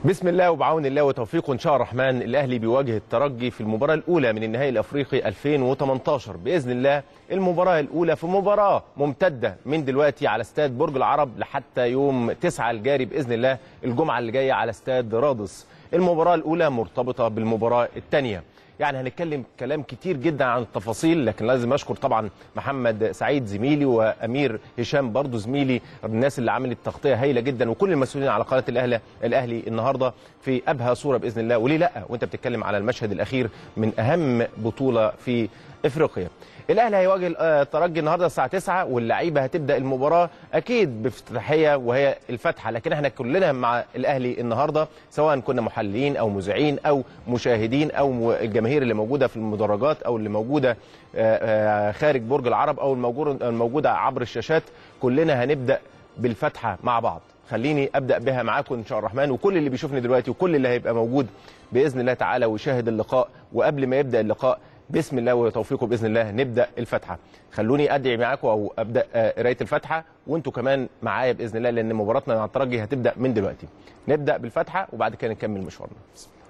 بسم الله وبعون الله وتوفيقه ان شاء الرحمن الاهلي بيواجه الترجي في المباراه الاولى من النهائي الافريقي 2018 باذن الله المباراه الاولى في مباراه ممتده من دلوقتي على استاد برج العرب لحتى يوم 9 الجاري باذن الله الجمعه اللي جايه على استاد رادس المباراه الاولى مرتبطه بالمباراه الثانيه يعني هنتكلم كلام كتير جدا عن التفاصيل لكن لازم اشكر طبعا محمد سعيد زميلي وامير هشام برضو زميلي الناس اللي عملت تغطيه هايله جدا وكل المسؤولين على قناه الاهلي الاهلي النهارده في ابهى صوره باذن الله وليه لا وانت بتتكلم على المشهد الاخير من اهم بطوله في افريقيا الاهلي هيواجه الترجي النهارده الساعه 9 واللعيبه هتبدا المباراه اكيد بافتتاحيه وهي الفتحه لكن احنا كلنا مع الاهلي النهارده سواء كنا محللين او مذيعين او مشاهدين او الجماهير اللي موجوده في المدرجات او اللي موجوده خارج برج العرب او الموجوده عبر الشاشات كلنا هنبدا بالفتحه مع بعض خليني ابدا بها معاكم ان شاء الرحمن وكل اللي بيشوفني دلوقتي وكل اللي هيبقى موجود باذن الله تعالى ويشاهد اللقاء وقبل ما يبدا اللقاء بسم الله وتوفيقه باذن الله نبدا الفتحه خلوني ادعي معاكم او ابدا قرايه الفتحه وانتم كمان معايا باذن الله لان مباراتنا مع الترجي هتبدا من دلوقتي نبدا بالفتحه وبعد كده نكمل مشوارنا بسم الله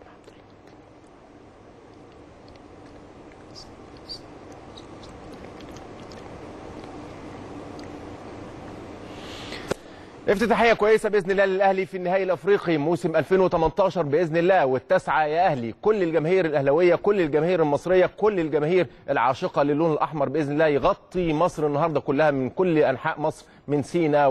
افتتاحيه كويسه باذن الله للاهلي في النهائي الافريقي موسم 2018 باذن الله والتسعه يا اهلي كل الجماهير الاهلاويه كل الجماهير المصريه كل الجماهير العاشقه للون الاحمر باذن الله يغطي مصر النهارده كلها من كل انحاء مصر من سينا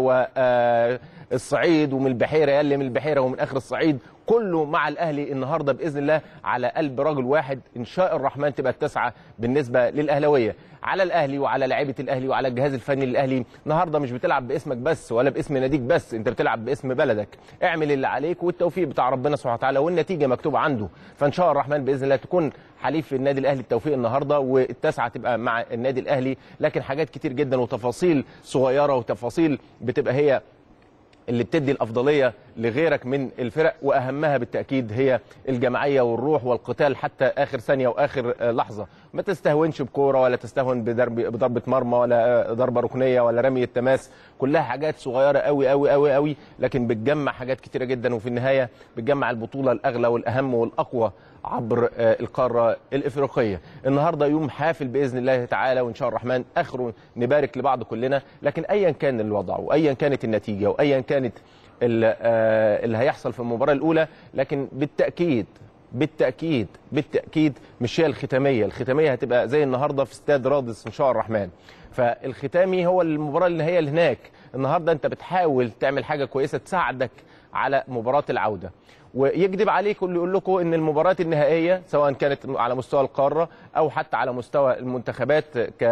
والصعيد ومن البحيره يلي من البحيره ومن اخر الصعيد كله مع الاهلي النهارده باذن الله على قلب رجل واحد ان شاء الرحمن تبقى التسعه بالنسبه للاهلاويه على الاهلي وعلى لعيبه الاهلي وعلى الجهاز الفني للاهلي النهارده مش بتلعب باسمك بس ولا باسم ناديك بس انت بتلعب باسم بلدك اعمل اللي عليك والتوفيق بتاع ربنا سبحانه وتعالى والنتيجه مكتوبه عنده فان شاء الرحمن باذن الله تكون حليف النادي الاهلي التوفيق النهارده والتسعه تبقى مع النادي الاهلي لكن حاجات كتير جدا وتفاصيل صغيره وتفاصيل بتبقى هي اللي بتدي الافضليه لغيرك من الفرق واهمها بالتاكيد هي الجماعيه والروح والقتال حتى اخر ثانيه واخر لحظه ما تستهونش بكوره ولا تستهون بضرب بضربه مرمى ولا ضربه ركنيه ولا رمي التماس كلها حاجات صغيره قوي قوي قوي قوي لكن بتجمع حاجات كتيره جدا وفي النهايه بتجمع البطوله الاغلى والاهم والاقوى عبر القاره الافريقيه النهارده يوم حافل باذن الله تعالى وان شاء الرحمن اخره نبارك لبعض كلنا لكن ايا كان الوضع وايا كانت النتيجه وايا كانت اللي هيحصل في المباراه الاولى لكن بالتاكيد بالتاكيد بالتاكيد مش هي الختاميه الختاميه هتبقى زي النهارده في استاد رادس ان شاء الرحمن فالختامي هو المباراه اللي هي اللي هناك النهارده انت بتحاول تعمل حاجه كويسه تساعدك على مباراه العوده ويكذب عليك اللي يقول لكم ان المباريات النهائيه سواء كانت على مستوى القاره او حتى على مستوى المنتخبات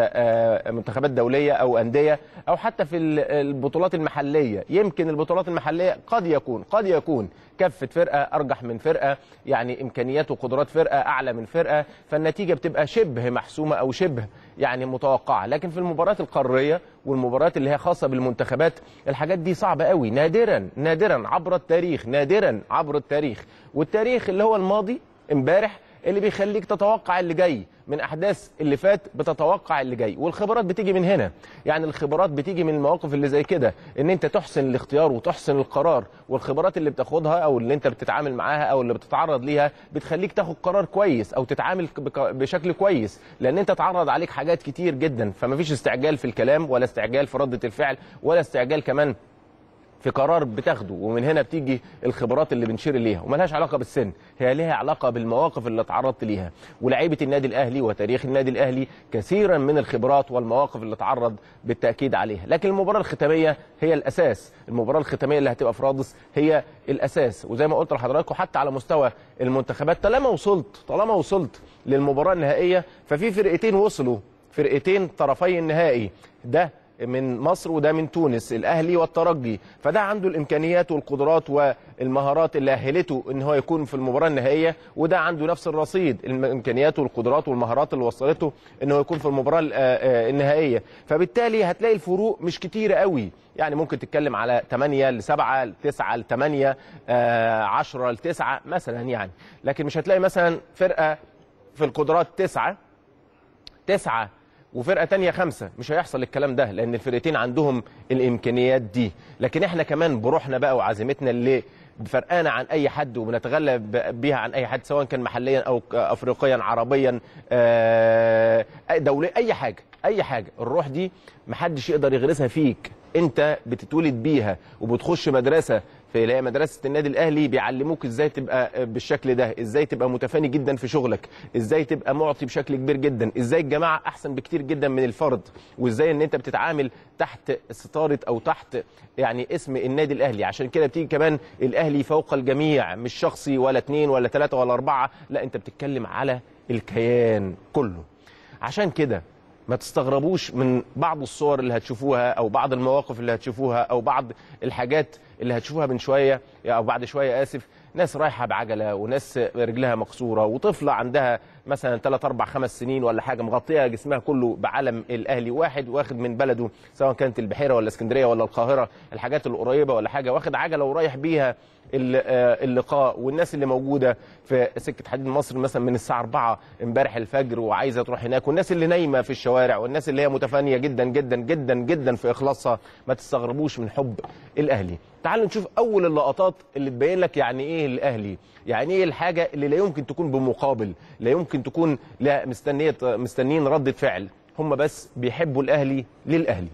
كمنتخبات دوليه او انديه او حتى في البطولات المحليه يمكن البطولات المحليه قد يكون قد يكون كفه فرقه ارجح من فرقه يعني امكانيات وقدرات فرقه اعلى من فرقه فالنتيجه بتبقى شبه محسومه او شبه يعني متوقعه لكن في المباريات القاريه والمباريات اللي هي خاصه بالمنتخبات الحاجات دي صعبه قوي نادرا نادرا عبر التاريخ نادرا عبر التاريخ والتاريخ اللي هو الماضي امبارح اللي بيخليك تتوقع اللي جاي من احداث اللي فات بتتوقع اللي جاي والخبرات بتيجي من هنا يعني الخبرات بتيجي من المواقف اللي زي كده ان انت تحسن الاختيار وتحسن القرار والخبرات اللي بتاخدها او اللي انت بتتعامل معاها او اللي بتتعرض ليها بتخليك تاخد قرار كويس او تتعامل بشكل كويس لان انت اتعرض عليك حاجات كتير جدا فمفيش استعجال في الكلام ولا استعجال في ردة الفعل ولا استعجال كمان في قرار بتاخده ومن هنا بتيجي الخبرات اللي بنشير ليها وملهاش علاقه بالسن هي ليها علاقه بالمواقف اللي اتعرضت ليها ولاعيبه النادي الاهلي وتاريخ النادي الاهلي كثيرا من الخبرات والمواقف اللي اتعرض بالتاكيد عليها لكن المباراه الختاميه هي الاساس المباراه الختاميه اللي هتبقى في رادس هي الاساس وزي ما قلت لحضراتكم حتى على مستوى المنتخبات طالما وصلت طالما وصلت للمباراه النهائيه ففي فرقتين وصلوا فرقتين طرفي النهائي ده من مصر وده من تونس الاهلي والترجي فده عنده الامكانيات والقدرات والمهارات اللي اهلته ان هو يكون في المباراه النهائيه وده عنده نفس الرصيد الامكانيات والقدرات والمهارات اللي وصلته ان هو يكون في المباراه النهائيه فبالتالي هتلاقي الفروق مش كتيره قوي يعني ممكن تتكلم على 8 ل 7 ل 9 ل 8 10 ل 9 مثلا يعني لكن مش هتلاقي مثلا فرقه في القدرات 9 9 وفرقه تانية خمسة مش هيحصل الكلام ده لان الفرقتين عندهم الامكانيات دي لكن احنا كمان بروحنا بقى وعزيمتنا اللي فرقانه عن اي حد وبنتغلب بيها عن اي حد سواء كان محليا او ك- افريقيا عربيا آه، دوليا اي حاجه اي حاجه الروح دي محدش يقدر يغرسها فيك انت بتتولد بيها وبتخش مدرسه في اللي هي مدرسه النادي الاهلي بيعلموك ازاي تبقى بالشكل ده ازاي تبقى متفاني جدا في شغلك ازاي تبقى معطي بشكل كبير جدا ازاي الجماعه احسن بكتير جدا من الفرد وازاي ان انت بتتعامل تحت ستاره او تحت يعني اسم النادي الاهلي عشان كده بتيجي كمان الاهلي فوق الجميع مش شخصي ولا اتنين ولا ثلاثه ولا اربعه لا انت بتتكلم على الكيان كله عشان كده ما تستغربوش من بعض الصور اللي هتشوفوها او بعض المواقف اللي هتشوفوها او بعض الحاجات اللي هتشوفوها من شويه او بعد شويه اسف ناس رايحه بعجله وناس رجلها مكسوره وطفله عندها مثلا 3 4 5 سنين ولا حاجه مغطيه جسمها كله بعلم الاهلي واحد واخد من بلده سواء كانت البحيره ولا اسكندريه ولا القاهره الحاجات القريبه ولا حاجه واخد عجله ورايح بيها ال- آه، اللقاء والناس اللي موجوده في سكه حديد مصر مثلا من الساعه 4 امبارح الفجر وعايزه تروح هناك والناس اللي نايمه في الشوارع والناس اللي هي متفانيه جدا جدا جدا جدا في اخلاصها ما تستغربوش من حب الاهلي تعالوا نشوف اول اللقطات اللي تبين لك يعني ايه الاهلي يعني ايه الحاجه اللي لا يمكن تكون بمقابل لا يمكن تكون لا مستنيه مستنيين رده فعل هم بس بيحبوا الاهلي للاهلي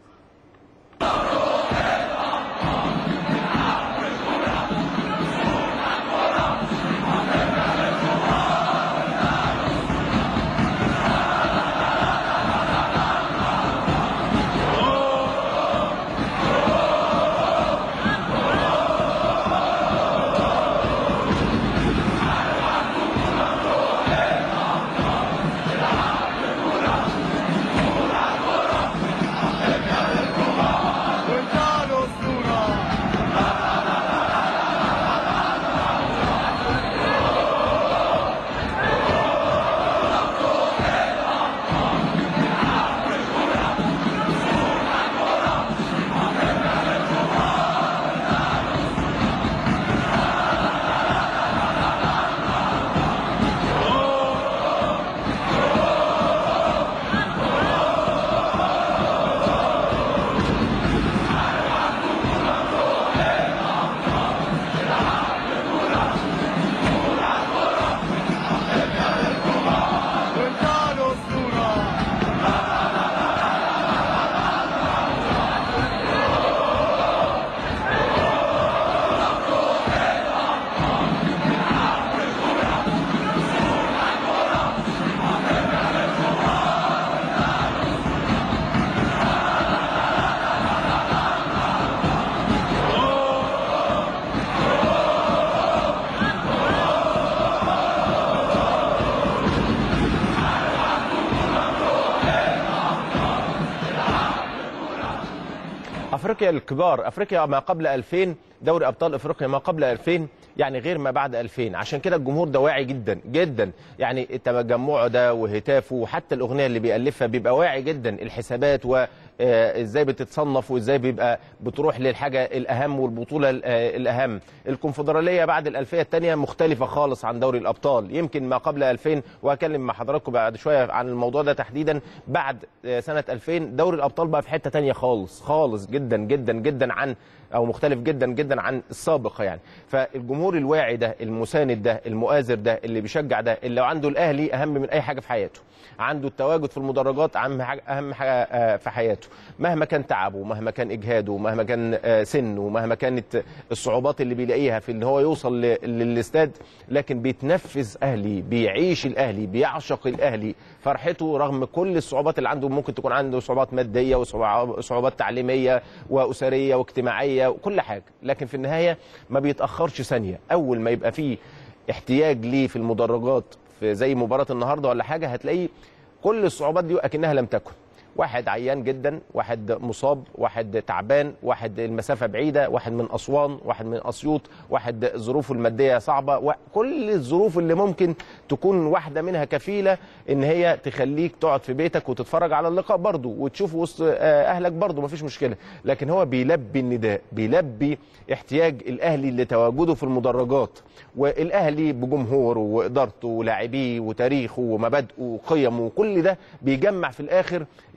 افريقيا الكبار افريقيا ما قبل 2000 دوري ابطال افريقيا ما قبل 2000 يعني غير ما بعد 2000 عشان كده الجمهور ده واعي جدا جدا يعني تجمعه ده وهتافه وحتى الاغنيه اللي بيالفها بيبقى واعي جدا الحسابات وازاي بتتصنف وازاي بيبقى بتروح للحاجه الاهم والبطوله ال- آه، الاهم الكونفدراليه بعد الالفيه الثانيه مختلفه خالص عن دوري الابطال يمكن ما قبل 2000 وهكلم مع حضراتكم بعد شويه عن الموضوع ده تحديدا بعد آه، سنه 2000 دوري الابطال بقى في حته ثانيه خالص خالص جدا جدا جدا عن او مختلف جدا جدا عن السابق يعني فالجمهور الواعي ده المساند ده المؤازر ده اللي بيشجع ده اللي عنده الاهلي اهم من اي حاجه في حياته عنده التواجد في المدرجات اهم حاجه اهم حاجه آه، في حياته مهما كان تعبه مهما كان اجهاده مهما كان آه، سنه مهما كانت الصعوبات اللي بيلاقيها في ان هو يوصل ل- للاستاد لكن بيتنفذ اهلي بيعيش الاهلي بيعشق الاهلي فرحته رغم كل الصعوبات اللي عنده ممكن تكون عنده صعوبات ماديه وصعوبات تعليميه واسريه واجتماعيه وكل حاجه لكن في النهايه ما بيتاخرش ثانيه اول ما يبقى فيه احتياج ليه في المدرجات في زي مباراه النهارده ولا حاجه هتلاقيه كل الصعوبات دي اكنها لم تكن واحد عيان جدا واحد مصاب واحد تعبان واحد المسافه بعيده واحد من اسوان واحد من اسيوط واحد ظروفه الماديه صعبه وكل الظروف اللي ممكن تكون واحده منها كفيله ان هي تخليك تقعد في بيتك وتتفرج على اللقاء برضه وتشوف وسط آه، اهلك برضه مفيش مشكله لكن هو بيلبي النداء بيلبي احتياج الاهلي لتواجده في المدرجات والاهلي بجمهوره وادارته ولاعبيه وتاريخه ومبادئه وقيمه وكل ده بيجمع في الاخر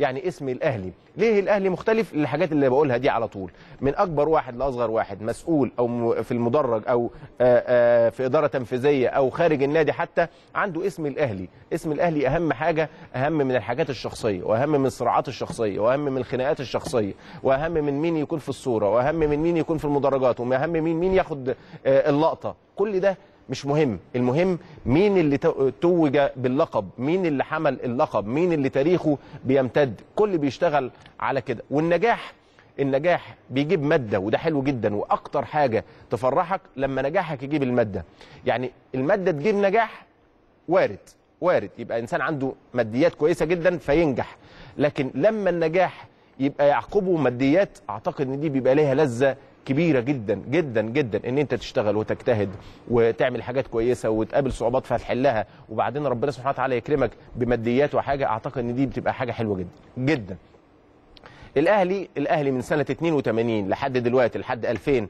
يعني اسم الاهلي ليه الاهلي مختلف للحاجات اللي بقولها دي على طول من اكبر واحد لاصغر واحد مسؤول او م- في المدرج او آه، آه، في اداره تنفيذيه او خارج النادي حتى عنده اسم الاهلي اسم الاهلي اهم حاجه اهم من الحاجات الشخصيه واهم من الصراعات الشخصيه واهم من الخناقات الشخصيه واهم من مين يكون في الصوره واهم من مين يكون في المدرجات واهم من مين ياخد آه، اللقطه كل ده مش مهم المهم مين اللي تو- توج باللقب مين اللي حمل اللقب مين اللي تاريخه بيمتد كل بيشتغل على كده والنجاح النجاح بيجيب ماده وده حلو جدا واكتر حاجه تفرحك لما نجاحك يجيب الماده يعني الماده تجيب نجاح وارد وارد يبقى انسان عنده ماديات كويسه جدا فينجح لكن لما النجاح يبقى يعقبه ماديات اعتقد ان دي بيبقى ليها لذه كبيره جدا جدا جدا ان انت تشتغل وتجتهد وتعمل حاجات كويسه وتقابل صعوبات فهتحلها وبعدين ربنا سبحانه وتعالى يكرمك بماديات وحاجه اعتقد ان دي بتبقى حاجه حلوه جدا جدا الاهلي الاهلي من سنه 82 لحد دلوقتي لحد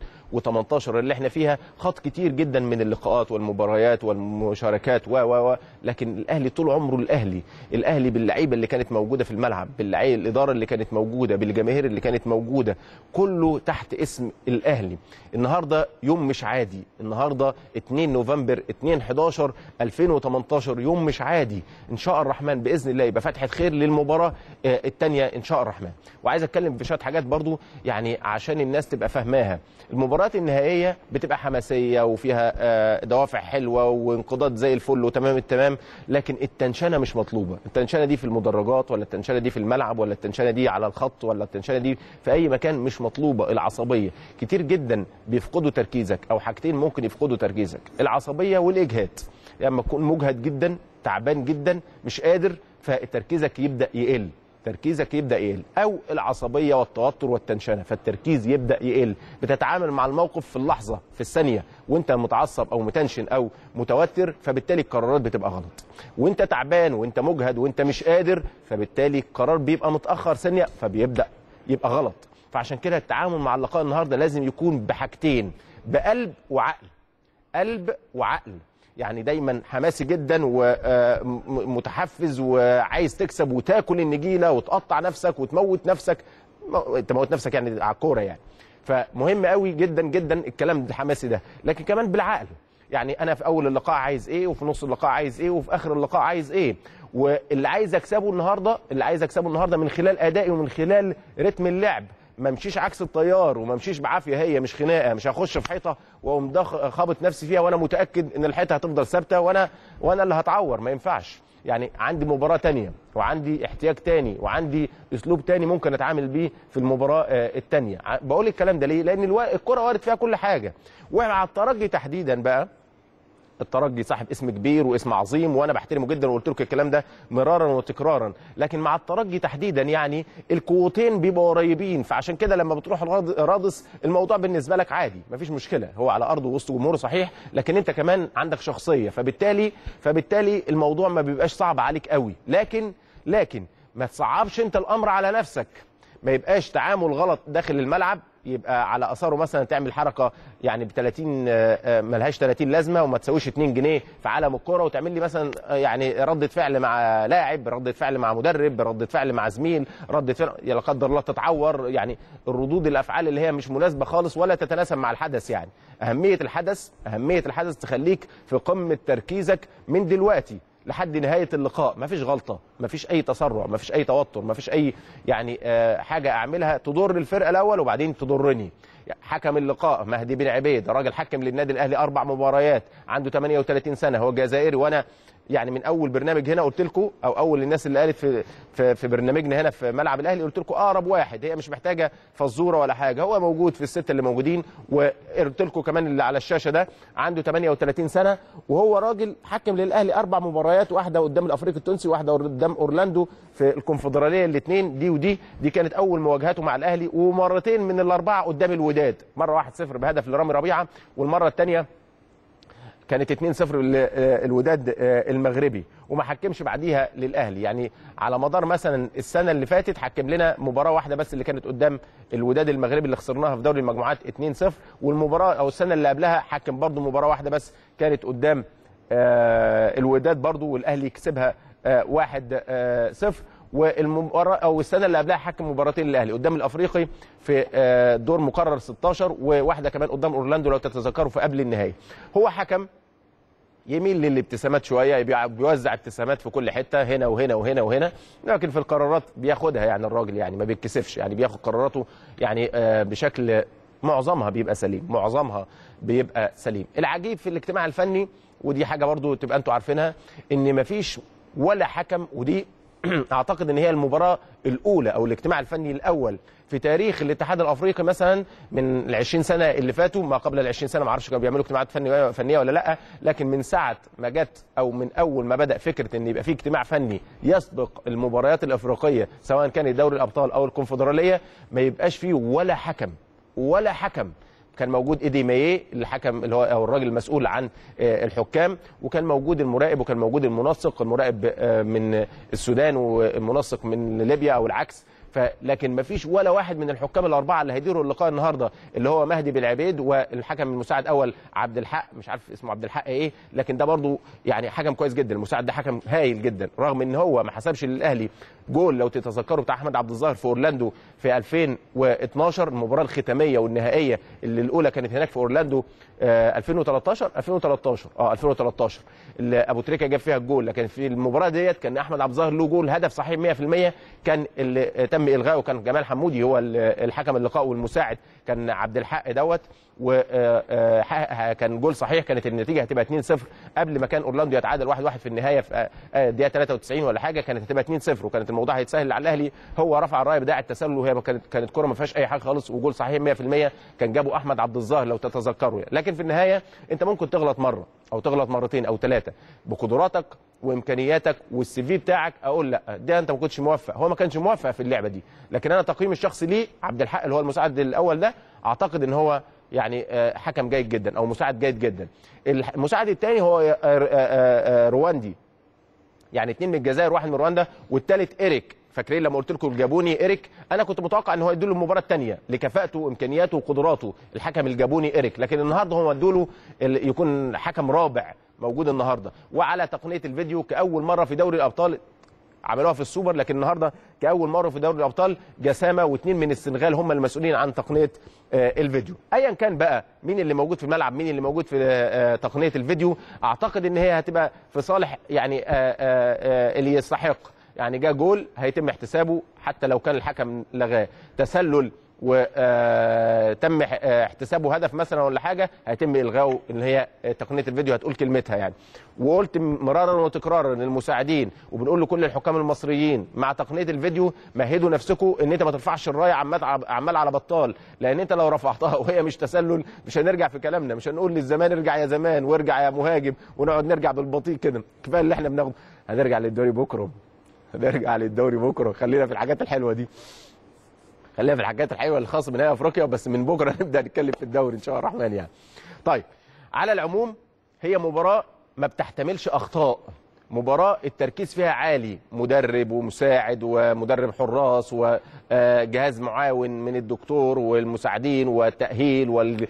2018 اللي احنا فيها خط كتير جدا من اللقاءات والمباريات والمشاركات و و و لكن الاهلي طول عمره الاهلي الاهلي باللعيبه اللي كانت موجوده في الملعب باللعيبه الاداره اللي كانت موجوده بالجماهير اللي كانت موجوده كله تحت اسم الاهلي النهارده يوم مش عادي النهارده 2 نوفمبر 2 11 2018 يوم مش عادي ان شاء الرحمن باذن الله يبقى فتحه خير للمباراه آه، الثانيه ان شاء الرحمن وعايز اتكلم في شويه حاجات برضو يعني عشان الناس تبقى فاهماها المباريات النهائيه بتبقى حماسيه وفيها آه، دوافع حلوه وانقضاض زي الفل وتمام التمام لكن التنشنه مش مطلوبه التنشنه دي في المدرجات ولا التنشنه دي في الملعب ولا التنشنه دي على الخط ولا التنشنه دي في اي مكان مش مطلوبه العصبيه كتير جدا بيفقدوا تركيزك او حاجتين ممكن يفقدوا تركيزك العصبيه والاجهاد لما تكون مجهد جدا تعبان جدا مش قادر فتركيزك يبدا يقل تركيزك يبدا يقل او العصبيه والتوتر والتنشنه فالتركيز يبدا يقل بتتعامل مع الموقف في اللحظه في الثانيه وانت متعصب او متنشن او متوتر فبالتالي القرارات بتبقى غلط وانت تعبان وانت مجهد وانت مش قادر فبالتالي القرار بيبقى متاخر ثانيه فبيبدا يبقى غلط فعشان كده التعامل مع اللقاء النهارده لازم يكون بحاجتين بقلب وعقل قلب وعقل يعني دايما حماسي جدا ومتحفز وعايز تكسب وتاكل النجيله وتقطع نفسك وتموت نفسك مو- تموت نفسك يعني على الكوره يعني فمهم قوي جدا جدا الكلام الحماسي ده لكن كمان بالعقل يعني انا في اول اللقاء عايز ايه وفي نص اللقاء عايز ايه وفي اخر اللقاء عايز ايه واللي عايز اكسبه النهارده اللي عايز اكسبه النهارده من خلال ادائي ومن خلال رتم اللعب ما امشيش عكس التيار وما امشيش بعافيه هي مش خناقه مش هخش في حيطه واقوم داخ- خابط نفسي فيها وانا متاكد ان الحيطه هتفضل ثابته وانا وانا اللي هتعور ما ينفعش يعني عندي مباراه تانية وعندي احتياج تاني وعندي اسلوب تاني ممكن اتعامل بيه في المباراه آه، التانية ع- بقول الكلام ده ليه لان الوا- الكره وارد فيها كل حاجه ومع الترجي تحديدا بقى الترجي صاحب اسم كبير واسم عظيم وانا بحترمه جدا وقلت لكم الكلام ده مرارا وتكرارا لكن مع الترجي تحديدا يعني القوتين بيبقوا قريبين فعشان كده لما بتروح الراد- رادس الموضوع بالنسبه لك عادي مفيش مشكله هو على ارضه وسط جمهوره صحيح لكن انت كمان عندك شخصيه فبالتالي فبالتالي الموضوع ما بيبقاش صعب عليك قوي لكن لكن ما تصعبش انت الامر على نفسك ما يبقاش تعامل غلط داخل الملعب يبقى على اثاره مثلا تعمل حركه يعني ب 30 آه، آه، ملهاش 30 لازمه وما تساويش 2 جنيه في عالم الكوره وتعمل لي مثلا آه، يعني رده فعل مع لاعب رده فعل مع مدرب رده فعل مع زميل رده فعل يا لا قدر الله تتعور يعني الردود الافعال اللي هي مش مناسبه خالص ولا تتناسب مع الحدث يعني اهميه الحدث اهميه الحدث تخليك في قمه تركيزك من دلوقتي لحد نهايه اللقاء مفيش غلطه مفيش اي تسرع مفيش اي توتر مفيش اي يعني آه، حاجه اعملها تضر الفرقه الاول وبعدين تضرني حكم اللقاء مهدي بن عبيد راجل حكم للنادي الاهلي اربع مباريات عنده 38 سنه هو جزائري وانا يعني من اول برنامج هنا قلت لكم او اول الناس اللي قالت في في, في برنامجنا هنا في ملعب الاهلي قلت لكم اقرب واحد هي مش محتاجه فزوره ولا حاجه هو موجود في الست اللي موجودين وقلت لكم كمان اللي على الشاشه ده عنده 38 سنه وهو راجل حكم للاهلي اربع مباريات واحده قدام الافريقي التونسي واحده قدام اورلاندو في الكونفدراليه الاثنين دي ودي دي كانت اول مواجهاته مع الاهلي ومرتين من الاربعه قدام الوداد مره 1-0 بهدف لرامي ربيعه والمره الثانيه كانت 2-0 ل- آه، الوداد آه، المغربي وما حكمش بعديها للاهلي يعني على مدار مثلا السنه اللي فاتت حكم لنا مباراه واحده بس اللي كانت قدام الوداد المغربي اللي خسرناها في دوري المجموعات 2-0 والمباراه او السنه اللي قبلها حكم برضو مباراه واحده بس كانت قدام آه، الوداد برضو والاهلي كسبها آه، واحد آه، صفر والمباراه او السنه اللي قبلها حكم مباراتين للاهلي قدام الافريقي في آه، دور مقرر 16 وواحده كمان قدام اورلاندو لو تتذكروا في قبل النهائي هو حكم يميل للابتسامات شويه بيع- بيوزع ابتسامات في كل حته هنا وهنا وهنا وهنا لكن في القرارات بياخدها يعني الراجل يعني ما بيتكسفش يعني بياخد قراراته يعني آه، بشكل معظمها بيبقى سليم معظمها بيبقى سليم العجيب في الاجتماع الفني ودي حاجه برضو تبقى انتوا عارفينها ان مفيش ولا حكم ودي اعتقد ان هي المباراه الاولى او الاجتماع الفني الاول في تاريخ الاتحاد الافريقي مثلا من ال 20 سنه اللي فاتوا ما قبل ال 20 سنه ما اعرفش كانوا بيعملوا اجتماعات فنيه فنيه ولا لا لكن من ساعه ما جت او من اول ما بدا فكره ان يبقى في اجتماع فني يسبق المباريات الافريقيه سواء كان دوري الابطال او الكونفدراليه ما يبقاش فيه ولا حكم ولا حكم كان موجود ايدي مايه الحكم اللي هو او الراجل المسؤول عن آه، الحكام وكان موجود المراقب وكان موجود المنسق المراقب آه، من السودان والمنسق من ليبيا او العكس فلكن ما فيش ولا واحد من الحكام الاربعه اللي هيديروا اللقاء النهارده اللي هو مهدي بالعبيد والحكم المساعد اول عبد الحق مش عارف اسمه عبد الحق ايه لكن ده برضو يعني حكم كويس جدا المساعد ده حكم هايل جدا رغم ان هو ما حسبش للاهلي جول لو تتذكروا بتاع احمد عبد الظاهر في اورلاندو في 2012 المباراه الختاميه والنهائيه اللي الاولى كانت هناك في اورلاندو آه 2013 2013 اه 2013 اللي ابو تريكه جاب فيها الجول لكن في المباراه ديت كان احمد عبد الظاهر له جول هدف صحيح 100% كان اللي آه، تم الغائه كان جمال حمودي هو ال- الحكم اللقاء والمساعد كان عبد الحق دوت وكان جول صحيح كانت النتيجه هتبقى 2-0 قبل ما كان اورلاندو يتعادل 1-1 في النهايه في آه، آه، الدقيقه 93 ولا حاجه كانت هتبقى 2-0 وكانت الموضوع هيتسهل على الاهلي هو رفع الرايه بتاع التسلل وهي كانت كانت كره ما فيهاش اي حاجه خالص وجول صحيح 100% كان جابه احمد عبد الظاهر لو تتذكروا يعني. لكن في النهايه انت ممكن تغلط مره او تغلط مرتين او ثلاثه بقدراتك وامكانياتك والسي في بتاعك اقول لا ده انت ما كنتش موفق هو ما كانش موفق في اللعبه دي لكن انا تقييمي الشخصي ليه عبد الحق اللي هو المساعد الاول ده اعتقد ان هو يعني آه، حكم جيد جدا او مساعد جيد جدا المساعد الثاني هو آه، آه، آه، رواندي يعني اثنين من الجزائر واحد من رواندا والثالث ايريك فاكرين لما قلت لكم الجابوني ايريك انا كنت متوقع ان هو يديله المباراه الثانيه لكفاءته وامكانياته وقدراته الحكم الجابوني ايريك لكن النهارده هو ادوله ال- يكون حكم رابع موجود النهارده وعلى تقنيه الفيديو كاول مره في دوري الابطال عملوها في السوبر لكن النهارده كاول مره في دوري الابطال جسامه واثنين من السنغال هم المسؤولين عن تقنيه آه، الفيديو ايا كان بقى مين اللي موجود في الملعب مين اللي موجود في آه، تقنيه الفيديو اعتقد ان هي هتبقى في صالح يعني آه، آه، آه، اللي يستحق يعني جاء جول هيتم احتسابه حتى لو كان الحكم لغاه تسلل وتم احتسابه هدف مثلا ولا حاجه هيتم الغائه اللي هي آه، تقنيه الفيديو هتقول كلمتها يعني وقلت مرارا وتكرارا للمساعدين وبنقول لكل الحكام المصريين مع تقنيه الفيديو مهدوا نفسكم ان انت ما ترفعش الرايه عمال عمال على بطال لان انت لو رفعتها وهي مش تسلل مش هنرجع في كلامنا مش هنقول للزمان ارجع يا زمان وارجع يا مهاجم ونقعد نرجع بالبطيء كده كفايه اللي احنا بناخده هنرجع للدوري بكره هنرجع للدوري بكره خلينا في الحاجات الحلوه دي خلينا في الحاجات الحلوه الخاصه بنهائي افريقيا بس من بكره نبدا نتكلم في الدوري ان شاء الله الرحمن يعني. طيب على العموم هي مباراه ما بتحتملش اخطاء مباراة التركيز فيها عالي مدرب ومساعد ومدرب حراس وجهاز معاون من الدكتور والمساعدين والتأهيل وال-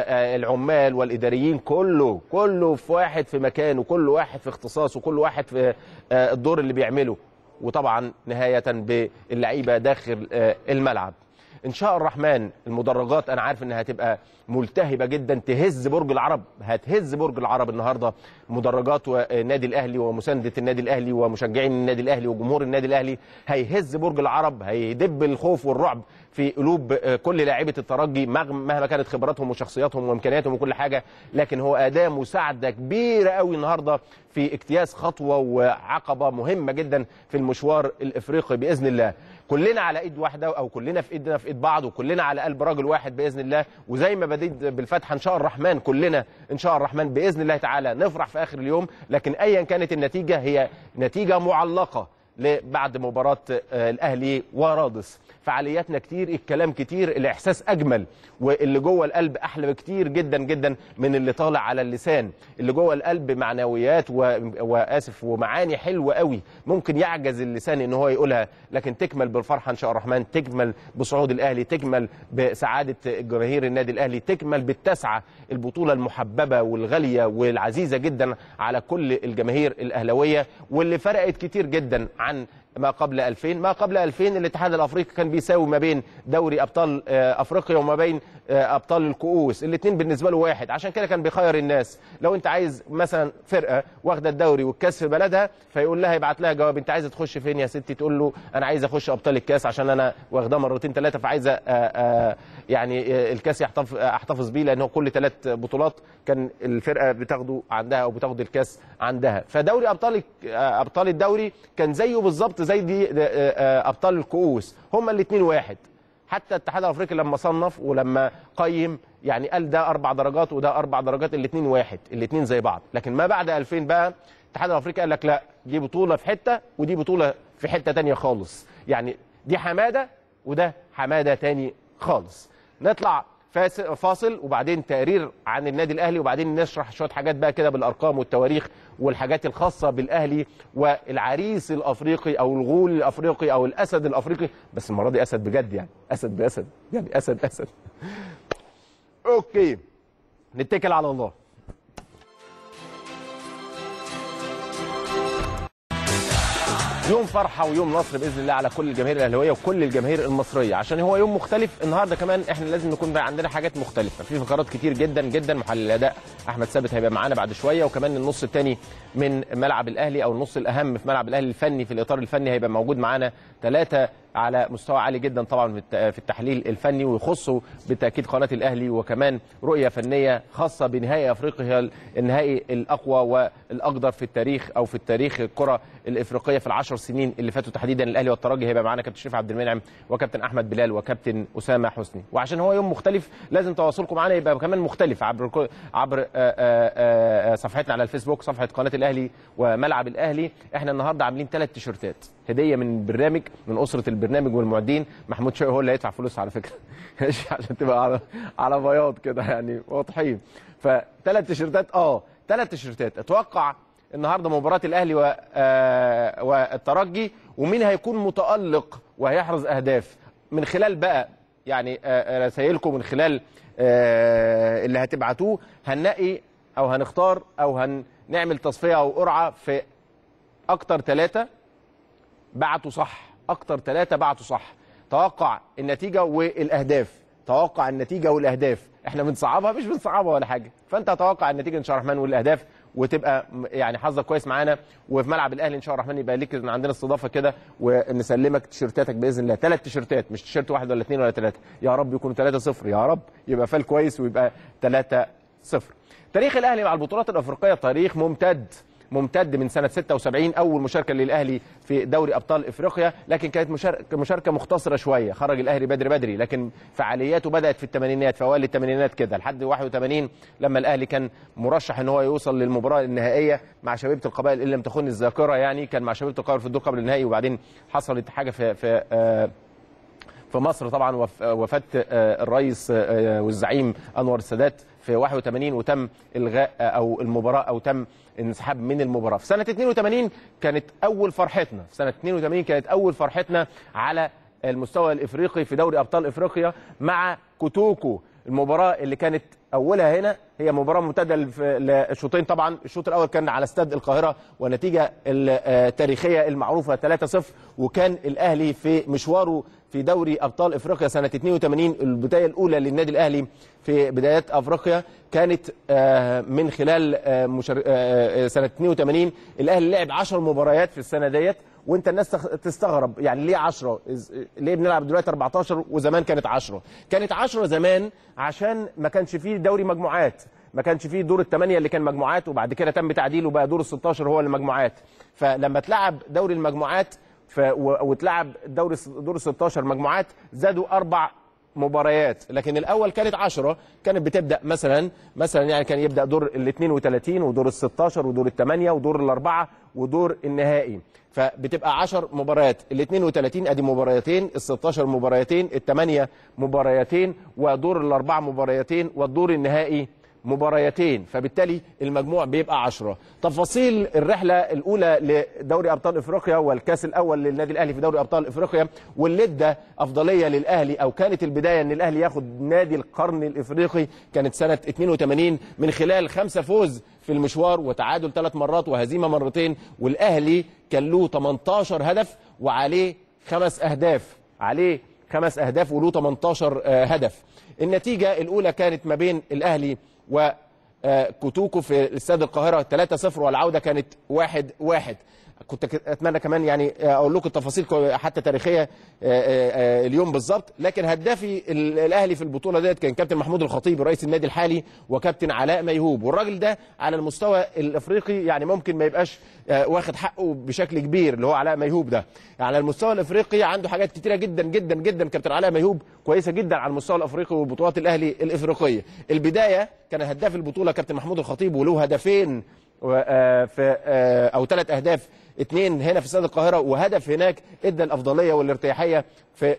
والعمال والإداريين كله كله في واحد في مكانه كل واحد في اختصاصه كل واحد في آه، الدور اللي بيعمله وطبعا نهاية باللعيبة داخل آه، الملعب ان شاء الرحمن المدرجات انا عارف انها هتبقى ملتهبه جدا تهز برج العرب هتهز برج العرب النهارده مدرجات النادي الاهلي ومسانده النادي الاهلي ومشجعين النادي الاهلي وجمهور النادي الاهلي هيهز برج العرب هيدب الخوف والرعب في قلوب آه، كل لاعيبه الترجي مغ- مهما كانت خبراتهم وشخصياتهم وامكانياتهم وكل حاجه لكن هو اداه مساعده كبيره قوي النهارده في اجتياز خطوه وعقبه مهمه جدا في المشوار الافريقي باذن الله كلنا على ايد واحده او كلنا في ايدنا في ايد بعض وكلنا على قلب راجل واحد باذن الله وزي ما بديت بالفتحه ان شاء الرحمن كلنا ان شاء الرحمن باذن الله تعالى نفرح في اخر اليوم لكن ايا كانت النتيجه هي نتيجه معلقه ل- بعد مباراة آه، الأهلي ورادس فعالياتنا كتير الكلام كتير الإحساس أجمل واللي جوه القلب أحلى بكتير جدا جدا من اللي طالع على اللسان اللي جوه القلب معنويات و... وآسف ومعاني حلوة قوي ممكن يعجز اللسان إن هو يقولها لكن تكمل بالفرحة إن شاء الرحمن تكمل بصعود الأهلي تكمل بسعادة جماهير النادي الأهلي تكمل بالتسعة البطولة المحببة والغالية والعزيزة جدا على كل الجماهير الأهلوية واللي فرقت كتير جدا عن عن ما قبل 2000 ما قبل 2000 الاتحاد الافريقي كان بيساوي ما بين دوري ابطال آه، افريقيا وما بين آه، ابطال الكؤوس الاثنين بالنسبه له واحد عشان كده كان بيخير الناس لو انت عايز مثلا فرقه واخده الدوري والكاس في بلدها فيقول لها يبعت لها جواب انت عايزه تخش فين يا ستي تقول له انا عايز اخش ابطال الكاس عشان انا واخداه مرتين ثلاثه فعايزه آه، آه، يعني آه، الكاس يحتفظ احتفظ بيه لان هو كل ثلاث بطولات كان الفرقه بتاخده عندها او بتاخد الكاس عندها فدوري ابطال آه، ابطال الدوري كان زيه بالظبط زي دي آه، آه، ابطال الكؤوس هما الاثنين واحد حتى الاتحاد الافريقي لما صنف ولما قيم يعني قال ده اربع درجات وده اربع درجات الاثنين واحد الاثنين زي بعض لكن ما بعد 2000 بقى الاتحاد الافريقي قال لك لا دي بطوله في حته ودي بطوله في حته تانية خالص يعني دي حماده وده حماده تاني خالص نطلع فاس- فاصل وبعدين تقرير عن النادي الاهلي وبعدين نشرح شويه حاجات بقى كده بالارقام والتواريخ والحاجات الخاصه بالاهلي والعريس الافريقي او الغول الافريقي او الاسد الافريقي بس المره دي اسد بجد يعني اسد باسد يعني اسد اسد اوكي نتكل على الله يوم فرحه ويوم نصر باذن الله على كل الجماهير الاهلاويه وكل الجماهير المصريه عشان هو يوم مختلف النهارده كمان احنا لازم نكون بقى عندنا حاجات مختلفه في فقرات كتير جدا جدا محلل الاداء احمد ثابت هيبقى معانا بعد شويه وكمان النص الثاني من ملعب الاهلي او النص الاهم في ملعب الاهلي الفني في الاطار الفني هيبقى موجود معانا ثلاثه على مستوى عالي جدا طبعا في الت- في التحليل الفني ويخصوا بالتاكيد قناه الاهلي وكمان رؤيه فنيه خاصه بنهائي افريقيا هي النهائي الاقوى والاقدر في التاريخ او في التاريخ الكره الافريقيه في العشر سنين اللي فاتوا تحديدا الاهلي والترجي هيبقى معانا كابتن شريف عبد المنعم وكابتن احمد بلال وكابتن اسامه حسني وعشان هو يوم مختلف لازم تواصلكم معانا يبقى كمان مختلف عبر كل- عبر آه، آه، آه، صفحتنا على الفيسبوك صفحه قناه الاهلي وملعب الاهلي احنا النهارده عاملين ثلاث تيشرتات هديه من البرنامج من اسره البرنامج والمعدين محمود شوقي هو اللي هيدفع فلوس على فكره ماشي عشان تبقى على على بياض كده يعني واضحين فثلاث تيشرتات اه ثلاث تيشرتات اتوقع النهارده مباراه الاهلي و- آه، والترجي ومين هيكون متالق وهيحرز اهداف من خلال بقى يعني آه، رسائلكم من خلال آه، اللي هتبعتوه هنلاقي او هنختار او هنعمل تصفيه او قرعه في اكتر ثلاثه بعتوا صح اكتر ثلاثه بعتوا صح توقع النتيجه والاهداف توقع النتيجه والاهداف احنا بنصعبها مش بنصعبها ولا حاجه فانت هتوقع النتيجه ان شاء الله الرحمن والاهداف وتبقى م- يعني حظك كويس معانا وفي ملعب الاهلي ان شاء الله الرحمن يبقى ليك إن عندنا استضافه كده ونسلمك تيشيرتاتك باذن الله ثلاث تيشيرتات مش تيشيرت واحد ولا اثنين ولا ثلاثه يا رب يكونوا 3 0 يا رب يبقى فال كويس ويبقى 3 0 تاريخ الاهلي مع البطولات الافريقيه تاريخ ممتد ممتد من سنه 76 اول مشاركه للاهلي في دوري ابطال افريقيا لكن كانت مشاركه مشاركه مختصره شويه خرج الاهلي بدري بدري لكن فعالياته بدات في الثمانينات في اوائل الثمانينات كده لحد 81 لما الاهلي كان مرشح ان هو يوصل للمباراه النهائيه مع شبيبه القبائل ان لم تخن الذاكره يعني كان مع شبيبه القبائل في الدور قبل النهائي وبعدين حصلت حاجه في في آه في مصر طبعا وف- وفاه آه، الرئيس آه، والزعيم انور السادات في 81 وتم الغاء آه، او المباراه او تم انسحاب من المباراه في سنه 82 كانت اول فرحتنا في سنه 82 كانت اول فرحتنا على المستوى الافريقي في دوري ابطال افريقيا مع كوتوكو المباراه اللي كانت اولها هنا هي مباراه ممتده لف- للشوطين طبعا الشوط الاول كان على استاد القاهره والنتيجه التاريخيه المعروفه 3-0 وكان الاهلي في مشواره في دوري ابطال افريقيا سنه 82 البدايه الاولى للنادي الاهلي في بدايات افريقيا كانت آه، من خلال آه، مشار- آه، آه، سنه 82 الاهلي لعب 10 مباريات في السنه ديت وانت الناس تخ- تستغرب يعني ليه 10 إز- ليه بنلعب دلوقتي 14 وزمان كانت 10 كانت 10 زمان عشان ما كانش فيه دوري مجموعات ما كانش فيه دور الثمانية اللي كان مجموعات وبعد كده تم تعديله بقى دور ال 16 هو اللي مجموعات فلما تلعب دوري المجموعات ف... و... وتلعب دوري الس- دور ال 16 مجموعات زادوا اربع مباريات لكن الاول كانت 10 كانت بتبدا مثلا مثلا يعني كان يبدا دور ال 32 ودور ال 16 ودور الثمانيه ودور الاربعه ودور النهائي فبتبقى 10 مباريات ال 32 ادي مباريتين ال 16 مباريتين الثمانيه مباريتين ودور الاربعه مباريتين والدور النهائي مباريتين فبالتالي المجموع بيبقى 10 تفاصيل الرحله الاولى لدوري ابطال افريقيا والكاس الاول للنادي الاهلي في دوري ابطال افريقيا واللي ادى افضليه للاهلي او كانت البدايه ان الاهلي ياخد نادي القرن الافريقي كانت سنه 82 من خلال خمسه فوز في المشوار وتعادل ثلاث مرات وهزيمه مرتين والاهلي كان له 18 هدف وعليه خمس اهداف عليه خمس اهداف وله 18 آه، هدف النتيجه الاولى كانت ما بين الاهلي و آه، كوتوكو في استاد القاهره 3-0 والعوده كانت 1-1 كنت ك- اتمنى كمان يعني آه، اقول لكم التفاصيل كو- حتى تاريخيه آه، آه، آه، اليوم بالظبط لكن هدافي ال- الاهلي في البطوله ديت كان كابتن محمود الخطيب رئيس النادي الحالي وكابتن علاء ميهوب والراجل ده على المستوى الافريقي يعني ممكن ما يبقاش آه، واخد حقه بشكل كبير اللي هو علاء ميهوب ده على المستوى الافريقي عنده حاجات كتيره جدا جدا جدا كابتن علاء ميهوب كويسه جدا على المستوى الافريقي وبطولات الاهلي الافريقيه البدايه كان هداف البطوله كابتن محمود الخطيب وله هدفين و- آه، في آه، او ثلاث اهداف اثنين هنا في استاد القاهره وهدف هناك ادى الافضليه والارتياحيه في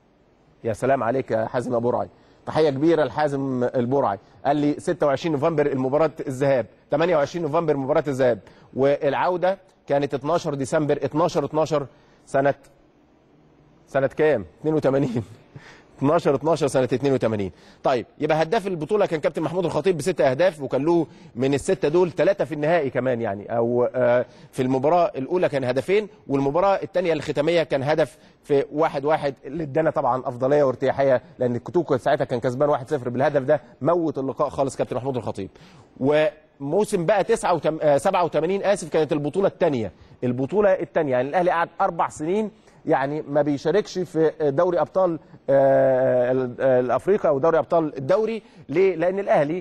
يا سلام عليك يا حازم ابو رعي تحيه كبيره لحازم البرعي قال لي 26 نوفمبر المباراه الذهاب 28 نوفمبر مباراه الذهاب والعوده كانت 12 ديسمبر 12 12 سنه سنه كام 82 12 12 سنه 82 طيب يبقى هداف البطوله كان كابتن محمود الخطيب بست اهداف وكان له من السته دول ثلاثه في النهائي كمان يعني او آه، في المباراه الاولى كان هدفين والمباراه الثانيه الختاميه كان هدف في واحد واحد اللي ادانا طبعا افضليه وارتياحيه لان الكتوكو ساعتها كان كسبان 1-0 بالهدف ده موت اللقاء خالص كابتن محمود الخطيب وموسم بقى 89 87 اسف كانت البطوله الثانيه البطوله الثانيه يعني الاهلي قعد اربع سنين يعني ما بيشاركش في دوري ابطال آه، ال- آه، الافريقيا او دوري ابطال الدوري ليه؟ لان الاهلي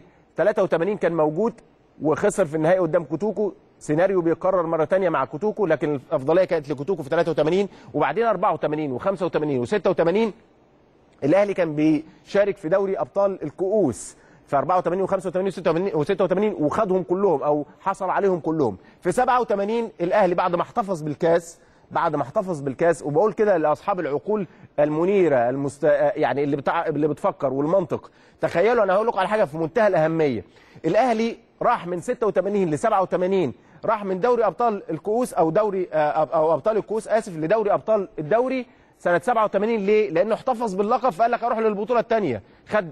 83 كان موجود وخسر في النهائي قدام كوتوكو سيناريو بيتكرر مره ثانيه مع كوتوكو لكن الافضليه كانت لكوتوكو في 83 وبعدين 84 و85 و86 الاهلي كان بيشارك في دوري ابطال الكؤوس في 84 و85 و86 و86 وخدهم كلهم او حصل عليهم كلهم في 87 الاهلي بعد ما احتفظ بالكاس بعد ما احتفظ بالكاس وبقول كده لاصحاب العقول المنيره المست... يعني اللي بتاع... اللي بتفكر والمنطق تخيلوا انا هقول لكم على حاجه في منتهى الاهميه الاهلي راح من 86 ل 87 راح من دوري ابطال الكؤوس او دوري آه، او ابطال الكؤوس اسف لدوري ابطال الدوري سنه 87 ليه؟ لانه احتفظ باللقب فقال لك اروح للبطوله الثانيه خد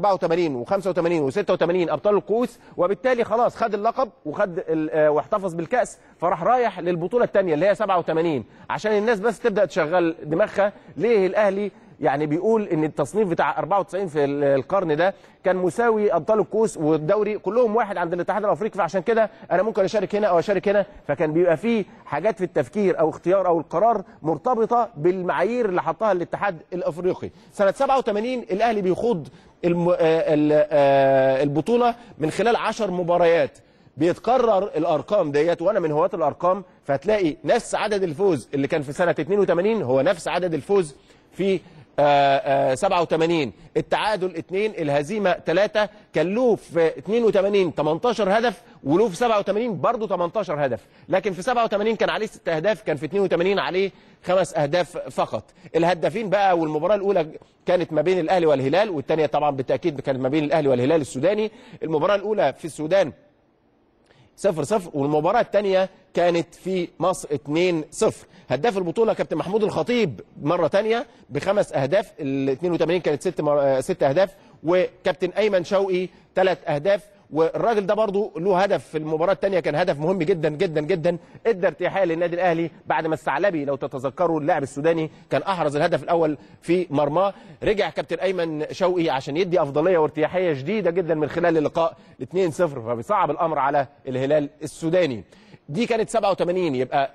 84 و85 و86 ابطال الكؤوس وبالتالي خلاص خد اللقب وخد ال- آه، واحتفظ بالكاس فراح رايح للبطوله الثانيه اللي هي 87 عشان الناس بس تبدا تشغل دماغها ليه الاهلي يعني بيقول ان التصنيف بتاع 94 في ال- القرن ده كان مساوي ابطال الكؤوس والدوري كلهم واحد عند الاتحاد الافريقي فعشان كده انا ممكن اشارك هنا او اشارك هنا فكان بيبقى فيه حاجات في التفكير او اختيار او القرار مرتبطه بالمعايير اللي حطها الاتحاد الافريقي سنه 87 الاهلي بيخوض الم... آه، ال- آه، البطوله من خلال 10 مباريات بيتكرر الارقام ديت وانا من هواة الارقام فهتلاقي نفس عدد الفوز اللي كان في سنه 82 هو نفس عدد الفوز في آه، آه، 87 التعادل 2 الهزيمه 3 كان له في 82 18 هدف وله في 87 برضه 18 هدف لكن في 87 كان عليه 6 اهداف كان في 82 عليه خمس اهداف فقط الهدافين بقى والمباراه الاولى كانت ما بين الاهلي والهلال والثانيه طبعا بالتاكيد كانت ما بين الاهلي والهلال السوداني المباراه الاولى في السودان صفر صفر والمباراة الثانية كانت في مصر 2 صفر هداف البطولة كابتن محمود الخطيب مرة تانية بخمس أهداف ال 82 كانت ست, مر... آه، ست أهداف وكابتن أيمن شوقي ثلاث أهداف والراجل ده برضو له هدف في المباراة الثانية كان هدف مهم جدا جدا جدا ادى ارتياحية للنادي الأهلي بعد ما الثعلبي لو تتذكروا اللاعب السوداني كان أحرز الهدف الأول في مرماه رجع كابتن أيمن شوقي عشان يدي أفضلية وارتياحية شديدة جدا من خلال اللقاء 2-0 فبيصعب الأمر على الهلال السوداني دي كانت 87 يبقى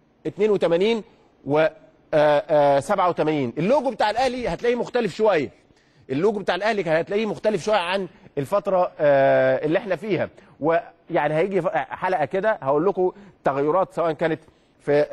82 و آه، آه، 87 اللوجو بتاع الاهلي هتلاقيه مختلف شويه اللوجو بتاع الاهلي كان هتلاقيه مختلف شويه عن الفتره آه، اللي احنا فيها ويعني هيجي ف- حلقه كده هقول لكم تغيرات سواء كانت في آه،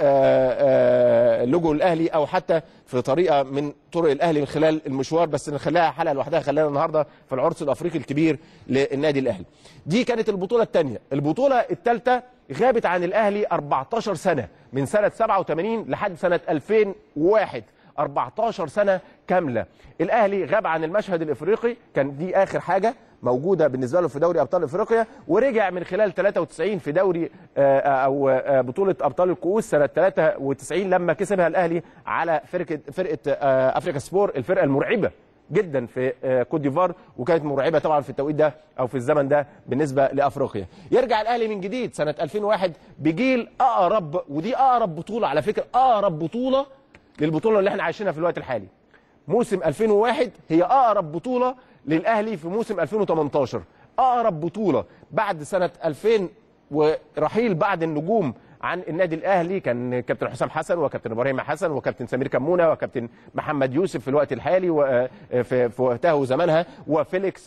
آه، لوجو الاهلي او حتى في طريقه من طرق الاهلي من خلال المشوار بس نخليها حلقه لوحدها خلينا النهارده في العرس الافريقي الكبير للنادي الاهلي. دي كانت البطوله الثانيه، البطوله الثالثه غابت عن الاهلي 14 سنه من سنه 87 لحد سنه 2001 14 سنه كامله الاهلي غاب عن المشهد الافريقي كان دي اخر حاجه موجوده بالنسبه له في دوري ابطال افريقيا ورجع من خلال 93 في دوري آه، او آه، بطوله ابطال الكؤوس سنه 93 لما كسبها الاهلي على فرقه فرقه آه، افريكا سبور الفرقه المرعبه جدا في آه، كوت ديفوار وكانت مرعبه طبعا في التوقيت ده او في الزمن ده بالنسبه لافريقيا يرجع الاهلي من جديد سنه 2001 بجيل اقرب ودي اقرب بطوله على فكره اقرب بطوله للبطوله اللي احنا عايشينها في الوقت الحالي موسم 2001 هي اقرب بطوله للاهلي في موسم 2018 اقرب بطوله بعد سنه 2000 ورحيل بعض النجوم عن النادي الاهلي كان كابتن حسام حسن وكابتن ابراهيم حسن وكابتن سمير كمونه وكابتن محمد يوسف في الوقت الحالي وفي في وقتها وزمانها وفيليكس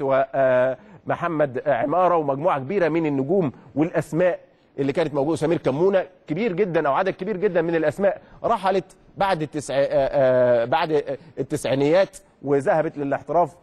ومحمد عماره ومجموعه كبيره من النجوم والاسماء اللي كانت موجوده سمير كمونه كبير جدا او عدد كبير جدا من الاسماء رحلت بعد التسع آه، آه، بعد التسعينيات وذهبت للاحتراف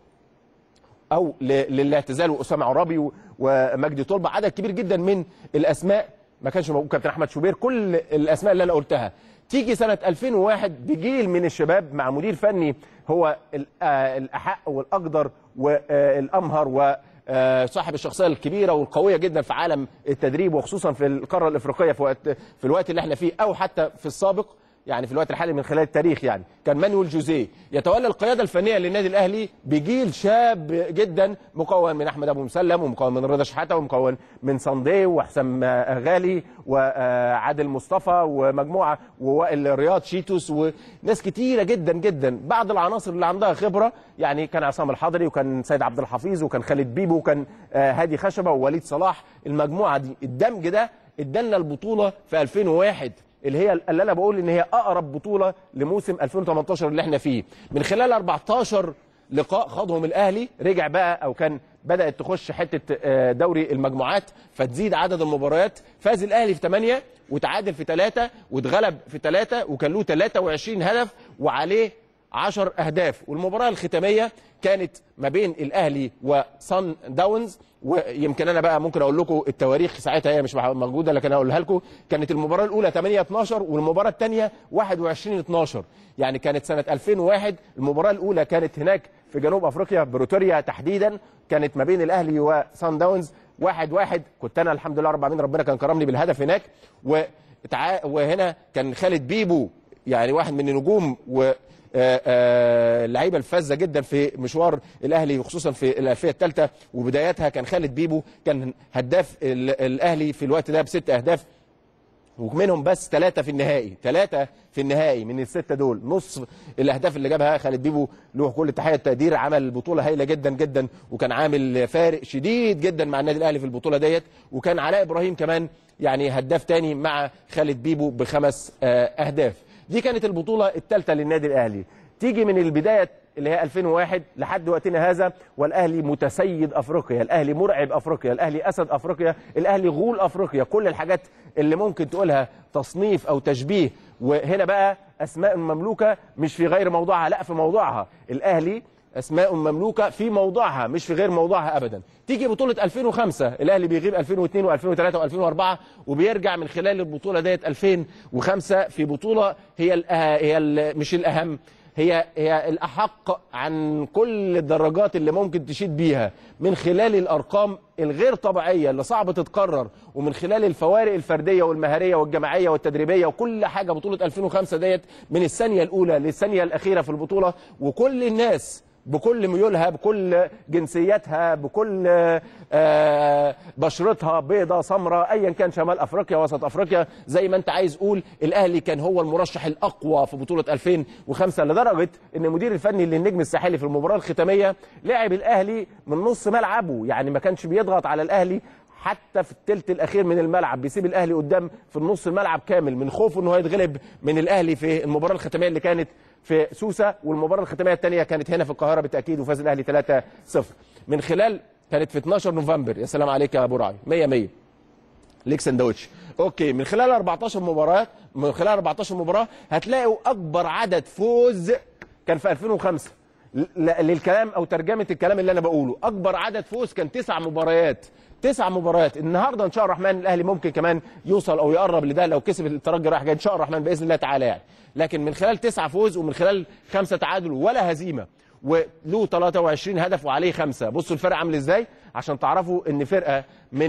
او ل- للاعتزال واسامه عرابي و- ومجدي طلبه عدد كبير جدا من الاسماء ما كانش موجود كابتن احمد شوبير كل الاسماء اللي انا قلتها تيجي سنه 2001 بجيل من الشباب مع مدير فني هو ال- آه، الاحق والاقدر والامهر و آه، صاحب الشخصيه الكبيره والقويه جدا في عالم التدريب وخصوصا في القاره الافريقيه في وقت في الوقت اللي احنا فيه او حتى في السابق يعني في الوقت الحالي من خلال التاريخ يعني كان مانويل جوزيه يتولى القياده الفنيه للنادي الاهلي بجيل شاب جدا مكون من احمد ابو مسلم ومكون من رضا شحاته ومكون من صندي وحسام آه، غالي وعادل مصطفى ومجموعه ووائل رياض شيتوس وناس كتيره جدا جدا بعض العناصر اللي عندها خبره يعني كان عصام الحضري وكان سيد عبد الحفيظ وكان خالد بيبو وكان آه، هادي خشبه ووليد صلاح المجموعه دي الدمج ده ادالنا البطوله في 2001 اللي هي اللي انا بقول ان هي اقرب بطوله لموسم 2018 اللي احنا فيه من خلال 14 لقاء خاضهم الاهلي رجع بقى او كان بدات تخش حته آه، دوري المجموعات فتزيد عدد المباريات فاز الاهلي في 8 وتعادل في 3 واتغلب في 3 وكان له 23 هدف وعليه 10 اهداف والمباراه الختاميه كانت ما بين الاهلي وصن داونز ويمكن انا بقى ممكن اقول لكم التواريخ ساعتها هي مش موجوده لكن اقولها لكم كانت المباراه الاولى 8 12 والمباراه الثانيه 21 12 يعني كانت سنه 2001 المباراه الاولى كانت هناك في جنوب افريقيا بروتوريا تحديدا كانت ما بين الاهلي وصن داونز واحد واحد كنت انا الحمد لله رب العالمين ربنا كان كرمني بالهدف هناك وتع... وهنا كان خالد بيبو يعني واحد من النجوم و آه، آه، اللعيبه الفذه جدا في مشوار الاهلي وخصوصا في الالفيه الثالثه وبدايتها كان خالد بيبو كان هداف ال- الاهلي في الوقت ده بست اهداف ومنهم بس ثلاثة في النهائي ثلاثة في النهائي من الستة دول نص الأهداف اللي جابها خالد بيبو له كل التحية التقدير عمل بطولة هايلة جدا جدا وكان عامل فارق شديد جدا مع النادي الأهلي في البطولة ديت وكان علاء إبراهيم كمان يعني هداف تاني مع خالد بيبو بخمس آه، أهداف دي كانت البطولة الثالثة للنادي الأهلي تيجي من البداية اللي هي 2001 لحد وقتنا هذا والاهلي متسيد افريقيا، الاهلي مرعب افريقيا، الاهلي اسد افريقيا، الاهلي غول افريقيا، كل الحاجات اللي ممكن تقولها تصنيف او تشبيه وهنا بقى اسماء مملوكه مش في غير موضوعها، لا في موضوعها، الاهلي اسماء مملوكه في موضعها مش في غير موضعها ابدا. تيجي بطوله 2005 الاهلي بيغيب 2002 و2003 و2004 وبيرجع من خلال البطوله ديت 2005 في بطوله هي الأه... هي ال... مش الاهم هي هي الاحق عن كل الدرجات اللي ممكن تشيد بيها من خلال الارقام الغير طبيعيه اللي صعب تتكرر ومن خلال الفوارق الفرديه والمهاريه والجماعيه والتدريبيه وكل حاجه بطوله 2005 ديت من الثانيه الاولى للثانيه الاخيره في البطوله وكل الناس بكل ميولها بكل جنسياتها بكل آه، بشرتها بيضة سمراء ايا كان شمال افريقيا وسط افريقيا زي ما انت عايز قول الاهلي كان هو المرشح الاقوى في بطولة 2005 لدرجة ان المدير الفني للنجم الساحلي في المباراة الختامية لعب الاهلي من نص ملعبه يعني ما كانش بيضغط على الاهلي حتى في الثلث الاخير من الملعب بيسيب الاهلي قدام في النص الملعب كامل من خوفه انه هيتغلب من الاهلي في المباراه الختاميه اللي كانت في سوسه والمباراه الختاميه الثانيه كانت هنا في القاهره بالتاكيد وفاز الاهلي 3-0 من خلال كانت في 12 نوفمبر يا سلام عليك يا ابو راعي 100 100 ليك سندوتش اوكي من خلال 14 مباراه من خلال 14 مباراه هتلاقوا اكبر عدد فوز كان في 2005 ل- للكلام او ترجمه الكلام اللي انا بقوله اكبر عدد فوز كان تسع مباريات تسع مباريات النهارده ان شاء الله الرحمن الاهلي ممكن كمان يوصل او يقرب لده لو كسب الترجي رايح جاي ان شاء الله الرحمن باذن الله تعالى يعني لكن من خلال تسعه فوز ومن خلال خمسه تعادل ولا هزيمه وله 23 هدف وعليه خمسه بصوا الفرق عامل ازاي عشان تعرفوا ان فرقه من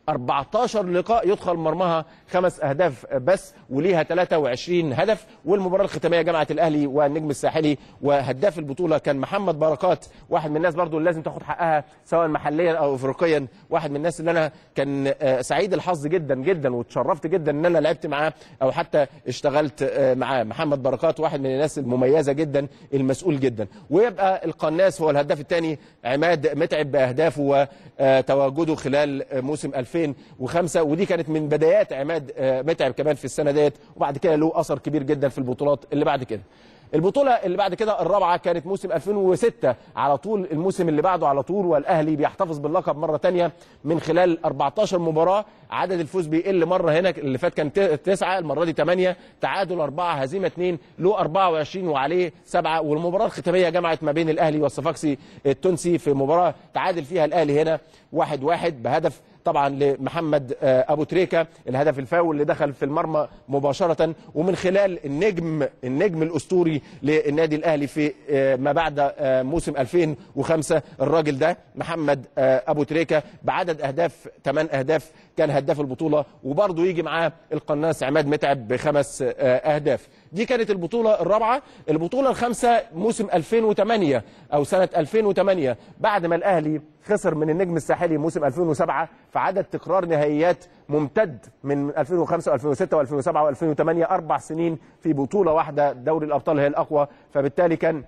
14 لقاء يدخل مرماها خمس اهداف بس وليها 23 هدف والمباراه الختاميه جمعت الاهلي والنجم الساحلي وهداف البطوله كان محمد بركات واحد من الناس برضو اللي لازم تاخد حقها سواء محليا او افريقيا واحد من الناس اللي انا كان آه، سعيد الحظ جدا جدا وتشرفت جدا ان انا لعبت معاه او حتى اشتغلت آه، معاه محمد بركات واحد من الناس المميزه جدا المسؤول جدا ويبقى القناص هو الهداف الثاني عماد متعب باهدافه وتواجده خلال موسم 2005 ودي كانت من بدايات عماد آه، متعب كمان في السنه ديت وبعد كده له اثر كبير جدا في البطولات اللي بعد كده البطولة اللي بعد كده الرابعة كانت موسم 2006 على طول الموسم اللي بعده على طول والأهلي بيحتفظ باللقب مرة تانية من خلال 14 مباراة عدد الفوز بيقل مرة هنا اللي فات كان ت- تسعة المرة دي 8 تعادل أربعة هزيمة 2 له 24 وعليه سبعة والمباراة الختامية جمعت ما بين الأهلي والصفاقسي التونسي في مباراة تعادل فيها الأهلي هنا واحد واحد بهدف طبعا لمحمد آه، ابو تريكه الهدف الفاول اللي دخل في المرمى مباشره ومن خلال النجم النجم الاسطوري للنادي الاهلي في آه، ما بعد آه، موسم 2005 الراجل ده محمد آه، ابو تريكه بعدد اهداف 8 اهداف كان هداف البطوله وبرضه يجي معاه القناص عماد متعب بخمس آه، اهداف دي كانت البطوله الرابعه البطوله الخامسه موسم 2008 او سنه 2008 بعد ما الاهلي خسر من النجم الساحلي موسم 2007 فعدد تكرار نهائيات ممتد من 2005 و2006 و2007 و2008 اربع سنين في بطوله واحده دوري الابطال هي الاقوى فبالتالي كان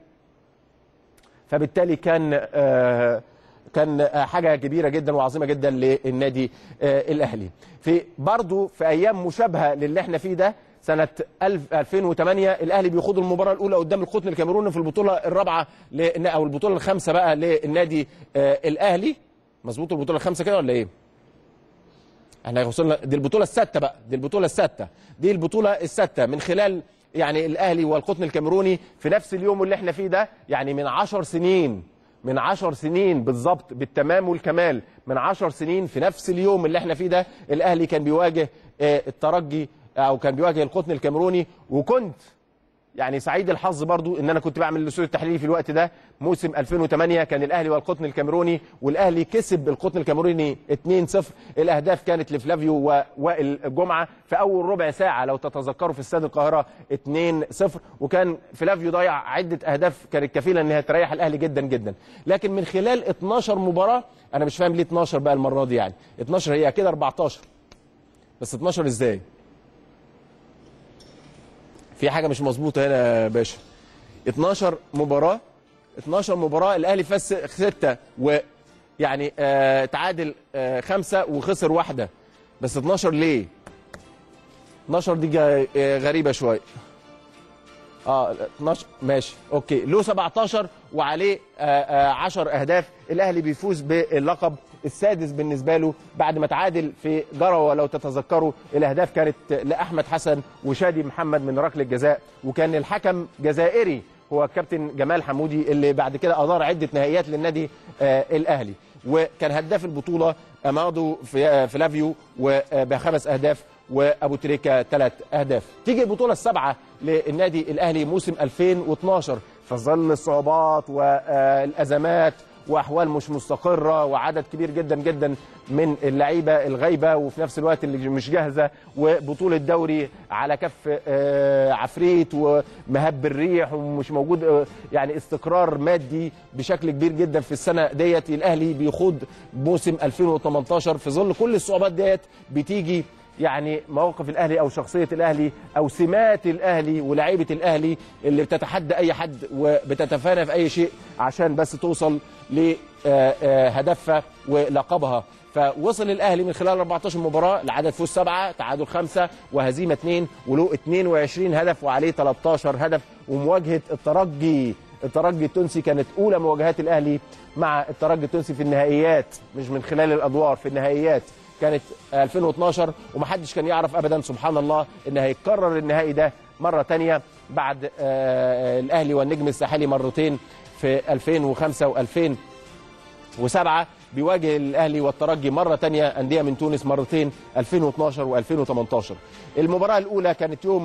فبالتالي كان آه كان آه، حاجه كبيره جدا وعظيمه جدا للنادي آه الاهلي في برضه في ايام مشابهه للي احنا فيه ده سنه 1000 2008 الاهلي بيخوض المباراه الاولى قدام القطن الكاميروني في البطوله الرابعه لن- او البطوله الخامسه بقى للنادي آه الاهلي مظبوط البطوله الخامسه كده ولا ايه احنا وصلنا دي البطوله السادسه بقى دي البطوله السادسه دي البطوله السادسه من خلال يعني الاهلي والقطن الكاميروني في نفس اليوم اللي احنا فيه ده يعني من عشر سنين من عشر سنين بالظبط بالتمام والكمال من عشر سنين في نفس اليوم اللي احنا فيه ده الاهلي كان بيواجه آه، الترجي او كان بيواجه القطن الكاميروني وكنت يعني سعيد الحظ برضو ان انا كنت بعمل الاستوديو التحليلي في الوقت ده موسم 2008 كان الاهلي والقطن الكاميروني والاهلي كسب القطن الكاميروني 2-0 الاهداف كانت لفلافيو ووائل جمعه في اول ربع ساعه لو تتذكروا في استاد القاهره 2-0 وكان فلافيو ضيع عده اهداف كانت كفيله انها تريح الاهلي جدا جدا لكن من خلال 12 مباراه انا مش فاهم ليه 12 بقى المره دي يعني 12 هي كده 14 بس 12 ازاي في حاجه مش مظبوطه هنا يا باشا 12 مباراه 12 مباراه الاهلي فاز سته ويعني آه تعادل آه خمسه وخسر واحده بس 12 ليه 12 دي جا- آه، غريبه شويه اه 12 ماشي اوكي له 17 وعليه آه آه 10 اهداف الاهلي بيفوز باللقب السادس بالنسبه له بعد ما تعادل في جروه لو تتذكروا الاهداف كانت لاحمد حسن وشادي محمد من ركله جزاء وكان الحكم جزائري هو كابتن جمال حمودي اللي بعد كده ادار عده نهائيات للنادي آه الاهلي وكان هداف البطوله امادو في آه فلافيو وبخمس اهداف وابو تريكه ثلاث اهداف تيجي البطوله السابعه للنادي الاهلي موسم 2012 في ظل الصعوبات والازمات واحوال مش مستقره وعدد كبير جدا جدا من اللعيبه الغايبه وفي نفس الوقت اللي مش جاهزه وبطوله دوري على كف آه، عفريت ومهب الريح ومش موجود آه، يعني استقرار مادي بشكل كبير جدا في السنه ديت الاهلي بيخوض موسم 2018 في ظل كل الصعوبات ديت بتيجي يعني مواقف الاهلي او شخصيه الاهلي او سمات الاهلي ولاعيبه الاهلي اللي بتتحدى اي حد وبتتفانى في اي شيء عشان بس توصل لهدفها ولقبها فوصل الاهلي من خلال 14 مباراه لعدد فوز سبعه تعادل خمسه وهزيمه اثنين وله 22 هدف وعليه 13 هدف ومواجهه الترجي الترجي التونسي كانت اولى مواجهات الاهلي مع الترجي التونسي في النهائيات مش من خلال الادوار في النهائيات كانت 2012 ومحدش كان يعرف ابدا سبحان الله ان هيتكرر النهائي ده مره تانية بعد آه، الاهلي والنجم الساحلي مرتين في 2005 و2007 بيواجه الاهلي والترجي مره تانية انديه من تونس مرتين 2012 و2018 المباراه الاولى كانت يوم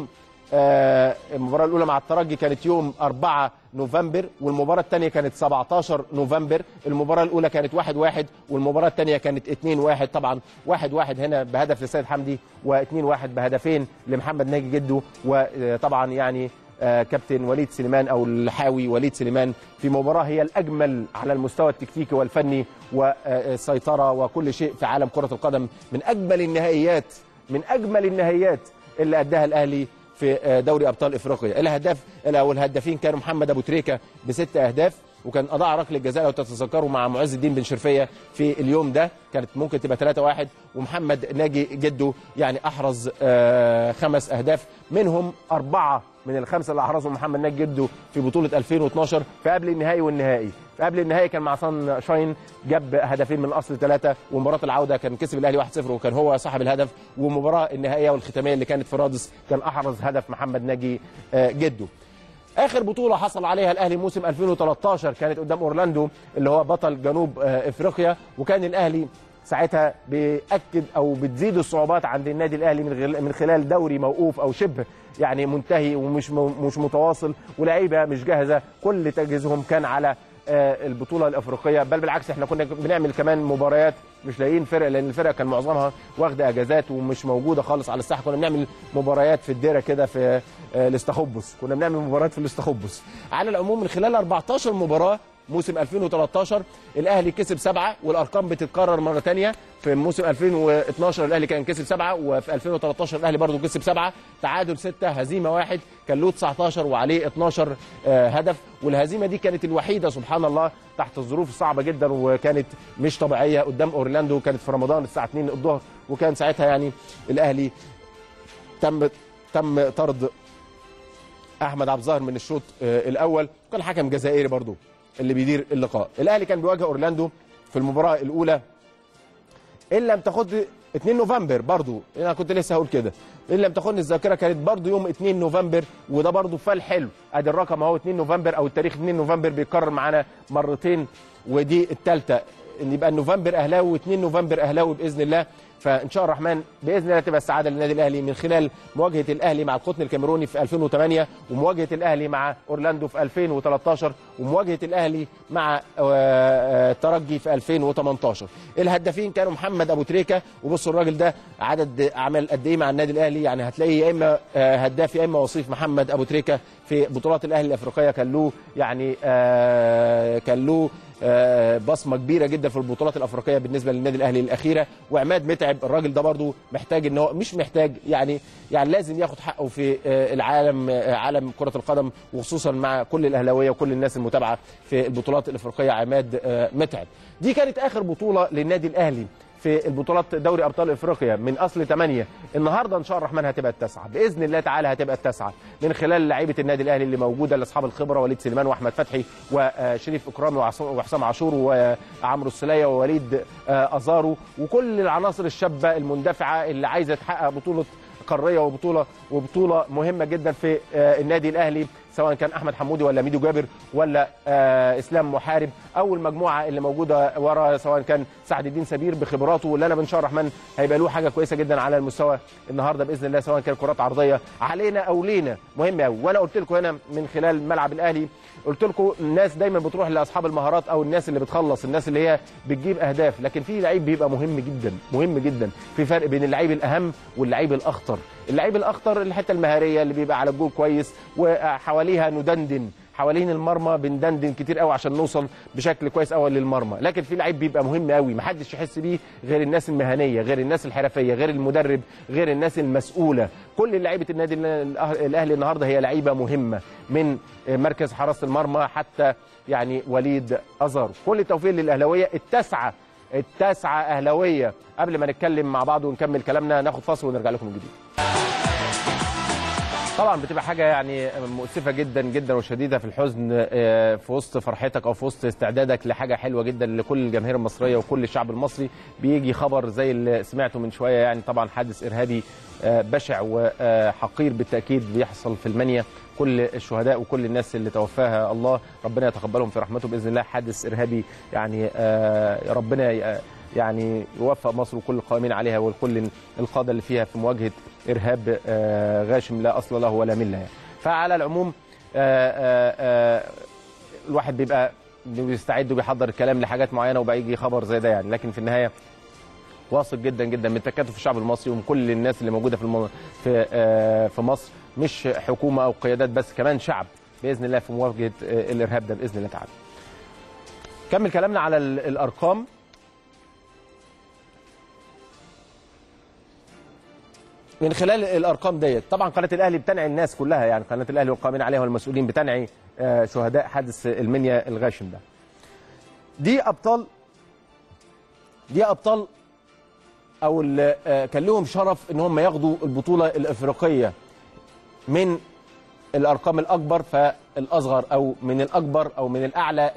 آه، المباراه الاولى مع الترجي كانت يوم 4 نوفمبر والمباراه الثانيه كانت 17 نوفمبر المباراه الاولى كانت 1 1 والمباراه الثانيه كانت 2 1 طبعا 1 1 هنا بهدف لسيد حمدي و2 1 بهدفين لمحمد ناجي جده وطبعا يعني آه، كابتن وليد سليمان او الحاوي وليد سليمان في مباراه هي الاجمل على المستوى التكتيكي والفني والسيطره وكل شيء في عالم كره القدم من اجمل النهائيات من اجمل النهائيات اللي اداها الاهلي في آه، دوري ابطال افريقيا الهداف او الهدافين كانوا محمد ابو تريكه بست اهداف وكان اضاع ركله الجزاء لو تتذكروا مع معز الدين بن شرفيه في اليوم ده كانت ممكن تبقى 3 1 ومحمد ناجي جده يعني احرز آه، خمس اهداف منهم اربعه من الخمسه اللي احرزهم محمد ناجي جده في بطوله 2012 في قبل النهائي والنهائي في قبل النهائي كان مع صن شاين جاب هدفين من اصل ثلاثه ومباراه العوده كان كسب الاهلي 1-0 وكان هو صاحب الهدف ومباراه النهائيه والختاميه اللي كانت في رادس كان احرز هدف محمد ناجي آه، جده اخر بطوله حصل عليها الاهلي موسم 2013 كانت قدام اورلاندو اللي هو بطل جنوب آه، افريقيا وكان الاهلي ساعتها بيأكد او بتزيد الصعوبات عند النادي الاهلي من غل- من خلال دوري موقوف او شبه يعني منتهي ومش م- مش متواصل ولاعيبه مش جاهزه كل تركيزهم كان على آه، البطوله الافريقيه بل بالعكس احنا كنا بنعمل كمان مباريات مش لاقيين فرق لان الفرق كان معظمها واخده اجازات ومش موجوده خالص على الساحه كنا بنعمل مباريات في الديره كده في آه، الاستخبص كنا بنعمل مباريات في الاستخبص على العموم من خلال 14 مباراه موسم 2013 الاهلي كسب سبعه والارقام بتتكرر مره ثانيه في موسم 2012 الاهلي كان كسب سبعه وفي 2013 الاهلي برضه كسب سبعه تعادل سته هزيمه واحد كان له 19 وعليه 12 آه، هدف والهزيمه دي كانت الوحيده سبحان الله تحت الظروف الصعبه جدا وكانت مش طبيعيه قدام اورلاندو كانت في رمضان الساعه 2 الظهر وكان ساعتها يعني الاهلي تم تم طرد احمد عبد الظاهر من الشوط آه، الاول كان حكم جزائري برضو اللي بيدير اللقاء الاهلي كان بيواجه اورلاندو في المباراه الاولى ان لم تاخد 2 نوفمبر برضو انا كنت لسه هقول كده ان لم تاخدني الذاكره كانت برضو يوم 2 نوفمبر وده برضو فال حلو ادي الرقم اهو 2 نوفمبر او التاريخ 2 نوفمبر بيتكرر معانا مرتين ودي الثالثه ان يبقى نوفمبر اهلاوي و2 نوفمبر اهلاوي باذن الله فان شاء الرحمن باذن الله تبقى السعاده للنادي الاهلي من خلال مواجهه الاهلي مع القطن الكاميروني في 2008 ومواجهه الاهلي مع اورلاندو في 2013 ومواجهه الاهلي مع آه، آه، الترجي في 2018 الهدافين كانوا محمد ابو تريكه وبصوا الراجل ده عدد اعمال قد ايه مع النادي الاهلي يعني هتلاقيه يا اما آه، هداف يا اما وصيف محمد ابو تريكه في بطولات الاهلي الافريقيه كان له يعني آه، كان له آه، بصمه كبيره جدا في البطولات الافريقيه بالنسبه للنادي الاهلي الاخيره وعماد متعب الراجل ده برضو محتاج ان هو مش محتاج يعني يعني لازم ياخد حقه في آه، العالم آه، عالم كره القدم وخصوصا مع كل الاهلاويه وكل الناس المتابعه في البطولات الافريقيه عماد آه، متعب دي كانت اخر بطوله للنادي الاهلي في البطولات دوري ابطال افريقيا من اصل 8 النهارده ان شاء الرحمن هتبقى التاسعه باذن الله تعالى هتبقى التاسعه من خلال لعيبه النادي الاهلي اللي موجوده لاصحاب الخبره وليد سليمان واحمد فتحي وشريف اكرامي وعص- وحسام عاشور وعمرو السليه ووليد آه، ازارو وكل العناصر الشابه المندفعه اللي عايزه تحقق بطوله قاريه وبطوله وبطوله مهمه جدا في آه، النادي الاهلي سواء كان احمد حمودي ولا ميدو جابر ولا آه، اسلام محارب او المجموعه اللي موجوده ورا سواء كان سعد الدين سبير بخبراته واللي انا ان شاء الرحمن هيبقى له حاجه كويسه جدا على المستوى النهارده باذن الله سواء كان كرات عرضيه علينا او لينا مهم قوي وانا قلت لكم هنا من خلال ملعب الاهلي قلت لكم الناس دايما بتروح لاصحاب المهارات او الناس اللي بتخلص الناس اللي هي بتجيب اهداف لكن في لعيب بيبقى مهم جدا مهم جدا في فرق بين اللعيب الاهم واللعيب الاخطر اللعيب الاخطر الحته المهاريه اللي بيبقى على الجول كويس وحواليها ندندن حوالين المرمى بندندن كتير قوي عشان نوصل بشكل كويس قوي للمرمى لكن في لعيب بيبقى مهم قوي محدش يحس بيه غير الناس المهنيه غير الناس الحرفيه غير المدرب غير الناس المسؤوله كل لعيبه النادي الأه- الاهلي النهارده هي لعيبه مهمه من مركز حراسه المرمى حتى يعني وليد ازارو كل التوفيق للاهلاويه التاسعه التاسعه اهلاويه قبل ما نتكلم مع بعض ونكمل كلامنا ناخد فاصل ونرجع لكم من جديد طبعا بتبقى حاجه يعني مؤسفه جدا جدا وشديده في الحزن آه، في وسط فرحتك او في وسط استعدادك لحاجه حلوه جدا لكل الجماهير المصريه وكل الشعب المصري بيجي خبر زي اللي سمعته من شويه يعني طبعا حادث ارهابي آه، بشع وحقير بالتاكيد بيحصل في المنيا كل الشهداء وكل الناس اللي توفاها الله ربنا يتقبلهم في رحمته باذن الله حادث ارهابي يعني آه، ربنا ي- يعني يوفق مصر وكل القائمين عليها وكل القاده اللي فيها في مواجهه ارهاب آه، غاشم لا اصل له ولا مله يعني. فعلى العموم آه، آه، آه، الواحد بيبقى بيستعد وبيحضر الكلام لحاجات معينه وبيجي خبر زي ده يعني لكن في النهايه واثق جدا جدا من تكاتف الشعب المصري ومن كل الناس اللي موجوده في الم... في آه، في مصر مش حكومه او قيادات بس كمان شعب باذن الله في مواجهه آه، الارهاب ده باذن الله تعالى. كمل كلامنا على ال- الارقام من خلال الارقام ديت طبعا قناه الاهلي بتنعي الناس كلها يعني قناه الاهلي والقائمين عليها والمسؤولين بتنعي آه، شهداء حادث المنيا الغاشم ده. دي ابطال دي ابطال او اللي آه، كان لهم شرف ان هم ياخدوا البطوله الافريقيه من الارقام الاكبر فالاصغر او من الاكبر او من الاعلى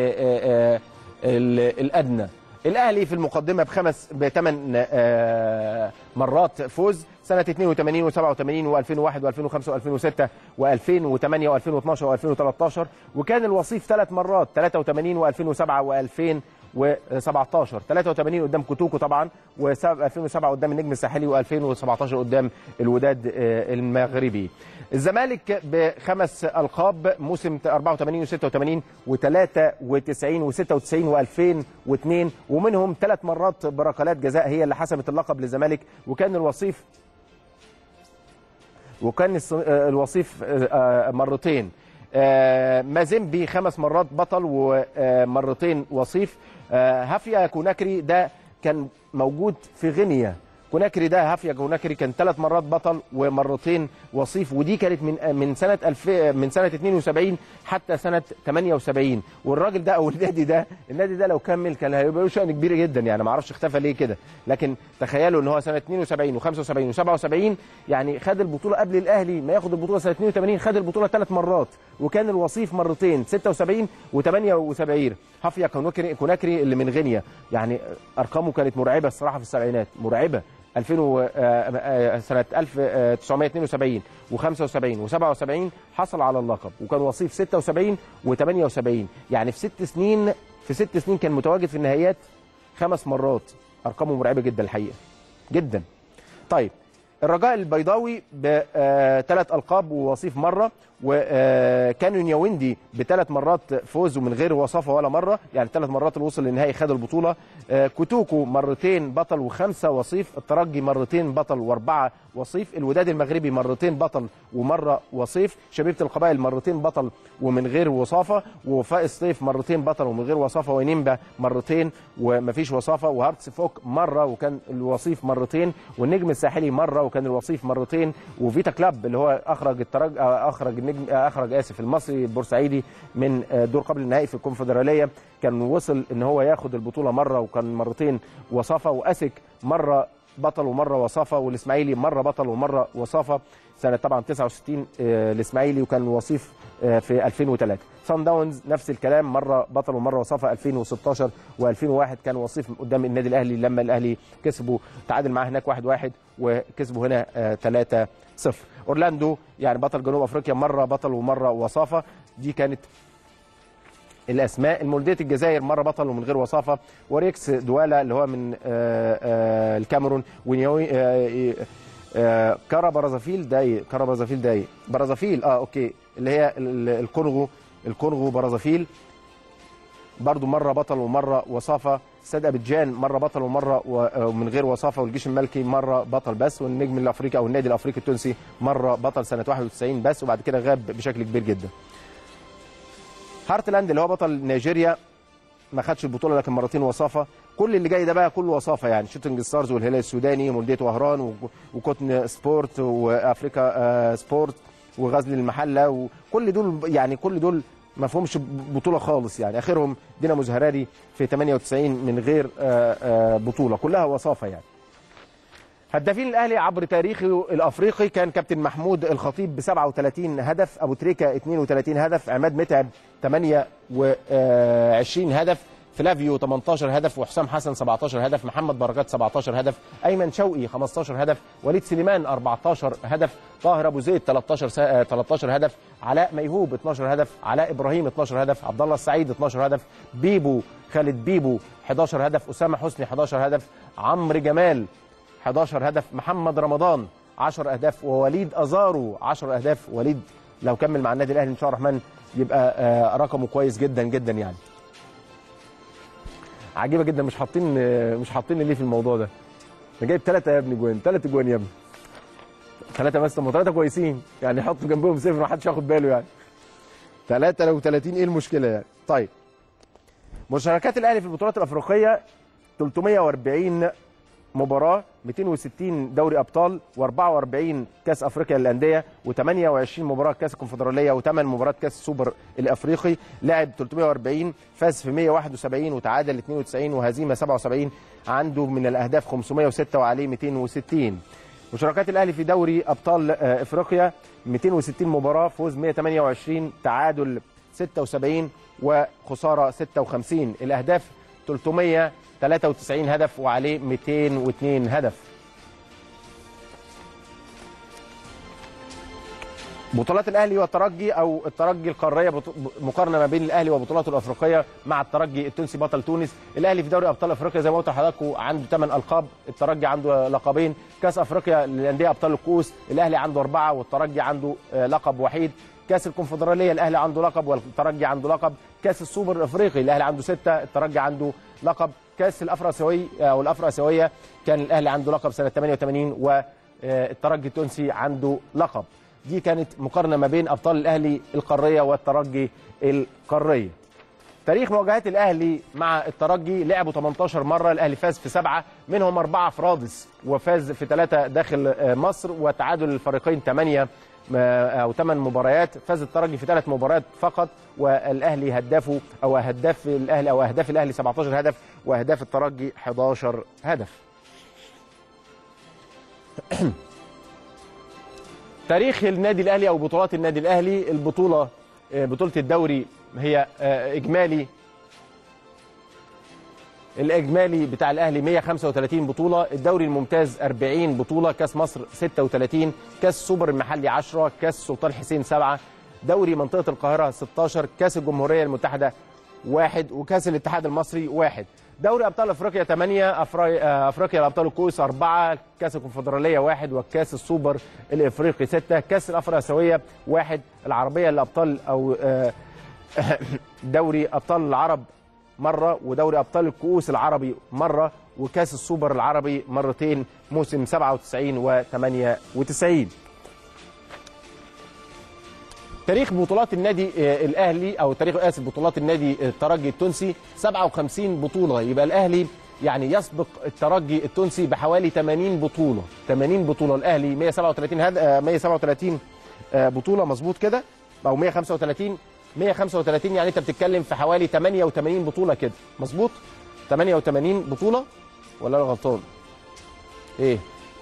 للادنى الاهلي في المقدمه بخمس بثمان مرات فوز سنه 82 و87 و2001 و2005 و2006 و2008 و2012 و2013 وكان الوصيف ثلاث مرات 83 و2007 و2000 و17 83 قدام كوتوكو طبعا و2007 قدام النجم الساحلي و2017 قدام الوداد آه، المغربي الزمالك بخمس القاب موسم 84 و86 و93 و96 و2002 ومنهم ثلاث مرات بركلات جزاء هي اللي حسمت اللقب للزمالك وكان الوصيف وكان الص- آه، الوصيف آه، آه، مرتين آه، مازيمبي خمس مرات بطل ومرتين وصيف آه، هافيا كوناكري ده كان موجود في غينيا كوناكري ده هافيا كوناكري كان ثلاث مرات بطل ومرتين وصيف ودي كانت من من سنه 2000 من سنه 72 حتى سنه 78 والراجل ده او النادي ده النادي ده لو كمل كان هيبقى له شأن كبير جدا يعني ما اعرفش اختفى ليه كده لكن تخيلوا ان هو سنه 72 و75 و77 يعني خد البطوله قبل الاهلي ما ياخد البطوله سنه 82 خد البطوله ثلاث مرات وكان الوصيف مرتين 76 و78 هافيا كوناكري كوناكري اللي من غينيا يعني ارقامه كانت مرعبه الصراحه في السبعينات مرعبه 2000 و- آه، آه، سنه 1972 و75 و77 حصل على اللقب وكان وصيف 76 و78 يعني في ست سنين في ست سنين كان متواجد في النهائيات خمس مرات ارقامه مرعبه جدا الحقيقه جدا طيب الرجاء البيضاوي بثلاث القاب ووصيف مره وكان نياوندي بثلاث مرات فوز ومن غير وصافه ولا مره يعني ثلاث مرات اللي وصل للنهائي خد البطوله آه، كوتوكو مرتين بطل وخمسه وصيف الترجي مرتين بطل واربعه وصيف الوداد المغربي مرتين بطل ومره وصيف شبيبه القبائل مرتين بطل ومن غير وصافه ووفاء الصيف مرتين بطل ومن غير وصافه ونيمبا مرتين ومفيش وصافه وهارتس فوك مره وكان الوصيف مرتين والنجم الساحلي مره وكان الوصيف مرتين وفيتا كلاب اللي هو اخرج الترج آه، اخرج النجم آه، اخرج اسف المصري البورسعيدي من آه، دور قبل النهائي في الكونفدراليه كان وصل ان هو ياخد البطوله مره وكان مرتين وصافه واسك مره بطل ومره وصافه والاسماعيلي مره بطل ومره وصافه سنه طبعا 69 آه، الاسماعيلي وكان وصيف آه، في 2003 سان داونز نفس الكلام مره بطل ومره وصافه 2016 و2001 كان وصيف قدام النادي الاهلي لما الاهلي كسبوا تعادل معاه هناك 1-1 وكسبوا هنا 3-0 اورلاندو يعني بطل جنوب افريقيا مره بطل ومره وصافه دي كانت الاسماء المولوديه الجزائر مره بطل ومن غير وصافه وريكس دوالا اللي هو من آه، آه، الكاميرون ونيوي آه، آه، كارا برازافيل داي كارا برازافيل داي برازافيل اه اوكي اللي هي ال- ال- الكونغو الكونغو برازافيل برضو مره بطل ومره وصافه ساد ابيجان مره بطل ومره و- آه، ومن غير وصافه والجيش الملكي مره بطل بس والنجم الافريقي او النادي الافريقي التونسي مره بطل سنه 91 بس وبعد كده غاب بشكل كبير جدا هارتلاند اللي هو بطل نيجيريا ما خدش البطوله لكن مرتين وصافه كل اللي جاي ده بقى كله وصافه يعني شوتنج ستارز والهلال السوداني ومولديه وهران و- وكوتن سبورت وافريكا آه، سبورت وغزل المحله وكل دول يعني كل دول ما فيهمش بطوله خالص يعني اخرهم دينامو زهراري في 98 من غير آه، آه، بطوله كلها وصافه يعني هدافين الاهلي عبر تاريخه الافريقي كان كابتن محمود الخطيب ب 37 هدف ابو تريكه 32 هدف عماد متعب 28 هدف فلافيو 18 هدف وحسام حسن 17 هدف محمد بركات 17 هدف ايمن شوقي 15 هدف وليد سليمان 14 هدف طاهر ابو زيد 13 سا... 13 هدف علاء ميهوب 12 هدف علاء ابراهيم 12 هدف عبد الله السعيد 12 هدف بيبو خالد بيبو 11 هدف اسامه حسني 11 هدف عمرو جمال 11 هدف محمد رمضان 10 اهداف ووليد ازارو 10 اهداف وليد لو كمل مع النادي الاهلي ان شاء الله الرحمن يبقى آه، رقمه كويس جدا جدا يعني عجيبه جدا مش حاطين آه، مش حاطين ليه في الموضوع ده انا جايب ثلاثه يا ابني جوان ثلاث جوان يا ابني ثلاثه بس طب ثلاثه كويسين يعني حطوا جنبهم صفر ما حدش ياخد باله يعني ثلاثه لو 30 ايه المشكله يعني طيب مشاركات الاهلي في البطولات الافريقيه 340 مباراه 260 دوري ابطال و44 كاس افريقيا للانديه و28 مباراه كاس الكونفدراليه و8 مباريات كاس السوبر الافريقي لعب 340 فاز في 171 وتعادل 92 وهزيمه 77 عنده من الاهداف 506 وعليه 260 مشاركات الاهلي في دوري ابطال آه، افريقيا 260 مباراه فوز 128 تعادل 76 وخساره 56 الاهداف 393 هدف وعليه 202 هدف بطولات الاهلي والترجي او الترجي القاريه بط- مقارنه ما بين الاهلي وبطولاته الافريقيه مع الترجي التونسي بطل تونس الاهلي في دوري ابطال افريقيا زي ما قلت لحضراتكم عنده 8 القاب الترجي عنده لقبين كاس افريقيا للانديه ابطال الكؤوس الاهلي عنده اربعه والترجي عنده آه، لقب وحيد كاس الكونفدراليه الاهلي عنده لقب والترجي عنده لقب كاس السوبر الافريقي الاهلي عنده سته الترجي عنده لقب كاس الافراسيوي او الافراسيويه كان الاهلي عنده لقب سنه 88 والترجي التونسي عنده لقب دي كانت مقارنه ما بين ابطال الاهلي القاريه والترجي القاريه تاريخ مواجهات الاهلي مع الترجي لعبوا 18 مره الاهلي فاز في سبعه منهم اربعه في رادس وفاز في ثلاثه داخل آه، مصر وتعادل الفريقين 8 او 8 مباريات فاز الترجي في ثلاث مباريات فقط والاهلي هدافه او هداف الاهلي او اهداف الاهلي 17 هدف واهداف الترجي 11 هدف تاريخ النادي الاهلي او بطولات النادي الاهلي البطوله آه، بطوله الدوري هي آه، اجمالي الاجمالي بتاع الاهلي 135 بطوله الدوري الممتاز 40 بطوله كاس مصر 36 كاس سوبر المحلي 10 كاس سلطان حسين 7 دوري منطقه القاهره 16 كاس الجمهوريه المتحده واحد وكاس الاتحاد المصري واحد دوري ابطال افريقيا 8 أفري... آه، افريقيا لابطال الكؤوس 4 كاس الكونفدراليه واحد وكاس السوبر الافريقي 6 كاس الافراسيويه واحد العربيه لابطال او آه، دوري ابطال العرب مره ودوري ابطال الكؤوس العربي مره وكاس السوبر العربي مرتين موسم 97 و 98 تاريخ بطولات النادي آه، الاهلي او تاريخ اسف بطولات النادي الترجي التونسي 57 بطوله يبقى الاهلي يعني يسبق الترجي التونسي بحوالي 80 بطوله 80 بطوله الاهلي 137 هد... آه، 137 آه، بطوله مظبوط كده او 135 135 يعني انت بتتكلم في حوالي 88 بطوله كده مظبوط 88 بطوله ولا انا غلطان ايه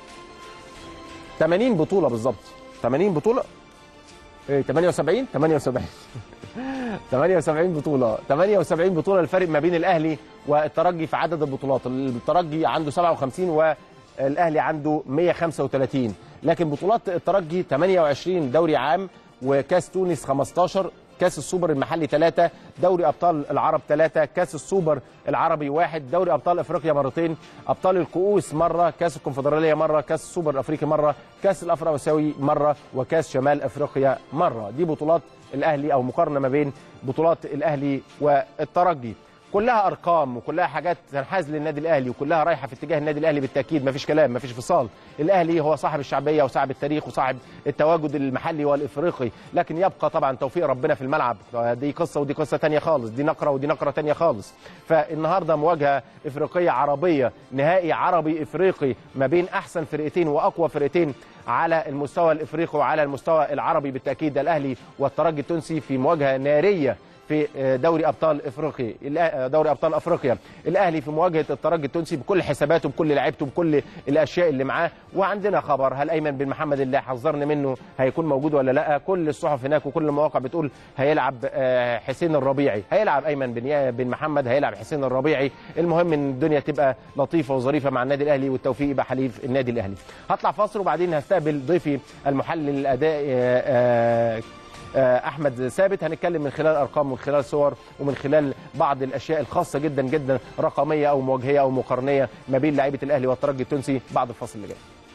80 بطوله بالظبط 80 بطوله ايه 78 78 78 بطولة 78 بطولة الفرق ما بين الأهلي والترجي في عدد البطولات الترجي عنده 57 والأهلي عنده 135 لكن بطولات الترجي 28 دوري عام وكاس تونس 15 كاس السوبر المحلي 3 دوري ابطال العرب 3 كاس السوبر العربي 1 دوري ابطال افريقيا مرتين ابطال الكؤوس مره كاس الكونفدراليه مره كاس السوبر الافريقي مره كاس الافراسيوي مره وكاس شمال افريقيا مره دي بطولات الاهلي او مقارنه ما بين بطولات الاهلي والترجي كلها ارقام وكلها حاجات تنحاز للنادي الاهلي وكلها رايحه في اتجاه النادي الاهلي بالتاكيد مفيش كلام مفيش فصال الاهلي هو صاحب الشعبيه وصاحب التاريخ وصاحب التواجد المحلي والافريقي لكن يبقى طبعا توفيق ربنا في الملعب دي قصه ودي قصه تانية خالص دي نقره ودي نقره تانية خالص فالنهارده مواجهه افريقيه عربيه نهائي عربي افريقي ما بين احسن فرقتين واقوى فرقتين على المستوى الافريقي وعلى المستوى العربي بالتاكيد ده الاهلي والترجي التونسي في مواجهه ناريه في آه، دوري ابطال افريقيا الأ- آه، دوري ابطال افريقيا الاهلي في مواجهه الترجي التونسي بكل حساباته بكل لعيبته بكل الاشياء اللي معاه وعندنا خبر هل ايمن بن محمد اللي حذرنا منه هيكون موجود ولا لا كل الصحف هناك وكل المواقع بتقول هيلعب آه، حسين الربيعي هيلعب ايمن بن يا- بن محمد هيلعب حسين الربيعي المهم ان الدنيا تبقى لطيفه وظريفه مع النادي الاهلي والتوفيق يبقى حليف النادي الاهلي هطلع فاصل وبعدين هستقبل ضيفي المحلل الاداء آه، آه، آه، احمد ثابت هنتكلم من خلال ارقام ومن خلال صور ومن خلال بعض الاشياء الخاصه جدا جدا رقميه او مواجهيه او مقارنيه ما بين لعيبه الاهلي والترجي التونسي بعد الفاصل اللي جاي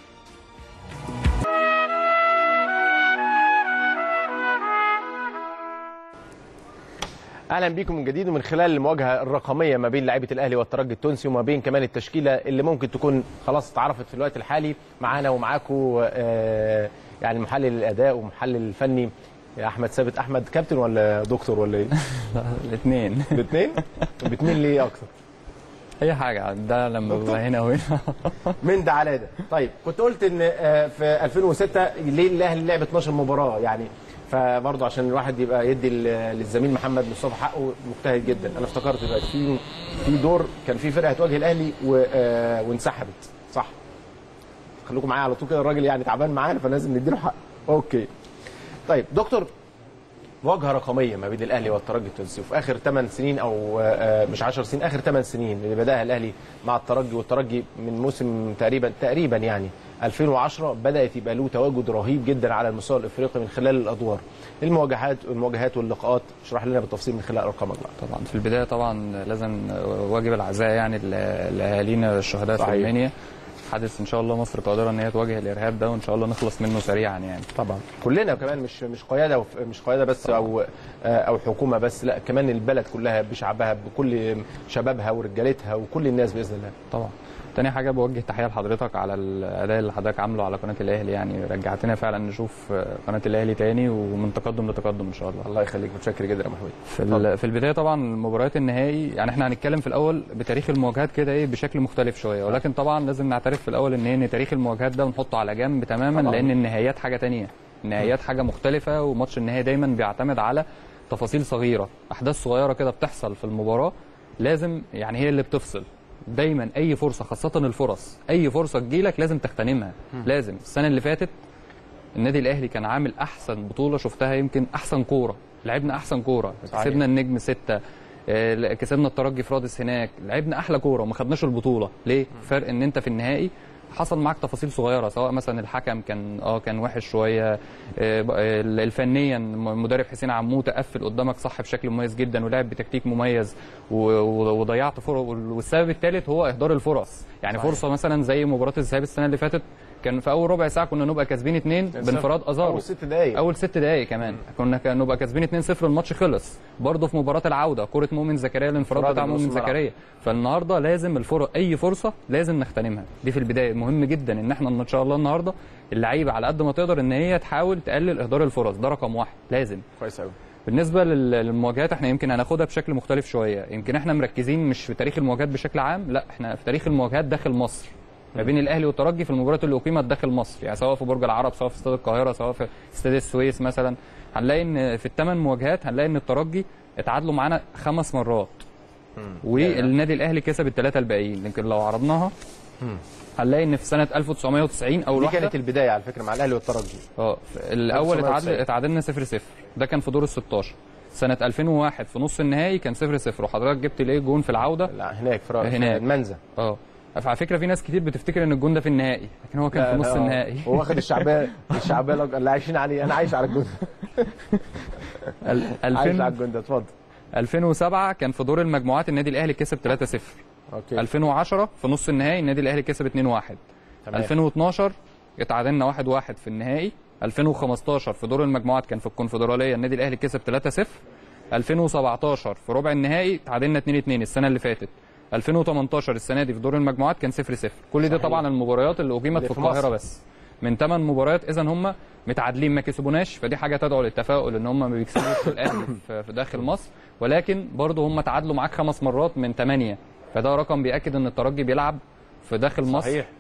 اهلا بيكم من جديد ومن خلال المواجهه الرقميه ما بين لعيبه الاهلي والترجي التونسي وما بين كمان التشكيله اللي ممكن تكون خلاص اتعرفت في الوقت الحالي معانا ومعاكم آه، يعني محلل الاداء ومحلل الفني يا احمد ثابت احمد كابتن ولا دكتور ولا ايه؟ الاثنين الاثنين؟ بتميل ليه اكتر؟ اي حاجه ده لما ببقى هنا وهنا من ده على ده طيب كنت قلت ان آه، في 2006 ليه الاهلي لعب 12 مباراه يعني فبرضه عشان الواحد يبقى يدي ل- للزميل محمد مصطفى حقه مجتهد جدا انا افتكرت دلوقتي في في دور كان في فرقه هتواجه الاهلي و- آه، وانسحبت صح خليكم معايا على طول كده الراجل يعني تعبان معانا فلازم نديله حق اوكي طيب دكتور مواجهه رقميه ما بين الاهلي والترجي التونسي وفي اخر 8 سنين او آه، مش 10 سنين اخر 8 سنين اللي بداها الاهلي مع الترجي والترجي من موسم تقريبا تقريبا يعني 2010 بدات يبقى له تواجد رهيب جدا على المستوى الافريقي من خلال الادوار المواجهات المواجهات واللقاءات اشرح لنا بالتفصيل من خلال ارقامك بقى طبعا في البدايه طبعا لازم واجب العزاء يعني ل- لاهالينا الشهداء في صحيح. المنيا حادث ان شاء الله مصر قادره ان هي تواجه الارهاب ده وان شاء الله نخلص منه سريعا يعني طبعا كلنا كمان مش مش قياده وف- مش قياده بس او آه، او حكومه بس لا كمان البلد كلها بشعبها بكل شبابها ورجالتها وكل الناس باذن الله طبعا تاني حاجه بوجه تحيه لحضرتك على الاداء اللي حضرتك عامله على قناه الاهلي يعني رجعتنا فعلا نشوف قناه الاهلي تاني ومن تقدم لتقدم ان شاء الله الله يخليك متشكر جدا يا محمود في ال- في البدايه طبعا مباريات النهائي يعني احنا هنتكلم في الاول بتاريخ المواجهات كده ايه بشكل مختلف شويه ولكن طبعا لازم نعترف في الاول ان ان تاريخ المواجهات ده ونحطه على جنب تماما طبعاً. لان النهائيات حاجه تانية النهائيات حاجه مختلفه وماتش النهائي دايما بيعتمد على تفاصيل صغيره احداث صغيره كده بتحصل في المباراه لازم يعني هي اللي بتفصل دايما اي فرصه خاصه الفرص اي فرصه تجيلك لازم تغتنمها لازم السنه اللي فاتت النادي الاهلي كان عامل احسن بطوله شفتها يمكن احسن كوره لعبنا احسن كوره صحيح. كسبنا النجم ستة آه، كسبنا الترجي في رادس هناك لعبنا احلى كوره وما خدناش البطوله ليه فرق ان انت في النهائي حصل معاك تفاصيل صغيره سواء مثلا الحكم كان اه كان وحش شويه آه، ب- آه، الفنيا مدرب حسين عموته قفل قدامك صح بشكل مميز جدا ولعب بتكتيك مميز و- و- وضيعت فرص والسبب الثالث هو اهدار الفرص يعني صحيح. فرصه مثلا زي مباراه الذهاب السنه اللي فاتت كان في اول ربع ساعه كنا نبقى كاسبين اثنين بانفراد ازارو اول ست دقايق اول ست دقائق كمان كنا كان نبقى كاسبين 2-0 الماتش خلص برضه في مباراه العوده كره مؤمن زكريا الانفراد انفراد بتاع من نص مؤمن الملعب. زكريا فالنهارده لازم الفرص اي فرصه لازم نغتنمها دي في البدايه مهم جدا ان احنا ان شاء الله النهارده اللعيبه على قد ما تقدر ان هي تحاول تقلل اهدار الفرص ده رقم واحد لازم كويس قوي بالنسبه لل- للمواجهات احنا يمكن هناخدها بشكل مختلف شويه يمكن احنا مركزين مش في تاريخ المواجهات بشكل عام لا احنا في تاريخ المواجهات داخل مصر ما بين الاهلي والترجي في المباريات اللي اقيمت داخل مصر يعني سواء في برج العرب سواء في استاد القاهره سواء في استاد السويس مثلا هنلاقي ان في الثمان مواجهات هنلاقي ان الترجي اتعادلوا معانا خمس مرات والنادي الاهلي كسب الثلاثه الباقيين لكن لو عرضناها هنلاقي ان في سنه 1990 اول دي واحده كانت البدايه على فكره مع الاهلي والترجي اه الاول 1990. اتعادل اتعادلنا 0 0 ده كان في دور ال 16 سنه 2001 في نص النهائي كان 0 0 وحضرتك جبت ليه جون في العوده لا هناك في رأ- في هناك. المنزه اه على فكره في ناس كتير بتفتكر ان الجون ده في النهائي لكن هو كان في نص لا، آه. النهائي هو واخد الشعبيه الشعبيه الأج- اللي عايشين عليه انا عايش على الجون ال- عايش على 2000 الجون ده اتفضل 2007 كان في دور المجموعات النادي الاهلي كسب 3 0 اوكي 2010 في نص النهائي النادي الاهلي كسب 2 1 تمام. 2012 اتعادلنا 1 1 في النهائي 2015 في دور المجموعات كان في الكونفدراليه النادي الاهلي كسب 3 0 2017 في ربع النهائي تعادلنا 2 2 السنه اللي فاتت 2018 السنه دي في دور المجموعات كان 0 0 كل دي صحيح. طبعا المباريات اللي اقيمت اللي في في القاهره مصر. بس من 8 مباريات اذا هم متعادلين ما كسبوناش فدي حاجه تدعو للتفاؤل ان هم ما بيكسبوش الاهلي في- في داخل مصر ولكن برضه هم تعادلوا معاك خمس مرات من 8 فده رقم بياكد ان الترجي بيلعب في داخل مصر صحيح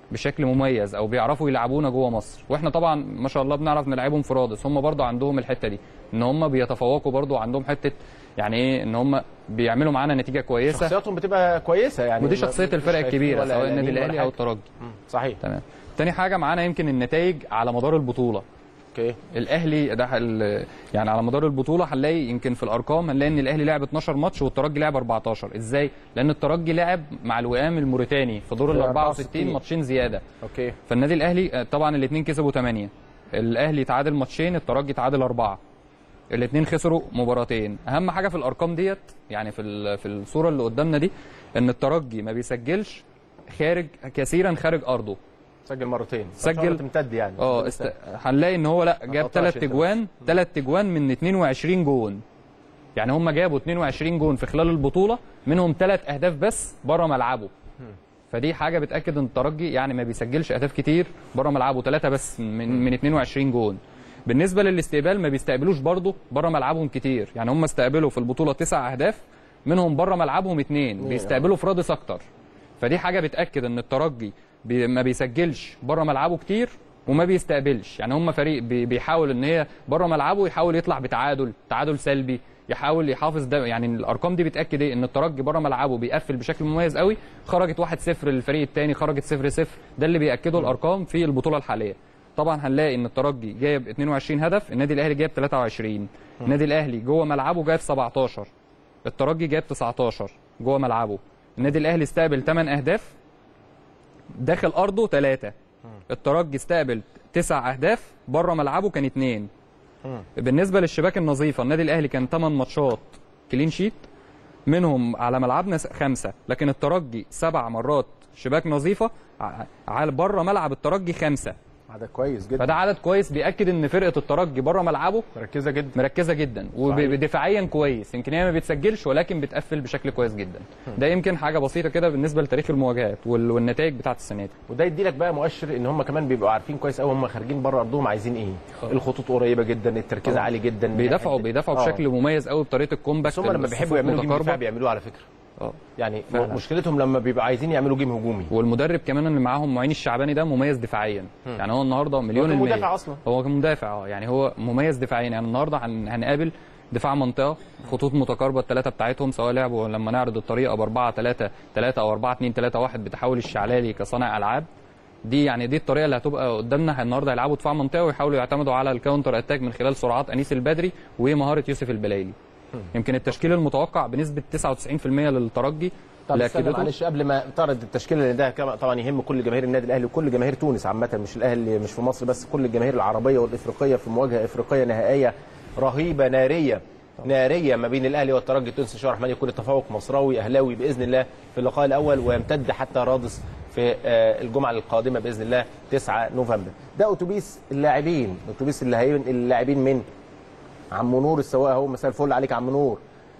بشكل مميز او بيعرفوا يلعبونا جوه مصر واحنا طبعا ما شاء الله بنعرف نلعبهم في رادس هم برضو عندهم الحته دي ان هم بيتفوقوا برضو عندهم حته يعني ايه ان هم بيعملوا معانا نتيجه كويسه شخصياتهم بتبقى كويسه يعني ودي ما- شخصيه مش الفرق شايفين الكبيره ولا سواء النادي قلقانين ولا الاهلي او حاجة. الترجي مم. صحيح تمام تاني حاجه معانا يمكن النتائج على مدار البطوله اوكي الاهلي ده ال- يعني على مدار البطوله هنلاقي يمكن في الارقام هنلاقي ان الاهلي لعب 12 ماتش والترجي لعب 14 ازاي لان الترجي لعب مع الوئام الموريتاني في دور ال 64 64 ماتشين زياده اوكي فالنادي الاهلي آه، طبعا الاثنين كسبوا 8 الاهلي تعادل ماتشين الترجي تعادل أربعة الاثنين خسروا مباراتين اهم حاجه في الارقام ديت يعني في ال- في الصوره اللي قدامنا دي ان الترجي ما بيسجلش خارج كثيرا خارج ارضه سجل مرتين سجل- تمتد يعني اه است... هنلاقي ان هو لا جاب قطعش ثلاث انت اجوان ثلاث اجوان من 22 جون يعني هم جابوا 22 جون في خلال البطوله منهم ثلاث اهداف بس بره ملعبه فدي حاجه بتاكد ان الترجي يعني ما بيسجلش اهداف كتير بره ملعبه ثلاثه بس من من 22 جون بالنسبه للاستقبال ما بيستقبلوش برضه بره ملعبهم كتير يعني هم استقبلوا في البطوله تسع اهداف منهم بره ملعبهم اثنين بيستقبلوا في رادس اكتر فدي حاجه بتاكد ان الترجي بي ما بيسجلش بره ملعبه كتير وما بيستقبلش يعني هم فريق بي بيحاول ان هي بره ملعبه يحاول يطلع بتعادل تعادل سلبي يحاول يحافظ ده يعني الارقام دي بتاكد ايه ان الترجي بره ملعبه بيقفل بشكل مميز قوي خرجت 1-0 للفريق الثاني خرجت 0-0 ده اللي بياكده الارقام في البطوله الحاليه طبعا هنلاقي ان الترجي جايب 22 هدف النادي الاهلي جايب 23 النادي الاهلي جوه ملعبه جايب 17 الترجي جايب 19 جوه ملعبه النادي الاهلي استقبل 8 اهداف داخل ارضه 3 الترجي استقبل 9 اهداف بره ملعبه كان 2 بالنسبه للشباك النظيفه النادي الاهلي كان 8 ماتشات كلين شيت منهم على ملعبنا س- خمسه لكن الترجي سبع مرات شباك نظيفه ع- على بره ملعب الترجي خمسه هذا كويس جدا فده عدد كويس بياكد ان فرقه الترجي بره ملعبه مركزه جدا مركزه جدا صحيح. ودفاعيا كويس يمكن هي ما بتسجلش ولكن بتقفل بشكل كويس جدا ده يمكن حاجه بسيطه كده بالنسبه لتاريخ المواجهات وال- والنتائج بتاعه السنه دي وده يدي لك بقى مؤشر ان هم كمان بيبقوا عارفين كويس قوي هم خارجين بره ارضهم عايزين ايه الخطوط قريبه جدا التركيز طبعا. عالي جدا بيدافعوا بيدافعوا آه. بشكل مميز قوي بطريقه الكومباك بس هم لما بيحبوا يعملوا جيم دفاع بيعملوه على فكره اه يعني فعلا. مشكلتهم لما بيبقوا عايزين يعملوا جيم هجومي والمدرب كمان اللي معاهم معين الشعباني ده مميز دفاعيا يعني هو النهارده مليون هو كان المية مدافع أصلاً. هو كان مدافع اه يعني هو مميز دفاعيا يعني النهارده هن- هنقابل دفاع منطقه خطوط متقاربه الثلاثه بتاعتهم سواء لعبوا لما نعرض الطريقه ب 4 3 3 او 4 2 3 1 بتحول الشعلالي كصانع العاب دي يعني دي الطريقه اللي هتبقى قدامنا النهارده هيلعبوا دفاع منطقه ويحاولوا يعتمدوا على الكاونتر اتاك من خلال سرعات انيس البدري ومهاره يوسف البلايلي يمكن التشكيل المتوقع بنسبه 99% للترجي طب اللي استنى أكدته- معلش قبل ما تعرض التشكيله لان ده كما- طبعا يهم كل جماهير النادي الاهلي وكل جماهير تونس عامه مش الاهلي مش في مصر بس كل الجماهير العربيه والافريقيه في مواجهه افريقيه نهائيه رهيبه ناريه ناريه ما بين الاهلي والترجي التونسي شهر رحمن يكون التفوق مصراوي اهلاوي باذن الله في اللقاء الاول ويمتد حتى رادس في آه، الجمعه القادمه باذن الله 9 نوفمبر ده اتوبيس اللاعبين اتوبيس اللي هينقل اللاعبين من عم نور السواق اهو مساء الفل عليك يا عم نور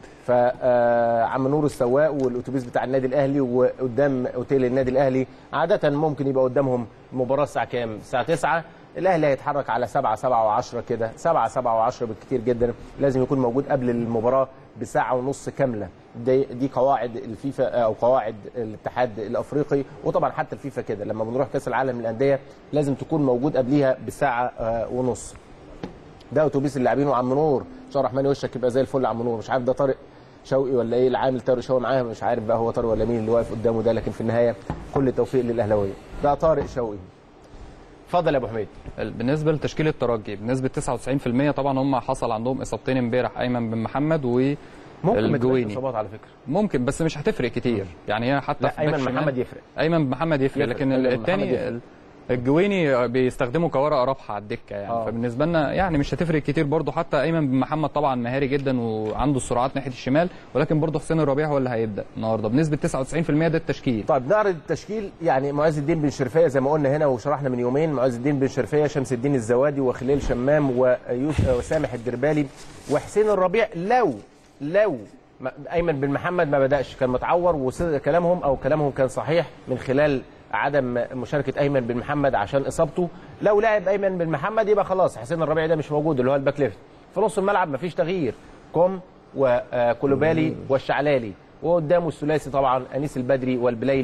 فعم نور السواق والاتوبيس بتاع النادي الاهلي وقدام اوتيل النادي الاهلي عاده ممكن يبقى قدامهم المباراه الساعه كام؟ الساعه 9 الاهلي هيتحرك على 7 7 و10 كده 7 7 و10 بالكثير جدا لازم يكون موجود قبل المباراه بساعه ونص كامله دي, دي قواعد الفيفا او قواعد الاتحاد الافريقي وطبعا حتى الفيفا كده لما بنروح كاس العالم للانديه لازم تكون موجود قبليها بساعه آه، ونص ده اتوبيس اللاعبين وعم نور ان شاء الله الرحمن وشك يبقى زي الفل يا عم نور مش عارف ده طارق شوقي ولا ايه العامل طارق شوقي معاه مش عارف بقى هو طارق ولا مين اللي واقف قدامه ده لكن في النهايه كل التوفيق للاهلاويه ده طارق شوقي اتفضل يا ابو حميد بالنسبه لتشكيل الترجي بنسبه 99% طبعا هم حصل عندهم اصابتين امبارح ايمن بن محمد و ممكن ما تبقاش الجويني اصابات على فكره ممكن بس مش هتفرق كتير يعني هي حتى لا في باك ايمن شمال- محمد يفرق ايمن بن محمد يفرق, يفرق. لكن أيمن محمد الثاني يفرق. الجويني بيستخدموا كورقه رابحه على الدكه يعني آه. فبالنسبه لنا يعني مش هتفرق كتير برضو حتى ايمن بن محمد طبعا مهاري جدا وعنده السرعات ناحيه الشمال ولكن برضو حسين الربيع هو اللي هيبدا النهارده بنسبه 99% ده التشكيل طيب نعرض التشكيل يعني معز الدين بن شرفيه زي ما قلنا هنا وشرحنا من يومين معز الدين بن شرفيه شمس الدين الزوادي وخليل شمام ويوسف وسامح الدربالي وحسين الربيع لو لو ما- ايمن بن محمد ما بداش كان متعور وكلامهم او كلامهم كان صحيح من خلال عدم مشاركه ايمن بن محمد عشان اصابته لو لعب ايمن بن محمد يبقى خلاص حسين الربيع ده مش موجود اللي هو الباك ليفت في نص الملعب مفيش تغيير كوم وكولوبالي والشعلالي وقدامه الثلاثي طبعا انيس البدري والبليلي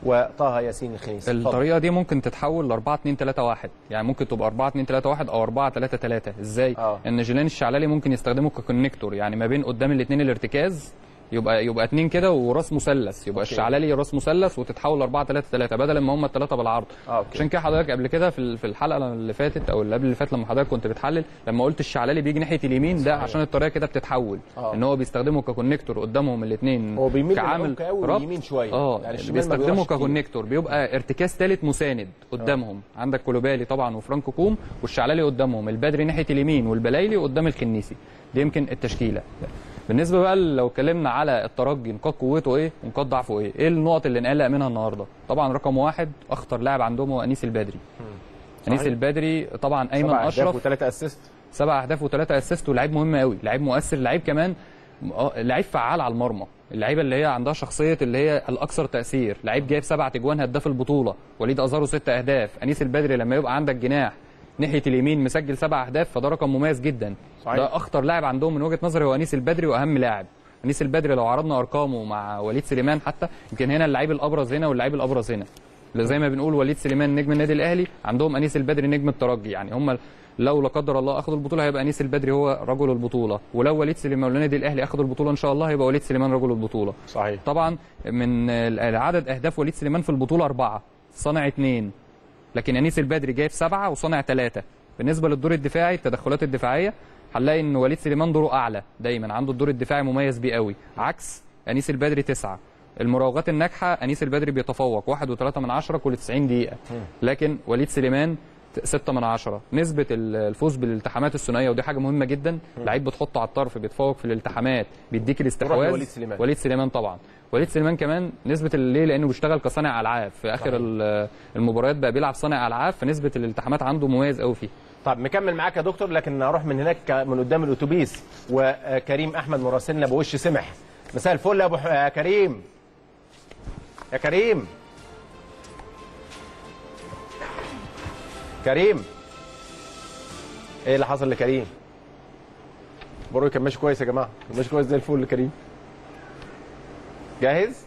وطه ياسين الخنيسي اتفضل. الطريقه دي ممكن تتحول ل 4 2 3 1 يعني ممكن تبقى 4 2 3 1 او 4 3 3 ازاي آه. ان جيلان الشعلالي ممكن يستخدمه ككونكتور يعني ما بين قدام الاثنين الارتكاز يبقى يبقى اتنين كده وراس مثلث يبقى أوكي. الشعلالي راس مثلث وتتحول 4 3 3 بدل ما هم الثلاثه بالعرض آه، أوكي. عشان كده حضرتك قبل كده في ال- في الحلقه اللي فاتت او اللي قبل اللي فات لما حضرتك كنت بتحلل لما قلت الشعلالي بيجي ناحيه اليمين ده عشان الطريقه كده بتتحول آه. ان هو بيستخدمه ككونكتور قدامهم الاثنين هو بيميل كعامل للعمق قوي ربط. واليمين شوية. اه يعني الشمال ما بيستخدمه بيروحش كتير. ككونكتور بيبقى ارتكاز ثالث مساند قدامهم عندك كولوبالي طبعا وفرانكو كوم والشعلالي قدامهم البدري ناحيه اليمين والبلايلي قدام الخنيسي دي يمكن التشكيله بالنسبه بقى لو اتكلمنا على الترجي نقاط قوته ايه ونقاط ضعفه ايه ايه النقط اللي نقلق منها النهارده طبعا رقم واحد اخطر لاعب عندهم هو انيس البدري انيس صحيح. البدري طبعا ايمن سبع أهداف اشرف وثلاثة اسيست سبع اهداف وثلاثه اسيست ولاعيب مهم قوي لعيب مؤثر لعيب كمان آه، لعيب فعال على المرمى اللعيبه اللي هي عندها شخصيه اللي هي الاكثر تاثير لعيب جايب سبع تجوان هداف البطوله وليد ازارو ست اهداف انيس البدري لما يبقى عندك جناح ناحيه اليمين مسجل سبع اهداف فده رقم مميز جدا صحيح. ده اخطر لاعب عندهم من وجهه نظري هو انيس البدري واهم لاعب انيس البدري لو عرضنا ارقامه مع وليد سليمان حتى يمكن هنا اللعيب الابرز هنا واللعيب الابرز هنا اللي زي ما بنقول وليد سليمان نجم النادي الاهلي عندهم انيس البدري نجم الترجي يعني هم لو لا قدر الله اخذوا البطوله هيبقى انيس البدري هو رجل البطوله ولو وليد سليمان والنادي الاهلي اخذوا البطوله ان شاء الله هيبقى وليد سليمان رجل البطوله صحيح طبعا من عدد اهداف وليد سليمان في البطوله اربعه صنع اثنين لكن انيس البدري جايب سبعه وصنع ثلاثه بالنسبه للدور الدفاعي التدخلات الدفاعيه هنلاقي ان وليد سليمان دوره اعلى دايما عنده الدور الدفاعي مميز بيه قوي عكس انيس البدري تسعه المراوغات الناجحه انيس البدري بيتفوق واحد وثلاثة من عشرة كل 90 دقيقه لكن وليد سليمان ت- ستة من عشرة نسبة ال- الفوز بالالتحامات الثنائية ودي حاجة مهمة جدا لعيب بتحطه على الطرف بيتفوق في الالتحامات بيديك الاستحواذ لوليد سليمان. وليد سليمان طبعا وليد سليمان كمان نسبة ال- ليه لأنه بيشتغل كصانع ألعاب في آخر صحيح. ال- المباريات بقى بيلعب صانع ألعاب فنسبة الالتحامات عنده مميز قوي فيه طب مكمل معاك يا دكتور لكن هروح من هناك من قدام الاتوبيس وكريم احمد مراسلنا بوش سمح مساء الفل يا ابو ح- يا كريم يا كريم كريم ايه اللي حصل لكريم بروي كان ماشي كويس يا جماعه كان ماشي كويس زي الفل كريم جاهز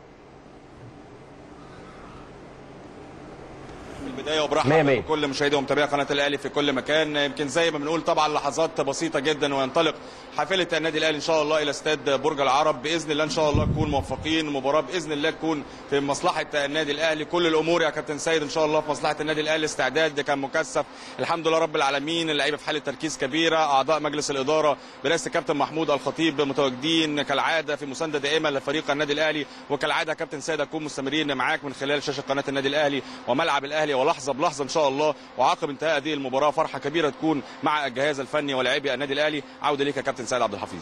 البدايه مية وبرحب مية. بكل مشاهدي ومتابعي قناه الاهلي في كل مكان يمكن زي ما بنقول طبعا لحظات بسيطه جدا وينطلق حافله النادي الاهلي ان شاء الله الى استاد برج العرب باذن الله ان شاء الله نكون موفقين المباراه باذن الله تكون في مصلحه النادي الاهلي كل الامور يا كابتن سيد ان شاء الله في مصلحه النادي الاهلي استعداد كان مكثف الحمد لله رب العالمين اللعيبه في حاله تركيز كبيره اعضاء مجلس الاداره برئاسه الكابتن محمود الخطيب متواجدين كالعاده في مسانده دائمه لفريق النادي الاهلي وكالعاده يا كابتن سيد اكون مستمرين معاك من خلال شاشه قناه النادي الاهلي وملعب الاهلي ولحظه بلحظه ان شاء الله وعقب انتهاء هذه المباراه فرحه كبيره تكون مع الجهاز الفني ولاعبي النادي الاهلي عوده ليك يا كابتن سيد عبد الحفيظ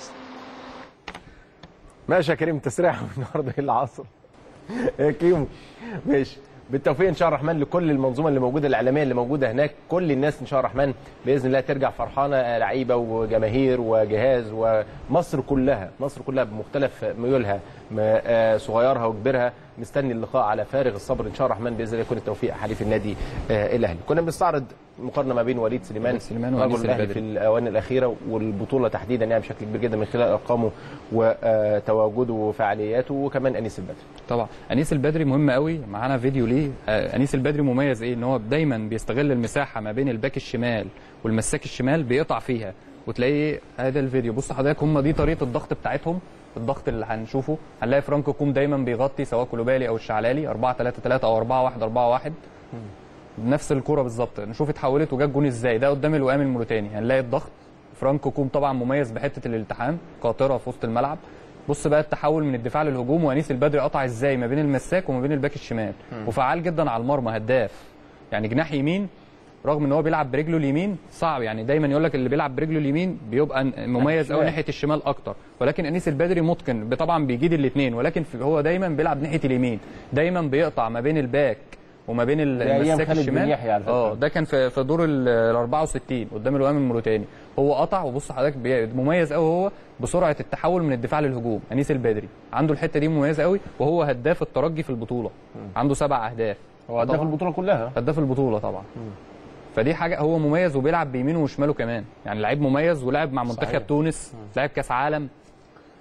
ماشي يا كريم تسريح النهارده ايه اللي حصل؟ يا كيمو ماشي بالتوفيق ان شاء الله الرحمن لكل المنظومه اللي موجوده الاعلاميه اللي موجوده هناك كل الناس ان شاء الله الرحمن باذن الله ترجع فرحانه آه، لعيبه وجماهير وجهاز ومصر كلها مصر كلها بمختلف ميولها م- آه، صغيرها وكبيرها مستني اللقاء على فارغ الصبر ان شاء الله الرحمن باذن الله يكون التوفيق حليف النادي آه، الاهلي كنا بنستعرض مقارنه ما بين وليد سليمان وليد سليمان رجل وأنيس الاهلي البدري. في الاوان الاخيره والبطوله تحديدا يعني بشكل كبير جدا من خلال ارقامه وتواجده وفعالياته وكمان انيس البدري طبعا انيس البدري مهم قوي معانا فيديو ليه آه، انيس البدري مميز ايه ان هو دايما بيستغل المساحه ما بين الباك الشمال والمساك الشمال بيقطع فيها وتلاقي هذا الفيديو بص حضرتك هم دي طريقه الضغط بتاعتهم الضغط اللي هنشوفه هنلاقي فرانكو كوم دايما بيغطي سواء كولوبالي او الشعلالي 4 3 3 او 4 1 4 1 نفس الكوره بالظبط نشوف اتحولت وجت جون ازاي ده قدام الوئام الموريتاني هنلاقي الضغط فرانكو كوم طبعا مميز بحته الالتحام قاطره في وسط الملعب بص بقى التحول من الدفاع للهجوم وانيس البدري قطع ازاي ما بين المساك وما بين الباك الشمال وفعال جدا على المرمى هداف يعني جناح يمين رغم ان هو بيلعب برجله اليمين صعب يعني دايما يقول لك اللي بيلعب برجله اليمين بيبقى مميز قوي الشمال. ناحيه الشمال اكتر ولكن انيس البدري متقن طبعا بيجيد الاثنين ولكن في- هو دايما بيلعب ناحيه اليمين دايما بيقطع ما بين الباك وما بين ال- زي أيام المساك خالد بن الشمال يحيى على فكرة. اه ده كان في في دور ال ال 64 قدام الوئام الموريتاني هو قطع وبص حضرتك بي- مميز قوي هو بسرعه التحول من الدفاع للهجوم انيس البدري عنده الحته دي مميزه قوي وهو هداف الترجي في البطوله عنده سبع اهداف هو هداف طبعاً. البطوله كلها هداف البطوله طبعا فدي حاجه هو مميز وبيلعب بيمينه وشماله كمان يعني لعيب مميز ولعب مع منتخب صحيح. تونس لعب كاس عالم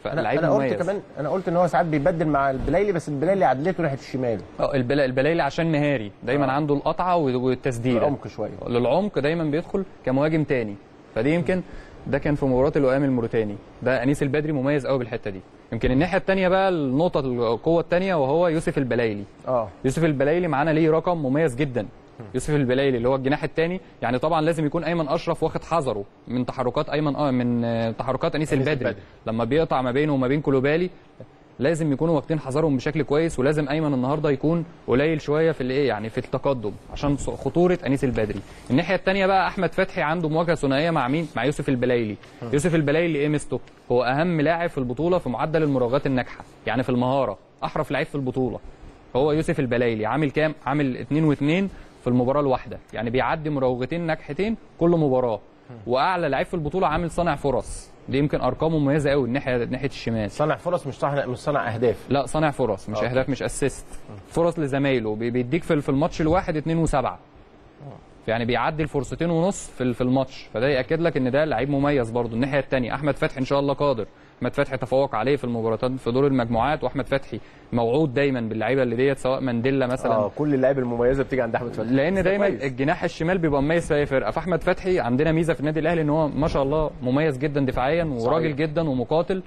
انا فلعيب انا قلت مميز كمان انا قلت ان هو ساعات بيبدل مع البلايلي بس البلايلي عدلته ناحيه الشمال اه البلا- البلايلي عشان مهاري دايما آه. عنده القطعه والتسديده عمق شويه للعمق دايما بيدخل كمهاجم تاني فدي يمكن ده كان في مباراه الوئام الموريتاني ده انيس البدري مميز قوي بالحته دي يمكن الناحيه الثانيه بقى النقطه القوه الثانيه وهو يوسف البلايلي اه يوسف البلايلي معانا ليه رقم مميز جدا يوسف البلايلي اللي هو الجناح الثاني يعني طبعا لازم يكون ايمن اشرف واخد حذره من تحركات ايمن آه من آه، تحركات انيس أنيس البدري البدري. لما بيقطع ما بينه وما بين كولوبالي لازم يكونوا واخدين حذرهم بشكل كويس ولازم ايمن النهارده يكون قليل شويه في الايه يعني في التقدم عشان خطوره انيس البدري الناحيه الثانيه بقى احمد فتحي عنده مواجهه ثنائيه مع مين مع يوسف البلايلي يوسف البلايلي ايه ميزته هو اهم لاعب في البطوله في معدل المراوغات الناجحه يعني في المهاره احرف لعيب في البطوله هو يوسف البلايلي عامل كام عامل 2 و2 في المباراه الواحده يعني بيعدي مراوغتين ناجحتين كل مباراه واعلى لعيب في البطوله عامل صانع فرص دي يمكن ارقامه مميزه قوي الناحيه ناحيه الشمال صنع فرص مش صنع مش صنع اهداف لا صانع فرص مش أوكي. اهداف مش اسيست فرص لزمايله بي- بيديك في في الماتش الواحد 2 و7 يعني بيعدي الفرصتين ونص في ال- في الماتش فده ياكد لك ان ده لعيب مميز برضه الناحيه الثانيه احمد فتحي ان شاء الله قادر احمد فتحي تفوق عليه في المباريات في دور المجموعات واحمد فتحي موعود دايما باللعيبه اللي ديت سواء مانديلا مثلا اه كل اللعيبه المميزه بتيجي عند احمد فتحي لان بس دايما كويس. الجناح الشمال بيبقى مميز في اي فرقه فاحمد فتحي عندنا ميزه في النادي الاهلي ان هو ما شاء الله مميز جدا دفاعيا وراجل صحيح. جدا ومقاتل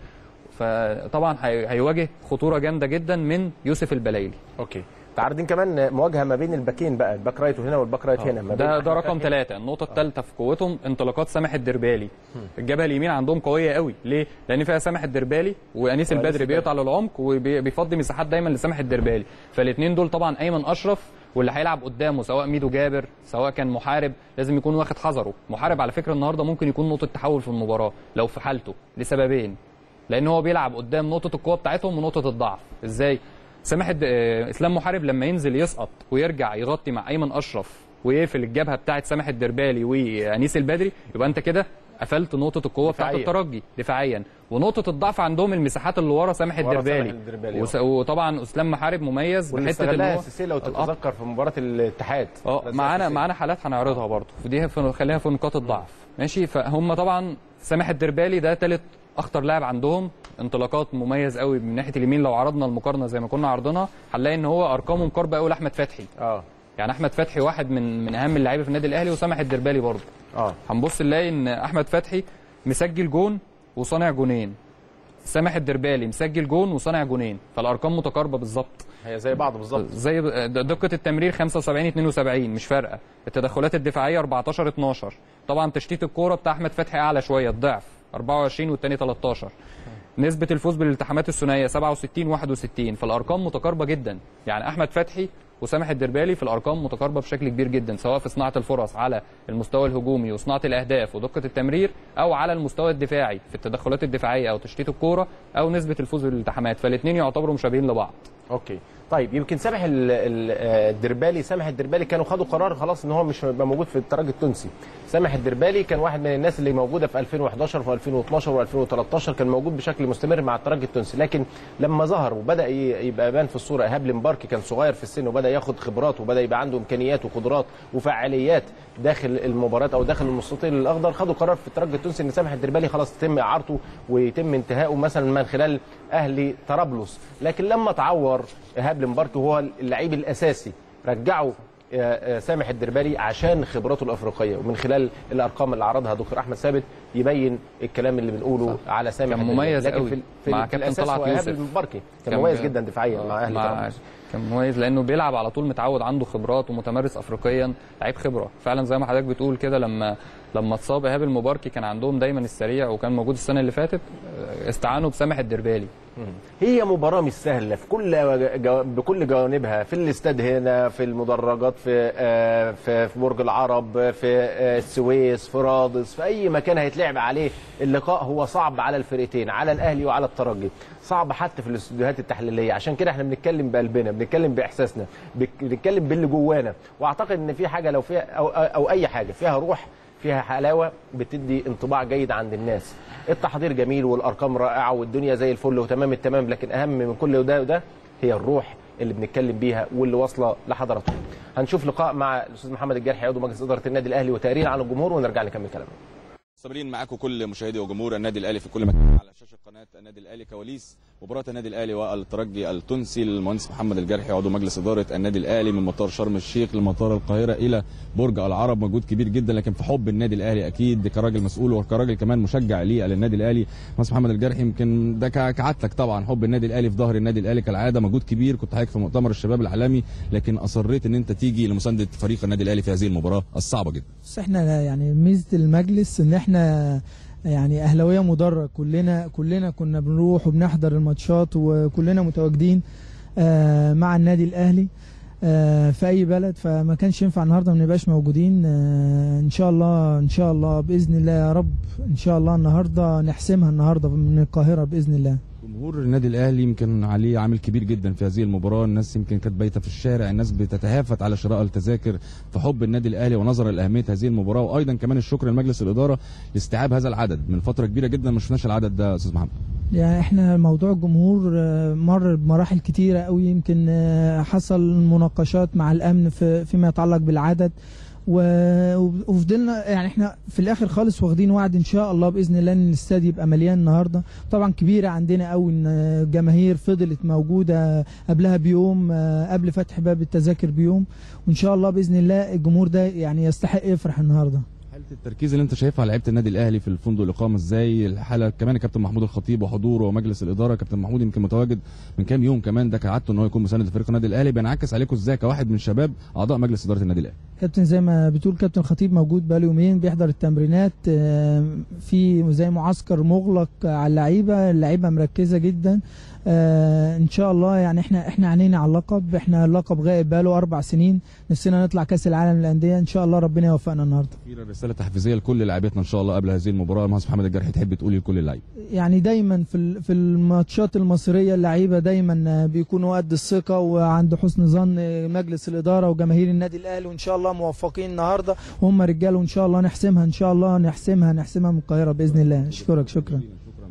فطبعا هي- هيواجه خطوره جامده جدا من يوسف البلايلي اوكي تعرضين كمان مواجهه ما بين الباكين بقى الباك رايت هنا والباك رايت هنا ما بين ده ده أحمد رقم فتحي. ثلاثة النقطة الثالثة في قوتهم انطلاقات سامح الدربالي الجبهة اليمين عندهم قوية قوي ليه؟ لأن فيها سامح الدربالي وأنيس البدري البدري. بيقطع للعمق وبيفضي مساحات دايما لسامح الدربالي فالاثنين دول طبعا أيمن أشرف واللي هيلعب قدامه سواء ميدو جابر سواء كان محارب لازم يكون واخد حذره محارب على فكرة النهارده ممكن يكون نقطة تحول في المباراة لو في حالته لسببين لان هو بيلعب قدام نقطه القوه بتاعتهم ونقطه الضعف ازاي سامح الد... آه، اسلام محارب لما ينزل يسقط ويرجع يغطي مع ايمن اشرف ويقفل الجبهه بتاعت سامح الدربالي وانيس البدري يبقى انت كده قفلت نقطه القوه بتاعت دفاعياً. الترجي دفاعيا ونقطه الضعف عندهم المساحات اللي ورا سامح ورا سامح الدربالي الدربالي، وس... وطبعا اسلام محارب مميز واللي بحته ان استغلها هو السيسي لو القطع. تتذكر في مباراه الاتحاد اه ده معانا السيسي. معانا حالات هنعرضها برضه ودي في خليها في نقاط الضعف ماشي فهم طبعا سامح الدربالي ده ثالث اخطر لاعب عندهم انطلاقات مميز قوي من ناحيه اليمين لو عرضنا المقارنه زي ما كنا عرضنا هنلاقي ان هو ارقامه مقاربه قوي لاحمد فتحي اه يعني احمد فتحي واحد من من اهم اللعيبه في النادي الاهلي وسامح الدربالي برضه اه هنبص نلاقي ان احمد فتحي مسجل جون وصانع جونين سامح الدربالي مسجل جون وصانع جونين فالارقام متقاربه بالظبط هي زي بعض بالظبط زي دقه التمرير 75 72 مش فارقه التدخلات الدفاعيه 14 12 طبعا تشتيت الكوره بتاع احمد فتحي اعلى شويه الضعف 24 والتاني 13 نسبة الفوز بالالتحامات الثنائية 67 61 فالأرقام متقاربة جدا يعني أحمد فتحي وسامح الدربالي في الأرقام متقاربة بشكل كبير جدا سواء في صناعة الفرص على المستوى الهجومي وصناعة الأهداف ودقة التمرير أو على المستوى الدفاعي في التدخلات الدفاعية أو تشتيت الكورة أو نسبة الفوز بالالتحامات فالاثنين يعتبروا مشابهين لبعض اوكي طيب يمكن سامح ال- ال- آه، الدربالي سامح الدربالي كانوا خدوا قرار خلاص ان هو مش هيبقى موجود في الترجي التونسي سامح الدربالي كان واحد من الناس اللي موجوده في 2011 و 2012 و 2013 كان موجود بشكل مستمر مع الترجي التونسي لكن لما ظهر وبدا ي- يبقى بان في الصوره ايهاب المباركي كان صغير في السن وبدا ياخد خبرات وبدا يبقى عنده امكانيات وقدرات وفعاليات داخل المباراه او داخل المستطيل الاخضر خدوا قرار في الترجي التونسي ان سامح الدربالي خلاص يتم اعارته ويتم انتهائه مثلا من خلال اهلي طرابلس لكن لما تعور ايهاب المباركي وهو اللعيب الاساسي رجعوا آه، آه، سامح الدربالي عشان خبراته الافريقيه ومن خلال الارقام اللي عرضها دكتور احمد ثابت يبين الكلام اللي بنقوله على سامح كان الدربالي. مميز لكن قوي في, في, مع في كابتن الاساس طلعت هو ايهاب يوسف. المباركي كان كان مميز بي- جدا دفاعيا مع اهلي مع طرابلس كان مميز لانه بيلعب على طول متعود عنده خبرات ومتمرس افريقيا لعيب خبره فعلا زي ما حضرتك بتقول كده لما لما اتصاب ايهاب المباركي كان عندهم دايما السريع وكان موجود السنه اللي فاتت آه، استعانوا بسامح الدربالي هي مباراة مش سهلة في كل جو... بكل جوانبها في الاستاد هنا في المدرجات في آه، في في برج العرب في آه، السويس في رادس في أي مكان هيتلعب عليه اللقاء هو صعب على الفرقتين على الأهلي وعلى الترجي صعب حتى في الاستوديوهات التحليلية عشان كده احنا بنتكلم بقلبنا بنتكلم بإحساسنا بك- بنتكلم باللي جوانا وأعتقد إن في حاجة لو فيها أو, أو أي حاجة فيها روح فيها حلاوه بتدي انطباع جيد عند الناس التحضير جميل والارقام رائعه والدنيا زي الفل وتمام التمام لكن اهم من كل ده وده هي الروح اللي بنتكلم بيها واللي واصله لحضراتكم هنشوف لقاء مع الاستاذ محمد الجرحي عضو مجلس اداره النادي الاهلي وتقرير عن الجمهور ونرجع نكمل كلامنا مستمرين معاكم كل مشاهدي وجمهور النادي الاهلي في كل مكان على على شاشه قناه النادي الاهلي كواليس مباراه النادي الاهلي والترجي التونسي المهندس محمد الجرحي عضو مجلس اداره النادي الاهلي من مطار شرم الشيخ لمطار القاهره الى برج العرب مجهود كبير جدا لكن في حب النادي الاهلي اكيد كراجل مسؤول وكراجل كمان مشجع ليه للنادي الاهلي المهندس محمد الجرحي يمكن ده ك- كعادتك طبعا حب النادي الاهلي في ظهر النادي الاهلي كالعاده مجهود كبير كنت حضرتك في مؤتمر الشباب العالمي لكن اصريت ان انت تيجي لمسانده فريق النادي الاهلي في هذه المباراه الصعبه جدا بس احنا يعني ميزه المجلس ان احنا يعني اهلاويه مدرج كلنا كلنا كنا بنروح وبنحضر الماتشات وكلنا متواجدين آه، مع النادي الاهلي آه، في اي بلد فما كانش ينفع النهارده ما نبقاش موجودين آه، ان شاء الله ان شاء الله باذن الله يا رب ان شاء الله النهارده نحسمها النهارده من القاهره باذن الله جمهور النادي الاهلي يمكن عليه عامل كبير جدا في هذه المباراه الناس يمكن كانت بايته في الشارع الناس بتتهافت على شراء التذاكر في حب النادي الاهلي ونظرا لاهميه هذه المباراه وايضا كمان الشكر لمجلس الاداره لاستيعاب هذا العدد من فتره كبيره جدا ما شفناش العدد ده يا استاذ محمد يعني احنا موضوع الجمهور آه، مر بمراحل كتيرة قوي يمكن آه، حصل مناقشات مع الامن في فيما يتعلق بالعدد و- وفضلنا يعني احنا في الاخر خالص واخدين وعد ان شاء الله باذن الله ان الاستاد يبقى مليان النهارده طبعا كبيره عندنا قوي ان الجماهير فضلت موجوده قبلها بيوم آه، قبل فتح باب التذاكر بيوم وان شاء الله باذن الله الجمهور ده يعني يستحق يفرح النهارده حاله التركيز اللي انت شايفها على لعيبه النادي الاهلي في الفندق الاقامه ازاي الحاله كمان الكابتن محمود الخطيب وحضوره ومجلس الاداره كابتن محمود يمكن متواجد من كام يوم كمان ده كعادته ان هو يكون مساند لفريق النادي الاهلي بينعكس عليكم ازاي كواحد من شباب اعضاء مجلس اداره النادي الاهلي كابتن زي ما بتقول كابتن خطيب موجود بقاله يومين بيحضر التمرينات آه، في زي معسكر مغلق على اللعيبه اللعيبه مركزه جدا آه، ان شاء الله يعني احنا احنا عينينا على اللقب احنا اللقب غائب بقاله اربع سنين نفسنا نطلع كاس العالم للانديه ان شاء الله ربنا يوفقنا النهارده اخيرا رساله تحفيزيه لكل لاعبتنا ان شاء الله قبل هذه المباراه المهندس محمد الجرحي تحب تقولي لكل اللعيبه يعني دايما في ال- في الماتشات المصريه اللعيبه دايما بيكونوا قد الثقه وعند حسن ظن مجلس الاداره وجماهير النادي الاهلي وان شاء الله موفقين النهارده وهم رجاله وان شاء الله نحسمها ان شاء الله نحسمها نحسمها من القاهره باذن الله اشكرك شكرا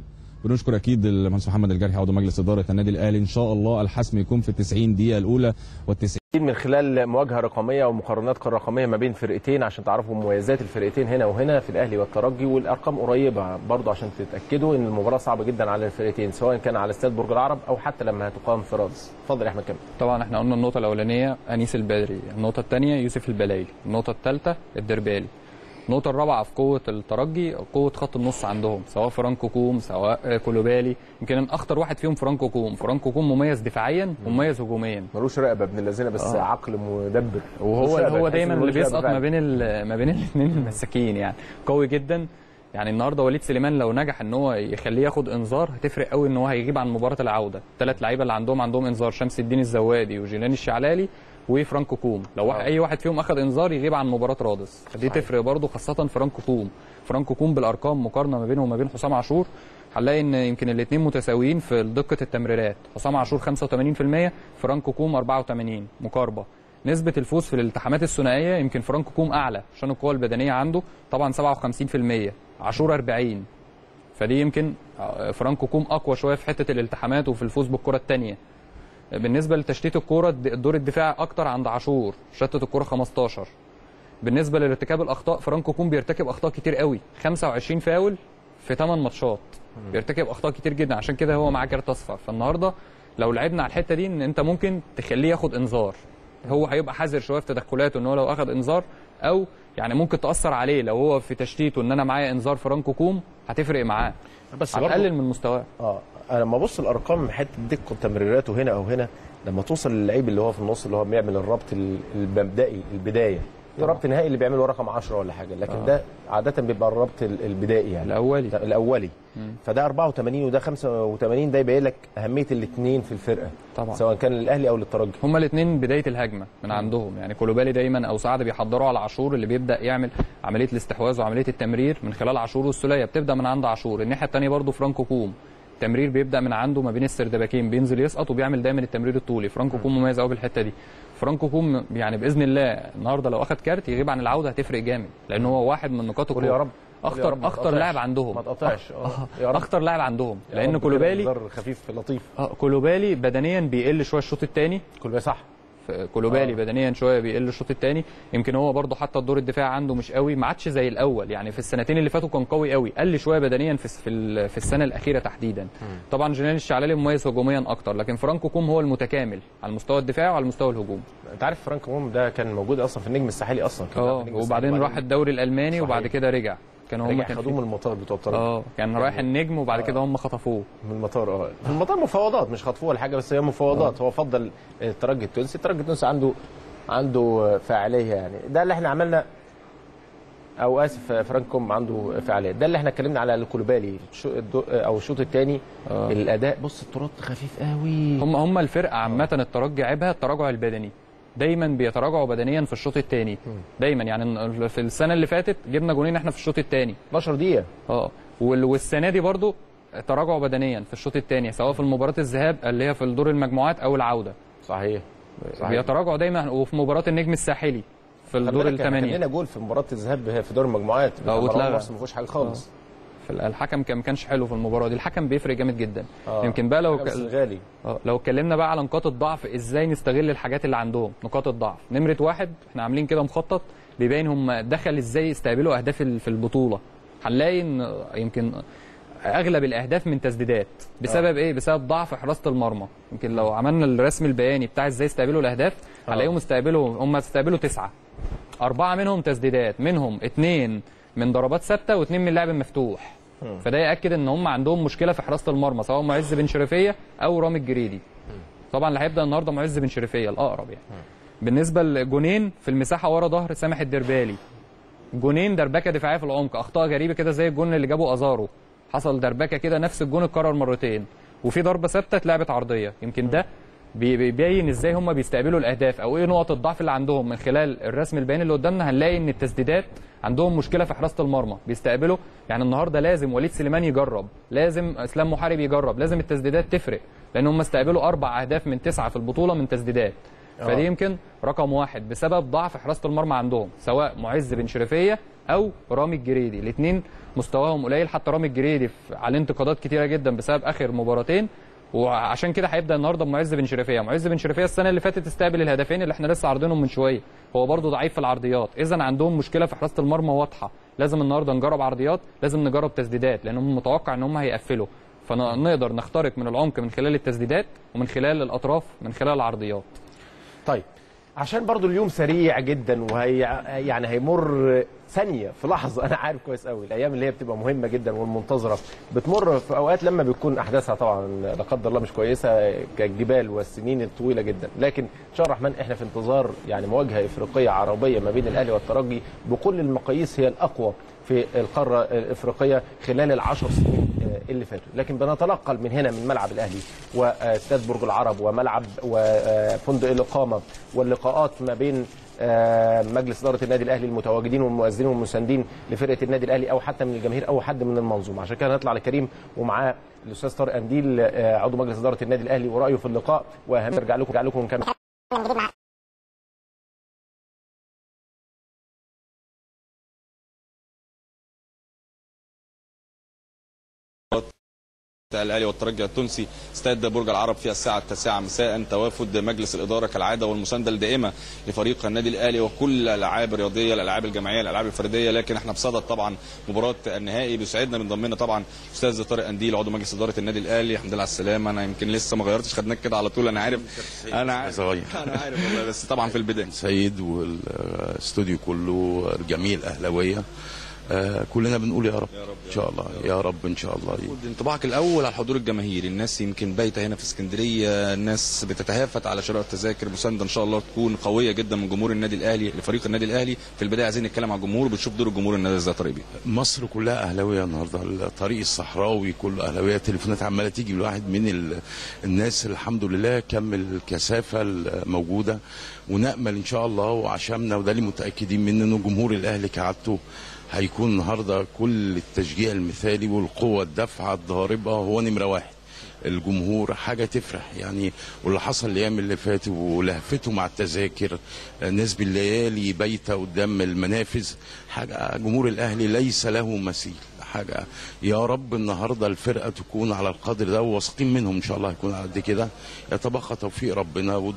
بنشكر اكيد المهندس محمد الجرحي عضو مجلس اداره النادي الاهلي ان شاء الله الحسم يكون في ال 90 دقيقه الاولى وال90 من خلال مواجهه رقميه ومقارنات رقميه ما بين فرقتين عشان تعرفوا مميزات الفرقتين هنا وهنا في الاهلي والترجي والارقام قريبه برضه عشان تتاكدوا ان المباراه صعبه جدا على الفرقتين سواء كان على استاد برج العرب او حتى لما هتقام في رادس اتفضل يا احمد كامل طبعا احنا قلنا النقطة الأولانية أنيس البدري، النقطة الثانية يوسف البلايلي، النقطة الثالثة الدربالي. النقطة الرابعة في قوة الترجي قوة خط النص عندهم سواء فرانكو كوم سواء آه، كولوبالي يمكن أخطر واحد فيهم فرانكو كوم، فرانكو كوم مميز دفاعيا ومميز هجوميا ملوش رقبه ابن الذين بس آه. عقل مدبر ملوش وهو رقبة، هو تحس دايما إن اللي ملوش رقبة بيسقط فعلا. ما بين ال- ما بين الاثنين المساكين يعني قوي جدا يعني النهارده وليد سليمان لو نجح ان هو يخليه ياخد انذار هتفرق قوي ان هو هيغيب عن مباراه العوده ثلاث لعيبه اللي عندهم عندهم انذار شمس الدين الزوادي وجيلاني الشعلالي وفرانكو كوم لو واحد آه. اي واحد فيهم اخد انذار يغيب عن مباراه رادس فدي صحيح. تفرق برضه خاصه فرانكو كوم فرانكو كوم بالارقام مقارنه ما بينه وما بين حسام عاشور هنلاقي ان يمكن الاثنين متساويين في دقه التمريرات حسام عاشور 85% فرانكو كوم 84 مقاربه نسبة الفوز في الالتحامات الثنائية يمكن فرانكو كوم أعلى عشان القوة البدنية عنده طبعا 57% عاشور 40 فدي يمكن آه، فرانكو كوم أقوى شوية في حتة الالتحامات وفي الفوز بالكرة الثانية بالنسبة لتشتيت الكرة الد- الدور الدفاعي أكتر عند عاشور شتت الكرة 15 بالنسبة لارتكاب الأخطاء فرانكو كوم بيرتكب أخطاء كتير قوي 25 فاول في 8 ماتشات بيرتكب أخطاء كتير جدا عشان كده هو معاه كارت أصفر فالنهاردة لو لعبنا على الحتة دي إن أنت ممكن تخليه ياخد إنذار هو هيبقى حذر شويه في تدخلاته ان هو لو اخذ انذار او يعني ممكن تاثر عليه لو هو في تشتيته ان انا معايا انذار فرانكو كوم هتفرق معاه بس برضه هتقلل من مستواه اه انا لما ابص الارقام حته دقه تمريراته هنا او هنا لما توصل للعيب اللي هو في النص اللي هو بيعمل الربط ال- المبدئي البدايه الربط النهائي اللي بيعمله رقم 10 ولا حاجه لكن آه. ده عاده بيبقى الربط ال- البدائي يعني الاولي ده الاولي مم. فده 84 وده 85 ده يبين لك اهميه الاثنين في الفرقه طبعا سواء كان للاهلي او للترجي هما الاثنين بدايه الهجمه من عندهم يعني كولوبالي دايما او سعد بيحضروا على عاشور اللي بيبدا يعمل عمليه الاستحواذ وعمليه التمرير من خلال عاشور والسوليه بتبدا من عند عاشور الناحيه الثانيه برضو فرانكو كوم التمرير بيبدا من عنده ما بين السردباكين بينزل يسقط وبيعمل دايما التمرير الطولي فرانكو كوم مميز قوي بالحته دي فرانكو كوم يعني باذن الله النهارده لو اخذ كارت يغيب عن العوده هتفرق جامد لان هو واحد من نقاط قول يا القوه رب قول يا اخطر رب ما اخطر تقطعش. لاعب عندهم ما تقطعش اه يا رب اخطر لاعب عندهم يا لان رب كولوبالي كده انذار خفيف لطيف اه كولوبالي بدنيا بيقل شويه الشوط الثاني كولوبالي صح كولوبالي آه. بدنيا شويه بيقل الشوط الثاني يمكن هو برده حتى الدور الدفاع عنده مش قوي ما عادش زي الاول يعني في السنتين اللي فاتوا كان قوي قوي قل شويه بدنيا في في, ال- في السنه الاخيره تحديدا طبعا جنرال الشعلالي مميز هجوميا اكتر لكن فرانكو كوم هو المتكامل على المستوى الدفاعي وعلى المستوى الهجومي انت عارف فرانك موم ده كان موجود اصلا في النجم الساحلي اصلا كان اه في النجم وبعدين الساحلي، راح الدوري الالماني صحيح. وبعد كده رجع كانوا هم رجع كان خدوه من في- المطار بتوع الطريق اه كان رايح النجم وبعد كده هم خطفوه من المطار اه في المطار مفاوضات مش خطفوه ولا حاجه بس هي مفاوضات هو فضل الترجي التونسي الترجي التونسي عنده عنده فاعليه يعني ده اللي احنا عملنا او اسف فرانكوم عنده فاعليه ده اللي احنا اتكلمنا على الكولوبالي الشو- الدو- او الشوط الثاني آه. الاداء بص التراب خفيف قوي هم هم الفرقه عامه الترجي عيبها التراجع البدني دايما بيتراجعوا بدنيا في الشوط الثاني دايما يعني في السنه اللي فاتت جبنا جونين احنا في الشوط الثاني 12 دقيقه اه وال- والسنه دي برضو تراجعوا بدنيا في الشوط الثاني سواء في مباراه الذهاب اللي هي في الدور المجموعات او العوده صحيح صحيح بيتراجعوا دايما وفي مباراه النجم الساحلي في خلي الدور بالك احنا كان الثمانيه لنا جول في مباراه الذهاب في دور المجموعات اه، مروان واتلغى. مرسي ما فيهوش حاجه خالص في الحكم كان ما كانش حلو في المباراه دي الحكم بيفرق جامد جدا اه. يمكن بقى لو حكم ك- السنغالي اه لو اتكلمنا بقى على نقاط الضعف ازاي نستغل الحاجات اللي عندهم نقاط الضعف نمره واحد احنا عاملين كده مخطط بيبين هم دخل ازاي يستقبلوا اهداف ال- في البطوله هنلاقي ان يمكن اغلب الاهداف من تسديدات بسبب ايه بسبب ضعف حراسه المرمى يمكن لو عملنا الرسم البياني بتاع ازاي يستقبلوا الاهداف اه. هنلاقيهم استقبلوا هم استقبلوا تسعه اربعه منهم تسديدات منهم اثنين من ضربات ثابته واثنين من لعب مفتوح فده ياكد ان هم عندهم مشكله في حراسه المرمى سواء معز بن شريفيه او رامي الجريدي طبعا اللي هيبدا النهارده معز بن شريفيه الاقرب يعني بالنسبه لجونين في المساحه ورا ظهر سامح الدربالي جونين دربكه دفاعيه في العمق اخطاء غريبه كده زي الجون اللي جابه ازارو حصل دربكه كده نفس الجون اتكرر مرتين وفي ضربه ثابته اتلعبت عرضيه يمكن ده بي- بيبين ازاي هم بيستقبلوا الاهداف او ايه نقط الضعف اللي عندهم من خلال الرسم البياني اللي قدامنا هنلاقي ان التسديدات عندهم مشكله في حراسه المرمى بيستقبلوا يعني النهارده لازم وليد سليمان يجرب لازم اسلام محارب يجرب لازم التسديدات تفرق لان هم استقبلوا اربع اهداف من تسعه في البطوله من تسديدات فدي يمكن رقم واحد بسبب ضعف حراسه المرمى عندهم سواء معز بن شريفيه او رامي الجريدي الاثنين مستواهم قليل حتى رامي الجريدي في- عليه انتقادات كتيره جدا بسبب اخر مباراتين وعشان كده هيبدا النهارده بمعز بن شريفيه معز بن شريفيه السنه اللي فاتت استقبل الهدفين اللي احنا لسه عارضينهم من شويه هو برضه ضعيف في العرضيات اذا عندهم مشكله في حراسه المرمى واضحه لازم النهارده نجرب عرضيات لازم نجرب تسديدات لان هم متوقع ان هم هيقفلوا فنقدر نخترق من العمق من خلال التسديدات ومن خلال الاطراف من خلال العرضيات طيب عشان برضو اليوم سريع جدا وهي يعني هيمر ثانيه في لحظه انا عارف كويس قوي الايام اللي هي بتبقى مهمه جدا والمنتظره بتمر في اوقات لما بتكون احداثها طبعا لا قدر الله مش كويسه كالجبال والسنين الطويله جدا لكن ان شاء الله الرحمن احنا في انتظار يعني مواجهه افريقيه عربيه ما بين الاهلي والترجي بكل المقاييس هي الاقوى في القاره الافريقيه خلال العشر سنين آه، اللي فاتوا لكن بنتنقل من هنا من ملعب الاهلي واستاد برج العرب وملعب وفندق الاقامه واللقاءات ما بين آه، مجلس اداره النادي الاهلي المتواجدين والمؤذنين والمساندين لفرقه النادي الاهلي او حتى من الجماهير او حد من المنظومه عشان كده نطلع لكريم ومعاه الاستاذ طارق انديل آه، عضو مجلس اداره النادي الاهلي ورايه في اللقاء واهم نرجع لكم نرجع لكم ونكمل الاهلي والترجي التونسي استاد برج العرب في الساعه التاسعه مساء توافد مجلس الاداره كالعاده والمسانده الدائمه لفريق النادي الاهلي وكل الالعاب الرياضيه الالعاب الجماعيه الالعاب الفرديه لكن احنا بصدد طبعا مباراه النهائي بيسعدنا من ضمننا طبعا استاذ طارق انديل عضو مجلس اداره النادي الاهلي الحمد لله على السلامه انا يمكن لسه ما غيرتش خدناك كده على طول انا عارف انا عارف صغير. انا عارف والله بس طبعا في البدايه سيد والاستوديو كله جميع الاهلاويه آه، كلنا بنقول يا رب ان شاء الله يا رب ان شاء الله انطباعك الاول على الحضور الجماهيري الناس يمكن بايته هنا في اسكندريه الناس بتتهافت على شراء التذاكر مسانده ان شاء الله تكون قويه جدا من جمهور النادي الاهلي لفريق النادي الاهلي في البدايه عايزين نتكلم على الجمهور وبتشوف دور الجمهور النادي ازاي طريق بيه مصر كلها اهلاويه النهارده الطريق الصحراوي كله اهلاويه تليفونات عماله تيجي الواحد من ال... الناس الحمد لله كم الكثافه الموجوده ونامل ان شاء الله وعشمنا وده اللي متاكدين منه انه جمهور الاهلي كعادته هيكون النهارده كل التشجيع المثالي والقوه الدافعه الضاربه هو نمره واحد الجمهور حاجه تفرح يعني واللي حصل الايام اللي فاتت ولهفته مع التذاكر ناس بالليالي بايته قدام المنافذ حاجه جمهور الاهلي ليس له مثيل حاجه يا رب النهارده الفرقه تكون على القدر ده وواثقين منهم ان شاء الله هيكون على قد كده يتبقى توفيق ربنا والدعاء ان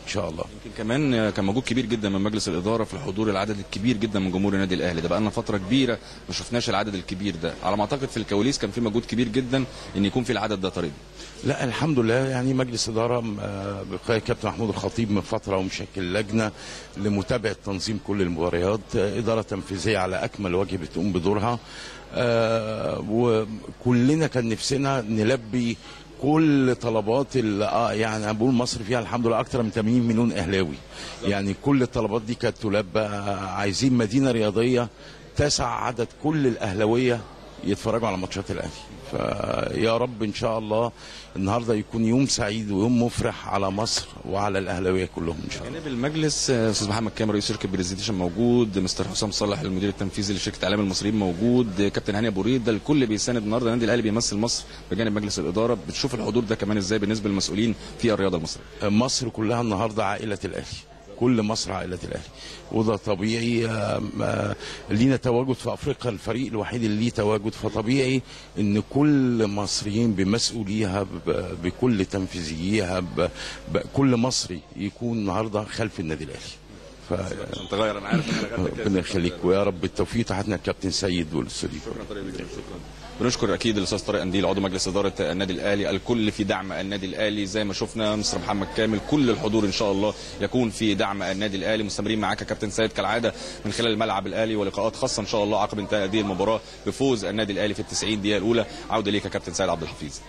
شاء الله يمكن كمان كان موجود كبير جدا من مجلس الاداره في الحضور العدد الكبير جدا من جمهور النادي الاهلي ده بقى لنا فتره كبيره ما شفناش العدد الكبير ده على ما اعتقد في الكواليس كان في مجهود كبير جدا ان يكون في العدد ده طريق لا الحمد لله يعني مجلس اداره آه، بقياده كابتن محمود الخطيب من فتره ومشكل لجنه لمتابعه تنظيم كل المباريات آه، اداره تنفيذيه على اكمل وجه بتقوم بدورها آه، وكلنا كان نفسنا نلبي كل طلبات ال- اه يعني انا بقول مصر فيها الحمد لله اكثر من 80 مليون اهلاوي يعني كل الطلبات دي كانت تلبى آه، عايزين مدينه رياضيه تسع عدد كل الاهلاويه يتفرجوا على ماتشات الاهلي فيا رب ان شاء الله النهارده يكون يوم سعيد ويوم مفرح على مصر وعلى الاهلاويه كلهم ان شاء الله جانب المجلس آه، استاذ محمد كامل رئيس شركه برزنتيشن موجود مستر حسام صالح المدير التنفيذي لشركه اعلام المصريين موجود آه، كابتن هاني ابو ريد ده الكل بيساند النهارده النادي الاهلي بيمثل مصر بجانب مجلس الاداره بتشوف الحضور ده كمان ازاي بالنسبه للمسؤولين في الرياضه المصريه مصر كلها النهارده عائله الاهلي كل مصر عائلة الأهلي وده طبيعي آم، آه، لينا تواجد في أفريقيا الفريق الوحيد اللي ليه تواجد فطبيعي إن كل مصريين بمسؤوليها ب- بكل تنفيذيها ب- بكل مصري يكون النهارده خلف النادي الأهلي ف عشان تغير انا عارف ان انا غلطت ربنا يخليك ويا رب التوفيق تحتنا الكابتن سيد والاستوديو بنشكر اكيد الاستاذ طارق انديل عضو مجلس اداره النادي الاهلي الكل في دعم النادي الاهلي زي ما شفنا مستر محمد كامل كل الحضور ان شاء الله يكون في دعم النادي الاهلي مستمرين معاك يا كابتن سيد كالعاده من خلال الملعب الاهلي ولقاءات خاصه ان شاء الله عقب انتهاء هذه المباراه بفوز النادي الاهلي في ال 90 دقيقه الاولى عوده ليك يا كابتن سيد عبد الحفيظ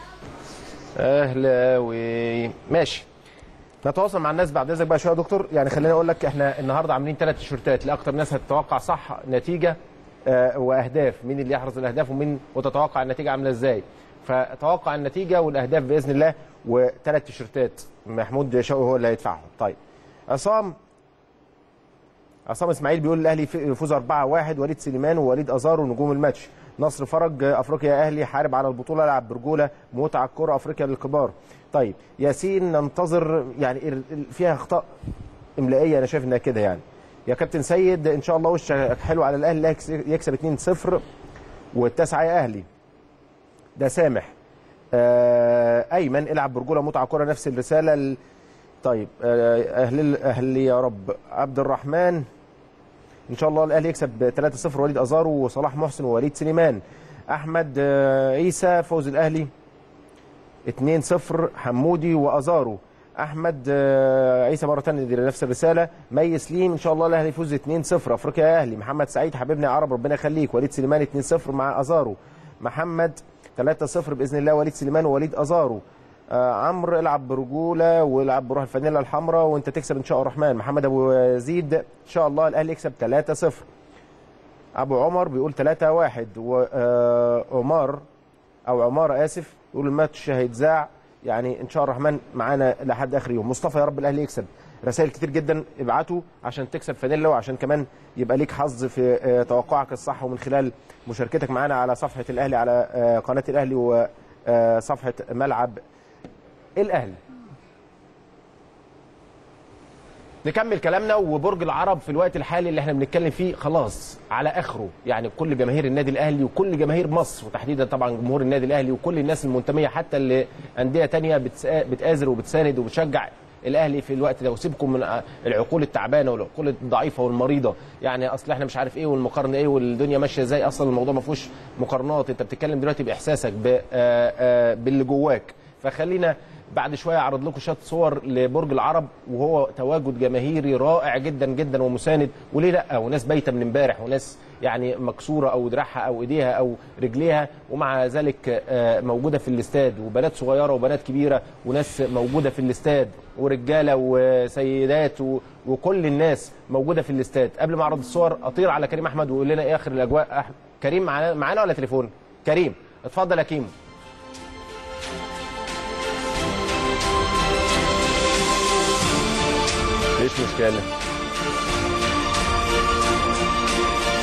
اهلاوي ماشي نتواصل مع الناس بعد اذنك بقى شويه يا دكتور يعني خليني اقول لك احنا النهارده عاملين ثلاث تيشيرتات لاكثر ناس هتتوقع صح نتيجه آه، واهداف مين اللي يحرز الاهداف ومين وتتوقع النتيجه عامله ازاي فتوقع النتيجه والاهداف باذن الله وثلاث تيشيرتات محمود شوقي هو اللي هيدفعهم طيب عصام عصام اسماعيل بيقول الاهلي يفوز 4-1 وليد سليمان ووليد ازارو نجوم الماتش نصر فرج افريقيا اهلي حارب على البطوله العب برجوله متعه الكره افريقيا للكبار طيب ياسين ننتظر يعني ال- ال- فيها اخطاء املائيه انا شايف انها كده يعني يا كابتن سيد ان شاء الله وشك حلو على الاهلي لا يكس- يكسب 2-0 والتاسعه يا اهلي ده سامح آه ايمن العب برجوله متعه كره نفس الرساله ال... طيب آه اهل اهل يا رب عبد الرحمن ان شاء الله الاهلي يكسب 3-0 وليد ازارو وصلاح محسن ووليد سليمان احمد آه، عيسى فوز الاهلي 2-0 حمودي وازارو احمد آه، عيسى مره ثانيه دي نفس الرساله مي سليم ان شاء الله الاهلي يفوز 2-0 افريقيا يا اهلي محمد سعيد حبيبنا يا عرب ربنا يخليك وليد سليمان 2-0 مع ازارو محمد 3-0 باذن الله وليد سليمان ووليد ازارو آه عمرو العب برجوله والعب بروح الفانيلا الحمراء وانت تكسب ان شاء الله الرحمن محمد ابو يزيد ان شاء الله الاهلي يكسب 3-0 ابو عمر بيقول 3-1 وعمار او عمار اسف يقول الماتش هيتذاع يعني ان شاء الله الرحمن معانا لحد اخر يوم مصطفى يا رب الاهلي يكسب رسائل كتير جدا ابعتوا عشان تكسب فانيلا وعشان كمان يبقى ليك حظ في آه، توقعك الصح ومن خلال مشاركتك معانا على صفحه الاهلي على آه، قناه الاهلي وصفحه ملعب الاهلي نكمل كلامنا وبرج العرب في الوقت الحالي اللي احنا بنتكلم فيه خلاص على اخره يعني كل جماهير النادي الاهلي وكل جماهير مصر وتحديدا طبعا جمهور النادي الاهلي وكل الناس المنتميه حتى اللي انديه تانية بتسا- بتآزر وبتساند وبتشجع الاهلي في الوقت ده وسيبكم من العقول التعبانه والعقول الضعيفه والمريضه يعني اصل احنا مش عارف ايه والمقارنه ايه والدنيا ماشيه ازاي اصلا الموضوع ما فيهوش مقارنات انت بتتكلم دلوقتي باحساسك ب- آه، آه، باللي جواك فخلينا بعد شويه اعرض لكم شويه صور لبرج العرب وهو تواجد جماهيري رائع جدا جدا ومساند وليه لا وناس بايته من امبارح وناس يعني مكسوره او دراعها او ايديها او رجليها ومع ذلك آه، موجوده في الاستاد وبنات صغيره وبنات كبيره وناس موجوده في الاستاد ورجاله وسيدات و- وكل الناس موجوده في الاستاد قبل ما اعرض الصور اطير على كريم احمد ويقول لنا ايه اخر الاجواء أح... كريم معانا معانا ولا تليفون كريم اتفضل يا كيمو مفيش مشكله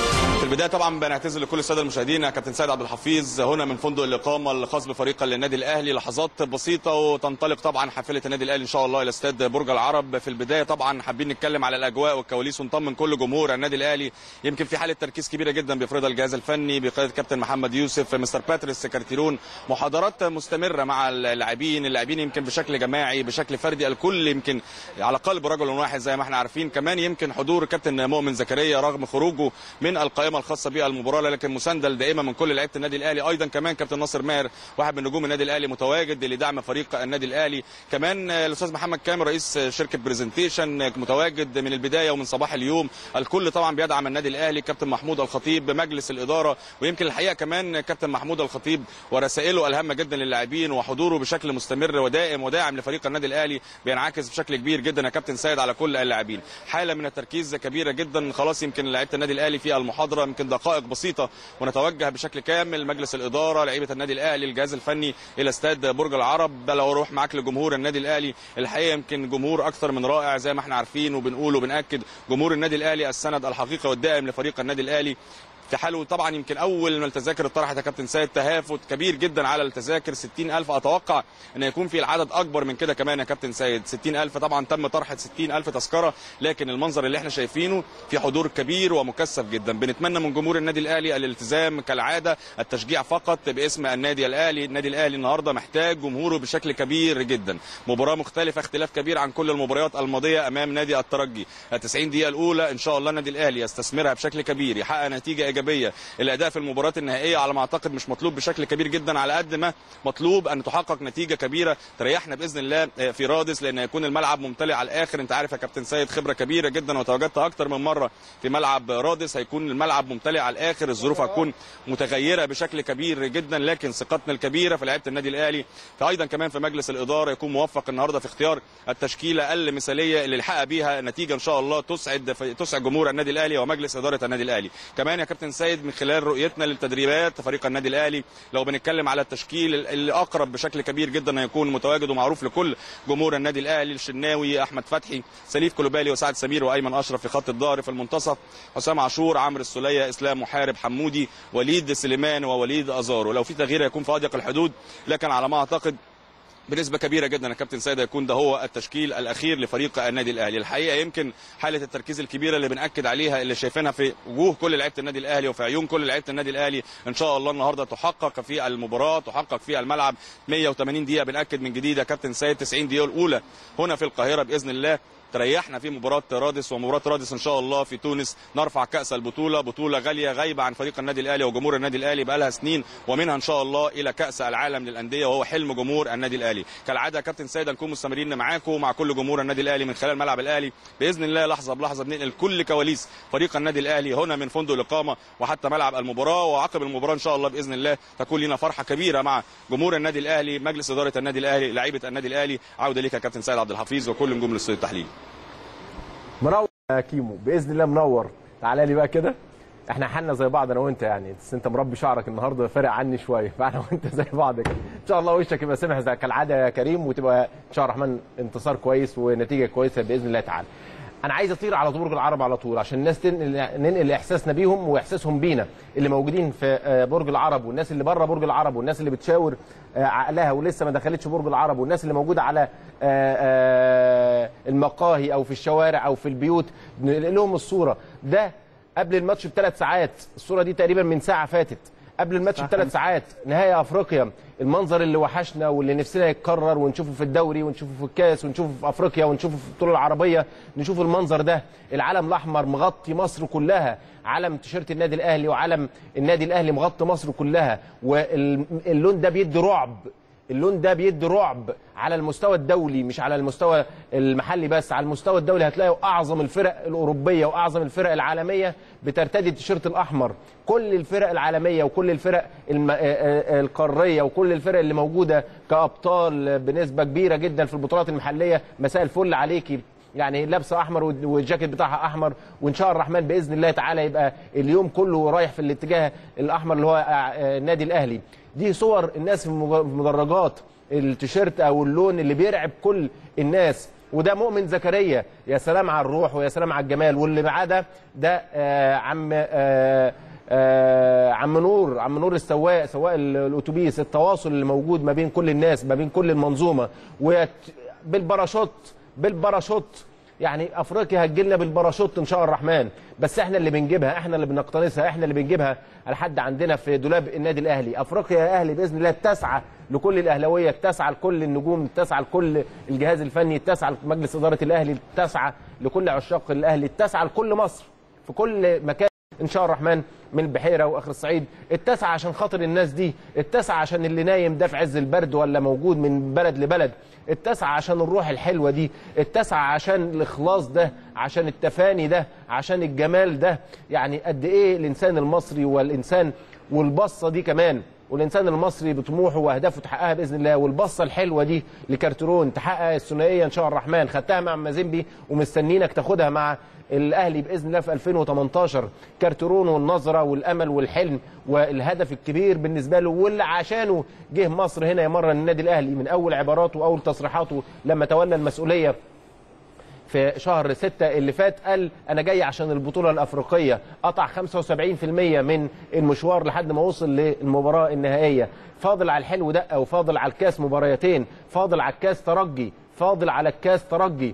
البدايه طبعا بنعتذر لكل الساده المشاهدين يا كابتن سيد عبد الحفيظ هنا من فندق الاقامه الخاص بفريق النادي الاهلي لحظات بسيطه وتنطلق طبعا حافله النادي الاهلي ان شاء الله الى استاد برج العرب في البدايه طبعا حابين نتكلم على الاجواء والكواليس ونطمن كل جمهور النادي الاهلي يمكن في حاله تركيز كبيره جدا بيفرضها الجهاز الفني بقياده كابتن محمد يوسف مستر باتريس كارتيرون محاضرات مستمره مع اللاعبين اللاعبين يمكن بشكل جماعي بشكل فردي الكل يمكن على قلب رجل واحد زي ما احنا عارفين كمان يمكن حضور كابتن مؤمن زكريا رغم خروجه من القائمه الخاصه بالمباراه لكن مساندل دائما من كل لعيبه النادي الاهلي ايضا كمان كابتن ناصر ماهر واحد من نجوم النادي الاهلي متواجد لدعم فريق النادي الاهلي كمان الاستاذ محمد كامل رئيس شركه برزنتيشن متواجد من البدايه ومن صباح اليوم الكل طبعا بيدعم النادي الاهلي كابتن محمود الخطيب مجلس الاداره ويمكن الحقيقه كمان كابتن محمود الخطيب ورسائله الهامه جدا للاعبين وحضوره بشكل مستمر ودائم وداعم لفريق النادي الاهلي بينعكس بشكل كبير جدا يا كابتن سيد على كل اللاعبين حاله من التركيز كبيره جدا خلاص يمكن لعيبه النادي الاهلي في المحاضره يمكن دقائق بسيطه ونتوجه بشكل كامل مجلس الاداره لعيبه النادي الاهلي الجهاز الفني الى استاد برج العرب بل اروح معاك لجمهور النادي الاهلي الحقيقه يمكن جمهور اكثر من رائع زي ما احنا عارفين وبنقول وبناكد جمهور النادي الاهلي السند الحقيقي والدائم لفريق النادي الاهلي في حاله طبعا يمكن اول ما التذاكر اتطرحت يا كابتن سيد تهافت كبير جدا على التذاكر 60000 اتوقع ان يكون في العدد اكبر من كده كمان يا كابتن سيد 60000 طبعا تم طرح 60000 تذكره لكن المنظر اللي احنا شايفينه في حضور كبير ومكثف جدا بنتمنى من جمهور النادي الاهلي الالتزام كالعاده التشجيع فقط باسم النادي الاهلي النادي الاهلي النهارده محتاج جمهوره بشكل كبير جدا مباراه مختلفه اختلاف كبير عن كل المباريات الماضيه امام نادي الترجي ال 90 دقيقه الاولى ان شاء الله النادي الاهلي يستثمرها بشكل كبير يحقق نتيجه ايجابيه الاداء في المباريات النهائيه على ما اعتقد مش مطلوب بشكل كبير جدا على قد ما مطلوب ان تحقق نتيجه كبيره تريحنا باذن الله في رادس لان يكون الملعب ممتلئ على الاخر انت عارف يا كابتن سيد خبره كبيره جدا وتواجدت اكتر من مره في ملعب رادس هيكون الملعب ممتلئ على الاخر الظروف هتكون متغيره بشكل كبير جدا لكن ثقتنا الكبيره في لعيبه النادي الاهلي فايضا كمان في مجلس الاداره يكون موفق النهارده في اختيار التشكيله المثاليه اللي يحقق بيها نتيجه ان شاء الله تسعد تسعد جمهور النادي الاهلي ومجلس اداره النادي الاهلي كمان يا كابتن سيد من خلال رؤيتنا للتدريبات فريق النادي الاهلي لو بنتكلم على التشكيل اللي اقرب بشكل كبير جدا هيكون متواجد ومعروف لكل جمهور النادي الاهلي الشناوي احمد فتحي سليف كلوبالي وسعد سمير وايمن اشرف في خط الظهر في المنتصف حسام عاشور عمرو السوليه اسلام محارب حمودي وليد سليمان ووليد ازارو لو في تغيير هيكون في اضيق الحدود لكن على ما اعتقد بنسبة كبيرة جدا يا كابتن سيد يكون ده هو التشكيل الأخير لفريق النادي الأهلي، الحقيقة يمكن حالة التركيز الكبيرة اللي بنأكد عليها اللي شايفينها في وجوه كل لعيبة النادي الأهلي وفي عيون كل لعيبة النادي الأهلي إن شاء الله النهاردة تحقق في المباراة تحقق في الملعب 180 دقيقة بنأكد من جديد يا كابتن سيد 90 دقيقة الأولى هنا في القاهرة بإذن الله تريحنا في مباراه رادس ومباراه رادس ان شاء الله في تونس نرفع كاس البطوله بطوله غاليه غايبه عن فريق النادي الاهلي وجمهور النادي الاهلي بقى لها سنين ومنها ان شاء الله الى كاس العالم للانديه وهو حلم جمهور النادي الاهلي كالعاده يا كابتن سيد نكون مستمرين معاكم ومع كل جمهور النادي الاهلي من خلال ملعب الاهلي باذن الله لحظه بلحظه بننقل كل كواليس فريق النادي الاهلي هنا من فندق الاقامه وحتى ملعب المباراه وعقب المباراه ان شاء الله باذن الله تكون لنا فرحه كبيره مع جمهور النادي الاهلي مجلس اداره النادي الاهلي لعيبه النادي الاهلي عوده ليك يا كابتن سيد عبد الحفيظ وكل نجوم الاستوديو التحليلي منور يا كيمو باذن الله منور تعالى لي بقى كده احنا حالنا زي بعض انا وانت يعني بس انت مربي شعرك النهارده فارق عني شويه فاحنا وانت زي بعض كده ان شاء الله وشك يبقى سامح زي كالعاده يا كريم وتبقى ان شاء الله الرحمن انتصار كويس ونتيجه كويسه باذن الله تعالى انا عايز اطير على برج العرب على طول عشان الناس تنقل ننقل احساسنا بيهم واحساسهم بينا اللي موجودين في برج العرب والناس اللي بره برج العرب والناس اللي بتشاور عقلها ولسه ما دخلتش برج العرب والناس اللي موجوده على المقاهي او في الشوارع او في البيوت ننقل لهم الصوره ده قبل الماتش بثلاث ساعات الصوره دي تقريبا من ساعه فاتت قبل الماتش بثلاث ساعات نهائي افريقيا المنظر اللي وحشنا واللي نفسنا يتكرر ونشوفه في الدوري ونشوفه في الكاس ونشوفه في افريقيا ونشوفه في البطوله العربيه نشوف المنظر ده العلم الاحمر مغطي مصر كلها علم تيشيرت النادي الاهلي وعلم النادي الاهلي مغطي مصر كلها واللون ده بيدي رعب اللون ده بيدي رعب على المستوى الدولي مش على المستوى المحلي بس على المستوى الدولي هتلاقوا اعظم الفرق الاوروبيه واعظم الفرق العالميه بترتدي التيشيرت الاحمر كل الفرق العالميه وكل الفرق الم... القاريه وكل الفرق اللي موجوده كابطال بنسبه كبيره جدا في البطولات المحليه مساء الفل عليكي يعني لابسه احمر والجاكيت بتاعها احمر وان شاء الرحمن باذن الله تعالى يبقى اليوم كله رايح في الاتجاه الاحمر اللي هو النادي الاهلي دي صور الناس في مدرجات التيشيرت او اللون اللي بيرعب كل الناس وده مؤمن زكريا يا سلام على الروح ويا سلام على الجمال واللي معاه ده ده آه عم آه آه عم نور عم نور السواق سواق ال- الاتوبيس التواصل اللي موجود ما بين كل الناس ما بين كل المنظومه ويت بالباراشوت بالباراشوت يعني افريقيا هتجيلنا بالباراشوت ان شاء الرحمن بس احنا اللي بنجيبها احنا اللي بنقتنصها احنا اللي بنجيبها لحد عندنا في دولاب النادي الاهلي افريقيا يا اهلي باذن الله تسعى لكل الاهلاويه تسعى لكل النجوم تسعى لكل الجهاز الفني تسعى لمجلس اداره الاهلي تسعى لكل عشاق الاهلي تسعى لكل مصر في كل مكان ان شاء الرحمن من البحيره واخر الصعيد التسعه عشان خاطر الناس دي التسعه عشان اللي نايم ده في عز البرد ولا موجود من بلد لبلد التسعه عشان الروح الحلوه دي التسعه عشان الاخلاص ده عشان التفاني ده عشان الجمال ده يعني قد ايه الانسان المصري والانسان والبصه دي كمان والانسان المصري بطموحه واهدافه تحققها باذن الله والبصه الحلوه دي لكارترون تحقق الثنائيه ان شاء الرحمن خدتها مع مازيمبي ومستنينك تاخدها مع الاهلي باذن الله في 2018 كارترون والنظره والامل والحلم والهدف الكبير بالنسبه له واللي عشانه جه مصر هنا يمرن النادي الاهلي من اول عباراته واول تصريحاته لما تولى المسؤوليه في شهر ستة اللي فات قال أنا جاي عشان البطولة الأفريقية قطع 75% من المشوار لحد ما وصل للمباراة النهائية فاضل على الحلو دقة وفاضل على الكاس مباريتين فاضل على الكاس ترجي فاضل على الكاس ترجي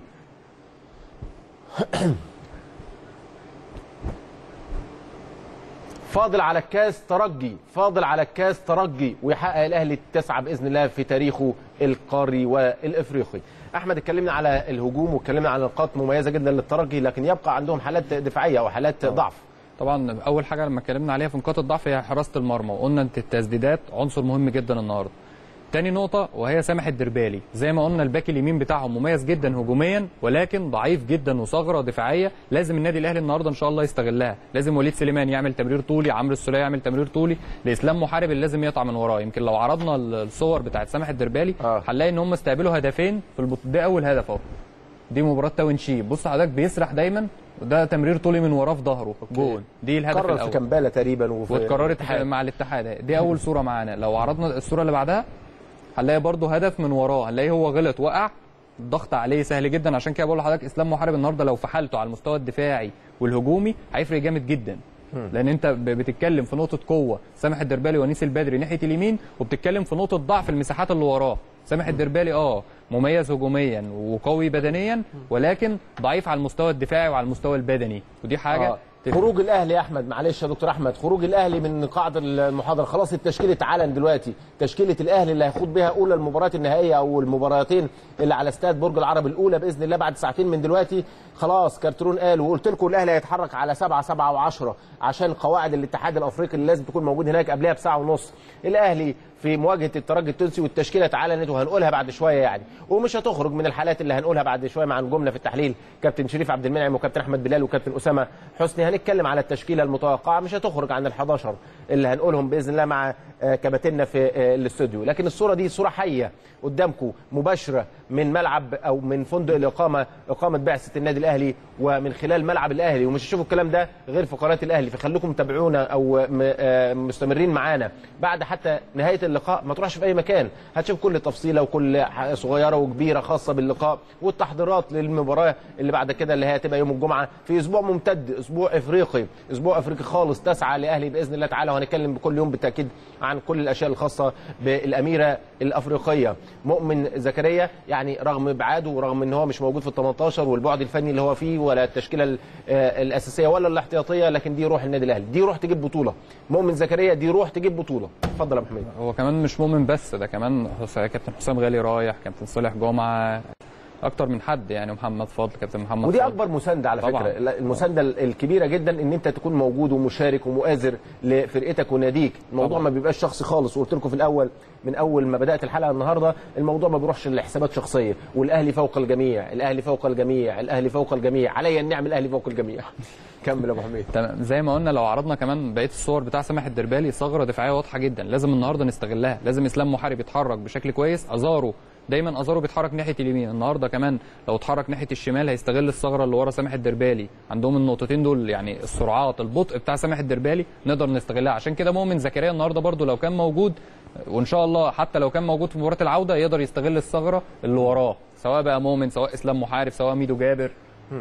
فاضل على الكاس ترجي فاضل على الكاس ترجي ويحقق الاهلي التسعه باذن الله في تاريخه القاري والافريقي احمد اتكلمنا على الهجوم واتكلمنا على نقاط مميزه جدا للترجي لكن يبقى عندهم حالات دفاعيه وحالات ضعف طبعا اول حاجه لما اتكلمنا عليها في نقاط الضعف هي حراسه المرمى وقلنا انت التسديدات عنصر مهم جدا النهارده تاني نقطة وهي سامح الدربالي زي ما قلنا الباك اليمين بتاعهم مميز جدا هجوميا ولكن ضعيف جدا وثغرة دفاعية لازم النادي الاهلي النهارده ان شاء الله يستغلها لازم وليد سليمان يعمل تمرير طولي عمرو السولية يعمل تمرير طولي لاسلام محارب اللي لازم يقطع من وراه يمكن لو عرضنا الصور بتاعت سامح الدربالي آه. هنلاقي ان هم استقبلوا هدفين في البطولة ده اول هدف اهو دي مباراة تاونشيب بص حضرتك بيسرح دايما وده تمرير طولي من وراه في ظهره جون دي الهدف قرر في الاول كمبالا تقريبا وفي واتكررت الاتحاد. مع الاتحاد دي اول صوره معانا لو عرضنا الصوره اللي بعدها هنلاقي برضه هدف من وراه هنلاقي هو غلط وقع الضغط عليه سهل جدا عشان كده بقول لحضرتك اسلام محارب النهارده لو في حالته على المستوى الدفاعي والهجومي هيفرق جامد جدا لان انت ب- بتتكلم في نقطه قوه سامح الدربالي ونيس البدري ناحيه اليمين وبتتكلم في نقطه ضعف المساحات اللي وراه سامح الدربالي اه مميز هجوميا وقوي بدنيا ولكن ضعيف على المستوى الدفاعي وعلى المستوى البدني ودي حاجه آه. تفرق. خروج الاهلي يا احمد معلش يا دكتور احمد خروج الاهلي من قاعده المحاضره خلاص التشكيله اتعلن دلوقتي تشكيله الاهلي اللي هيخوض بها اولى المباريات النهائيه او المباراتين اللي على استاد برج العرب الاولى باذن الله بعد ساعتين من دلوقتي خلاص كارترون قال وقلت لكم الاهلي هيتحرك على 7 7 و10 عشان قواعد الاتحاد الافريقي اللي لازم تكون موجود هناك قبلها بساعه ونص الاهلي في مواجهه الترجي التونسي والتشكيله اتعلنت وهنقولها بعد شويه يعني ومش هتخرج من الحالات اللي هنقولها بعد شويه مع نجومنا في التحليل كابتن شريف عبد المنعم وكابتن احمد بلال وكابتن اسامه حسني هنتكلم على التشكيله المتوقعه مش هتخرج عن ال11 اللي هنقولهم باذن الله مع آه، كباتننا في آه، الاستوديو لكن الصوره دي صوره حيه قدامكم مباشره من ملعب او من فندق الاقامه اقامه بعثه النادي الاهلي ومن خلال ملعب الاهلي ومش هتشوفوا الكلام ده غير في قناه الاهلي فخليكم تابعونا او م- آه، مستمرين معانا بعد حتى نهايه اللقاء ما تروحش في اي مكان هتشوف كل تفصيله وكل ح- صغيره وكبيره خاصه باللقاء والتحضيرات للمباراه اللي بعد كده اللي هي هتبقى يوم الجمعه في اسبوع ممتد اسبوع افريقي اسبوع افريقي خالص تسعى لاهلي باذن الله تعالى وهنتكلم بكل يوم بالتاكيد عن كل الاشياء الخاصه بالاميره الافريقيه مؤمن زكريا يعني رغم ابعاده ورغم ان هو مش موجود في ال 18 والبعد الفني اللي هو فيه ولا التشكيله ال- آه، الاساسيه ولا الاحتياطيه لكن دي روح النادي الاهلي دي روح تجيب بطوله مؤمن زكريا دي روح تجيب بطوله اتفضل يا ابو حميد هو كمان مش مؤمن بس ده كمان حس- كابتن حسام غالي رايح كابتن صالح جمعه اكتر من حد يعني محمد فضل كابتن محمد ودي فضل. اكبر مسانده على طبعاً. فكره لا، المسانده الكبيره جدا ان انت تكون موجود ومشارك ومؤازر لفرقتك وناديك الموضوع طبعاً. ما بيبقاش شخصي خالص وقلت لكم في الاول من اول ما بدات الحلقه النهارده الموضوع ما بيروحش لحسابات شخصيه والاهلي فوق الجميع الاهلي فوق الجميع الاهلي فوق الجميع علي النعم الاهلي فوق الجميع كمل يا ابو حميد تمام زي ما قلنا لو عرضنا كمان بقيه الصور بتاع سامح الدربالي ثغره دفاعيه واضحه جدا لازم النهارده نستغلها لازم اسلام محارب يتحرك بشكل كويس ازارو دايما ازارو بيتحرك ناحيه اليمين النهارده كمان لو اتحرك ناحيه الشمال هيستغل الثغره اللي ورا سامح الدربالي عندهم النقطتين دول يعني السرعات البطء بتاع سامح الدربالي نقدر نستغلها عشان كده مؤمن زكريا النهارده برده لو كان موجود وان شاء الله حتى لو كان موجود في مباراه العوده يقدر يستغل الثغره اللي وراه سواء بقى مؤمن سواء اسلام محارب سواء ميدو جابر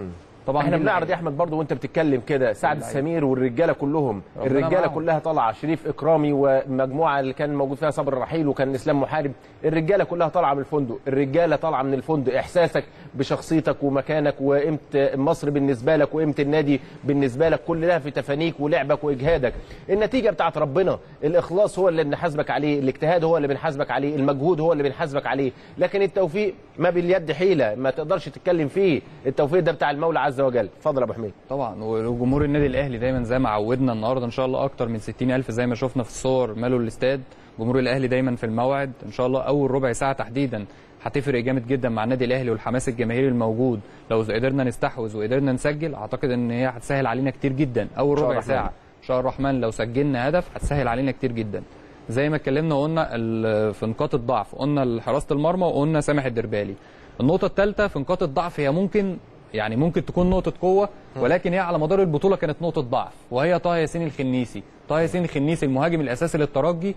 طبعا احنا دي بنعرض اللعيبة. يا احمد برضه وانت بتتكلم كده سعد اللعيبة. السمير والرجاله كلهم ربنا الرجاله معاهم. كلها طالعه شريف اكرامي ومجموعه اللي كان موجود فيها صبر الرحيل وكان اسلام محارب الرجاله كلها طالعه من الفندق الرجاله طالعه من الفندق احساسك بشخصيتك ومكانك وقيمه مصر بالنسبه لك وقيمه النادي بالنسبه لك كل ده في تفانيك ولعبك واجهادك النتيجه بتاعت ربنا الاخلاص هو اللي بنحاسبك عليه الاجتهاد هو اللي بنحاسبك عليه المجهود هو اللي بنحاسبك عليه لكن التوفيق ما باليد حيله ما تقدرش تتكلم فيه التوفيق ده بتاع المولى عز وجل اتفضل يا ابو حميد طبعا وجمهور النادي الاهلي دايما زي ما عودنا النهارده ان شاء الله اكتر من 60000 زي ما شفنا في الصور مالوا الاستاد جمهور الاهلي دايما في الموعد ان شاء الله اول ربع ساعه تحديدا هتفرق جامد جدا مع النادي الاهلي والحماس الجماهيري الموجود لو قدرنا نستحوذ وقدرنا نسجل اعتقد ان هي هتسهل علينا كتير جدا اول شاء ربع الرحمن. ساعه ان شاء الرحمن لو سجلنا هدف هتسهل علينا كتير جدا زي ما اتكلمنا وقلنا ال- في نقاط الضعف قلنا حراسه المرمى وقلنا سامح الدربالي النقطه الثالثه في نقاط الضعف هي ممكن يعني ممكن تكون نقطة قوة ولكن هي على مدار البطولة كانت نقطة ضعف وهي طه ياسين الخنيسي طه ياسين الخنيسي المهاجم الأساسي للترجي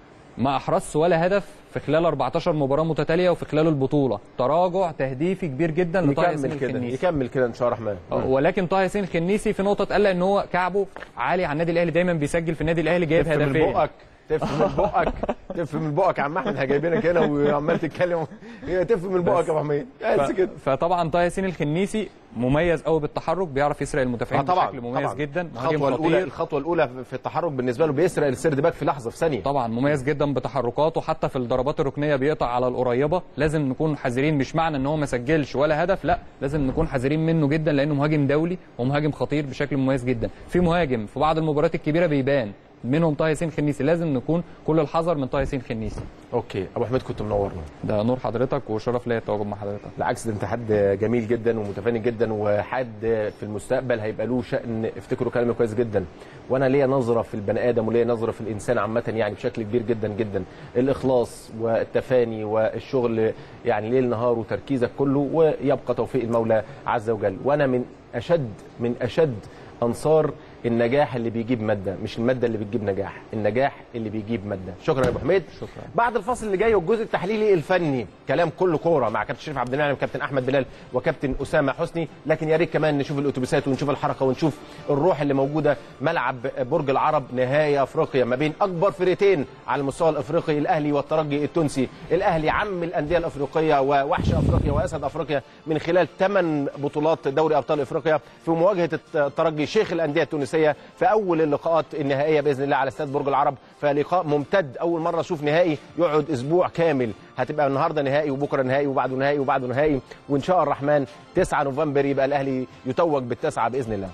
ما أحرزش ولا هدف في خلال 14 مباراة متتالية وفي خلال البطولة تراجع تهديفي كبير جدا لطه ياسين يكمل كده الخنيسي يكمل كده ان شاء الله الرحمن ولكن طه ياسين الخنيسي في نقطة تقلق ان هو كعبه عالي على النادي الاهلي دايما بيسجل في النادي الاهلي جايب تف من هدفين بقك تف من بقك تف من بقك يا عم احمد جايبينك هنا وعمال تتكلم هي تف من بقك يا ابو حميد بس ف- كده فطبعا طه ياسين الخنيسي مميز قوي بالتحرك بيعرف يسرق المدافعين آه طبعا بشكل مميز طبعا. جدا مهاجم الخطوه الاولى خطير الخطوه الاولى في التحرك بالنسبه له بيسرق السيرد باك في لحظه في ثانيه طبعا مميز جدا بتحركاته حتى في الضربات الركنيه بيقطع على القريبه لازم نكون حذرين مش معنى ان هو ما سجلش ولا هدف لا لازم نكون حذرين منه جدا لانه مهاجم دولي ومهاجم خطير بشكل مميز جدا في مهاجم في بعض المباريات الكبيره بيبان منهم طه ياسين خنيسي لازم نكون كل الحذر من طه ياسين خنيسي اوكي ابو حميد كنت منورنا ده نور حضرتك وشرف ليا التواجد مع حضرتك بالعكس ده انت حد جميل جدا ومتفاني جدا وحد في المستقبل هيبقى له شأن افتكروا كلامي كويس جدا وانا ليا نظره في البني ادم وليا نظره في الانسان عامه يعني بشكل كبير جدا جدا الاخلاص والتفاني والشغل يعني ليل نهار وتركيزك كله ويبقى توفيق المولى عز وجل وانا من اشد من اشد انصار النجاح اللي بيجيب ماده مش الماده اللي بتجيب نجاح النجاح اللي بيجيب ماده شكرا يا ابو حميد شكرا. بعد الفصل اللي جاي والجزء التحليلي الفني كلام كله كوره مع كابتن شريف عبد المنعم وكابتن احمد بلال وكابتن اسامه حسني لكن يا ريت كمان نشوف الاتوبيسات ونشوف الحركه ونشوف الروح اللي موجوده ملعب برج العرب نهائي افريقيا ما بين اكبر فرقتين على المستوى الافريقي الاهلي والترجي التونسي الاهلي عم الانديه الافريقيه ووحش افريقيا واسد افريقيا من خلال ثمان بطولات دوري ابطال افريقيا في مواجهه الترجي شيخ الانديه التونسيه في اول اللقاءات النهائيه باذن الله على استاد برج العرب فلقاء ممتد اول مره اشوف نهائي يقعد اسبوع كامل هتبقى النهارده نهائي وبكره نهائي وبعده نهائي وبعده نهائي وان شاء الرحمن 9 نوفمبر يبقى الاهلي يتوج بالتسعه باذن الله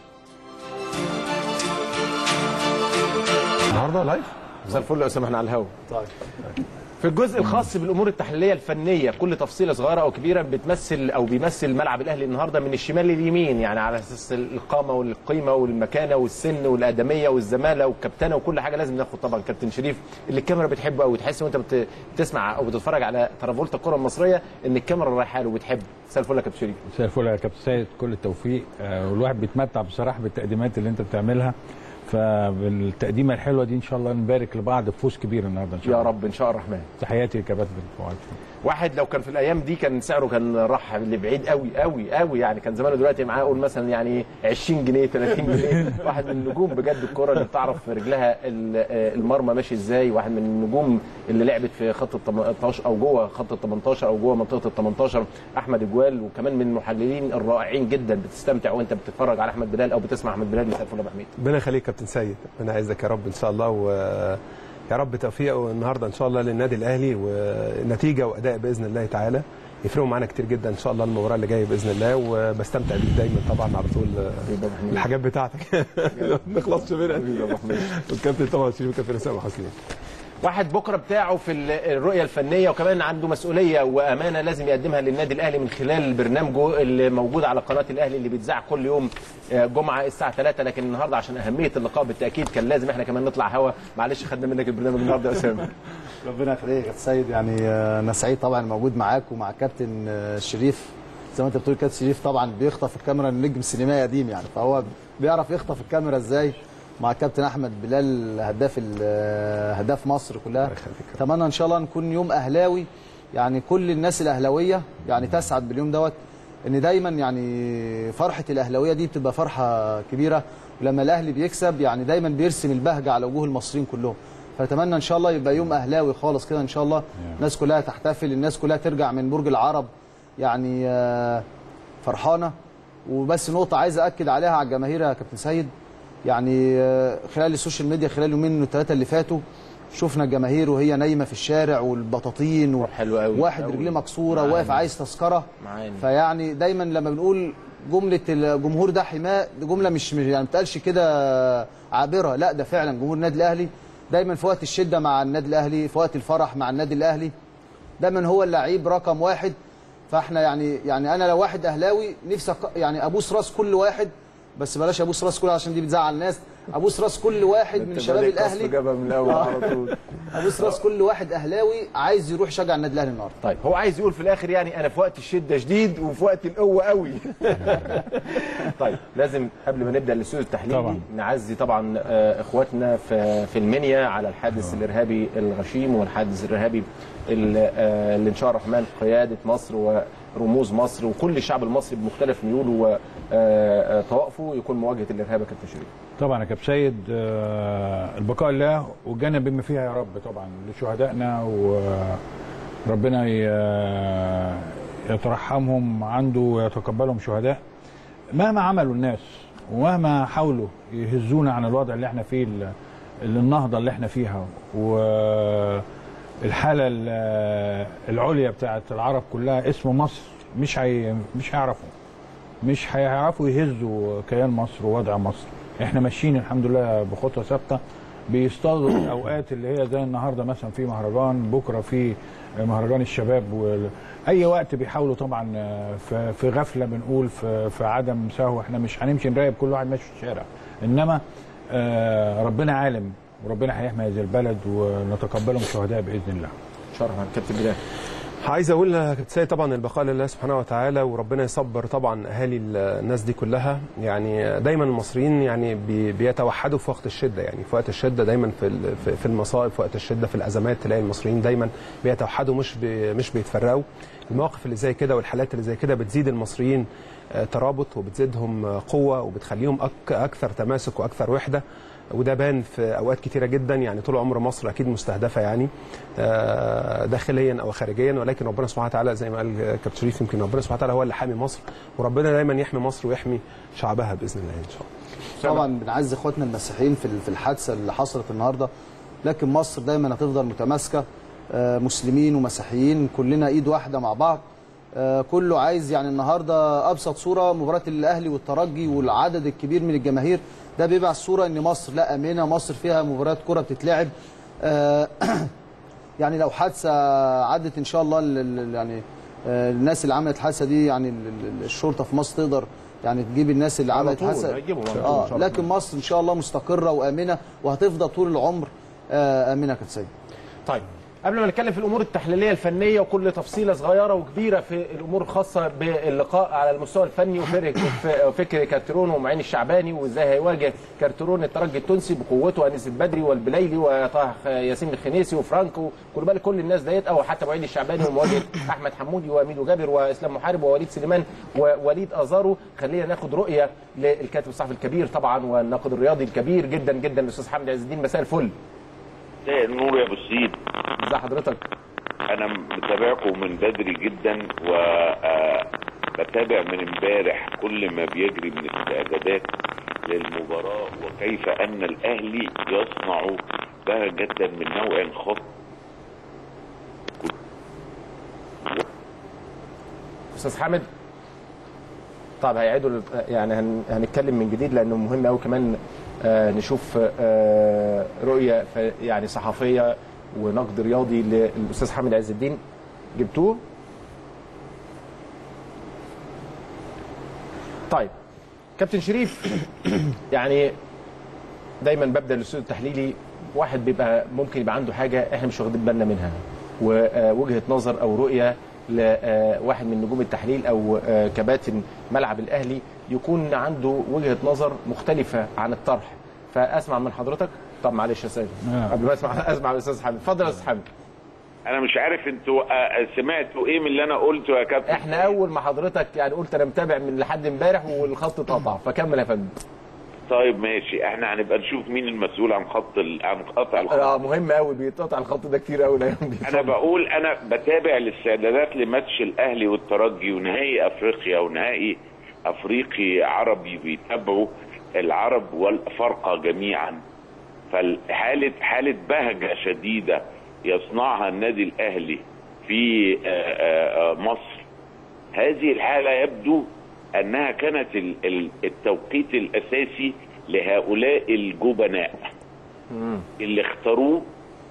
النهارده لايف مساء الفل يا اسامه احنا على الهوا طيب في الجزء الخاص بالامور التحليليه الفنيه كل تفصيله صغيره او كبيره بتمثل او بيمثل ملعب الاهلي النهارده من الشمال لليمين يعني على اساس القامه والقيمه والمكانه والسن والادميه والزماله والكابتنه وكل حاجه لازم ناخد طبعا كابتن شريف اللي الكاميرا بتحبه قوي تحس وانت بت- بتسمع او بتتفرج على ترافولتا الكره المصريه ان الكاميرا رايحه له وبتحب مساء الفل يا كابتن شريف مساء الفل يا كابتن سيد كل التوفيق آه، والواحد بيتمتع بصراحه بالتقديمات اللي انت بتعملها فبالتقديمه الحلوه دي ان شاء الله نبارك لبعض بفوز كبير النهارده ان شاء يا الله رب ان شاء الرحمن تحياتي لكباتن فؤاد واحد لو كان في الايام دي كان سعره كان راح لبعيد قوي قوي قوي يعني كان زمانه دلوقتي معاه قول مثلا يعني 20 جنيه 30 جنيه واحد من النجوم بجد الكره اللي بتعرف رجلها ال- آه، المرمى ماشي ازاي واحد من النجوم اللي لعبت في خط ال 18 او جوه خط ال 18 او جوه منطقه ال 18 احمد اجوال وكمان من المحللين الرائعين جدا بتستمتع وانت بتتفرج على احمد بلال او بتسمع احمد بلال مساء الفل يا أبو حميد ربنا يخليك كابتن سيد ربنا يعزك يا رب ان شاء الله ويا رب توفيق النهارده ان شاء الله للنادي الاهلي ونتيجه واداء باذن الله تعالى يفرقوا معانا كتير جدا ان شاء الله المباراه اللي جايه باذن الله وبستمتع بيك دايما طبعا على طول الحاجات بتاعتك ما نخلصش منها والكابتن طبعا شريف والكابتن اسامه حسني واحد بكره بتاعه في ال- الرؤيه الفنيه وكمان عنده مسؤوليه وامانه لازم يقدمها للنادي الاهلي من خلال برنامجه اللي موجود على قناه الاهلي اللي بيتذاع كل يوم آه، جمعه الساعه 3 لكن النهارده عشان اهميه اللقاء بالتاكيد كان لازم احنا كمان نطلع هوا معلش خدنا منك البرنامج النهارده يا اسامه ربنا يخليك يا كابتن سيد يعني آه، انا سعيد طبعا موجود معاك ومع كابتن آه، شريف زي ما انت بتقول كابتن شريف طبعا بيخطف الكاميرا نجم سينمائي قديم يعني فهو بيعرف يخطف الكاميرا ازاي مع كابتن احمد بلال هداف ال- آه، هداف مصر كلها اتمنى ان شاء الله نكون يوم اهلاوي يعني كل الناس الاهلاويه يعني تسعد باليوم دوت ان دايما يعني فرحه الاهلاويه دي بتبقى فرحه كبيره ولما الاهلي بيكسب يعني دايما بيرسم البهجه على وجوه المصريين كلهم فاتمنى ان شاء الله يبقى يوم اهلاوي خالص كده ان شاء الله الناس كلها تحتفل الناس كلها ترجع من برج العرب يعني آه، فرحانه وبس نقطه عايز اكد عليها على الجماهير يا كابتن سيد يعني آه، خلال السوشيال ميديا خلال اليومين الثلاثه اللي فاتوا شفنا الجماهير وهي نايمه في الشارع والبطاطين و... حلو قوي واحد رجليه مكسوره معانا. واقف عايز تذكره معانا. فيعني دايما لما بنقول جمله الجمهور ده حماء دي جمله مش مش- يعني ما بتقالش كده عابره لا ده فعلا جمهور النادي الاهلي دايما في وقت الشده مع النادي الاهلي في وقت الفرح مع النادي الاهلي دايما هو اللعيب رقم واحد فاحنا يعني يعني انا لو واحد اهلاوي نفسي أق- يعني ابوس راس كل واحد بس بلاش ابوس راس كل عشان دي بتزعل الناس ابوس راس كل واحد من شباب الاهلي جابها من الاول على طول ابوس راس كل واحد اهلاوي عايز يروح يشجع النادي الاهلي النهارده طيب هو عايز يقول في الاخر يعني انا في وقت الشده شديد وفي وقت القوه قوي طيب لازم قبل ما نبدا الاستوديو التحليلي طبعاً. نعزي طبعا آه، اخواتنا في في المنيا على الحادث الارهابي الغشيم والحادث الارهابي ال- آه، اللي ان شاء الرحمن قياده مصر ورموز مصر وكل الشعب المصري بمختلف ميوله وطوائفه يكون مواجهه الارهاب يا كابتن شريف طبعا يا كابتن سيد آه، البقاء لله والجنة بما فيها يا رب طبعا لشهدائنا وربنا ي- يترحمهم عنده ويتقبلهم شهداء مهما عملوا الناس ومهما حاولوا يهزونا عن الوضع اللي احنا فيه ال- ال- النهضه اللي احنا فيها والحاله ال- العليا بتاعت العرب كلها اسم مصر مش هي مش هيعرفوا مش هيعرفوا يهزوا كيان مصر ووضع مصر احنا ماشيين الحمد لله بخطوه ثابته بيصطادوا الاوقات اللي هي زي النهارده مثلا في مهرجان بكره في مهرجان الشباب وال... اي وقت بيحاولوا طبعا في, في غفله بنقول في, في عدم سهو احنا مش هنمشي نراقب كل واحد ماشي في الشارع انما آه، ربنا عالم وربنا هيحمي هذه البلد ونتقبلهم شهداء باذن الله شرفا كابتن بلال عايز اقول يا كابتن سيد طبعا البقاء لله سبحانه وتعالى وربنا يصبر طبعا اهالي الناس دي كلها يعني دايما المصريين يعني بي- بيتوحدوا في وقت الشده يعني في وقت الشده دايما في ال- في- في المصائب في وقت الشده في الازمات تلاقي المصريين دايما بيتوحدوا مش بي مش بيتفرقوا المواقف اللي زي كده والحالات اللي زي كده بتزيد المصريين آه، ترابط وبتزيدهم آه، قوه وبتخليهم أك اكثر تماسك واكثر وحده وده بان في اوقات كتيره جدا يعني طول عمر مصر اكيد مستهدفه يعني آه، داخليا او خارجيا ولكن ربنا سبحانه وتعالى زي ما قال كابتن شريف يمكن ربنا سبحانه وتعالى هو اللي حامي مصر وربنا دايما يحمي مصر ويحمي شعبها باذن الله ان شاء الله طبعا بنعزي اخواتنا المسيحيين في في الحادثه اللي حصلت النهارده لكن مصر دايما هتفضل متماسكه آه، مسلمين ومسيحيين كلنا ايد واحده مع بعض آه، كله عايز يعني النهارده ابسط صوره مباراه الاهلي والترجي والعدد الكبير من الجماهير ده بيبقى الصوره ان مصر لا امنه مصر فيها مباريات كره بتتلعب آه، يعني لو حادثه عدت ان شاء الله ال- ال- يعني آه، الناس اللي عملت الحادثه دي يعني ال- ال- الشرطه في مصر تقدر يعني تجيب الناس اللي على عملت طول، حادثه هيجيبهم على طول إن اه شاء الله. لكن مصر ان شاء الله مستقره وامنه وهتفضل طول العمر آه، امنه كابتن سيد طيب قبل ما نتكلم في الامور التحليليه الفنيه وكل تفصيله صغيره وكبيره في الامور الخاصه باللقاء على المستوى الفني وفكر فكر كارترون ومعين الشعباني وازاي هيواجه كارترون الترجي التونسي بقوته انيس البدري والبليلي وطه ياسين الخنيسي وفرانكو كل بالك كل الناس ديت او حتى معين الشعباني ومواجهه احمد حمودي وميدو جابر واسلام محارب ووليد سليمان ووليد ازارو خلينا ناخد رؤيه للكاتب الصحفي الكبير طبعا والناقد الرياضي الكبير جدا جدا الاستاذ حمد عز الدين مساء الفل مساء النور يا ابو السيد ازي حضرتك انا متابعكم من بدري جدا وبتابع من امبارح كل ما بيجري من استعدادات للمباراه وكيف ان الاهلي يصنع بهجه من نوع خاص استاذ حامد طب هيعيدوا ال- يعني هن... هنتكلم من جديد لانه مهم قوي كمان آه نشوف آه رؤيه ف- يعني صحفيه ونقد رياضي للاستاذ حامد عز الدين جبتوه طيب كابتن شريف يعني دايما ببدا الاستوديو التحليلي واحد بيبقى ممكن يبقى عنده حاجه احنا مش واخدين بالنا منها ووجهه نظر او رؤيه لواحد من نجوم التحليل او آه، كباتن ملعب الاهلي يكون عنده وجهه نظر مختلفه عن الطرح فاسمع من حضرتك طب معلش يا استاذ آه. قبل ما اسمع اسمع من الاستاذ حامد اتفضل يا استاذ حامد انا مش عارف انتوا آه، سمعتوا ايه من اللي انا قلته يا كابتن احنا اول ما حضرتك يعني قلت انا متابع من لحد امبارح والخط اتقطع فكمل يا فندم طيب ماشي احنا هنبقى نشوف مين المسؤول عن خط ال... عن قطع الخط اه مهم قوي بيتقطع الخط ده كتير قوي الايام دي انا بقول انا بتابع الاستعدادات لماتش الاهلي والترجي ونهائي افريقيا ونهائي افريقي عربي بيتابعوا العرب والافارقه جميعا فحاله حاله بهجه شديده يصنعها النادي الاهلي في آه، آه، آه، مصر هذه الحاله يبدو انها كانت ال- ال- التوقيت الاساسي لهؤلاء الجبناء اللي اختاروه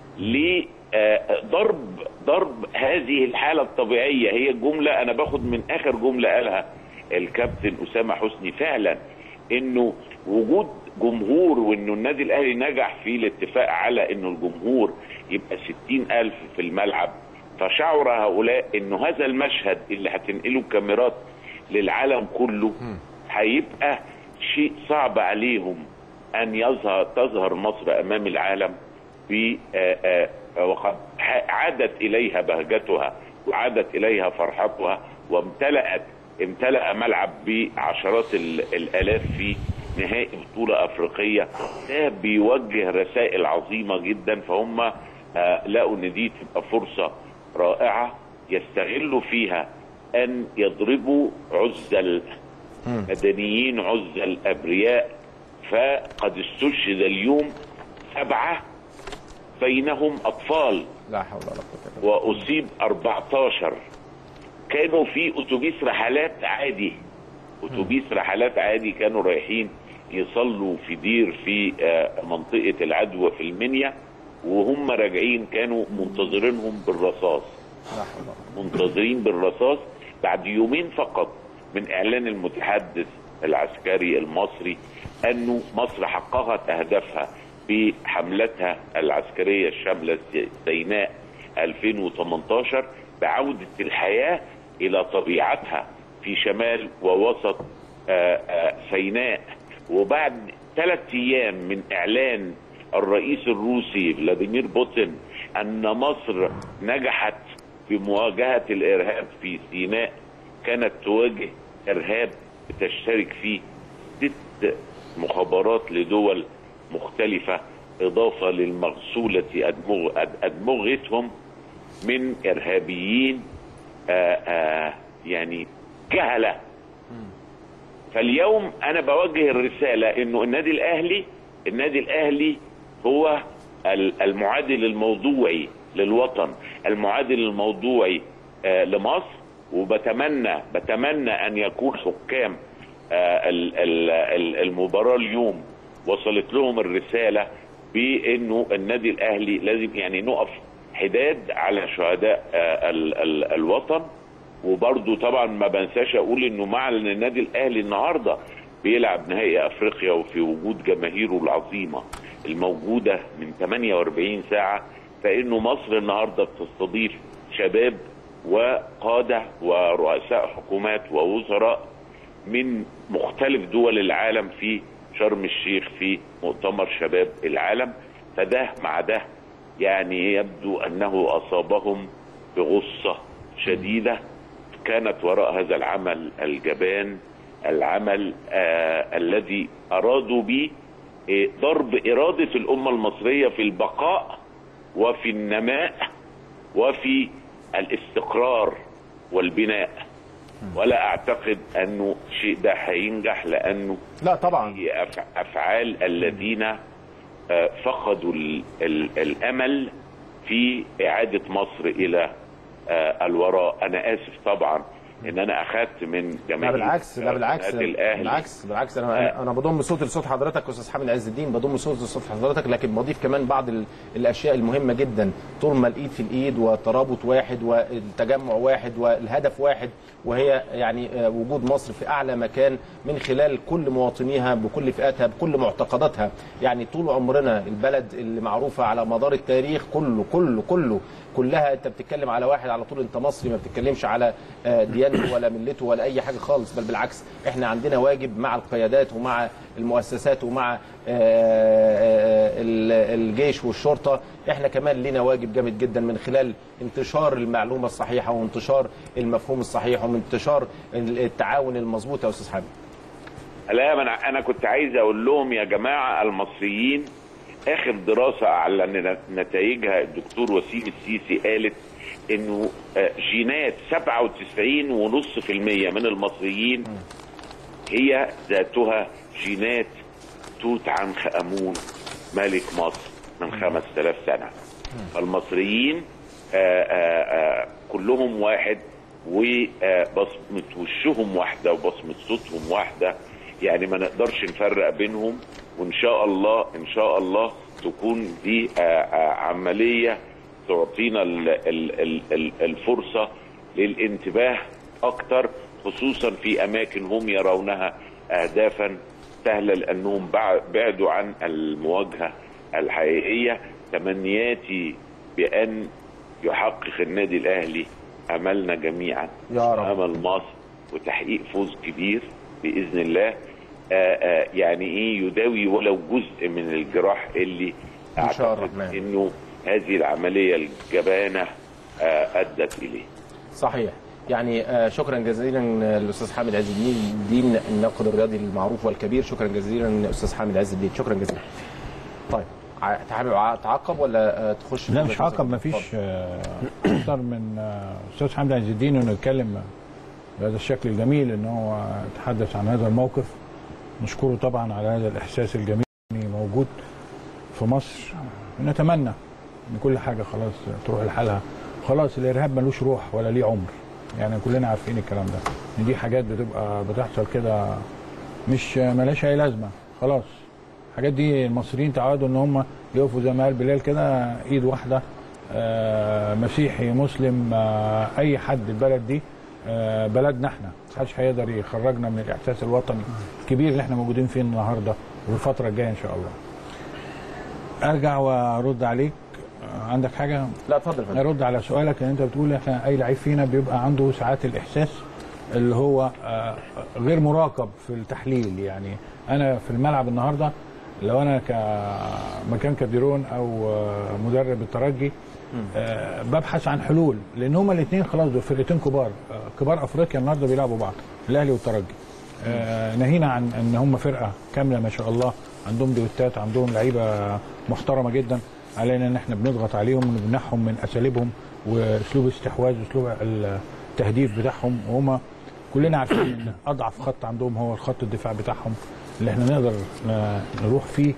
لضرب ضرب هذه الحاله الطبيعيه هي جمله انا باخد من اخر جمله قالها الكابتن اسامه حسني فعلا انه وجود جمهور وانه النادي الاهلي نجح في الاتفاق على انه الجمهور يبقى ستين الف في الملعب فشعر هؤلاء انه هذا المشهد اللي هتنقله الكاميرات للعالم كله هيبقى شيء صعب عليهم ان يظهر تظهر مصر امام العالم ب آه، آه، وقد ح- عادت اليها بهجتها وعادت اليها فرحتها وامتلأت امتلأ ملعب بعشرات ال- الالاف في نهائي بطولة افريقية ده بيوجه رسائل عظيمة جدا فهم آه، لقوا ان دي تبقى فرصة رائعة يستغلوا فيها ان يضربوا عزل مدنيين عزل ابرياء فقد استشهد اليوم سبعه بينهم اطفال لا حول ولا قوه الا بالله واصيب 14 كانوا في اتوبيس رحلات عادي اتوبيس رحلات عادي كانوا رايحين يصلوا في دير في آه، منطقه العدوى في المنيا وهم راجعين كانوا منتظرينهم بالرصاص لا حول ولا قوة. منتظرين بالرصاص بعد يومين فقط من اعلان المتحدث العسكري المصري انه مصر حققت اهدافها بحملتها العسكريه الشامله سيناء 2018 بعوده الحياه الى طبيعتها في شمال ووسط آه، آه، سيناء وبعد ثلاث ايام من اعلان الرئيس الروسي فلاديمير بوتين ان مصر نجحت في مواجهه الارهاب في سيناء كانت تواجه ارهاب تشترك فيه ست مخابرات لدول مختلفه اضافه للمغسوله أدمغ أد- ادمغتهم من ارهابيين آآ آآ يعني جهله فاليوم انا بوجه الرساله انه النادي الاهلي النادي الاهلي هو ال- المعادل الموضوعي للوطن المعادل الموضوعي آه، لمصر وبتمنى بتمنى ان يكون حكام آه، ال- ال- ال- المباراه اليوم وصلت لهم الرساله بانه النادي الاهلي لازم يعني نقف حداد على شهداء آه، ال- ال- الوطن وبرضه طبعا ما بنساش اقول انه مع ان النادي الاهلي النهارده بيلعب نهائي افريقيا وفي وجود جماهيره العظيمه الموجوده من 48 ساعه فانه مصر النهارده بتستضيف شباب وقاده ورؤساء حكومات ووزراء من مختلف دول العالم في شرم الشيخ في مؤتمر شباب العالم فده مع ده يعني يبدو انه اصابهم بغصه شديده كانت وراء هذا العمل الجبان العمل آه الذي ارادوا به آه، ضرب اراده الامه المصريه في البقاء وفي النماء وفي الاستقرار والبناء ولا اعتقد انه الشيء ده هينجح لانه لا طبعا هي أف- افعال الذين آه، فقدوا ال ال الامل في اعاده مصر الى آه، الوراء انا اسف طبعا ان انا اخذت من لا جماهير بالعكس لا بالعكس قناة الاهلي بالعكس بالعكس انا انا بضم صوت لصوت حضرتك استاذ حامد عز الدين بضم صوت لصوت حضرتك لكن بضيف كمان بعض ال- الاشياء المهمه جدا طول ما الايد في الايد وترابط واحد والتجمع واحد والهدف واحد وهي يعني آه، وجود مصر في اعلى مكان من خلال كل مواطنيها بكل فئاتها بكل معتقداتها يعني طول عمرنا البلد اللي معروفه على مدار التاريخ كله كله كله كلها انت بتتكلم على واحد على طول انت مصري ما بتتكلمش على آه، ديانه ديانته ولا ملته ولا اي حاجه خالص بل بالعكس احنا عندنا واجب مع القيادات ومع المؤسسات ومع آه، آه، ال- الجيش والشرطه احنا كمان لنا واجب جامد جدا من خلال انتشار المعلومه الصحيحه وانتشار المفهوم الصحيح وانتشار التعاون المظبوط يا استاذ حامد لا ما انا انا كنت عايز اقول لهم يا جماعه المصريين اخر دراسه اعلن نتائجها الدكتور وسيم السيسي قالت انه آه، جينات 97.5% من المصريين هي ذاتها جينات توت عنخ امون ملك مصر من 5000 سنه فالمصريين آه، آه، آه، كلهم واحد وبصمة وشهم واحدة وبصمة صوتهم واحدة يعني ما نقدرش نفرق بينهم وإن شاء الله إن شاء الله تكون دي آه، آه، عملية تعطينا ال- ال- ال- ال- الفرصة للانتباه أكتر خصوصا في أماكن هم يرونها أهدافا سهلة لأنهم بع- بعدوا عن المواجهة الحقيقية تمنياتي بأن يحقق النادي الأهلي أملنا جميعا يا رب. أمل مصر وتحقيق فوز كبير بإذن الله آآ آآ يعني إيه يداوي ولو جزء من الجراح اللي إن شاء أعتقد الرحمن. إنه هذه العملية الجبانة آه، أدت إليه صحيح يعني آه، شكرا جزيلا للاستاذ حامد عز الدين دين الناقد الرياضي المعروف والكبير شكرا جزيلا استاذ حامد عز الدين شكرا جزيلا طيب ع- حابب ع- تعقب ولا آه، تخش لا في مش عقب ما اتفضل. فيش اكتر من آه، استاذ حمدي عز الدين انه يتكلم بهذا الشكل الجميل ان هو يتحدث عن هذا الموقف نشكره طبعا على هذا الاحساس الجميل إنه موجود في مصر ونتمنى ان كل حاجه خلاص تروح لحالها خلاص الارهاب ملوش روح ولا ليه عمر يعني كلنا عارفين الكلام ده ان دي حاجات بتبقى بتحصل كده مش ملهاش اي لازمه خلاص الحاجات دي المصريين تعودوا ان هم يقفوا زي ما قال بلال كده ايد واحده آه، مسيحي مسلم آه، اي حد البلد دي آه، بلدنا احنا محدش هيقدر يخرجنا من الاحساس الوطني الكبير اللي احنا موجودين فيه النهارده والفتره الجايه ان شاء الله ارجع وارد عليك آه، عندك حاجه لا اتفضل يا فندم. ارد على سؤالك ان انت بتقول احنا اي لعيب فينا بيبقى عنده ساعات الاحساس اللي هو آه، غير مراقب في التحليل يعني انا في الملعب النهارده لو انا كمكان كبيرون او آه، مدرب الترجي آه، ببحث عن حلول لان هما الاثنين خلاص دول فرقتين كبار آه، كبار افريقيا النهارده بيلعبوا بعض الاهلي والترجي آه، ناهينا عن ان هم فرقه كامله ما شاء الله عندهم دويتات عندهم لعيبه محترمه جدا علينا ان احنا بنضغط عليهم ونمنعهم من اساليبهم واسلوب الاستحواذ واسلوب التهديف بتاعهم وهم كلنا عارفين ان اضعف خط عندهم هو الخط الدفاع بتاعهم اللي احنا نقدر ن- نروح فيه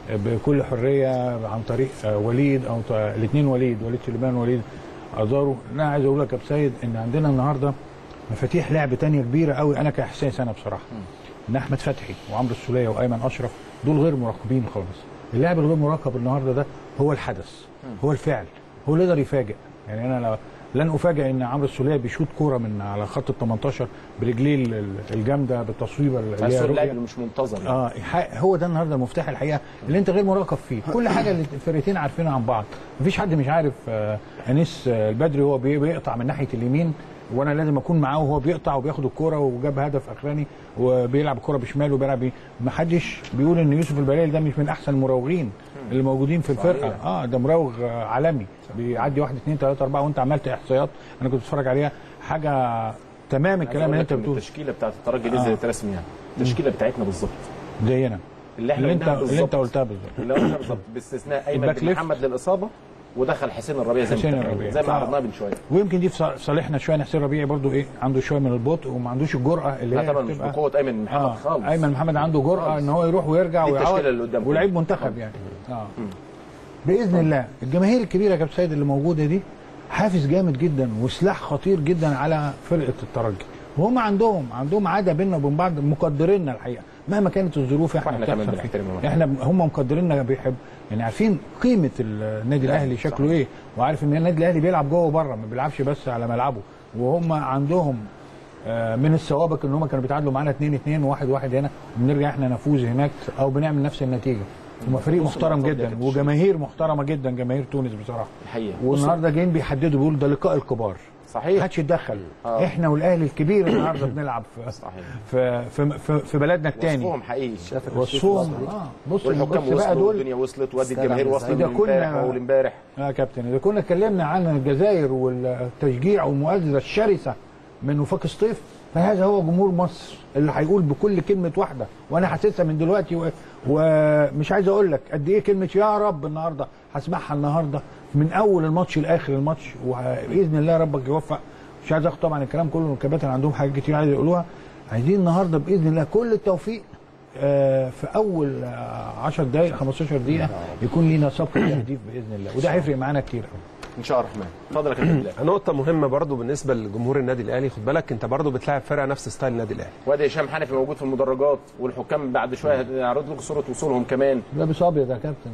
بكل حريه عن طريق آه، وليد او الاثنين وليد وليد سليمان وليد ازارو انا عايز اقول لك يا أبو سيد ان عندنا النهارده مفاتيح لعب تانية كبيره قوي انا كاحساس انا بصراحه ان احمد فتحي وعمرو السوليه وايمن اشرف دول غير مراقبين خالص اللاعب الغير مراقب النهارده ده هو الحدث هو الفعل هو اللي يقدر يفاجئ يعني انا لو لن افاجئ ان عمرو السوليه بيشوط كوره من على خط ال 18 برجليه ال- ال- الجامده بالتصويبه اللي بس هي اللاعب رؤية. اللي مش منتظم اه ح- هو ده النهارده المفتاح الحقيقه اللي انت غير مراقب فيه كل حاجه اللي الفرقتين عارفينها عن بعض مفيش حد مش عارف آه انيس آه البدري هو بي- بيقطع من ناحيه اليمين وانا لازم اكون معاه وهو بيقطع وبياخد الكوره وجاب هدف اخراني وبيلعب الكوره بشماله وبيلعب بيه ما حدش بيقول ان يوسف البلال ده مش من احسن المراوغين اللي موجودين في الفرقه اه ده مراوغ آه، عالمي بيعدي واحد اثنين ثلاثه اربعه وانت عملت احصائيات انا كنت بتفرج عليها حاجه تمام الكلام اللي انت بتقوله التشكيله بتاعت الترجي آه. نزلت رسمي يعني التشكيله بتاعتنا بالظبط زينا اللي احنا اللي انت قلناها اللي انت بالظبط. قلتها بالظبط اللي قلنا بالظبط باستثناء ايمن الباك بن ليفت. محمد للاصابه ودخل حسين الربيع زي ما حسين اتفقنا. الربيع. زي ما آه. عرضناها من شويه ويمكن دي في ص- صالحنا شويه إن حسين ربيعي برضو ايه عنده شويه من البطء وما عندوش الجرأه اللي لا هي طبعا مش بتبقى- بقوه ايمن بن محمد آه. خالص ايمن محمد عنده جرأه ان هو يروح ويرجع دي التشكيلة ويعوض اللي قدام ولعيب كده. منتخب يعني اه باذن الله الجماهير الكبيره يا كابتن سيد اللي موجوده دي حافز جامد جدا وسلاح خطير جدا على فرقه الترجي وهم عندهم عندهم عاده بيننا وبين بعض مقدريننا الحقيقه مهما كانت الظروف احنا وإحنا كمان بتحصل فيه. بنحترمهم. احنا هم مقدريننا بيحب يعني عارفين قيمه النادي الاهلي شكله ايه وعارف ان النادي الاهلي بيلعب جوه وبره ما بيلعبش بس على ملعبه وهم عندهم آه، من السوابق ان هم كانوا بيتعادلوا معانا 2 2 1 1 هنا وبنرجع احنا نفوز هناك او بنعمل نفس النتيجه هم فريق محترم الماتشات جدا دي وجماهير محترمه جدا جماهير تونس بصراحه الحقيقه والنهارده جايين بيحددوا بيقولوا ده لقاء الكبار صحيح محدش يتدخل آه. احنا والاهلي الكبير النهارده بنلعب في صحيح في في, في, في بلدنا الثاني وصفهم حقيقي وصفهم اه بص والحكام بص بقى وصلوا دول والدنيا وصلت وادي استنى الجماهير عم وصلت إذا من كنا- امبارح واول امبارح اه يا كابتن اذا كنا اتكلمنا عن الجزائر والتشجيع والمؤازره الشرسه من وفاق سطيف فهذا هو جمهور مصر اللي هيقول بكل كلمه واحده وانا حاسسها من دلوقتي و... ومش عايز اقول لك قد ايه كلمه يا رب النهارده هسمعها النهارده من اول الماتش لاخر الماتش وباذن الله ربك يوفق مش عايز اخد طبعا الكلام كله الكباتن عندهم حاجات كتير عايز يقولوها عايزين النهارده باذن الله كل التوفيق آه، في اول آه، 10 دقائق 15 دقيقه يكون لينا سبق تهديف باذن الله وده هيفرق معانا كتير قوي ان شاء الله الرحمن اتفضل يا كابتن بلال نقطة مهمة برضو بالنسبة لجمهور النادي الأهلي خد بالك أنت برضو بتلاعب فرقة نفس ستايل النادي الأهلي وادي هشام حنفي موجود في المدرجات والحكام بعد شويه هيعرضوا لك صوره وصولهم كمان لابس ابيض يا كابتن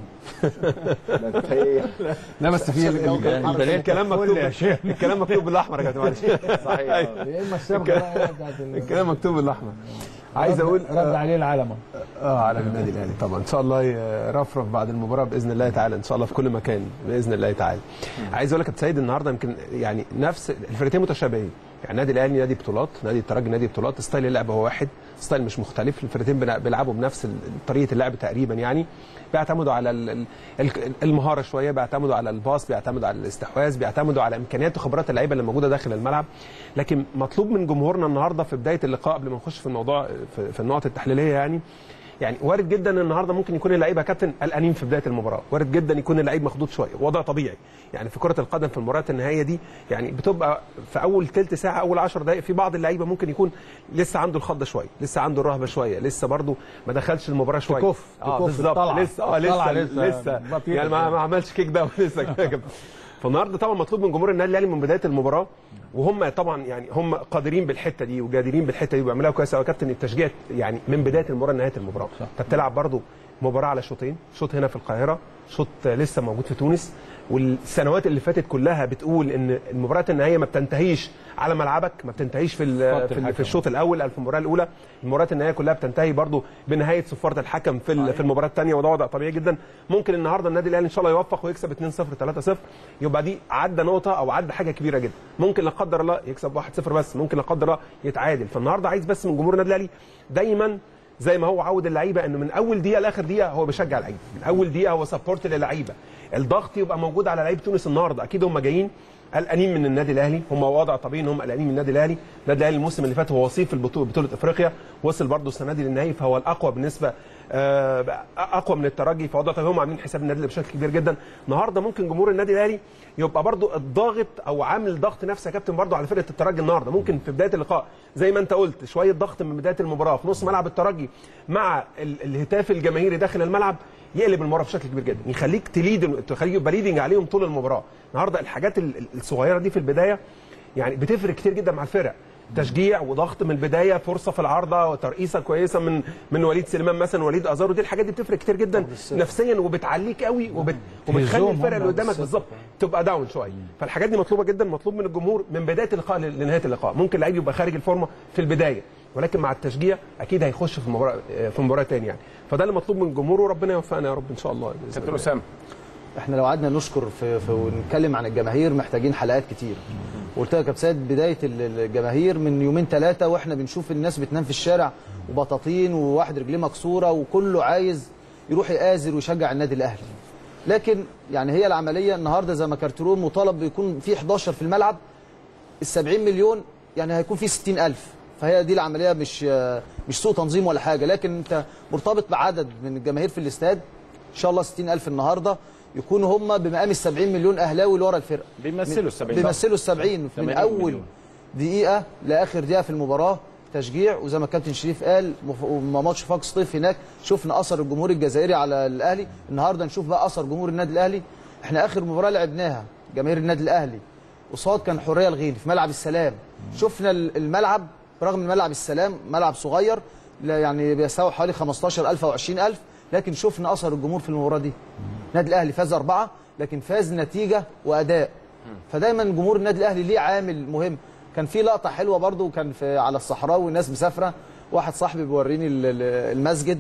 ده انت ايه لا بس في الكلام مكتوب يا شيخ الكلام مكتوب بالأحمر يا كابتن معلش صحيح آه. يا اما الصبغه بقى بتاعت ال- الكلام مكتوب بالأحمر عايز أقول رد عليه العلم اه على النادي الاهلي طبعا ان شاء الله يرفرف بعد المباراه باذن الله تعالى ان شاء الله في كل مكان باذن الله تعالى عايز اقول لك يا أبو سيد النهارده يمكن يعني نفس الفرقتين متشابهين يعني النادي الاهلي نادي بطولات نادي الترجي نادي بطولات ستايل اللعب هو واحد ستايل مش مختلف الفرقتين بنا- بيلعبوا بنفس ال- طريقه اللعب تقريبا يعني بيعتمدوا على ال- ال- ال- المهاره شويه بيعتمدوا على الباص بيعتمدوا على الاستحواذ بيعتمدوا على امكانيات وخبرات اللعيبه اللي موجوده داخل الملعب لكن مطلوب من جمهورنا النهارده في بدايه اللقاء قبل ما نخش في الموضوع في, في النقط التحليليه يعني يعني وارد جدا ان النهارده ممكن يكون اللعيبه يا كابتن قلقانين في بدايه المباراه وارد جدا يكون اللعيب مخضوض شويه وضع طبيعي يعني في كره القدم في المباريات النهائيه دي يعني بتبقى في اول ثلث ساعه اول 10 دقائق في بعض اللعيبه ممكن يكون لسه عنده الخضه شويه لسه عنده الرهبه شويه لسه برده ما دخلش المباراه شويه تكف- اه تكف بالظبط الطلعة. لسه اه الطلعة لسه لسه لسه بطيئة يعني ما, ما عملش كيك ده لسه كده فالنهارده طبعا مطلوب من جمهور النادي الاهلي من بدايه المباراه وهم طبعا يعني هم قادرين بالحته دي وجادرين بالحته دي وبيعملوها كويس قوي يا كابتن التشجيع يعني من بدايه المباراه لنهايه المباراه انت بتلعب برضو مباراه على شوطين شوط هنا في القاهره شوط لسه موجود في تونس والسنوات اللي فاتت كلها بتقول ان المباريات النهائيه ما بتنتهيش على ملعبك ما بتنتهيش في ال- خط في, ال- الحكم. في الشوط الاول او في المباراه الاولى المباريات النهائيه كلها بتنتهي برضو بنهايه صفاره الحكم في ال- في المباراه الثانيه وده وضع طبيعي جدا ممكن النهارده النادي الاهلي ان شاء الله يوفق ويكسب 2-0 3-0 يبقى دي عدى نقطه او عدى حاجه كبيره جدا ممكن لا قدر الله يكسب 1-0 بس ممكن لا قدر الله يتعادل فالنهارده عايز بس من جمهور النادي الاهلي دايما زي ما هو عود اللعيبه انه من اول دقيقه لاخر دقيقه هو بيشجع اللعيبه من اول دقيقه هو سبورت للعيبه الضغط يبقى موجود على لعيبه تونس النهارده اكيد هم جايين قلقانين من النادي الاهلي هم وضع طبيعي ان هم قلقانين من النادي الاهلي النادي الاهلي الموسم اللي فات هو وصيف البطوله بطوله افريقيا وصل برضه السنه دي للنهائي فهو الاقوى بالنسبه آه، اقوى من الترجي فوضع طبيعي هم عاملين حساب النادي الاهلي بشكل كبير جدا النهارده ممكن جمهور النادي الاهلي يبقى برضه الضاغط او عامل ضغط نفسي يا كابتن برضه على فرقه الترجي النهارده ممكن في بدايه اللقاء زي ما انت قلت شويه ضغط من بدايه المباراه في نص ملعب الترجي مع ال- الهتاف الجماهيري داخل الملعب يقلب المباراه بشكل كبير جدا يخليك تليد تخليك يبقى ليدنج عليهم طول المباراه النهارده الحاجات ال- ال- الصغيره دي في البدايه يعني بتفرق كتير جدا مع الفرق تشجيع وضغط من البدايه فرصه في العارضه وترقيصه كويسه من من وليد سليمان مثلا وليد ازارو دي الحاجات دي بتفرق كتير جدا نفسيا وبتعليك قوي وبت وبتخلي تهزهم الفرق هم اللي قدامك بالظبط. بالظبط تبقى داون شويه فالحاجات دي مطلوبه جدا مطلوب من الجمهور من بدايه اللقاء ل- لنهايه اللقاء ممكن لعيب يبقى خارج الفورمه في البدايه ولكن مع التشجيع اكيد هيخش في مباراه في مباراه تاني يعني فده اللي مطلوب من الجمهور وربنا يوفقنا يا رب ان شاء الله بإذن كابتن الله. اسامه احنا لو قعدنا نشكر في, في ونتكلم عن الجماهير محتاجين حلقات كتير قلت لك يا كابتن سيد بدايه ال- الجماهير من يومين ثلاثه واحنا بنشوف الناس بتنام في الشارع وبطاطين وواحد رجليه مكسوره وكله عايز يروح يآزر ويشجع النادي الاهلي لكن يعني هي العمليه النهارده زي ما كارترون مطالب بيكون في 11 في الملعب ال 70 مليون يعني هيكون في 60000 فهي دي العمليه مش مش سوء تنظيم ولا حاجه لكن انت مرتبط بعدد من الجماهير في الاستاد ان شاء الله 60000 النهارده يكونوا هم بمقام ال 70 مليون اهلاوي اللي ورا الفرقه بيمثلوا ال 70 بيمثلوا ال 70 من 80 اول مليون. دقيقه لاخر دقيقه في المباراه تشجيع وزي ما الكابتن شريف قال مف- وما ماتش فاك سطيف هناك شفنا اثر الجمهور الجزائري على الاهلي النهارده نشوف بقى اثر جمهور النادي الاهلي احنا اخر مباراه لعبناها جماهير النادي الاهلي قصاد كان حريه الغيني في ملعب السلام شفنا ال- الملعب برغم ان ملعب السلام ملعب صغير لا يعني بيستوعب حوالي 15000 او 20000 لكن شفنا اثر الجمهور في المباراه دي النادي الاهلي فاز اربعه لكن فاز نتيجه واداء فدايما جمهور النادي الاهلي ليه عامل مهم كان في لقطه حلوه برضو كان في على الصحراء والناس مسافره واحد صاحبي بيوريني ال- ال- المسجد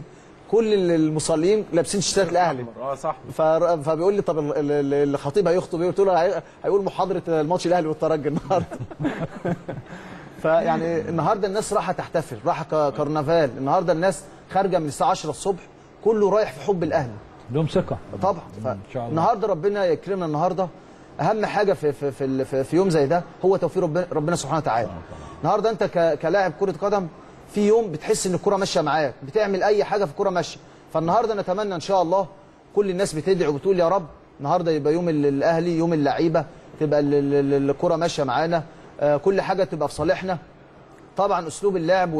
كل المصلين لابسين تيشيرتات الاهلي اه صح ف- فبيقول لي طب ال- ال- ال- الخطيب هيخطب ايه؟ قلت له هي- هيقول محاضره الماتش الاهلي والترجي النهارده فيعني النهارده الناس رايحه تحتفل رايحه ك- كرنفال النهارده الناس خارجه من الساعه 10 الصبح كله رايح في حب الاهلي لهم ثقه طبعا ان شاء الله النهارده ربنا يكرمنا النهارده اهم حاجه في في في, ال- في, في يوم زي ده هو توفيق ربنا, ربنا سبحانه وتعالى النهارده انت ك- كلاعب كره قدم في يوم بتحس ان الكره ماشيه معاك بتعمل اي حاجه في الكره ماشيه فالنهارده نتمنى ان شاء الله كل الناس بتدعي وبتقول يا رب النهارده يبقى يوم ال- الاهلي يوم اللعيبه تبقى ال- ال- ال- الكره ماشيه معانا آه، كل حاجه تبقى في صالحنا طبعا اسلوب اللعب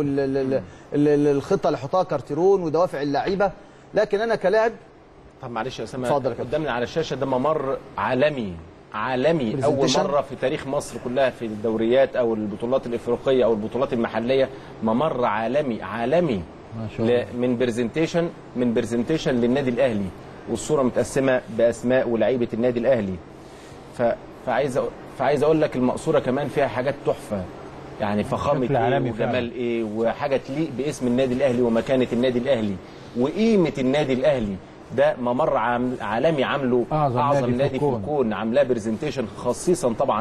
والخطه اللي حطها كارتيرون ودوافع اللعيبه لكن انا كلاعب طب معلش يا اسامه اتفضل يا كابتن. قدامنا على الشاشه ده ممر عالمي عالمي اول Presentation. مره في تاريخ مصر كلها في الدوريات او البطولات الافريقيه او البطولات المحليه ممر عالمي عالمي ما شاء الله. ل- من برزنتيشن من برزنتيشن للنادي الاهلي والصوره متقسمه باسماء ولاعيبه النادي الاهلي ف... فعايز أ- فعايز اقول لك المقصوره كمان فيها حاجات تحفه يعني فخامه شكل ايه عالمي وجمال فعلا. ايه وحاجه تليق باسم النادي الاهلي ومكانه النادي الاهلي وقيمه النادي الاهلي ده ممر عام- عالمي عامله أعظم اعظم نادي في نادي في الكون. الكون عاملاه برزنتيشن خصيصا طبعا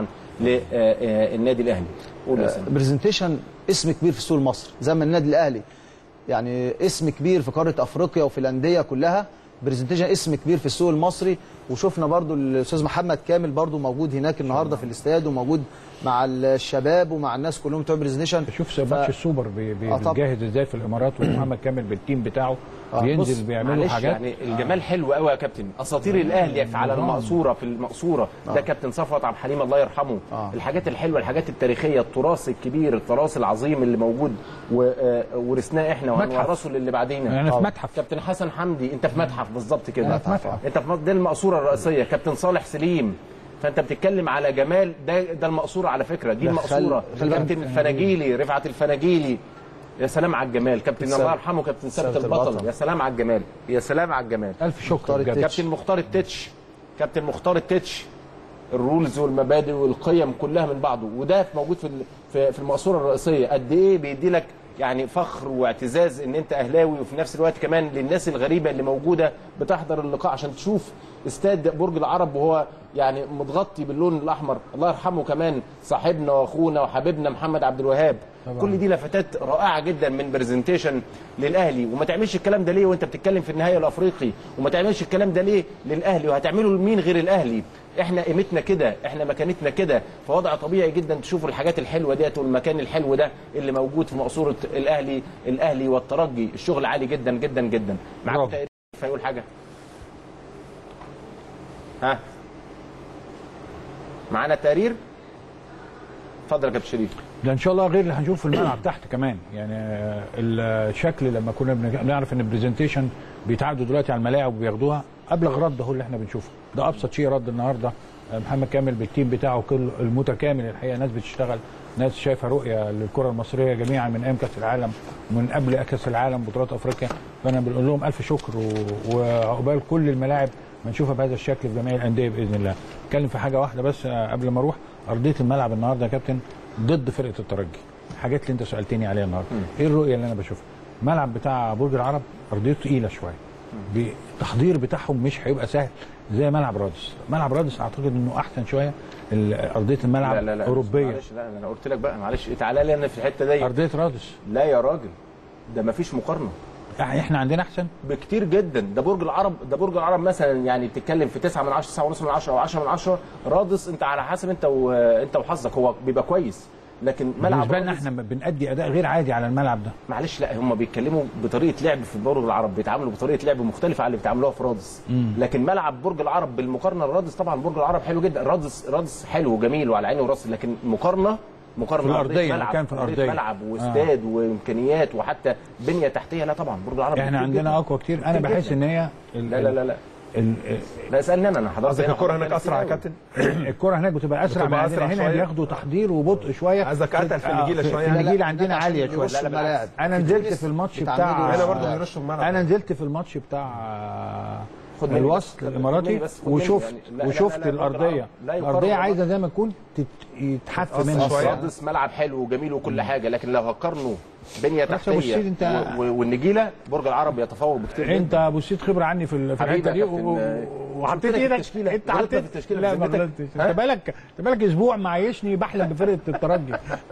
للنادي الاهلي قول يا سيدي. برزنتيشن اسم كبير في السوق المصري زي ما النادي الاهلي يعني اسم كبير في قاره افريقيا وفي الانديه كلها برزنتيشن اسم كبير في السوق المصري وشفنا برضو الاستاذ محمد كامل برضو موجود هناك النهارده في الاستاد وموجود مع الشباب ومع الناس كلهم بتوع برزنتيشن شوف ماتش السوبر بي- بي- آه طبعا. بيجهز ازاي في الامارات ومحمد كامل بالتيم بتاعه آه، بينزل بص، بيعملوا معلش حاجات يعني الجمال حلو قوي يا كابتن اساطير الاهلي في على المقصوره في المقصوره ده كابتن صفوت عبد الحليم الله يرحمه آه. الحاجات الحلوه الحاجات التاريخيه التراث الكبير التراث العظيم اللي موجود و- آه، ورثناه احنا متحف. وهنورثه للي بعدينا يعني في آه. متحف. كابتن حسن حمدي انت في متحف بالظبط كده أنا في متحف. انت في متحف دي المقصوره الرئيسيه كابتن صالح سليم فانت بتتكلم على جمال ده ده المقصوره على فكره دي ده المقصوره خل- خل- كابتن الفناجيلي رفعت الفناجيلي يا سلام على الجمال كابتن ثابت- الله يرحمه كابتن ثابت ثابت البطل البطل. يا سلام على الجمال يا سلام على الجمال الف شكر مختار بجد. التتش. كابتن مختار التتش كابتن مختار التتش الرولز والمبادئ والقيم كلها من بعضه وده موجود في ال- في في المقصوره الرئيسيه قد ايه بيدي لك يعني فخر واعتزاز ان انت اهلاوي وفي نفس الوقت كمان للناس الغريبه اللي موجوده بتحضر اللقاء عشان تشوف استاد برج العرب وهو يعني متغطي باللون الاحمر الله يرحمه كمان صاحبنا واخونا وحبيبنا محمد عبد الوهاب طبعاً. كل دي لفتات رائعه جدا من برزنتيشن للاهلي وما تعملش الكلام ده ليه وانت بتتكلم في النهائي الافريقي وما تعملش الكلام ده ليه للاهلي وهتعمله لمين غير الاهلي احنا قيمتنا كده احنا مكانتنا كده فوضع طبيعي جدا تشوفوا الحاجات الحلوه ديت والمكان الحلو ده اللي موجود في مقصوره الاهلي الاهلي والترجي الشغل عالي جدا جدا جدا معاكم برافو. تقرير فيقول حاجه ها معانا تقرير اتفضل يا كابتن شريف ده ان شاء الله غير اللي هنشوف في الملعب تحت كمان يعني آه، الشكل لما كنا بنج- بنعرف ان البرزنتيشن بيتعدوا دلوقتي على الملاعب وبياخدوها ابلغ رد اهو اللي احنا بنشوفه ده ابسط شيء رد النهارده آه، محمد كامل بالتيم بتاعه كل المتكامل الحقيقه ناس بتشتغل ناس شايفه رؤيه للكره المصريه جميعا من ايام كاس العالم ومن قبل كاس العالم بطولات افريقيا فانا بنقول لهم الف شكر و- وعقبال كل الملاعب ما نشوفها بهذا الشكل في جميع الانديه باذن الله. اتكلم في حاجه واحده بس آه، قبل ما اروح ارضيه الملعب النهارده يا كابتن ضد فرقه الترجي. الحاجات اللي انت سالتني عليها النهارده. ايه الرؤيه اللي انا بشوفها؟ الملعب بتاع برج العرب ارضيته تقيله شويه. التحضير بتاعهم مش هيبقى سهل زي ملعب رادس. ملعب رادس اعتقد انه احسن شويه ال- ارضيه الملعب لا لا لا اوروبيه. معلش لا انا قلت لك بقى معلش تعالى لي انا في الحته دي ارضيه رادس. لا يا راجل ده ما فيش مقارنه يعني احنا عندنا احسن بكتير جدا ده برج العرب ده برج العرب مثلا يعني بتتكلم في 9 من 10 9 ونص من 10 او 10 من 10 رادس انت على حسب انت وانت وحظك هو بيبقى كويس لكن ملعب بالنسبه لنا رادس- احنا بنأدي اداء غير عادي على الملعب ده. معلش لا هم بيتكلموا بطريقه لعب في برج العرب بيتعاملوا بطريقه لعب مختلفه عن اللي بيتعاملوها في رادس لكن ملعب برج العرب بالمقارنه لرادس طبعا برج العرب حلو جدا رادس رادس حلو وجميل وعلى عيني وراسي لكن مقارنه مقارنه في أرضية الأرضية، ملعب مكان في أرضية الأرضية. ملعب واستاد وامكانيات وحتى بنيه تحتيه لا طبعا برج العرب احنا كتير عندنا جداً. اقوى كتير انا كتير بحس جداً. ان هي ال- لا لا لا لا ال- لا اسالني انا انا حضرتك قصدك هنا الكره حضرتك هناك هنا اسرع يا كتير كابتن الكرة هناك بتبقى اسرع من بتبقى عندنا أسرع هنا شوية. بياخدوا تحضير وبطء شويه قصدك قتل في النجيلة في- شوية. في لا، لا، النجيله هناك عندنا عشان عاليه شويه يرصوا لا، لا، الملاعب. انا نزلت في الماتش بتعملوا بتاع هنا برضه بيرشوا الملعب انا نزلت في الماتش بتاع خد مني الوسط بس، خد الاماراتي مني بس، خد مني وشفت يعني. لا، لا، لا، وشفت لا، الارضيه لا يقارن الارضيه والله. عايزه زي ما تكون تت- يتحف تتقص منها شوية. رادس ملعب حلو وجميل وكل حاجه لكن لو هتقارنه بنيه بس أبو تحتيه السيد أنت- و- و- والنجيله برج العرب يتفوق بكتير جدا انت ابو سيد خبره عني في ال- في حبيبي الحته يا دي كابتن، و- آه، وحطيت غلطنا في ايدك التشكيلة. انت غلطنا حطيت في التشكيلة لا ما بذمتك. غلطتش ها؟ انت بالك انت بالك اسبوع معيشني بحلم بفرقه الترجي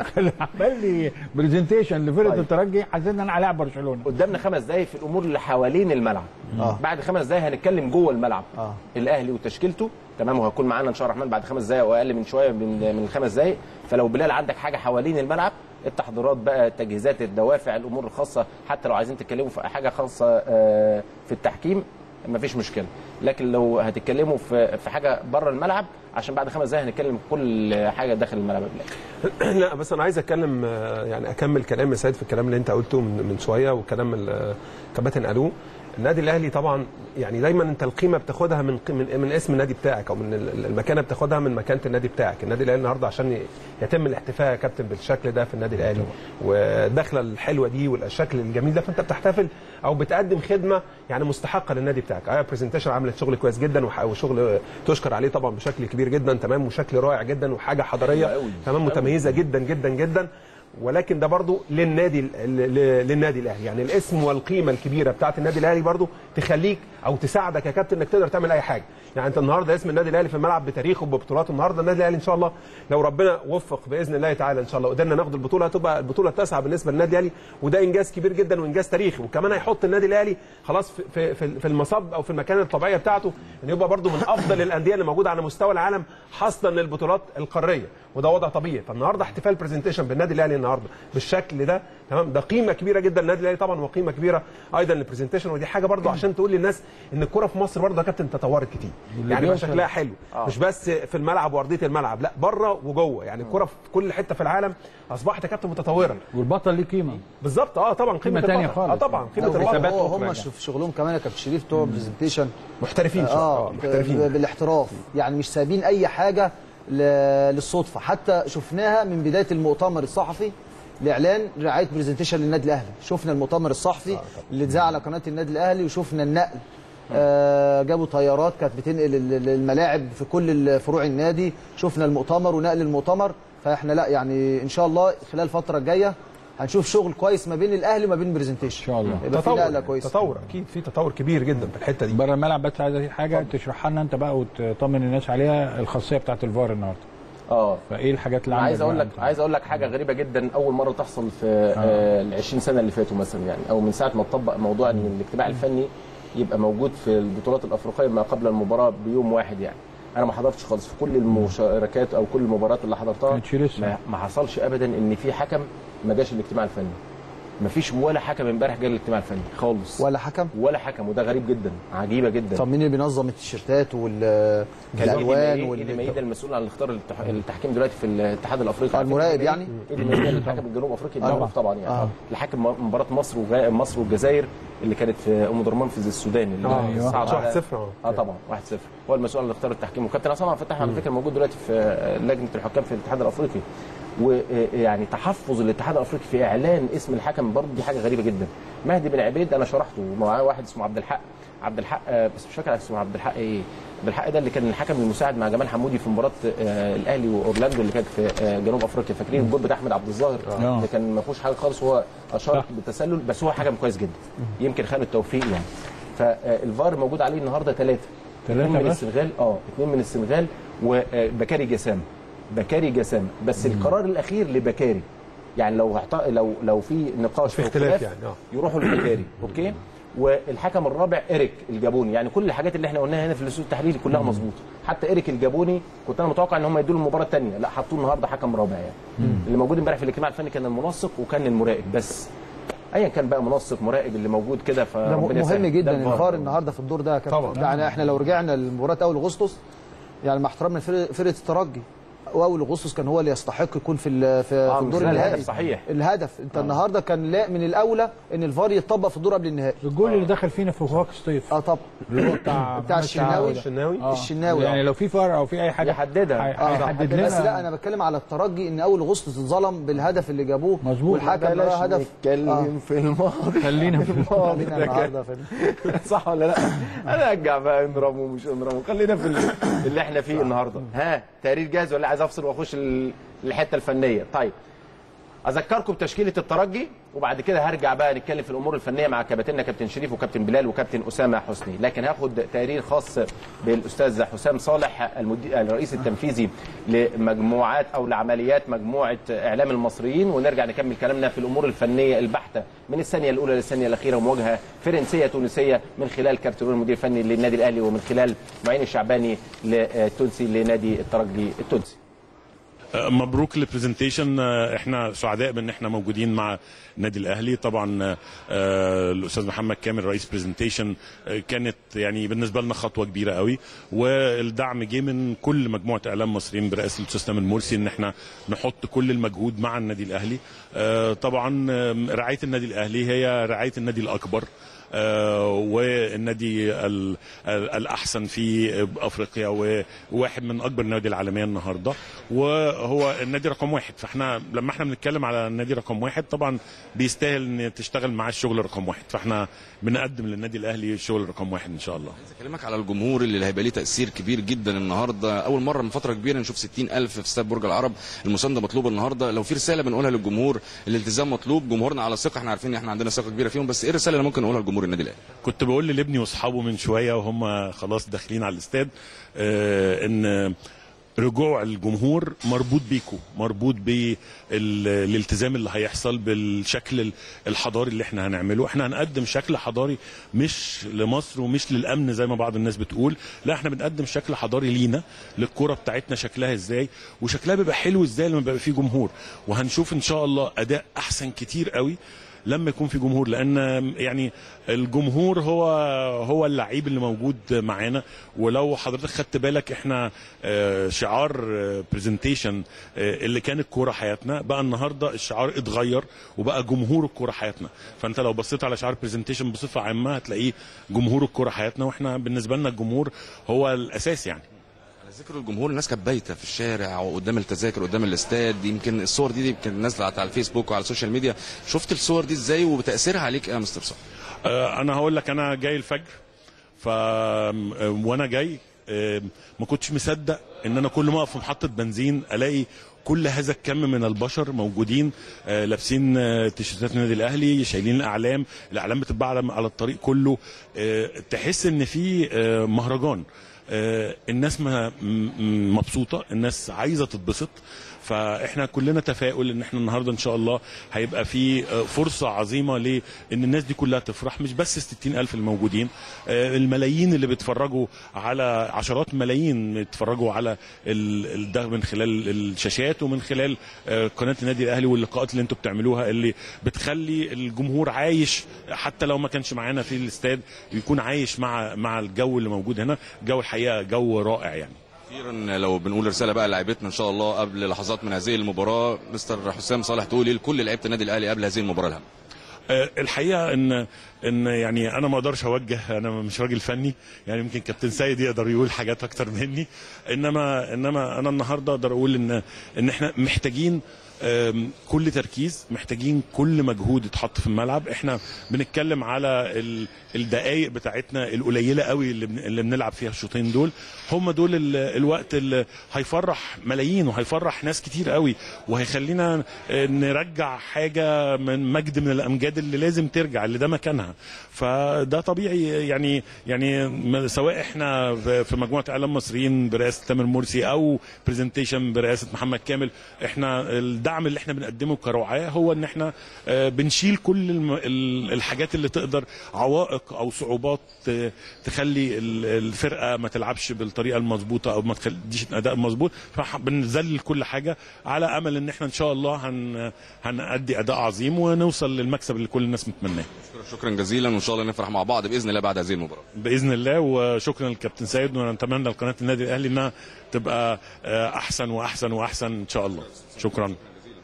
عمل لي برزنتيشن لفرقه طيب. الترجي حسيت ان انا هلاعب برشلونه قدامنا خمس دقايق في الامور اللي حوالين الملعب آه. بعد خمس دقايق هنتكلم جوه الملعب آه. الاهلي وتشكيلته تمام وهيكون معانا ان شاء الله الرحمن بعد خمس دقايق واقل من شويه من من خمس دقايق فلو بلال عندك حاجه حوالين الملعب التحضيرات بقى التجهيزات الدوافع الامور الخاصه حتى لو عايزين تتكلموا في حاجه خاصه آه، في التحكيم مفيش مشكله لكن لو هتتكلموا في في حاجه بره الملعب عشان بعد خمس دقايق هنتكلم في كل حاجه داخل الملعب يا بلال لا بس انا عايز اتكلم آه، يعني اكمل كلام يا سيد في الكلام اللي انت قلته من, من شويه وكلام ال- الكباتن قالوه النادي الاهلي طبعا يعني دايما انت القيمه بتاخدها من ق- من, من اسم النادي بتاعك او من ال- المكانه بتاخدها من مكانه النادي بتاعك النادي الاهلي النهارده عشان ي- يتم الاحتفاء يا كابتن بالشكل ده في النادي الاهلي والدخله الحلوه دي والشكل الجميل ده فانت بتحتفل او بتقدم خدمه يعني مستحقه للنادي بتاعك ايوه برزنتيشن عملت شغل كويس جدا وح- وشغل تشكر عليه طبعا بشكل كبير جدا تمام وشكل رائع جدا وحاجه حضاريه أوي. تمام متميزه جدا جدا جدا ولكن ده برضو للنادي ال- ل- للنادي الاهلي يعني الاسم والقيمه الكبيره بتاعت النادي الاهلي برضو تخليك او تساعدك يا كابتن انك تقدر تعمل اي حاجه يعني انت النهارده اسم النادي الاهلي في الملعب بتاريخه وببطولاته النهارده النادي الاهلي ان شاء الله لو ربنا وفق باذن الله تعالى ان شاء الله قدرنا ناخد البطوله هتبقى البطوله التاسعه بالنسبه للنادي الاهلي وده انجاز كبير جدا وانجاز تاريخي وكمان هيحط النادي الاهلي خلاص في في في- في المصب او في المكانه الطبيعيه بتاعته ان يبقى برضو من افضل الانديه اللي موجوده على مستوى العالم حصدا للبطولات القاريه وده وضع طبيعي فالنهارده احتفال برزنتيشن بالنادي الاهلي النهارده بالشكل ده تمام ده قيمه كبيره جدا للنادي الاهلي طبعا وقيمه كبيره ايضا للبرزنتيشن ودي حاجه برضو عشان تقول للناس ان الكره في مصر برضو يا كابتن تطورت كتير يعني بقى شكلها حلو مش بس في الملعب وارضيه الملعب لا بره وجوه يعني الكره في كل حته في العالم اصبحت يا كابتن متطوره والبطل ليه قيمه بالظبط اه طبعا قيمه قيمة تانية البطل. خالص. اه طبعا قيمه هو- البطل هو هم في شغلهم كمان يا كابتن شريف بتوع برزنتيشن محترفين شوية. اه محترفين ب- بالاحتراف يعني مش سايبين اي حاجه ل- للصدفه حتى شفناها من بدايه المؤتمر الصحفي لاعلان رعايه برزنتيشن للنادي الاهلي شفنا المؤتمر الصحفي اللي اتذاع على قناه النادي الاهلي وشفنا النقل آه جابوا طيارات كانت بتنقل ال- ال- الملاعب في كل فروع النادي شفنا المؤتمر ونقل المؤتمر فاحنا لا يعني ان شاء الله خلال الفتره الجايه هنشوف شغل كويس ما بين الاهلي وما بين برزنتيشن ان شاء الله يبقى في تطور نقله كويسه تطور اكيد في تطور كبير جدا في الحته دي بره الملعب بس عايز أقول حاجه تشرحها لنا انت بقى وتطمن الناس عليها الخاصيه بتاعت الفار النهارده اه فايه الحاجات اللي أنا عندك عايز اقول بقى لك أنت؟ عايز اقول لك حاجه غريبه جدا اول مره تحصل في آه. ال 20 سنه اللي فاتوا مثلا يعني او من ساعه ما اتطبق موضوع ان الاجتماع الفني يبقى موجود في البطولات الافريقيه ما قبل المباراه بيوم واحد يعني انا ما حضرتش خالص في كل المشاركات او كل المباريات اللي حضرتها كانتش لسه. ما, ما حصلش ابدا ان في حكم ما جاش الاجتماع الفني ما فيش ولا حكم امبارح جه الاجتماع الفني خالص ولا حكم ولا حكم وده غريب جدا عجيبه جدا طب مين اللي بينظم التيشيرتات كان والالوان إيدي وال... مايدا إيدي المسؤول عن اختيار التح- التحكيم دلوقتي في الاتحاد الافريقي آه، المراقب يعني؟ ايدي مايدا الحكم الجنوب افريقي آه. المعروف طبعا يعني آه. لحكم م- مباراه مصر وغا... مصر والجزائر اللي كانت في ام درمان في السودان اللي اه أيوة. صعد على- 1-0 اه اه طبعا 1-0 هو المسؤول عن اختيار التحكيم وكابتن عصام عبد الفتاح على فكره موجود دلوقتي في آه، لجنه الحكام في الاتحاد الافريقي ويعني تحفظ الاتحاد الافريقي في اعلان اسم الحكم برضه دي حاجه غريبه جدا مهدي بن عبيد انا شرحته ومعاه واحد اسمه عبد الحق عبد الحق آه، بس مش فاكر اسمه عبد الحق ايه عبد الحق ده اللي كان الحكم المساعد مع جمال حمودي في مباراه آه، الاهلي واورلاندو اللي كانت في آه، جنوب افريقيا فاكرين الجول بتاع احمد عبد الظاهر آه. اللي كان ما فيهوش حاجه خالص وهو اشار صح. بالتسلل بس هو حكم كويس جدا يمكن خان التوفيق يعني فالفار موجود عليه النهارده ثلاثه ثلاثة اثنين من بس؟ السنغال اه اثنين من السنغال وبكاري جسام بكاري جسام بس القرار الاخير لبكاري يعني لو هحط... لو لو في نقاش في أو اختلاف خلاف، يعني، آه. يروحوا لبكاري اوكي والحكم الرابع ايريك الجابوني يعني كل الحاجات اللي احنا قلناها هنا في الاستوديو التحليلي كلها مظبوطه حتى ايريك الجابوني كنت انا متوقع ان هم يدوا له المباراه الثانيه لا حطوه النهارده حكم رابع يعني اللي موجود امبارح في الاجتماع الفني كان المنسق وكان المراقب بس ايا كان بقى منسق مراقب اللي موجود كده ده فربنا مهم يسهل. جدا ده الفار النهارده في الدور ده يا كابتن. طبعا. يعني احنا لو رجعنا لمباراه اول اغسطس يعني مع احترامنا لفرقه فرقه الترجي واول اغسطس كان هو اللي يستحق يكون في ال- في, آه، في من الدور خلال النهائي الهدف صحيح. الهدف انت النهارده كان لا من الاولى ان الفار يتطبق في الدور قبل النهائي الجول اللي دخل فينا في وفاق ستيف اه طبعا اللي هو بتاع بتاع محمد الشناوي. شعبان ده. الشناوي آه. الشناوي، يعني آه. لو في فار او في اي حاجه يحددها. هي- آه. هيحدد بس لا لنا انا بتكلم على الترجي ان اول اغسطس اتظلم بالهدف اللي جابوه مظبوط. والحكم بلاش ده هدف نتكلم في الماضي خلينا في خلينا النهارده في صح ولا لا؟ انا ارجع بقى انرم ومش انرم خلينا في ال- اللي احنا فيه النهارده ها تقرير جاهز ولا عايز افصل واخش ال- الحته الفنيه طيب اذكركم بتشكيله الترجي وبعد كده هرجع بقى نتكلم في الامور الفنيه مع كباتننا كابتن شريف وكابتن بلال وكابتن اسامه حسني لكن هاخد تقرير خاص بالاستاذ حسام صالح المدير الرئيس التنفيذي لمجموعات او لعمليات مجموعه اعلام المصريين ونرجع نكمل كلامنا في الامور الفنيه البحته من الثانيه الاولى للثانيه الاخيره ومواجهه فرنسيه تونسيه من خلال كارتيرون المدير الفني للنادي الاهلي ومن خلال معين الشعباني التونسي لنادي الترجي التونسي مبروك البرزنتيشن احنا سعداء بان احنا موجودين مع النادي الاهلي طبعا آه، الاستاذ محمد كامل رئيس برزنتيشن كانت يعني بالنسبه لنا خطوه كبيره قوي والدعم جه من كل مجموعه اعلام مصريين برئاسه الاستاذ تامر مرسي ان احنا نحط كل المجهود مع النادي الاهلي آه، طبعا آه، رعايه النادي الاهلي هي رعايه النادي الاكبر آه، والنادي ال- ال- الاحسن في افريقيا وواحد من اكبر النوادي العالميه النهارده وهو النادي رقم واحد فاحنا لما احنا بنتكلم على النادي رقم واحد طبعا بيستاهل ان تشتغل معاه الشغل رقم واحد فاحنا بنقدم للنادي الاهلي الشغل رقم واحد ان شاء الله اكلمك على الجمهور اللي هيبقى ليه تاثير كبير جدا النهارده اول مره من فتره كبيره نشوف 60 الف في استاد برج العرب المسانده مطلوبه النهارده لو في رساله بنقولها للجمهور الالتزام مطلوب جمهورنا على ثقه احنا عارفين ان احنا عندنا ثقه كبيره فيهم بس ايه الرساله اللي ممكن نقولها لجمهور النادي الاهلي كنت بقول لابني واصحابه من شويه وهم خلاص داخلين على الاستاد آه، ان رجوع الجمهور مربوط بيكو مربوط بالالتزام اللي هيحصل بالشكل ال- الحضاري اللي احنا هنعمله احنا هنقدم شكل حضاري مش لمصر ومش للامن زي ما بعض الناس بتقول لا احنا بنقدم شكل حضاري لينا للكرة بتاعتنا شكلها ازاي وشكلها بيبقى حلو ازاي لما بيبقى فيه جمهور وهنشوف ان شاء الله اداء احسن كتير قوي لما يكون في جمهور لان يعني الجمهور هو هو اللعيب اللي موجود معانا ولو حضرتك خدت بالك احنا آه، شعار برزنتيشن اللي كان الكوره حياتنا بقى النهارده الشعار اتغير وبقى جمهور الكوره حياتنا فانت لو بصيت على شعار برزنتيشن بصفه عامه هتلاقيه جمهور الكوره حياتنا واحنا بالنسبه لنا الجمهور هو الاساس يعني على ذكر الجمهور الناس كانت بايته في الشارع وقدام التذاكر قدام الاستاد يمكن الصور دي يمكن نازله على الفيسبوك وعلى السوشيال ميديا شفت الصور دي ازاي وبتاثيرها عليك ايه يا مستر صالح آه، انا هقول لك انا جاي الفجر ف آه، وانا جاي آه، ما كنتش مصدق ان انا كل ما اقف في محطه بنزين الاقي كل هذا الكم من البشر موجودين آه، لابسين آه، تيشيرتات النادي الاهلي شايلين الاعلام الاعلام بتتباع على على الطريق كله آه، تحس ان في آه، مهرجان آه، الناس ما- م- م- مبسوطه الناس عايزه تتبسط فاحنا كلنا تفاؤل ان احنا النهارده ان شاء الله هيبقى في آه، فرصه عظيمه لان الناس دي كلها تفرح مش بس ال 60 الف الموجودين آه، الملايين اللي بيتفرجوا على عشرات ملايين بيتفرجوا على ال- ال- ده من خلال الشاشات ومن خلال آه، قناه النادي الاهلي واللقاءات اللي انتم بتعملوها اللي بتخلي الجمهور عايش حتى لو ما كانش معانا في الاستاد يكون عايش مع مع الجو اللي موجود هنا جو الحقيقه جو رائع يعني اخيرا لو بنقول رساله بقى لعيبتنا ان شاء الله قبل لحظات من هذه المباراه مستر حسام صالح تقول ايه لكل لعيبه النادي الاهلي قبل هذه المباراه الهامه آه، الحقيقه ان ان يعني انا ما اقدرش اوجه انا مش راجل فني يعني يمكن كابتن سيد يقدر يقول حاجات اكتر مني انما انما انا النهارده اقدر اقول ان ان احنا محتاجين آم، كل تركيز محتاجين كل مجهود يتحط في الملعب احنا بنتكلم على ال- الدقائق بتاعتنا القليله قوي اللي, بن- اللي بنلعب فيها الشوطين دول هم دول ال- الوقت اللي هيفرح ملايين وهيفرح ناس كتير قوي وهيخلينا آه، نرجع حاجه من مجد من الامجاد اللي لازم ترجع اللي ده مكانها فده طبيعي يعني يعني م- سواء احنا في في مجموعه اعلام مصريين برئاسه تامر مرسي او برزنتيشن برئاسه محمد كامل احنا الدعم اللي احنا بنقدمه كرعاه هو ان احنا آه، بنشيل كل الم- ال- الحاجات اللي تقدر عوائق او صعوبات آه، تخلي ال- الفرقه ما تلعبش بالطريقه المظبوطه او ما تخليش الاداء مظبوط فبنذلل كل حاجه على امل ان احنا ان شاء الله هن هنأدي اداء عظيم ونوصل للمكسب اللي كل الناس متمناه شكرا جزيلا وان شاء الله نفرح مع بعض باذن الله بعد هذه المباراه باذن الله وشكرا للكابتن سيد ونتمنى لقناه النادي الاهلي انها تبقى آه، احسن واحسن واحسن ان شاء الله شكرا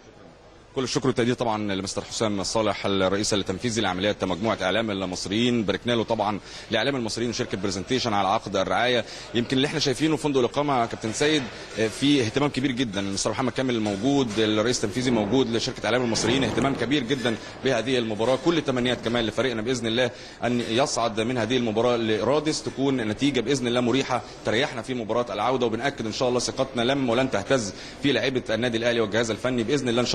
كل الشكر والتقدير طبعا لمستر حسام صالح الرئيس التنفيذي لعمليات مجموعه اعلام المصريين باركنا له طبعا لاعلام المصريين وشركه برزنتيشن على عقد الرعايه يمكن اللي احنا شايفينه فندق الاقامه كابتن سيد آه، في اهتمام كبير جدا مستر محمد كامل موجود الرئيس التنفيذي موجود لشركه اعلام المصريين اهتمام كبير جدا بهذه المباراه كل التمنيات كمان لفريقنا باذن الله ان يصعد من هذه المباراه لرادس تكون نتيجه باذن الله مريحه تريحنا في مباراه العوده وبناكد ان شاء الله ثقتنا لم ولن تهتز في لعيبه النادي الاهلي والجهاز الفني باذن الله ان شاء الله نكون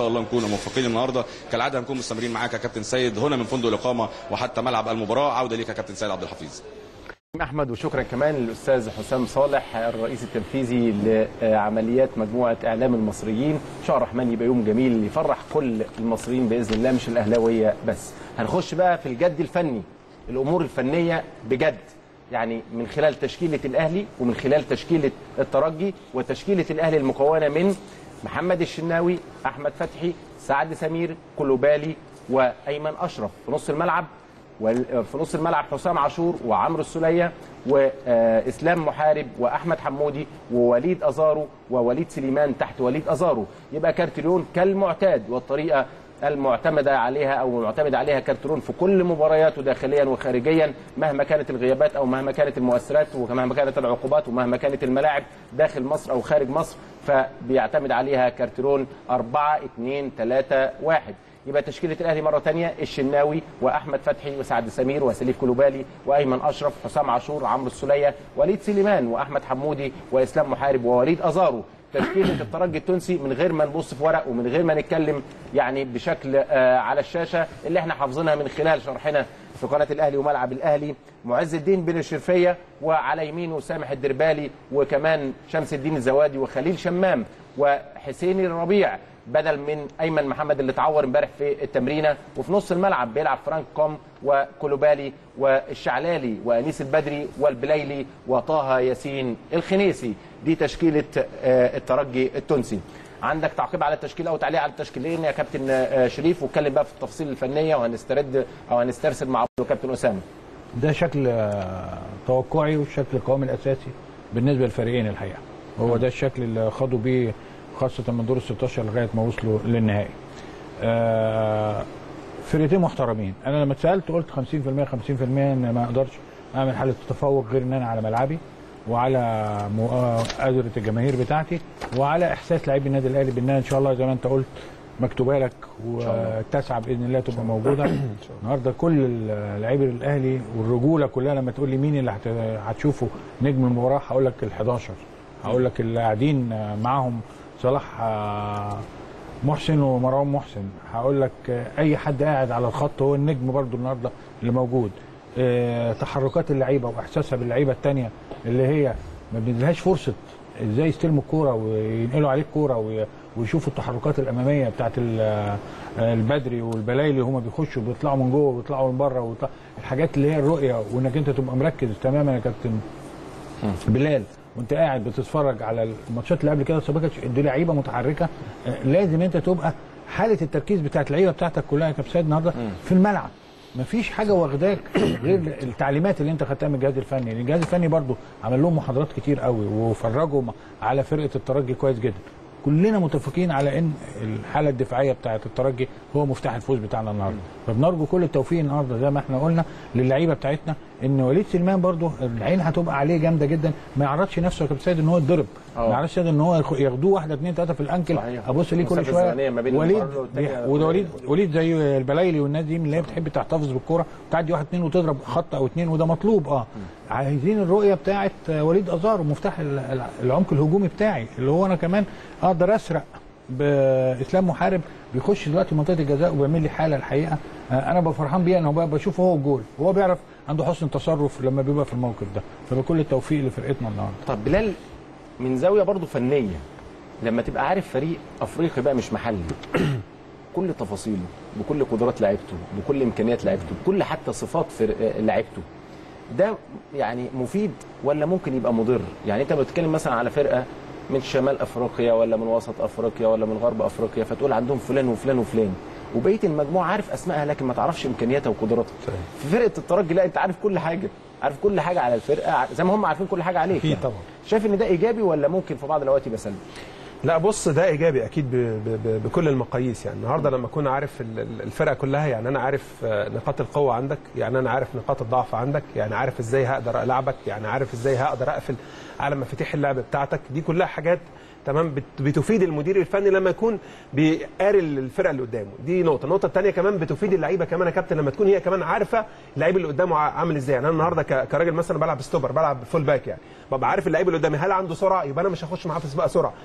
وموفقين النهارده كالعاده هنكون مستمرين معاك يا كابتن سيد هنا من فندق الاقامه وحتى ملعب المباراه عوده ليك يا كابتن سيد عبد الحفيظ احمد وشكرا كمان للاستاذ حسام صالح الرئيس التنفيذي لعمليات مجموعه اعلام المصريين ان شاء الله الرحمن يبقى يوم جميل يفرح كل المصريين باذن الله مش الاهلاويه بس هنخش بقى في الجد الفني الامور الفنيه بجد يعني من خلال تشكيله الاهلي ومن خلال تشكيله الترجي وتشكيله الاهلي المكونه من محمد الشناوي احمد فتحي سعد سمير كلوبالي وايمن اشرف في نص الملعب وفي نص الملعب حسام عاشور وعمرو السوليه واسلام محارب واحمد حمودي ووليد ازارو ووليد سليمان تحت وليد ازارو يبقى كارتيرون كالمعتاد والطريقه المعتمده عليها او المعتمد عليها كارترون في كل مبارياته داخليا وخارجيا مهما كانت الغيابات او مهما كانت المؤثرات ومهما كانت العقوبات ومهما كانت الملاعب داخل مصر او خارج مصر فبيعتمد عليها كارترون 4 2 3 1 يبقى تشكيله الاهلي مره ثانيه الشناوي واحمد فتحي وسعد سمير وسليف كلوبالي وايمن اشرف حسام عاشور عمرو السوليه وليد سليمان واحمد حمودي واسلام محارب ووليد ازارو تشكيله الترجي التونسي من غير ما نبص في ورق ومن غير ما نتكلم يعني بشكل آه على الشاشه اللي احنا حافظينها من خلال شرحنا في قناه الاهلي وملعب الاهلي معز الدين بن الشرفيه وعلى يمينه سامح الدربالي وكمان شمس الدين الزوادي وخليل شمام وحسين الربيع بدل من ايمن محمد اللي اتعور امبارح في التمرينه وفي نص الملعب بيلعب فرانك كوم وكولوبالي والشعلالي وانيس البدري والبليلي وطه ياسين الخنيسي دي تشكيله الترجي التونسي عندك تعقيب على التشكيل او تعليق على التشكيلين يا كابتن شريف واتكلم بقى في التفاصيل الفنيه وهنسترد او هنسترسل مع كابتن اسامه ده شكل توقعي والشكل القوامي الاساسي بالنسبه للفريقين الحقيقه هو ده الشكل اللي خدوا بيه خاصه من دور ال 16 لغايه ما وصلوا للنهائي. آه فرقتين محترمين، انا لما اتسالت قلت 50% 50% ان ما اقدرش اعمل حاله تفوق غير ان انا على ملعبي وعلى قدره الجماهير بتاعتي وعلى احساس لاعبي النادي الاهلي بان ان شاء الله زي ما انت قلت مكتوبه لك والتسعه باذن الله تبقى موجوده النهارده كل لاعبي الاهلي والرجوله كلها لما تقول لي مين اللي هتشوفه نجم المباراه هقول لك ال 11 هقول لك اللي قاعدين معاهم صلاح محسن ومروان محسن هقول لك اي حد قاعد على الخط هو النجم برضو النهارده اللي موجود تحركات اللعيبه واحساسها باللعيبه الثانيه اللي هي ما بنديلهاش فرصه ازاي يستلموا الكوره وينقلوا عليك الكوره ويشوفوا التحركات الاماميه بتاعت البدري والبلايلي هما بيخشوا بيطلعوا من جوه وبيطلعوا من بره الحاجات اللي هي الرؤيه وانك انت تبقى مركز تماما يا كابتن بلال وانت قاعد بتتفرج على الماتشات اللي قبل كده سابقا دي لعيبه متحركه لازم انت تبقى حاله التركيز بتاعت اللعيبه بتاعتك كلها يا كابتن سيد النهارده في الملعب مفيش حاجه واخداك غير التعليمات اللي انت خدتها من الجهاز الفني الجهاز الفني برضو عمل لهم محاضرات كتير قوي وفرجوا على فرقه الترجي كويس جدا كلنا متفقين على ان الحاله الدفاعيه بتاعه الترجي هو مفتاح الفوز بتاعنا النهارده فبنرجو كل التوفيق النهارده زي ما احنا قلنا للعيبه بتاعتنا ان وليد سليمان برضو العين هتبقى عليه جامده جدا ما يعرضش نفسه يا كابتن سيد ان هو يتضرب ما يعرضش ان هو ياخدوه واحده اثنين ثلاثه في الانكل ابص ليه كل شويه وليد وده وليد وليد زي البلايلي والناس دي من اللي هي بتحب تحتفظ بالكوره تعدي واحد اثنين وتضرب خط او اثنين وده مطلوب اه عايزين الرؤيه بتاعه وليد ازار مفتاح العمق الهجومي بتاعي اللي هو انا كمان اقدر اسرق باسلام محارب بيخش دلوقتي منطقه الجزاء وبيعمل لي حاله الحقيقه انا ببقى فرحان بيها ان هو بشوفه هو الجول هو بيعرف عنده حسن تصرف لما بيبقى في الموقف ده فبكل التوفيق لفرقتنا النهارده طب بلال من زاويه برضو فنيه لما تبقى عارف فريق افريقي بقى مش محلي كل تفاصيله بكل قدرات لعيبته بكل امكانيات لعيبته بكل حتى صفات لعيبته ده يعني مفيد ولا ممكن يبقى مضر يعني انت بتتكلم مثلا على فرقه من شمال افريقيا ولا من وسط افريقيا ولا من غرب افريقيا فتقول عندهم فلان وفلان وفلان وبقيه المجموعه عارف اسمائها لكن ما تعرفش امكانياتها وقدراتها في فرقه الترجي لا انت عارف كل حاجه عارف كل حاجه على الفرقه زي ما هم عارفين كل حاجه عليك اكيد طبعا شايف ان ده ايجابي ولا ممكن في بعض الاوقات يبقى سلبي لا بص ده ايجابي اكيد ب ب بكل المقاييس يعني النهارده لما اكون عارف الفرقه كلها يعني انا عارف نقاط القوه عندك يعني انا عارف نقاط الضعف عندك يعني عارف ازاي هقدر العبك يعني عارف ازاي هقدر اقفل على مفاتيح اللعب بتاعتك دي كلها حاجات تمام بتفيد المدير الفني لما يكون بيقاري الفرقه اللي قدامه دي نقطه النقطه الثانيه كمان بتفيد اللعيبه كمان يا كابتن لما تكون هي كمان عارفه اللعيب اللي قدامه عامل ازاي يعني انا النهارده كراجل مثلا بلعب ستوبر بلعب فول باك يعني ببقى عارف اللعيب اللي قدامي هل عنده سرعه يبقى انا مش هخش معاه في سباق سرعه مش هديله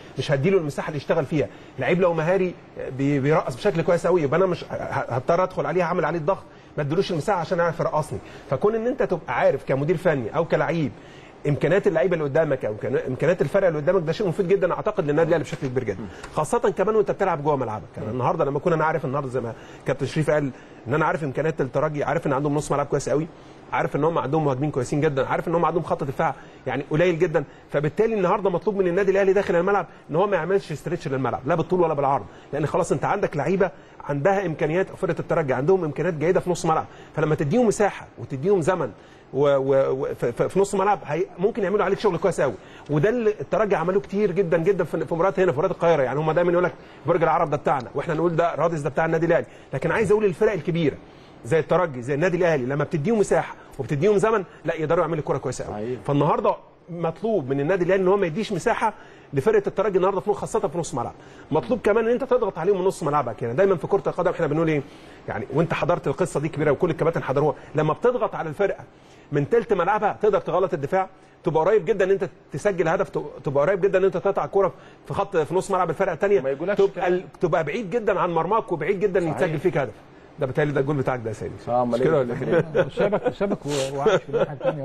وتديله المساحه اللي يشتغل فيها لعيب لو مهاري بي- بيرقص بشكل كويس قوي يبقى انا مش ه- هضطر ادخل عليه هعمل عليه الضغط ما اديلوش المساحه عشان يعرف يرقصني فكون ان انت تبقى عارف كمدير فني او كلعيب امكانيات اللعيبه اللي قدامك او كان- امكانيات الفرقه اللي قدامك ده شيء مفيد جدا اعتقد للنادي الاهلي بشكل كبير جدا خاصه كمان وانت بتلعب جوه ملعبك يعني النهارده لما اكون انا عارف النهارده زي ما كابتن شريف قال ان انا عارف امكانيات الترجي عارف ان عندهم نص ملعب كويس قوي عارف ان هم عندهم مهاجمين كويسين جدا عارف ان هم عندهم خط دفاع يعني قليل جدا فبالتالي النهارده مطلوب من النادي الاهلي داخل الملعب ان هو ما يعملش ستريتش للملعب لا بالطول ولا بالعرض لان خلاص انت عندك لعيبه عندها امكانيات أو فرقه الترجي عندهم امكانيات جيده في نص ملعب فلما تديهم مساحه وتديهم زمن و و و ف- ف- في نص ملعب هي ممكن يعملوا عليك شغل كويس قوي وده اللي الترجي عملوه كتير جدا جدا في في مباريات هنا في مباريات القاهره يعني هم دايما يقول لك برج العرب ده بتاعنا واحنا نقول ده رادس ده بتاع النادي الاهلي لكن عايز اقول الفرق الكبيره زي الترجي زي النادي الاهلي لما بتديهم مساحه وبتديهم زمن لا يقدروا يعملوا كوره كويسه قوي فالنهارده مطلوب من النادي الاهلي ان هو ما يديش مساحه لفرقه الترجي النهارده في خاصه في نص ملعب مطلوب كمان ان انت تضغط عليهم من نص ملعبك يعني دايما في كره القدم احنا بنقول ايه يعني وانت حضرت القصه دي كبيره وكل الكباتن حضروها لما بتضغط على الفرقه من تلت ملعبها تقدر تغلط الدفاع تبقى قريب جدا ان انت تسجل هدف تبقى قريب جدا ان انت تقطع الكوره في خط في نص ملعب الفرقه الثانيه تبقى تبقى بعيد جدا عن مرماك وبعيد جدا ان يتسجل فيك هدف ده بالتالي ده الجول بتاعك ده يا سيدي اه مش كده ولا إيه؟ سابك سابك وعايش في الناحيه الثانيه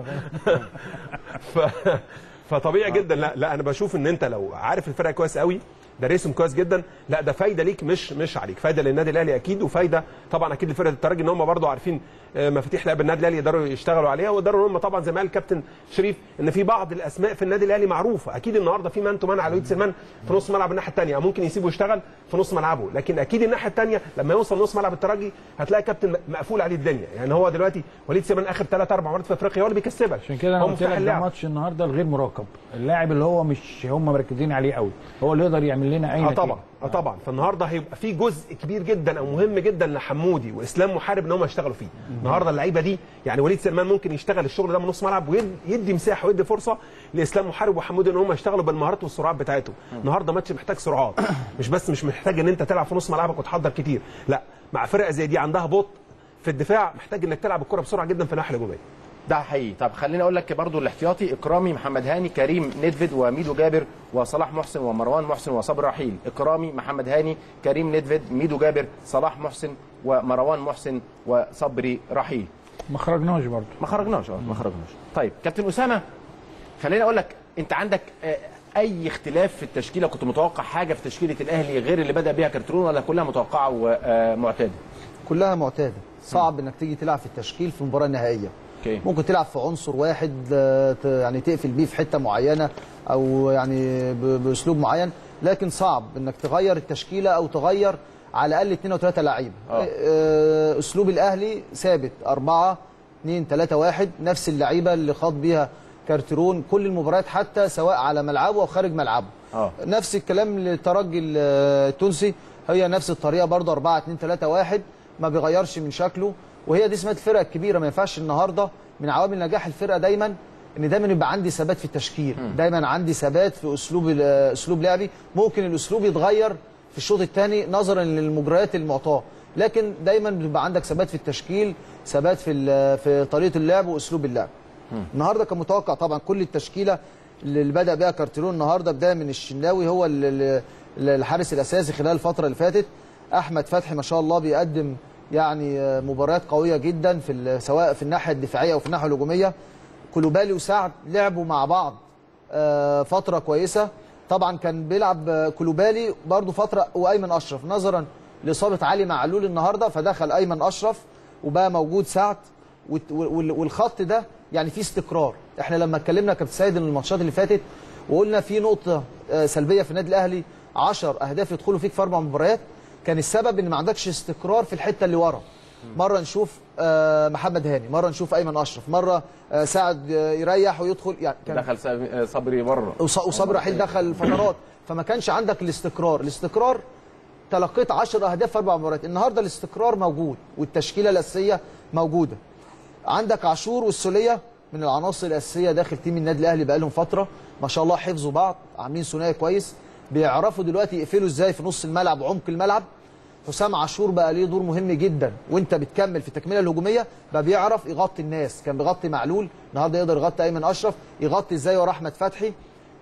ف... فطبيعي جدا لا لا انا بشوف ان انت لو عارف الفرقه كويس قوي دارسهم كويس جدا لا ده فايده ليك مش مش عليك فايده للنادي الاهلي اكيد وفايده طبعا اكيد لفرقه الترجي ان هم برضو عارفين آه، مفاتيح لعب النادي الاهلي يقدروا يشتغلوا عليها ويقدروا هم طبعا زي ما قال الكابتن شريف ان في بعض الاسماء في النادي الاهلي معروفه اكيد النهارده في مان تو مان على وليد سلمان في نص ملعب الناحيه الثانيه ممكن يسيبه يشتغل في نص ملعبه لكن اكيد الناحيه الثانيه لما يوصل نص ملعب الترجي هتلاقي كابتن مقفول عليه الدنيا يعني هو دلوقتي وليد سلمان اخر ثلاث اربع مرات في افريقيا هو اللي بيكسبك عشان كده انا هو قلت مفتاح لك ده اللعب. ماتش النهارده الغير مراقب اللاعب اللي هو مش هم مركزين عليه قوي هو اللي يقدر يعمل لنا اي اه نتيجة. طبعا اه طبعا فالنهارده هيبقى في جزء كبير جدا او مهم جدا لحمودي واسلام محارب ان هم يشتغلوا فيه النهارده اللعيبه دي يعني وليد سلمان ممكن يشتغل الشغل ده من نص ملعب ويدي مساحه ويدي فرصه لاسلام محارب وحمودي ان هم يشتغلوا بالمهارات والسرعات بتاعتهم النهارده ماتش محتاج سرعات مش بس مش محتاج ان انت تلعب في نص ملعبك وتحضر كتير لا مع فرقه زي دي عندها بطء في الدفاع محتاج انك تلعب الكره بسرعه جدا في الناحيه الهجوميه ده حقيقي طب خليني اقول لك برضو الاحتياطي اكرامي محمد هاني كريم ندفد وميدو جابر وصلاح محسن ومروان محسن وصبري رحيل اكرامي محمد هاني كريم ندفد ميدو جابر صلاح محسن ومروان محسن وصبري رحيل ما خرجناش برضه ما خرجناش اه ما خرجناش طيب كابتن اسامه خليني اقول لك انت عندك آه، اي اختلاف في التشكيله كنت متوقع حاجه في تشكيله الاهلي غير اللي بدا بيها كارترون ولا كلها متوقعه ومعتاده كلها معتاده صعب انك تيجي تلعب في التشكيل في المباراه النهائيه اوكي ممكن تلعب في عنصر واحد آه، ت- يعني تقفل بيه في حته معينه او يعني ب- باسلوب معين لكن صعب انك تغير التشكيله او تغير على الاقل اثنين او ثلاثه لعيبه آه. آه، اسلوب الاهلي ثابت أربعة اثنين ثلاثة واحد نفس اللعيبه اللي خاض بيها كارترون كل المباريات حتى سواء على ملعبه او خارج ملعبه اه نفس الكلام للترجي التونسي هي نفس الطريقه برضه 4 2 3 1 ما بيغيرش من شكله وهي دي سمات الفرقه الكبيره ما ينفعش النهارده من عوامل نجاح الفرقه دايما ان دايما يبقى عندي ثبات في التشكيل دايما عندي ثبات في اسلوب ال- اسلوب لعبي ممكن الاسلوب يتغير في الشوط الثاني نظرا للمجريات المعطاه لكن دايما بيبقى عندك ثبات في التشكيل ثبات في ال- في طريقه اللعب واسلوب اللعب النهارده كان متوقع طبعا كل التشكيله اللي بدا بها كارتيرون النهارده بدايه من الشناوي هو ال- ال- ال- الحارس الاساسي خلال الفتره اللي فاتت احمد فتحي ما شاء الله بيقدم يعني آه، مباريات قويه جدا في ال- سواء في الناحيه الدفاعيه او في الناحيه الهجوميه كلوبالي وسعد لعبوا مع بعض آه، فتره كويسه طبعا كان بيلعب آه، كلوبالي برضو فتره وايمن اشرف نظرا لاصابه علي معلول النهارده فدخل ايمن اشرف وبقى موجود سعد والت- وال- والخط ده يعني فيه استقرار احنا لما اتكلمنا كابتن سيد الماتشات اللي فاتت وقلنا في نقطه آه، سلبيه في النادي الاهلي 10 اهداف يدخلوا فيك في اربع مباريات كان السبب ان ما عندكش استقرار في الحته اللي ورا مره نشوف آه، محمد هاني مره نشوف ايمن اشرف مره آه، سعد آه، يريح ويدخل يعني كان دخل سب- صبري بره وص- وصبري رحيل دخل فترات فما كانش عندك الاستقرار الاستقرار تلقيت 10 اهداف في اربع مباريات النهارده الاستقرار موجود والتشكيله الاساسيه موجوده عندك عاشور والسوليه من العناصر الاساسيه داخل تيم النادي الاهلي بقالهم فتره ما شاء الله حفظوا بعض عاملين ثنائي كويس بيعرفوا دلوقتي يقفلوا ازاي في نص الملعب وعمق الملعب حسام عاشور بقى ليه دور مهم جدا وانت بتكمل في التكمله الهجوميه بقى بيعرف يغطي الناس كان بيغطي معلول النهارده يقدر يغطي ايمن اشرف يغطي ازاي ورا احمد فتحي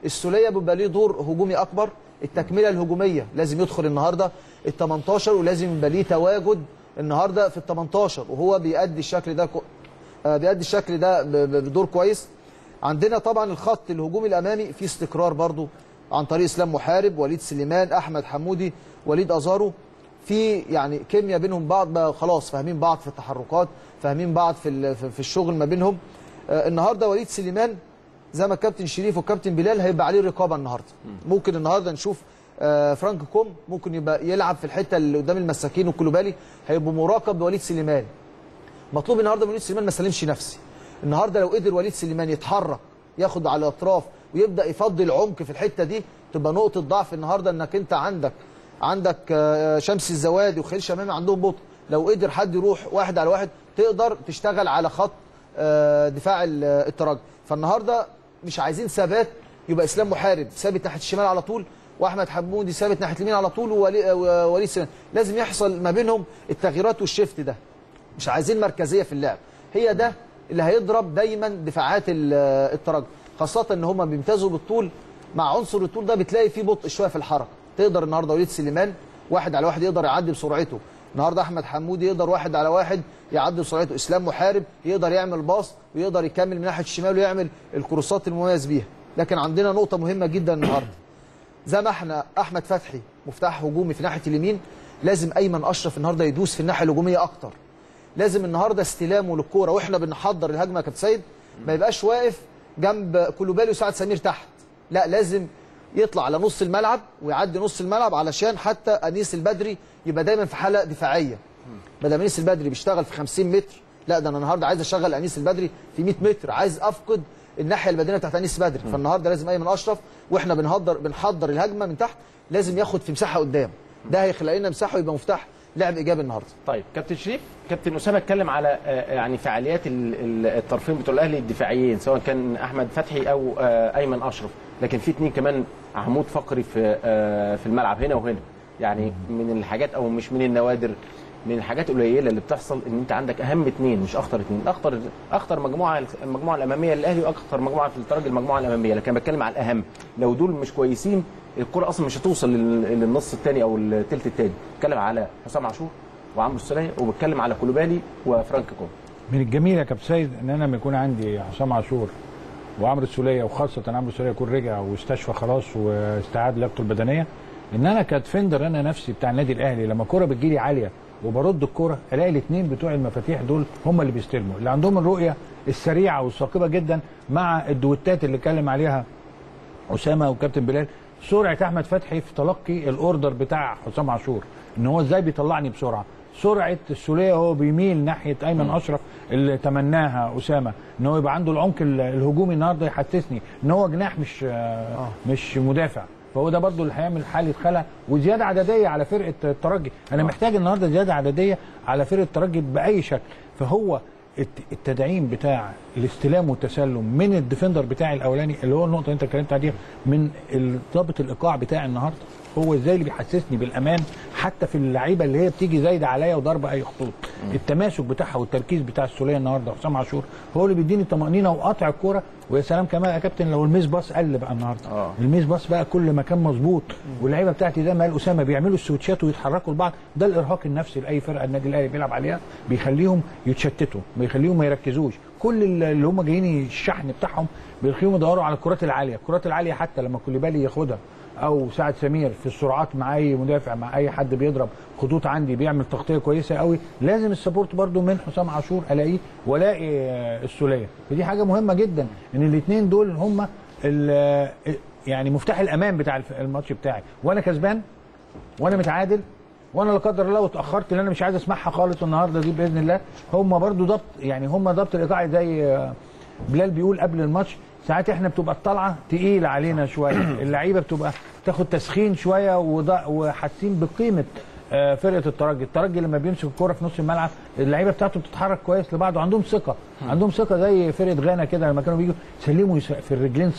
السوليه بيبقى ليه دور هجومي اكبر التكمله الهجوميه لازم يدخل النهارده ال 18 ولازم يبقى ليه تواجد النهارده في ال 18 وهو بيأدي الشكل ده كو... آه، بيأدي الشكل ده ب- ب- بدور كويس عندنا طبعا الخط الهجومي الامامي في استقرار برضو عن طريق اسلام محارب وليد سليمان احمد حمودي وليد ازارو في يعني كيمياء بينهم بعض بقى خلاص فاهمين بعض في التحركات فاهمين بعض في ال- في في الشغل ما بينهم آه، النهارده وليد سليمان زي ما الكابتن شريف والكابتن بلال هيبقى عليه رقابه النهارده ممكن النهارده نشوف آه، فرانك كوم ممكن يبقى يلعب في الحته اللي قدام المساكين والكلوبالي هيبقوا مراقب بوليد سليمان مطلوب النهارده من وليد سليمان ما سلمش نفسي النهارده لو قدر وليد سليمان يتحرك ياخد على الاطراف ويبدا يفضي العمق في الحته دي تبقى نقطه ضعف النهارده انك انت عندك عندك آه، شمس الزوادي وخليل شمامي عندهم بطء لو قدر حد يروح واحد على واحد تقدر تشتغل على خط آه، دفاع ال- الترجي فالنهارده مش عايزين ثبات يبقى اسلام محارب ثابت ناحيه الشمال على طول واحمد حمودي ثابت ناحيه اليمين على طول وولي- ووليد سليمان لازم يحصل ما بينهم التغييرات والشيفت ده مش عايزين مركزيه في اللعب هي ده اللي هيضرب دايما دفاعات ال- الترجي خاصه ان هم بيمتازوا بالطول مع عنصر الطول ده بتلاقي فيه بطء شويه في الحركه تقدر النهارده وليد سليمان واحد على واحد يقدر يعدي بسرعته النهارده احمد حمودي يقدر واحد على واحد يعدي بسرعته اسلام محارب يقدر يعمل باص ويقدر يكمل من ناحيه الشمال ويعمل الكروسات المميز بيها لكن عندنا نقطه مهمه جدا النهارده زي ما احنا احمد فتحي مفتاح هجومي في ناحيه اليمين لازم ايمن اشرف النهارده يدوس في الناحيه الهجوميه اكتر لازم النهارده استلامه للكوره واحنا بنحضر الهجمه يا كابتن سيد ما يبقاش واقف جنب كولوبالي وسعد سمير تحت لا لازم يطلع على نص الملعب ويعدي نص الملعب علشان حتى انيس البدري يبقى دايما في حاله دفاعيه بدل انيس البدري بيشتغل في 50 متر لا ده انا النهارده عايز اشغل انيس البدري في 100 متر عايز افقد الناحيه البدنيه بتاعت انيس البدري فالنهارده لازم ايمن اشرف واحنا بنهدر بنحضر الهجمه من تحت لازم ياخد في مساحه قدام ده هيخلق لنا مساحه ويبقى مفتاح لعب ايجابي النهارده طيب كابتن شريف كابتن اسامه اتكلم على آه، يعني فعاليات ال- ال- الطرفين بتوع الاهلي الدفاعيين سواء كان احمد فتحي او آه، ايمن اشرف لكن في اتنين كمان عمود فقري في آه، في الملعب هنا وهنا يعني من الحاجات او مش من النوادر من الحاجات القليله اللي بتحصل ان انت عندك اهم اثنين مش اخطر اثنين اخطر اخطر مجموعه المجموعه الاماميه للاهلي واخطر مجموعه في الترجي المجموعه الاماميه لكن أنا بتكلم على الاهم لو دول مش كويسين الكره اصلا مش هتوصل لل- للنص الثاني او الثلث الثاني بتكلم على حسام عاشور وعمرو السوليه وبتكلم على كولوبالي وفرانك كوم من الجميل يا كابتن سيد ان انا لما يكون عندي حسام عاشور وعمرو السوليه وخاصه عمرو السوليه يكون رجع واستشفى خلاص واستعاد لياقته البدنيه ان انا كدفندر انا نفسي بتاع النادي الاهلي لما الكوره بتجيلي عاليه وبرد الكوره الاقي الاثنين بتوع المفاتيح دول هم اللي بيستلموا اللي عندهم الرؤيه السريعه والثاقبه جدا مع الدويتات اللي اتكلم عليها اسامه وكابتن بلال سرعه احمد فتحي في تلقي الاوردر بتاع حسام عاشور ان هو ازاي بيطلعني بسرعه سرعه السوليه هو بيميل ناحيه ايمن اشرف اللي تمناها اسامه ان هو يبقى عنده العمق ال- الهجومي النهارده يحسسني ان هو جناح مش آه. مش مدافع فهو ده برضو اللي هيعمل حاله خلل وزياده عدديه على فرقه الترجي انا محتاج النهارده زياده عدديه على فرقه الترجي باي شكل فهو الت- التدعيم بتاع الاستلام والتسلم من الديفندر بتاعي الاولاني اللي هو النقطه اللي انت اتكلمت عليها من ال- ضابط الايقاع بتاعي النهارده هو ازاي اللي بيحسسني بالامان حتى في اللعيبه اللي هي بتيجي زايده عليا وضربه اي خطوط التماسك بتاعها والتركيز بتاع السوليه النهارده حسام عاشور هو اللي بيديني طمانينه وقطع الكوره ويا سلام كمان يا كابتن لو الميس باص قل بقى النهارده آه. الميس باص بقى كل ما كان مظبوط واللعيبه بتاعتي زي ما قال اسامه بيعملوا السويتشات ويتحركوا لبعض ده الارهاق النفسي لاي فرقه النادي الاهلي بيلعب عليها بيخليهم يتشتتوا بيخليهم ما يركزوش كل اللي هم جايين الشحن بتاعهم بيخليهم يدوروا على الكرات العاليه الكرات العاليه حتى لما كوليبالي ياخدها او سعد سمير في السرعات مع اي مدافع مع اي حد بيضرب خطوط عندي بيعمل تغطيه كويسه قوي لازم السبورت برده من حسام عاشور الاقيه والاقي آه، السوليه فدي حاجه مهمه جدا ان الاثنين دول هم ال- يعني مفتاح الامان بتاع الف- الماتش بتاعي وانا كسبان وانا متعادل وانا لا قدر الله اتاخرت اللي انا مش عايز اسمعها خالص النهارده دي باذن الله هم برضو ضبط يعني هم ضبط الايقاعي زي آه، بلال بيقول قبل الماتش ساعات احنا بتبقى الطلعه تقيله علينا شويه اللعيبه بتبقى تاخد تسخين شويه وض- وحاسين بقيمه آه، فرقه الترجي الترجي لما بيمسك الكوره في نص الملعب اللعيبه بتاعته بتتحرك كويس لبعض وعندهم ثقه عندهم ثقه زي فرقه غانا كده لما كانوا بيجوا يسلموا يس- في الرجلين صح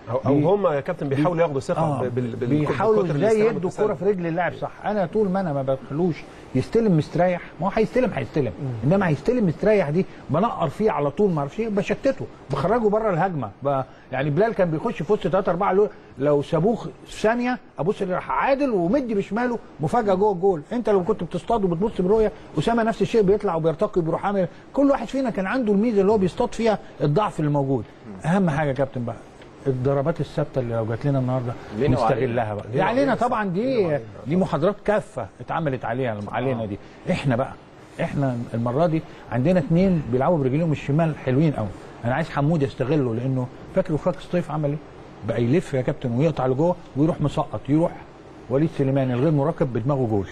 او, أو هم يا كابتن بيحاولوا ياخدوا ثقه آه بال- بال- بيحاولوا بالكتر ازاي الاستلام يدوا والتسلل. الكوره في رجل اللاعب صح انا طول ما انا ما بخلوش يستلم مستريح ما هو هيستلم هيستلم انما هيستلم مستريح دي بنقر فيه على طول ما اعرفش ايه بشتته بخرجه بره الهجمه ب... يعني بلال كان بيخش في وسط 3 4 لو, لو سابوه في ثانيه ابص اللي راح عادل ومدي بشماله مفاجاه جوه الجول انت لو كنت بتصطاد وبتبص برؤيه اسامه نفس الشيء بيطلع وبيرتقي بيروح عامل كل واحد فينا كان عنده الميزه اللي هو بيصطاد فيها الضعف اللي موجود اهم حاجه يا كابتن بقى الضربات الثابته اللي لو جات لنا النهارده لينا نستغلها بقى دي علينا طبعا دي دي محاضرات كافه اتعملت عليها علينا دي احنا بقى احنا المره دي عندنا اثنين بيلعبوا برجليهم الشمال حلوين قوي انا عايز حمود يستغله لانه فاكر وفاك سطيف عمل ايه بقى يلف يا كابتن ويقطع لجوه ويروح مسقط يروح وليد سليمان الغير مراقب بدماغه جول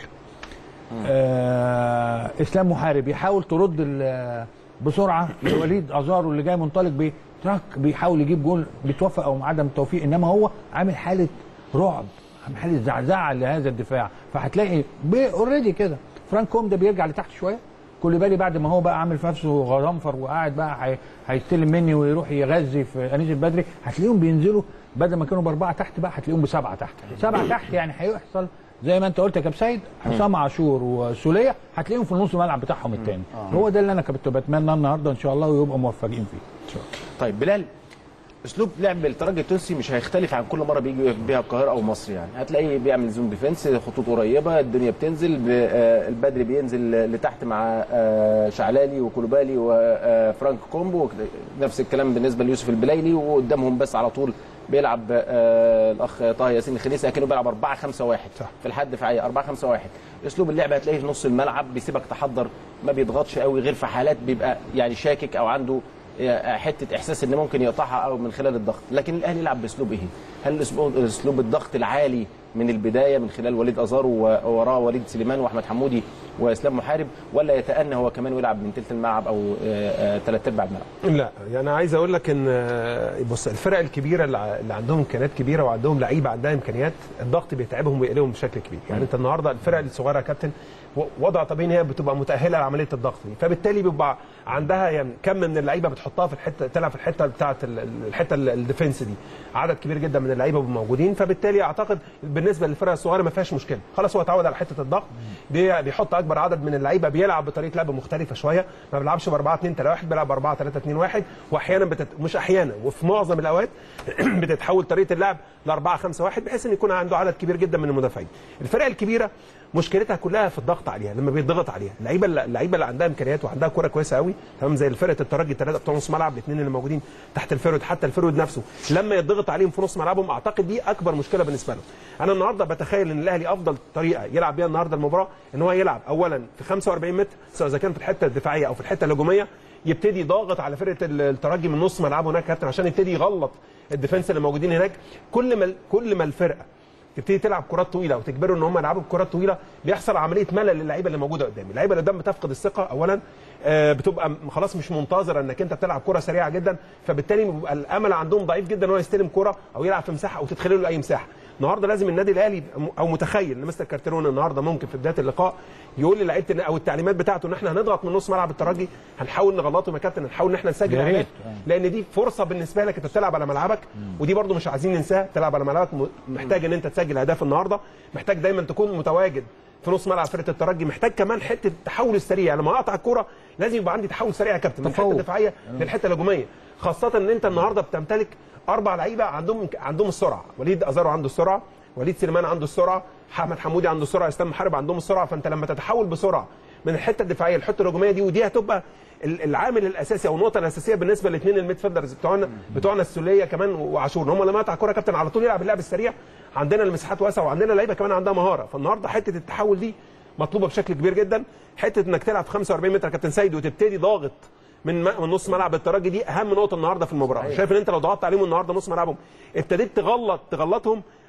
آه اسلام محارب يحاول ترد ال- بسرعه لوليد ازارو اللي جاي منطلق بيه تراك بيحاول يجيب جول بيتوفق او عدم التوفيق انما هو عامل حاله رعب عامل حاله زعزعه لهذا الدفاع فهتلاقي اوريدي كده فرانك كوم ده بيرجع لتحت شويه كل بالي بعد ما هو بقى عامل في نفسه غضنفر وقاعد بقى هي- هيستلم مني ويروح يغذي في انيس البدري هتلاقيهم بينزلوا بدل ما كانوا باربعه تحت بقى هتلاقيهم بسبعه تحت سبعه تحت يعني هيحصل زي ما انت قلت يا كابتن سيد حسام عاشور وسوليه هتلاقيهم في النص الملعب بتاعهم الثاني هو ده اللي انا كنت بتمنى النهارده ان شاء الله ويبقوا موفقين فيه طيب بلال اسلوب لعب الترجي التونسي مش هيختلف عن كل مره بيجي بيها القاهره او مصر يعني هتلاقيه بيعمل زون ديفنس خطوط قريبه الدنيا بتنزل ب- آه، البدري بينزل لتحت مع آه، شعلالي وكولوبالي وفرانك كومبو نفس الكلام بالنسبه ليوسف البلايلي وقدامهم بس على طول بيلعب آه، الاخ طه ياسين الخنيسي كانه بيلعب 4 5 1 في الحد دفاعيه 4 5 1 اسلوب اللعب هتلاقيه في نص الملعب بيسيبك تحضر ما بيضغطش قوي غير في حالات بيبقى يعني شاكك او عنده حته احساس ان ممكن يقطعها او من خلال الضغط لكن الاهلي يلعب باسلوب ايه هل اسلوب اسلوب الضغط العالي من البدايه من خلال وليد ازارو ووراه وليد سليمان واحمد حمودي واسلام محارب ولا يتأنى هو كمان ويلعب من تلت الملعب او ثلاث ارباع الملعب لا يعني عايز اقول لك ان آه، بص الفرق الكبيره اللي ع- اللي عندهم امكانيات كبيره وعندهم لعيبه عندها امكانيات الضغط بيتعبهم ويقلقهم بشكل كبير يعني انت النهارده الفرق الصغيره يا كابتن و- وضع طبيعي ان هي بتبقى متاهله لعمليه الضغط دي فبالتالي بيبقى عندها يعني كم من اللعيبه بتحطها في الحته تلعب في الحته بتاعه ال- ال- الحته ال- الديفنس دي عدد كبير جدا من اللعيبه بيبقوا موجودين فبالتالي اعتقد بالنسبه للفرق الصغيره ما فيهاش مشكله خلاص هو اتعود على حته الضغط بي- بيحط اكبر عدد من اللعيبه بيلعب بطريقه لعب مختلفه شويه ما بيلعبش ب 4 2 3 1 بيلعب ب 4 3 2 1 واحيانا بتت... مش احيانا وفي معظم الاوقات بتتحول طريقه اللعب ل 4 5 1 بحيث ان يكون عنده عدد كبير جدا من المدافعين الفرق الكبيره مشكلتها كلها في الضغط عليها لما بيتضغط عليها اللعيبه اللعيبه اللي عندها امكانيات وعندها كوره كويسه قوي تمام زي فرقه الترجي الثلاثه بتوع نص ملعب الاثنين اللي موجودين تحت الفرود حتى الفرود نفسه لما يتضغط عليهم في نص ملعبهم اعتقد دي اكبر مشكله بالنسبه لهم انا النهارده بتخيل ان الاهلي افضل طريقه يلعب بيها النهارده المباراه ان هو يلعب اولا في 45 متر سواء اذا كان في الحته الدفاعيه او في الحته الهجوميه يبتدي ضاغط على فرقه الترجي من نص ملعبه هناك كابتن عشان يبتدي يغلط الديفنس اللي موجودين هناك كل ما كل ما الفرقه تبتدي تلعب كرات طويله وتجبروا ان هم يلعبوا بكرات طويله بيحصل عمليه ملل للعيبه اللي موجوده قدام اللعيبه اللي قدام بتفقد الثقه اولا آه، بتبقى م- خلاص مش منتظره انك انت بتلعب كره سريعه جدا فبالتالي بيبقى الامل عندهم ضعيف جدا ان هو يستلم كره او يلعب في مساحه او تدخل له اي مساحه النهارده لازم النادي الاهلي م- او متخيل ان مستر كارتيرون النهارده ممكن في بدايه اللقاء يقول للعيبه إن- او التعليمات بتاعته ان احنا هنضغط من نص ملعب الترجي هنحاول نغلطهم يا كابتن هنحاول ان احنا نسجل يا أهداف. ريت. لان دي فرصه بالنسبه لك انت بتلعب على ملعبك ودي برضو مش عايزين ننساها تلعب على ملعبك م- محتاج ان انت تسجل اهداف النهارده محتاج دايما تكون متواجد في نص ملعب فرقه الترجي محتاج كمان حته التحول السريع لما اقطع الكوره لازم يبقى عندي تحول سريع يا كابتن من الحته تفوق. الدفاعيه للحته الهجوميه خاصه ان انت النهارده بتمتلك اربع لعيبه عندهم عندهم السرعه وليد ازارو عنده السرعه وليد سليمان عنده السرعه محمد حمودي عنده السرعه اسلام محارب عندهم السرعه فانت لما تتحول بسرعه من الحته الدفاعيه للحته الهجوميه دي ودي هتبقى ال- العامل الاساسي او النقطه الاساسيه بالنسبه للاثنين الميد فيلدرز بتوعنا بتوعنا السوليه كمان وعاشور ان هم لما يقطع كوره كابتن على طول يلعب اللعب السريع عندنا المساحات واسعه وعندنا لعيبه كمان عندها مهاره فالنهارده حته التحول دي مطلوبه بشكل كبير جدا حته انك تلعب في 45 متر يا كابتن سيد وتبتدي ضاغط من م- من نص ملعب الترجي دي اهم نقطه النهارده في المباراه شايف ان انت لو ضغطت عليهم النهارده نص ملعبهم ابتديت تغلط تغلطهم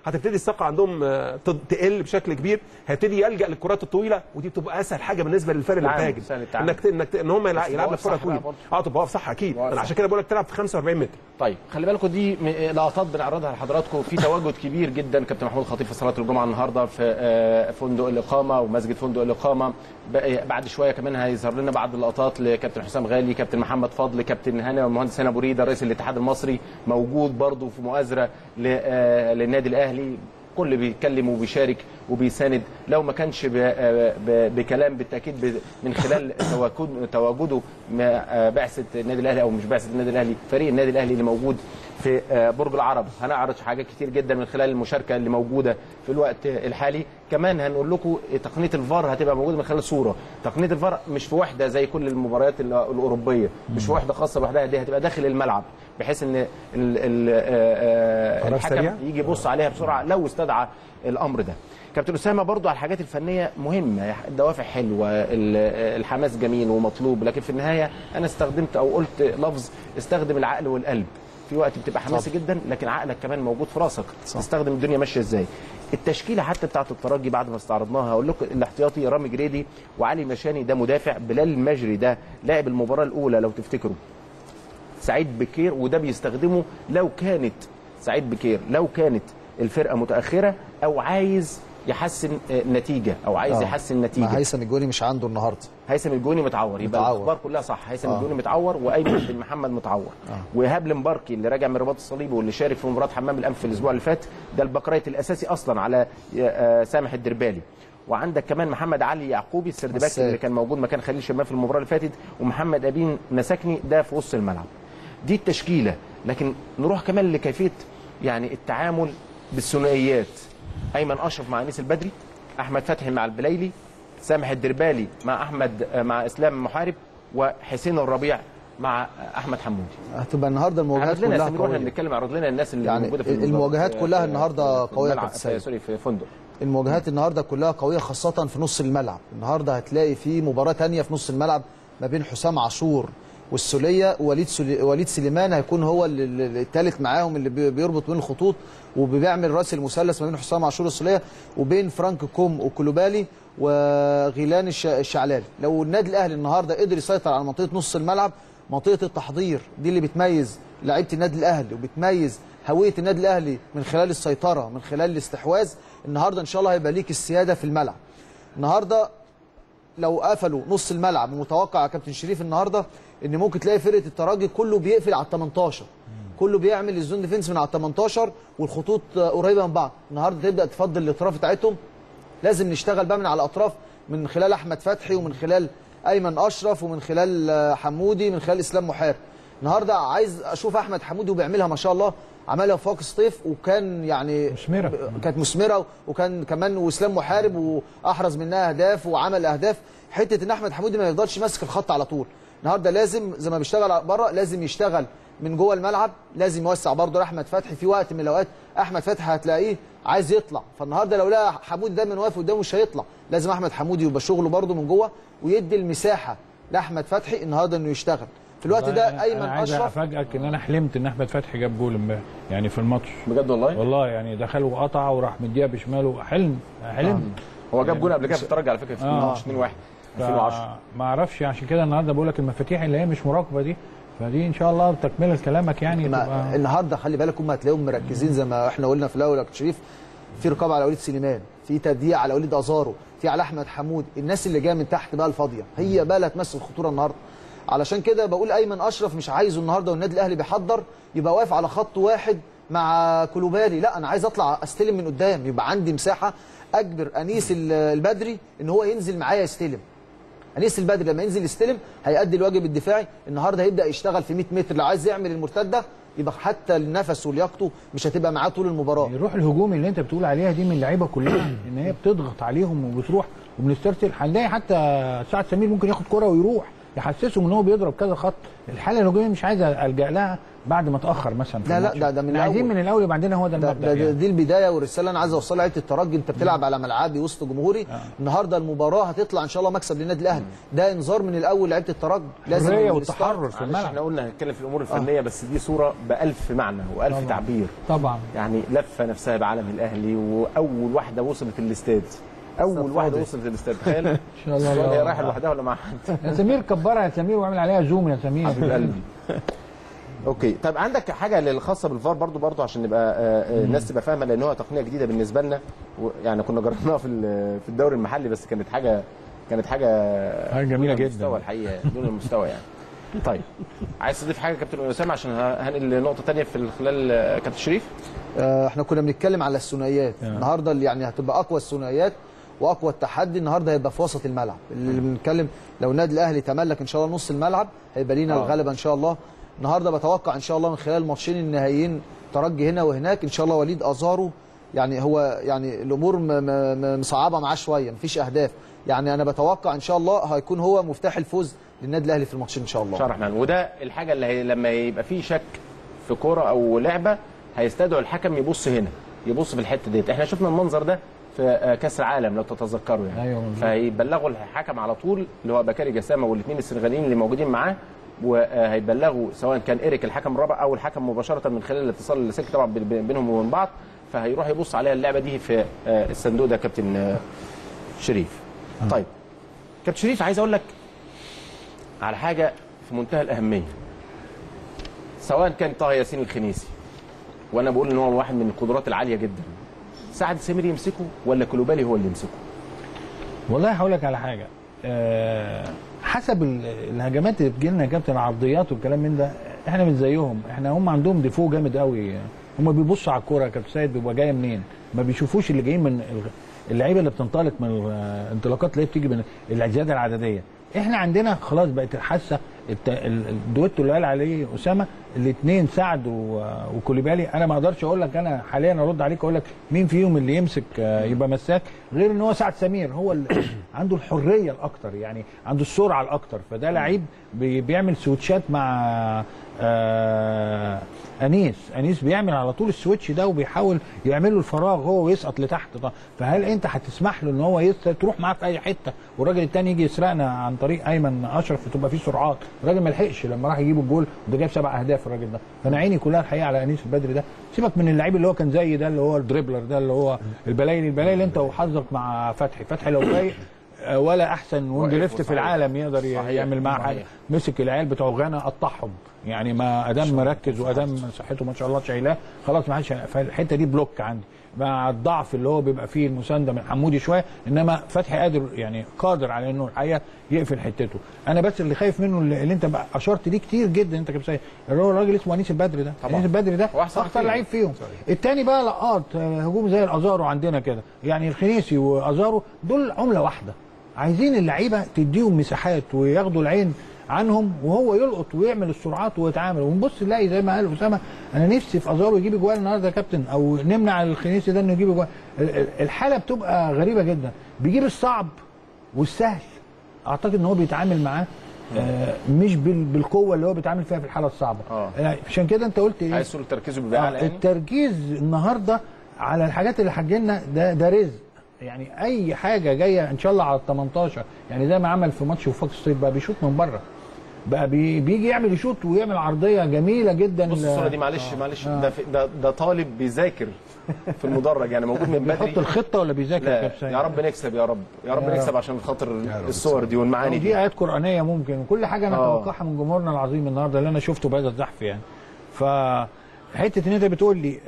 هتبتدي الثقه عندهم آه، تض- تقل بشكل كبير هيبتدي يلجا للكرات الطويله ودي بتبقى اسهل حاجه بالنسبه للفريق اللي التعامل، بتهاجم سهل التعامل. انك ت- انك ت- ان هم يلع- بس يلعب لك واقف كره صح بقى طويله برضه. اه تبقى واقف صح اكيد واقف انا صح. عشان كده بقول لك تلعب في 45 متر طيب خلي بالكم دي م- لقطات بنعرضها لحضراتكم في تواجد كبير جدا كابتن محمود خطيب في صلاه الجمعه النهارده في آه، فندق الاقامه ومسجد فندق الاقامه بقى- بعد شويه كمان هيظهر لنا بعض اللقطات لكابتن حسام غالي كابتن محمد فضل كابتن هاني المهندس هاني ابو ريده رئيس الاتحاد المصري موجود برضه في مؤازره ل- آه، للنادي الاهلي كل بيتكلم وبيشارك وبيساند لو ما كانش ب- ب- بكلام بالتاكيد ب- من خلال تواجد- تواجده مع بعثه النادي الاهلي او مش بعثه النادي الاهلي فريق النادي الاهلي اللي موجود في برج العرب هنعرض حاجات كتير جدا من خلال المشاركه اللي موجوده في الوقت الحالي كمان هنقول لكم تقنيه الفار هتبقى موجوده من خلال صوره تقنيه الفار مش في وحده زي كل المباريات ال- الاوروبيه مش في وحده خاصه لوحدها دي هتبقى داخل الملعب بحيث ان ال- ال- آه، آه، قرار الحكم سريع؟ يجي يبص عليها بسرعه لو استدعى الامر ده كابتن اسامه برضو على الحاجات الفنيه مهمه الدوافع حلوه ال- الحماس جميل ومطلوب لكن في النهايه انا استخدمت او قلت لفظ استخدم العقل والقلب في وقت بتبقى حماسي جدا لكن عقلك كمان موجود في راسك صح. تستخدم الدنيا ماشيه ازاي التشكيله حتى بتاعه الترجي بعد ما استعرضناها هقول لكم الاحتياطي رامي جريدي وعلي مشاني ده مدافع بلال المجري ده لاعب المباراه الاولى لو تفتكروا سعيد بكير وده بيستخدمه لو كانت سعيد بكير لو كانت الفرقه متاخره او عايز يحسن آه، نتيجه او عايز آه. يحسن مع نتيجه هيثم الجوني مش عنده النهارده هيثم الجوني متعور يبقى متعور. الاخبار كلها صح هيثم آه. الجوني متعور وايمن بن محمد متعور وايهاب المباركي اللي راجع من رباط الصليب واللي شارك في مباراه حمام الانف في الاسبوع اللي فات ده البكرايت الاساسي اصلا على آه، سامح الدربالي وعندك كمان محمد علي يعقوبي السردباكي مساك. اللي كان موجود مكان خليل شمال في المباراه اللي فاتت ومحمد ابين مساكني ده في وسط الملعب دي التشكيله لكن نروح كمان لكيفيه يعني التعامل بالثنائيات ايمن اشرف مع انيس البدري احمد فتحي مع البليلي سامح الدربالي مع احمد مع اسلام محارب وحسين الربيع مع احمد حمودي هتبقى النهارده المواجهات عرض لنا يا كلها سمير واحنا قويه بنتكلم عرض لنا الناس اللي يعني موجوده في المواجهات في- كلها في- النهاردة في قوية يا الملعب- كابتن سيد. سوري في فندق المواجهات النهارده كلها قويه خاصه في نص الملعب النهارده هتلاقي في مباراه تانية في نص الملعب ما بين حسام عاشور والسوليه ووليد سلي... وليد سليمان هيكون هو الثالث معاهم اللي بي- بيربط بين الخطوط وبيعمل راس المثلث ما بين حسام عاشور والسوليه وبين فرانك كوم وكولوبالي وغيلان الش... الشعلالي لو النادي الاهلي النهارده قدر يسيطر على منطقه نص الملعب منطقه التحضير دي اللي بتميز لعيبه النادي الاهلي وبتميز هويه النادي الاهلي من خلال السيطره من خلال الاستحواذ النهارده ان شاء الله هيبقى ليك السياده في الملعب النهارده لو قفلوا نص الملعب ومتوقع يا كابتن شريف النهارده ان ممكن تلاقي فرقه الترجي كله بيقفل على ال 18 كله بيعمل الزون ديفنس من على ال 18 والخطوط آه، قريبه من بعض النهارده تبدا تفضل الاطراف بتاعتهم لازم نشتغل بقى من على الاطراف من خلال احمد فتحي ومن خلال ايمن اشرف ومن خلال آه، حمودي من خلال اسلام محارب النهارده عايز اشوف احمد حمودي وبيعملها ما شاء الله عملها فوق سطيف وكان يعني مثمرة. كانت مثمره وكان كمان واسلام محارب واحرز منها اهداف وعمل اهداف حته ان احمد حمودي ما يفضلش ماسك الخط على طول النهارده لازم زي ما بيشتغل بره لازم يشتغل من جوه الملعب لازم يوسع برضه لاحمد فتحي في وقت من الاوقات احمد فتحي هتلاقيه عايز يطلع فالنهارده لو لقى حمودي دايما واقف قدامه مش هيطلع لازم احمد حمودي يبقى شغله برضه من جوه ويدي المساحه لاحمد فتحي النهارده انه يشتغل في الوقت والله ده أنا- ايمن انا عايز اشرف افاجئك ان انا حلمت ان احمد فتحي جاب جول امبارح يعني في الماتش بجد والله والله يعني دخل وقطع وراح مديها بشماله حلم حلم هو جاب جون قبل كده في الترجي على فكره في آه. ماتش 2 1 2010 ما اعرفش عشان كده النهارده بقول لك المفاتيح اللي هي مش مراقبه دي فدي ان شاء الله تكمله كلامك يعني ما تبقى النهارده خلي بالك هم هتلاقيهم مركزين زي ما احنا قلنا في الاول يا كابتن شريف في رقابه على وليد سليمان في تضييع على وليد ازارو في على احمد حمود الناس اللي جايه من تحت بقى الفاضيه هي بقى اللي هتمثل الخطوره النهارده علشان كده بقول ايمن اشرف مش عايزه النهارده والنادي الاهلي بيحضر يبقى واقف على خط واحد مع كولوبالي لا انا عايز اطلع استلم من قدام يبقى عندي مساحه اجبر انيس ال- البدري ان هو ينزل معايا يستلم انيس البدري لما ينزل يستلم هيأدي الواجب الدفاعي النهارده هيبدا يشتغل في 100 متر لو عايز يعمل المرتده يبقى حتى النفس ولياقته مش هتبقى معاه طول المباراه الروح الهجومي اللي انت بتقول عليها دي من اللعيبه كلها ان هي بتضغط عليهم وبتروح وبنسترسل هنلاقي حتى سعد سمير ممكن ياخد كرة ويروح يحسسهم ان هو بيضرب كذا خط الحاله الهجوميه مش عايز الجا لها بعد ما اتاخر مثلا في لا لا الماتش. ده ده من إحنا عايزين الأول. من الاول يبقى عندنا هو ده ده, المبدا ده, ده يعني. دي البدايه والرساله اللي انا عايز اوصلها لعيبه الترجي انت بتلعب على ملعبي وسط جمهوري النهارده المباراه هتطلع ان شاء الله مكسب للنادي الاهلي ده انذار من الاول لعيبه الترجي لازم الحريه الاستار- والتحرر في معلش الملعب احنا قلنا هنتكلم في الامور الفنيه بس دي صوره بألف معنى وألف طبعاً. تعبير طبعا يعني لفه نفسها بعلم الاهلي واول واحده وصلت الاستاد اول واحده وصلت الاستاد تخيل ان شاء الله. هي رايحه لوحدها ولا مع حد يا سمير كبرها يا سمير واعمل عليها زوم يا سمير حبيب قلبي اوكي طب عندك حاجه الخاصه بالفار برضو برضو عشان نبقى آه، آه، الناس تبقى فاهمه لان هو تقنيه جديده بالنسبه لنا و- يعني كنا جربناها في ال- في الدوري المحلي بس كانت حاجه كانت حاجه حاجة جميلة دون جدا. المستوى الحقيقه دون المستوى يعني طيب عايز تضيف حاجه يا كابتن اسامه عشان ه- هنقل لنقطه ثانيه في خلال آه، كابتن شريف آه، احنا كنا بنتكلم على الثنائيات النهارده اللي يعني هتبقى اقوى الثنائيات واقوى التحدي النهارده هيبقى في وسط الملعب اللي بنتكلم لو النادي الاهلي تملك ان شاء الله نص الملعب هيبقى لينا آه. الغلبه ان شاء الله النهارده بتوقع ان شاء الله من خلال الماتشين النهائيين ترجي هنا وهناك ان شاء الله وليد ازارو يعني هو يعني الامور م- م- م- مصعبه معاه شويه مفيش اهداف يعني انا بتوقع ان شاء الله هيكون هو مفتاح الفوز للنادي الاهلي في الماتشين ان شاء الله ان شاء الله الرحمن وده الحاجه اللي هي لما يبقى في شك في كوره او لعبه هيستدعوا الحكم يبص هنا يبص في الحته ديت احنا شفنا المنظر ده في آه، كاس العالم لو تتذكروا يعني أيوة مظبوط. فهيبلغوا الحكم على طول اللي هو بكاري جسامه والاثنين السنغاليين اللي موجودين معاه وهيبلغوا سواء كان ايريك الحكم الرابع او الحكم مباشره من خلال الاتصال اللاسلكي طبعا بين- بينهم وبين بعض فهيروح يبص عليها اللعبه دي في آه، الصندوق ده كابتن آه، شريف طيب كابتن شريف عايز اقول لك على حاجه في منتهى الاهميه سواء كان طه ياسين الخنيسي وانا بقول ان هو واحد من القدرات العاليه جدا سعد سمير يمسكه ولا كلوبالي هو اللي يمسكه والله هقول لك على حاجه أه حسب ال- الهجمات اللي بتجي لنا يا كابتن العرضيات والكلام من ده احنا مش زيهم احنا هم عندهم ديفو جامد قوي هم بيبصوا على الكوره يا كابتن سيد بيبقى جايه منين ما بيشوفوش اللي جايين من الغ- اللعيبه اللي بتنطلق من الانطلاقات اللي هي بتيجي من الزياده العدديه احنا عندنا خلاص بقت الحاسه الت- ال- الدويتو اللي قال عليه اسامه الاثنين سعد و- وكوليبالي انا ما اقدرش اقول لك انا حاليا ارد عليك اقول لك مين فيهم اللي يمسك آه، يبقى مساك غير ان هو سعد سمير هو اللي عنده الحريه الاكتر يعني عنده السرعه الاكتر فده لعيب بي- بيعمل سويتشات مع آه انيس انيس بيعمل على طول السويتش ده وبيحاول يعمل له الفراغ هو ويسقط لتحت طب فهل انت هتسمح له ان هو يس... تروح معاه في اي حته والراجل التاني يجي يسرقنا عن طريق ايمن اشرف وتبقى فيه سرعات الراجل ما لحقش لما راح يجيب الجول وده جاب سبع اهداف الراجل ده فانا عيني كلها الحقيقه على انيس البدري ده سيبك من اللعيب اللي هو كان زي ده اللي هو الدريبلر ده اللي هو البلايل البلايل انت وحظك مع فتحي فتحي لو فايق آه، ولا احسن وينج واقف ليفت في وصحيح. العالم يقدر ي- صحيح. يعمل معاه صحيح. حاجه مسك العيال بتوع غانا قطعهم يعني ما ادام مركز وادام صحته ما شاء الله شايلاه خلاص ما حدش فالحته دي بلوك عندي مع الضعف اللي هو بيبقى فيه المسانده من حمودي شويه انما فتحي قادر يعني قادر على انه الحقيقه يقفل حتته انا بس اللي خايف منه اللي اللي انت بقى اشرت ليه كتير جدا انت كمسيح اللي هو الراجل اسمه انيس البدري ده طبعا. انيس البدري ده هو أحسن اخطر فيهم. لعيب فيهم التاني بقى لقاط آه، هجوم زي الازارو عندنا كده يعني الخنيسي وازارو دول عمله واحده عايزين اللعيبه تديهم مساحات وياخدوا العين عنهم وهو يلقط ويعمل السرعات ويتعامل ونبص نلاقي زي ما قال اسامه انا نفسي في ازارو يجيب اجوال النهارده يا كابتن او نمنع الخنيسي ده انه يجيب اجوال ال- ال- الحاله بتبقى غريبه جدا بيجيب الصعب والسهل اعتقد ان هو بيتعامل معاه آه مش بال- بالقوه اللي هو بيتعامل فيها في الحاله الصعبه آه. آه، عشان كده انت قلت ايه عايز تقول تركيزه بيبقى آه، اعلى يعني التركيز النهارده على الحاجات اللي حجلنا ده ده رزق يعني اي حاجه جايه ان شاء الله على ال 18 يعني زي ما عمل في ماتش وفاق ستيت بقى بيشوط من بره بقى بي بيجي يعمل يشوط ويعمل عرضيه جميله جدا بص الصوره دي معلش معلش ده, في- ده ده طالب بيذاكر في المدرج يعني موجود من بدري بيحط الخطه ولا بيذاكر يا لا كابتن يا رب نكسب يا رب يا رب يا نكسب رب. عشان خاطر الصور دي والمعاني دي دي ايات قرانيه ممكن وكل حاجه انا آه. اتوقعها من جمهورنا العظيم النهارده اللي انا شفته بهذا الزحف يعني ف حته ان انت بتقول لي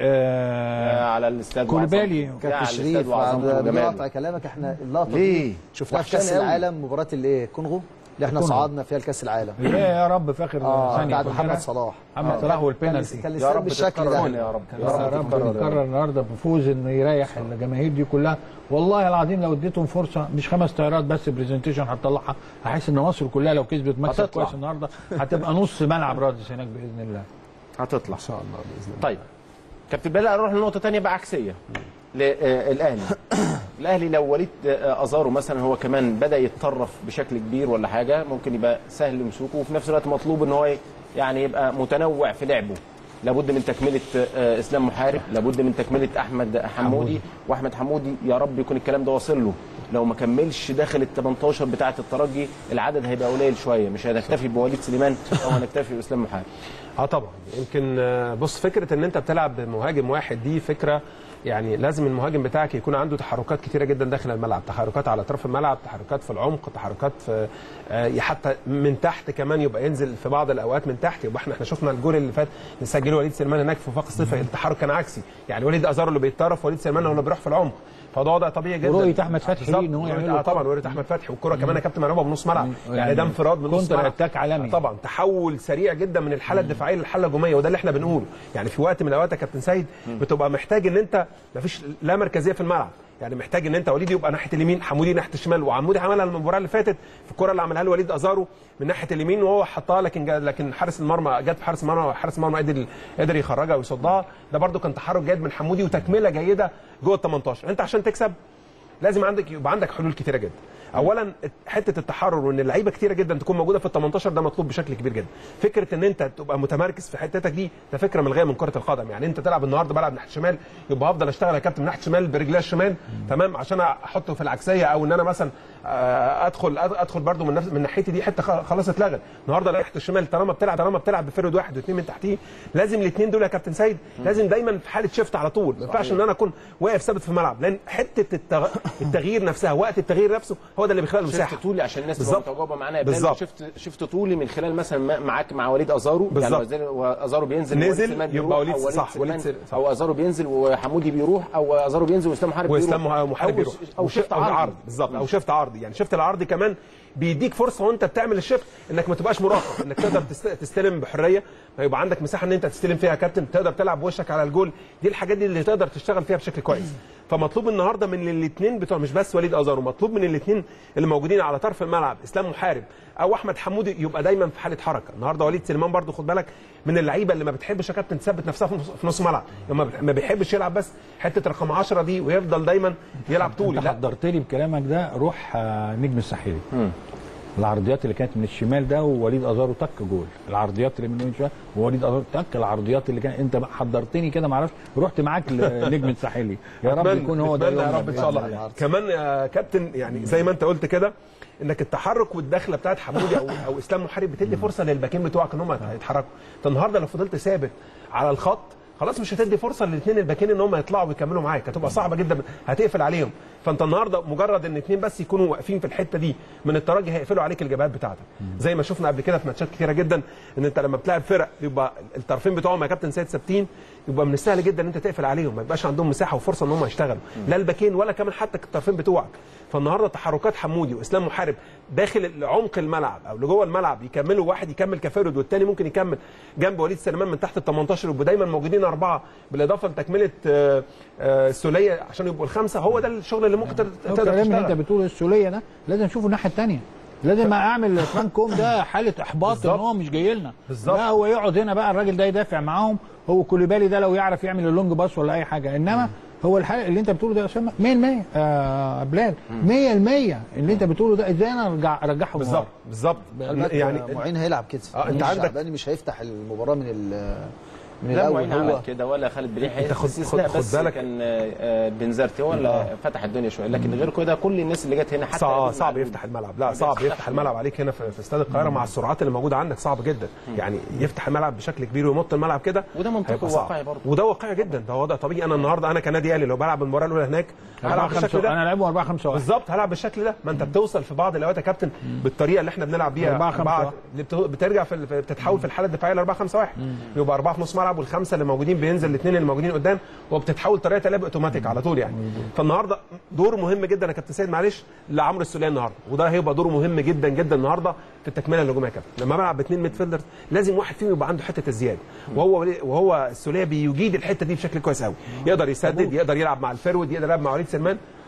آه على الاستاد كوليبالي وعظمته. كابتن على شريف الاستاد وعظمته بعد وجماله. قطع كلامك احنا اللقطه ليه؟ دي شفناها في وحشاني كاس قوي. العالم مباراه الايه كونغو اللي احنا كونغو. صعدنا فيها لكاس العالم ليه يا رب في اخر اه ثانيه بعد كلنا. محمد صلاح محمد صلاح والبينالتي كان يا يستلم رب بالشكل تتكرر ده يا رب يا رب تتكرر النهارده بفوز انه يريح الجماهير دي كلها والله العظيم لو اديتهم فرصه مش خمس طيارات بس برزنتيشن هتطلعها هحس ان مصر كلها لو كسبت مكسب هتطلع. كويس النهارده هتبقى نص ملعب رادس هناك باذن الله هتطلع ان شاء الله باذن الله طيب كابتن بلال اروح لنقطه ثانيه بقى عكسيه للاهلي الاهلي لو وليد آه، ازارو مثلا هو كمان بدا يتطرف بشكل كبير ولا حاجه ممكن يبقى سهل يمسكه وفي نفس الوقت مطلوب ان هو يعني يبقى متنوع في لعبه لابد من تكمله آه، اسلام محارب لابد من تكمله احمد حمودي واحمد حمودي يا رب يكون الكلام ده واصل له لو ما كملش داخل ال 18 بتاعه الترجي العدد هيبقى قليل شويه مش هنكتفي بوليد سليمان او هنكتفي باسلام محارب اه طبعا يمكن آه، بص فكره ان انت بتلعب بمهاجم واحد دي فكره يعني لازم المهاجم بتاعك يكون عنده تحركات كتيره جدا داخل الملعب تحركات على اطراف الملعب تحركات في العمق تحركات في آه، حتى من تحت كمان يبقى ينزل في بعض الاوقات من تحت يبقى احنا احنا شفنا الجول اللي فات اللي سجله وليد سليمان هناك في وفاق الصيفي التحرك كان عكسي يعني وليد ازارو اللي بيتطرف وليد سليمان هو اللي بيروح في العمق فده وضع طبيعي جدا ورؤية أحمد فتحي بالظبط. ليه إن هو رؤية- يعمل له اه طبعا ورؤيه احمد فتحي والكره كمان يا كابتن ملعوبه بنص ملعب يعني, يعني ده انفراد بنص كونتر ملعب اتاك عالمي. طبعا تحول سريع جدا من الحاله الدفاعيه للحاله الهجوميه وده اللي احنا بنقوله يعني في وقت من الاوقات يا كابتن سيد بتبقى محتاج ان انت مفيش لا مركزيه في الملعب يعني محتاج ان انت وليد يبقى ناحيه اليمين حمودي ناحيه الشمال وعمودي عملها المباراه اللي فاتت في الكره اللي عملها له وليد ازارو من ناحيه اليمين وهو حطها لكن جا لكن حارس المرمى جت في حارس المرمى حارس المرمى قدر قدر يخرجها ويصدها ده برده كان تحرك جيد من حمودي وتكمله جيده جوه ال 18 انت عشان تكسب لازم عندك يبقى عندك حلول كتيره جدا اولا حته التحرر وان اللعيبه كتيره جدا تكون موجوده في ال 18 ده مطلوب بشكل كبير جدا فكره ان انت تبقى متمركز في حتتك دي ده فكره ملغيه من كره القدم يعني انت تلعب النهارده بلعب ناحيه الشمال يبقى هفضل اشتغل يا كابتن من ناحيه الشمال برجلي الشمال تمام عشان احطه في العكسيه او ان انا مثلا آه، ادخل ادخل برده من نفس من ناحيتي دي حته خ- خلاص اتلغت النهارده ناحيه الشمال طالما بتلعب طالما بتلعب بفرد واحد واثنين من تحتيه لازم الاثنين دول يا كابتن سيد لازم دايما في حاله شيفت على طول ما ينفعش ان انا اكون واقف ثابت في الملعب لان حته التغ... التغيير نفسها وقت التغيير نفسه هو ده اللي بيخلق المساحه شفت طولي عشان الناس تبقى بالظبط. متجاوبه معانا يا بلال. بالظبط. شفت شفت طولي من خلال مثلا ما- معاك مع وليد ازارو بالظبط. يعني وزي- ازارو بينزل نزل، ووليد سليمان يبقى بيروح، وليد- أو صح، سليمان- وليد سل- صح. او ازارو بينزل وحمودي بيروح او ازارو بينزل واسلام محارب بيروح واسلام محارب أو- بيروح او شفت أو عرضي بالظبط او شفت عرضي يعني شفت العرضي كمان بيديك فرصه وانت بتعمل الشيفت انك ما تبقاش مراقب انك تقدر تست- تستلم بحريه يبقى عندك مساحه ان انت تستلم فيها يا كابتن تقدر تلعب بوشك على الجول دي الحاجات دي اللي تقدر تشتغل فيها بشكل كويس فمطلوب النهارده من الاثنين بتوع مش بس وليد ازارو مطلوب من الاثنين اللي موجودين على طرف الملعب اسلام محارب او احمد حمودي يبقى دايما في حاله حركه النهارده وليد سليمان برضو خد بالك من اللعيبه اللي ما بتحبش يا كابتن تثبت نفسها في نص- في نص ملعب ما بت- ما بيحبش يلعب بس حته رقم 10 دي ويفضل دايما يلعب طولي انت لا حضرت لي بكلامك ده روح آه، نجم الساحلي العرضيات اللي كانت من الشمال ده ووليد ازارو تك جول العرضيات اللي من الشمال ووليد ازارو تك العرضيات اللي كان انت بقى حضرتني كده معرفش رحت معاك لنجم الساحلي يا رب أتمنى- يكون هو ده أتمنى يا يومنا رب ان شاء بإذن الله كمان يا كابتن يعني زي ما انت قلت كده انك التحرك والدخله بتاعت حمودي او او اسلام محارب بتدي فرصه للباكين بتوعك ان هم يتحركوا انت النهارده لو فضلت ثابت على الخط خلاص مش هتدي فرصه للاثنين الباكين ان هم يطلعوا ويكملوا معاك هتبقى صعبه جدا هتقفل عليهم فانت النهارده مجرد ان اثنين بس يكونوا واقفين في الحته دي من الترجي هيقفلوا عليك الجبهات بتاعتك زي ما شفنا قبل كده في ماتشات كتيره جدا ان انت لما بتلاعب فرق يبقى الطرفين بتوعهم يا كابتن سيد ثابتين يبقى من السهل جدا ان انت تقفل عليهم ما يبقاش عندهم مساحه وفرصه ان هم يشتغلوا لا الباكين ولا كمان حتى الطرفين بتوعك فالنهارده تحركات حمودي واسلام محارب داخل عمق الملعب او لجوه الملعب يكملوا واحد يكمل كفرد والتاني ممكن يكمل جنب وليد سليمان من تحت ال 18 يبقوا دايما موجودين اربعه بالاضافه لتكمله آه، آه، السوليه عشان يبقوا الخمسه هو ده الشغل اللي ممكن تقدر هو تقدر الكلام اللي انت تشتغل بتقوله السوليه ده لازم نشوفه الناحيه الثانيه لازم اعمل فرانك كوم ده حاله احباط ان هو مش جاي لنا بالظبط. لا هو يقعد هنا بقى الراجل ده يدافع معاهم هو كوليبالي ده لو يعرف يعمل اللونج باس ولا اي حاجه انما هو الحلقه اللي انت بتقوله ده يا اسامه 100% آه بلال 100% اللي انت بتقوله ده ازاي انا ارجع ارجعه بالظبط بالظبط يعني يعني معين هيلعب كده اه انت مش عندك شعباني مش هيفتح المباراه من ال من لا الاول معين هو عمل كده ولا خالد بليح انت خد- استثناء خد- خد بس بالك. كان آه، آه، بنزرتي هو اللي فتح الدنيا شويه لكن غير كده كل الناس اللي جت هنا حتى صعب يكون صعب معلول. يفتح الملعب لا ما صعب بيفتحش يفتح الملعب عليك هنا في في استاد القاهره مع السرعات اللي موجوده عندك صعب جدا يعني يفتح الملعب بشكل كبير ويمط الملعب كده وده منطقي هيبقى صعب. وواقعي برضه. وده واقعي جدا ده وضع طبيعي انا النهارده انا كنادي اهلي لو بلعب المباراه الاولى هناك هلعب بالشكل ده انا لعبه 4 5 1 بالظبط هلعب بالشكل ده ما انت بتوصل في بعض الاوقات يا كابتن بالطريقه اللي احنا بنلعب بيها أربعة خمسة بعد واحد. اللي بت- بترجع في ال- في- بتتحول في الحاله الدفاعيه ل 4 5 1 يبقى اربعه في نص ملعب والخمسه اللي موجودين بينزل الاثنين اللي موجودين قدام وبتتحول طريقه تلعب اوتوماتيك على طول يعني فالنهارده دور مهم جدا يا كابتن سيد معلش لعمرو السوليه النهارده وده هيبقى دوره مهم جدا جدا النهارده في التكمله الهجوميه يا كابتن لما بلعب باثنين ميد فيلدرز لازم واحد فيهم يبقى عنده حته الزياده وهو وهو السوليه بيجيد الحته دي بشكل كويس قوي يقدر يسدد يقدر يلعب مع الفرود يقدر يلعب مع وليد سلمان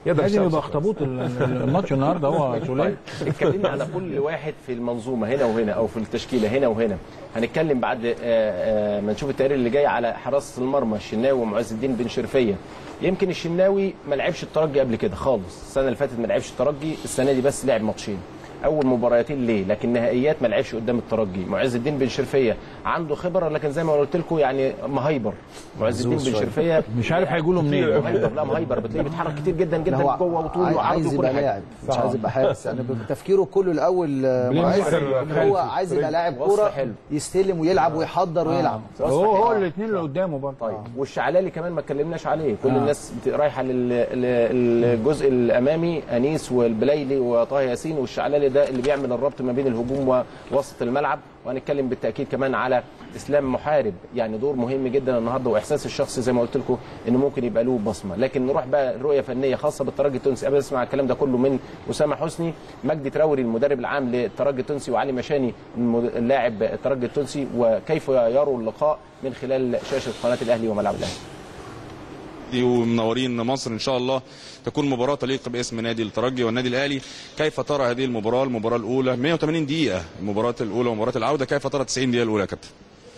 يقدر لازم يشتغل يبقى صح. اخطبوط ال- ال- الماتش النهارده هو سوليه اتكلمنا على كل واحد في المنظومه هنا وهنا او في التشكيله هنا وهنا هنتكلم بعد آه، آه، ما نشوف التقرير اللي جاي على حراسه المرمى الشناوي ومعز الدين بن شرفيه يمكن الشناوي ما لعبش الترجي قبل كده خالص السنه اللي فاتت ما لعبش الترجي السنه دي بس لعب ماتشين اول مباراتين ليه لكن نهائيات ما لعبش قدام الترجي معز الدين بن شرفيه عنده خبره لكن زي ما قلت لكم يعني مهيبر معز الدين بن شرفيه مش عارف هيقولوا منين مهيبر لا مهيبر بتلاقيه بيتحرك كتير جدا جدا هو جوه وطول عاي- وعرض عايز وكل يبقى حاجه لاعب مش آه. عايز يبقى حارس يعني تفكيره كله الاول آه، معز هو عايز يبقى لاعب وصف كوره حلو. يستلم ويلعب ويحضر ويلعب هو هو الاثنين اللي قدامه برضه طيب والشعلالي كمان ما اتكلمناش عليه كل آه. الناس بت- رايحه للجزء الامامي انيس والبليلي وطه ياسين والشعلالي ده اللي بيعمل الربط ما بين الهجوم ووسط الملعب وهنتكلم بالتاكيد كمان على اسلام محارب يعني دور مهم جدا النهارده واحساس الشخصي زي ما قلت لكم انه ممكن يبقى له بصمه لكن نروح بقى رؤيه فنيه خاصه بالترجي التونسي قبل اسمع الكلام ده كله من اسامه حسني مجدي تراوري المدرب العام للترجي التونسي وعلي مشاني المد- اللاعب الترجي التونسي وكيف يروا اللقاء من خلال شاشه قناه الاهلي وملعب الاهلي دي ومنورين مصر ان شاء الله تكون مباراه تليق باسم نادي الترجي والنادي الاهلي كيف ترى هذه المباراه المباراه الاولى 180 دقيقه المباراه الاولى ومباراه العوده كيف ترى 90 دقيقه الاولى يا كابتن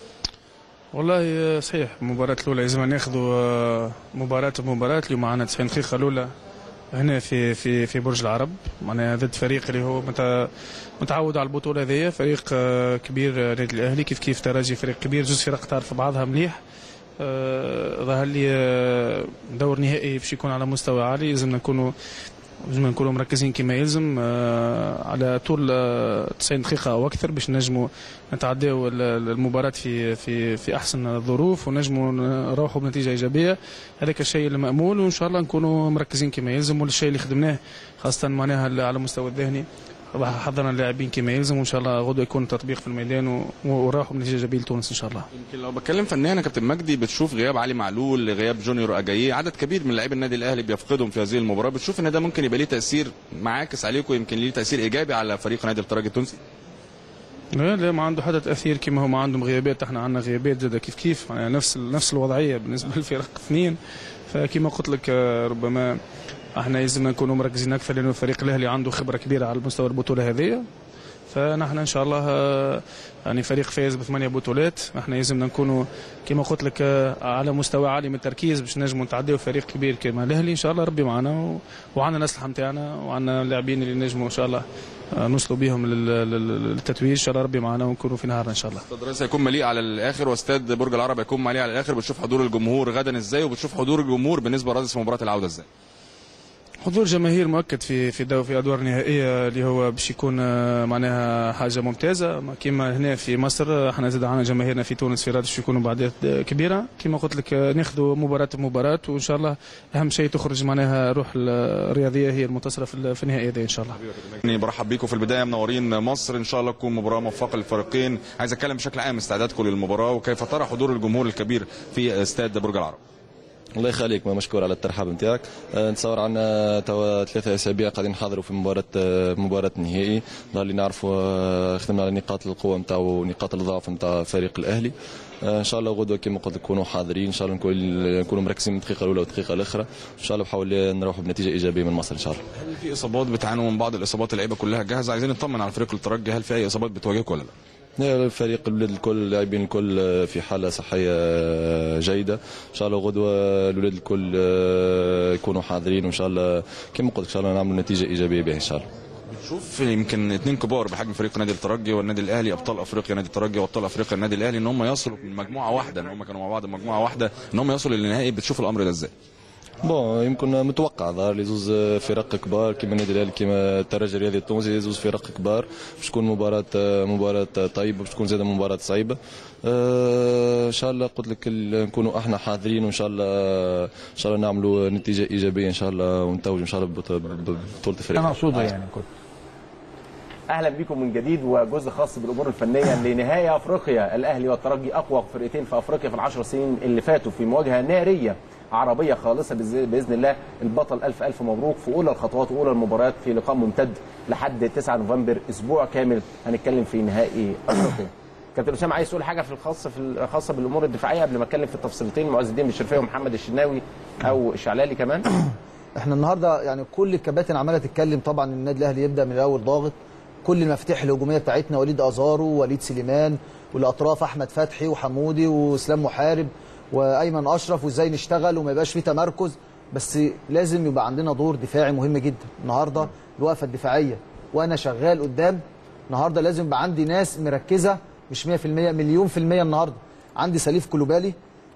والله صحيح المباراة الأولى لازم ناخذوا آه، مباراة بمباراة اليوم معنا 90 دقيقة الأولى هنا في في في برج العرب معناها ضد فريق اللي هو متع- متعود على البطولة هذيا فريق آه، كبير آه، نادي الأهلي كيف كيف ترجي فريق كبير جزء فرق تعرف بعضها مليح آه، ظهر لي آه، دور نهائي باش يكون على مستوى عالي لازمنا نكونوا لازم نكونوا مركزين كما يلزم آه، على طول آه، 90 دقيقة أو أكثر باش نجموا نتعداو ال- ال- المباراة في في في أحسن الظروف ونجموا نروحوا بنتيجة إيجابية هذاك الشيء المأمول وإن شاء الله نكونوا مركزين كما يلزم والشيء اللي خدمناه خاصة معناها على المستوى الذهني حضرنا اللاعبين كما يلزم وإن شاء الله غدوة يكون تطبيق في الميدان و- ونروحوا بنتيجة إيجابية لتونس إن شاء الله يمكن لو بتكلم فنيا يا كابتن مجدي بتشوف غياب علي معلول غياب جونيور اجاييه عدد كبير من لاعبي النادي الاهلي بيفقدهم في هذه المباراه بتشوف ان ده ممكن يبقى ليه تاثير معاكس عليكم يمكن ليه تاثير ايجابي على فريق نادي الترجي التونسي لا لا ما عنده حتى تاثير كما هما عندهم غيابات احنا عندنا غيابات زاد كيف كيف يعني نفس نفس الوضعيه بالنسبه للفرق اثنين فكما قلت لك آه، ربما احنا لازمنا نكونوا مركزين اكثر لانه الفريق الاهلي عنده خبره كبيره على مستوى البطوله هذه فنحن ان شاء الله آه، يعني فريق فايز بثمانيه بطولات احنا لازمنا نكونوا كما قلت لك آه، على مستوى عالي من التركيز باش نجموا نتعداو فريق كبير كما الاهلي ان شاء الله ربي معنا و... وعندنا الاسلحه نتاعنا وعندنا اللاعبين اللي نجموا ان شاء الله آه، نوصلوا بهم لل- لل- للتتويج ان شاء الله ربي معنا ونكونوا في نهارنا ان شاء الله استاد الرئيس هيكون مليء على الاخر واستاد برج العرب هيكون مليء على الاخر بتشوف حضور الجمهور غدا ازاي وبتشوف حضور الجمهور بالنسبه لرادس مباراه العوده ازاي حضور جماهير مؤكد في في دو في ادوار نهائيه اللي هو باش يكون آه، معناها حاجه ممتازه ما كيما هنا في مصر آه، احنا زاد عندنا جماهيرنا في تونس في رادس يكونوا بعدات آه، كبيره كيما قلت لك آه، ناخذوا مباراه بمباراه وان شاء الله اهم شيء تخرج معناها روح الرياضيه هي المنتصره في ال- في النهائي هذا ان شاء الله يعني برحب بيكم في البدايه منورين مصر ان شاء الله تكون مباراه موفقه للفريقين عايز اتكلم بشكل عام استعدادكم للمباراه وكيف ترى حضور الجمهور الكبير في استاد برج العرب الله يخليك ما مشكور على الترحاب نتاعك أه، نتصور عنا توا ثلاثة أسابيع قاعدين نحضروا في مباراة أه، مباراة النهائي ظهر اللي نعرفوا أه، خدمنا على نقاط القوة نتاعو ونقاط الضعف نتاع فريق الأهلي أه، ان شاء الله غدوه كما قلت لك نكونوا حاضرين ان شاء الله نكون- نكونوا مركزين من الدقيقه الاولى والدقيقه الاخرى ان شاء الله بحاول نروحوا بنتيجه ايجابيه من مصر ان شاء الله هل في اصابات بتعانوا من بعض الاصابات اللعيبه كلها جاهزه عايزين نطمن على فريق الترجي هل في اي اصابات بتواجهكم ولا لا لا، الفريق الولاد الكل اللاعبين الكل آه، في حاله صحيه آه، جيده ان شاء الله غدوه الولاد الكل آه، يكونوا حاضرين وان شاء الله كما قلت ان شاء الله نعملوا نتيجه ايجابيه به ان شاء الله بتشوف يمكن اثنين كبار بحجم فريق نادي الترجي والنادي الاهلي ابطال افريقيا نادي الترجي وابطال افريقيا النادي الاهلي ان هم يصلوا من مجموعه واحده ان هم كانوا مع بعض مجموعه واحده ان هم يصلوا للنهائي بتشوف الامر ده ازاي بون يمكن متوقع ظهر لي زوز فرق كبار كما النادي الاهلي كما الترجي الرياضي التونسي زوز فرق كبار باش تكون مباراه مباراه طيبه باش تكون زاده مباراه صعيبه آه، ان شاء الله قلت لك ال- نكونوا احنا حاضرين وان شاء الله ان شاء الله نعملوا نتيجه ايجابيه ان شاء الله ونتوج ان شاء الله ببط- ببطوله الفريق انا اقصدها يعني كنت اهلا بكم من جديد وجزء خاص بالامور الفنيه لنهايه افريقيا الاهلي والترجي اقوى فرقتين في افريقيا في العشر سنين اللي فاتوا في مواجهه ناريه عربيه خالصه بز- باذن الله البطل الف الف مبروك في اولى الخطوات واولى المباريات في لقاء ممتد لحد 9 نوفمبر اسبوع كامل هنتكلم في نهائي افريقيا كابتن اسامه عايز تقول حاجه في الخاصه في الخاصه بالامور الدفاعيه قبل ما اتكلم في التفصيلتين معز الدين بالشرفيه ومحمد الشناوي او الشعلالي كمان احنا النهارده يعني كل الكباتن عماله تتكلم طبعا إن النادي الاهلي يبدا من الاول ضاغط كل المفاتيح الهجوميه بتاعتنا وليد ازارو ووليد سليمان والاطراف احمد فتحي وحمودي واسلام محارب وايمن اشرف وازاي نشتغل وما يبقاش فيه تمركز بس لازم يبقى عندنا دور دفاعي مهم جدا النهارده الوقفه الدفاعيه وانا شغال قدام النهارده لازم يبقى عندي ناس مركزه مش 100% مليون في المية النهارده عندي سليف كلوبالي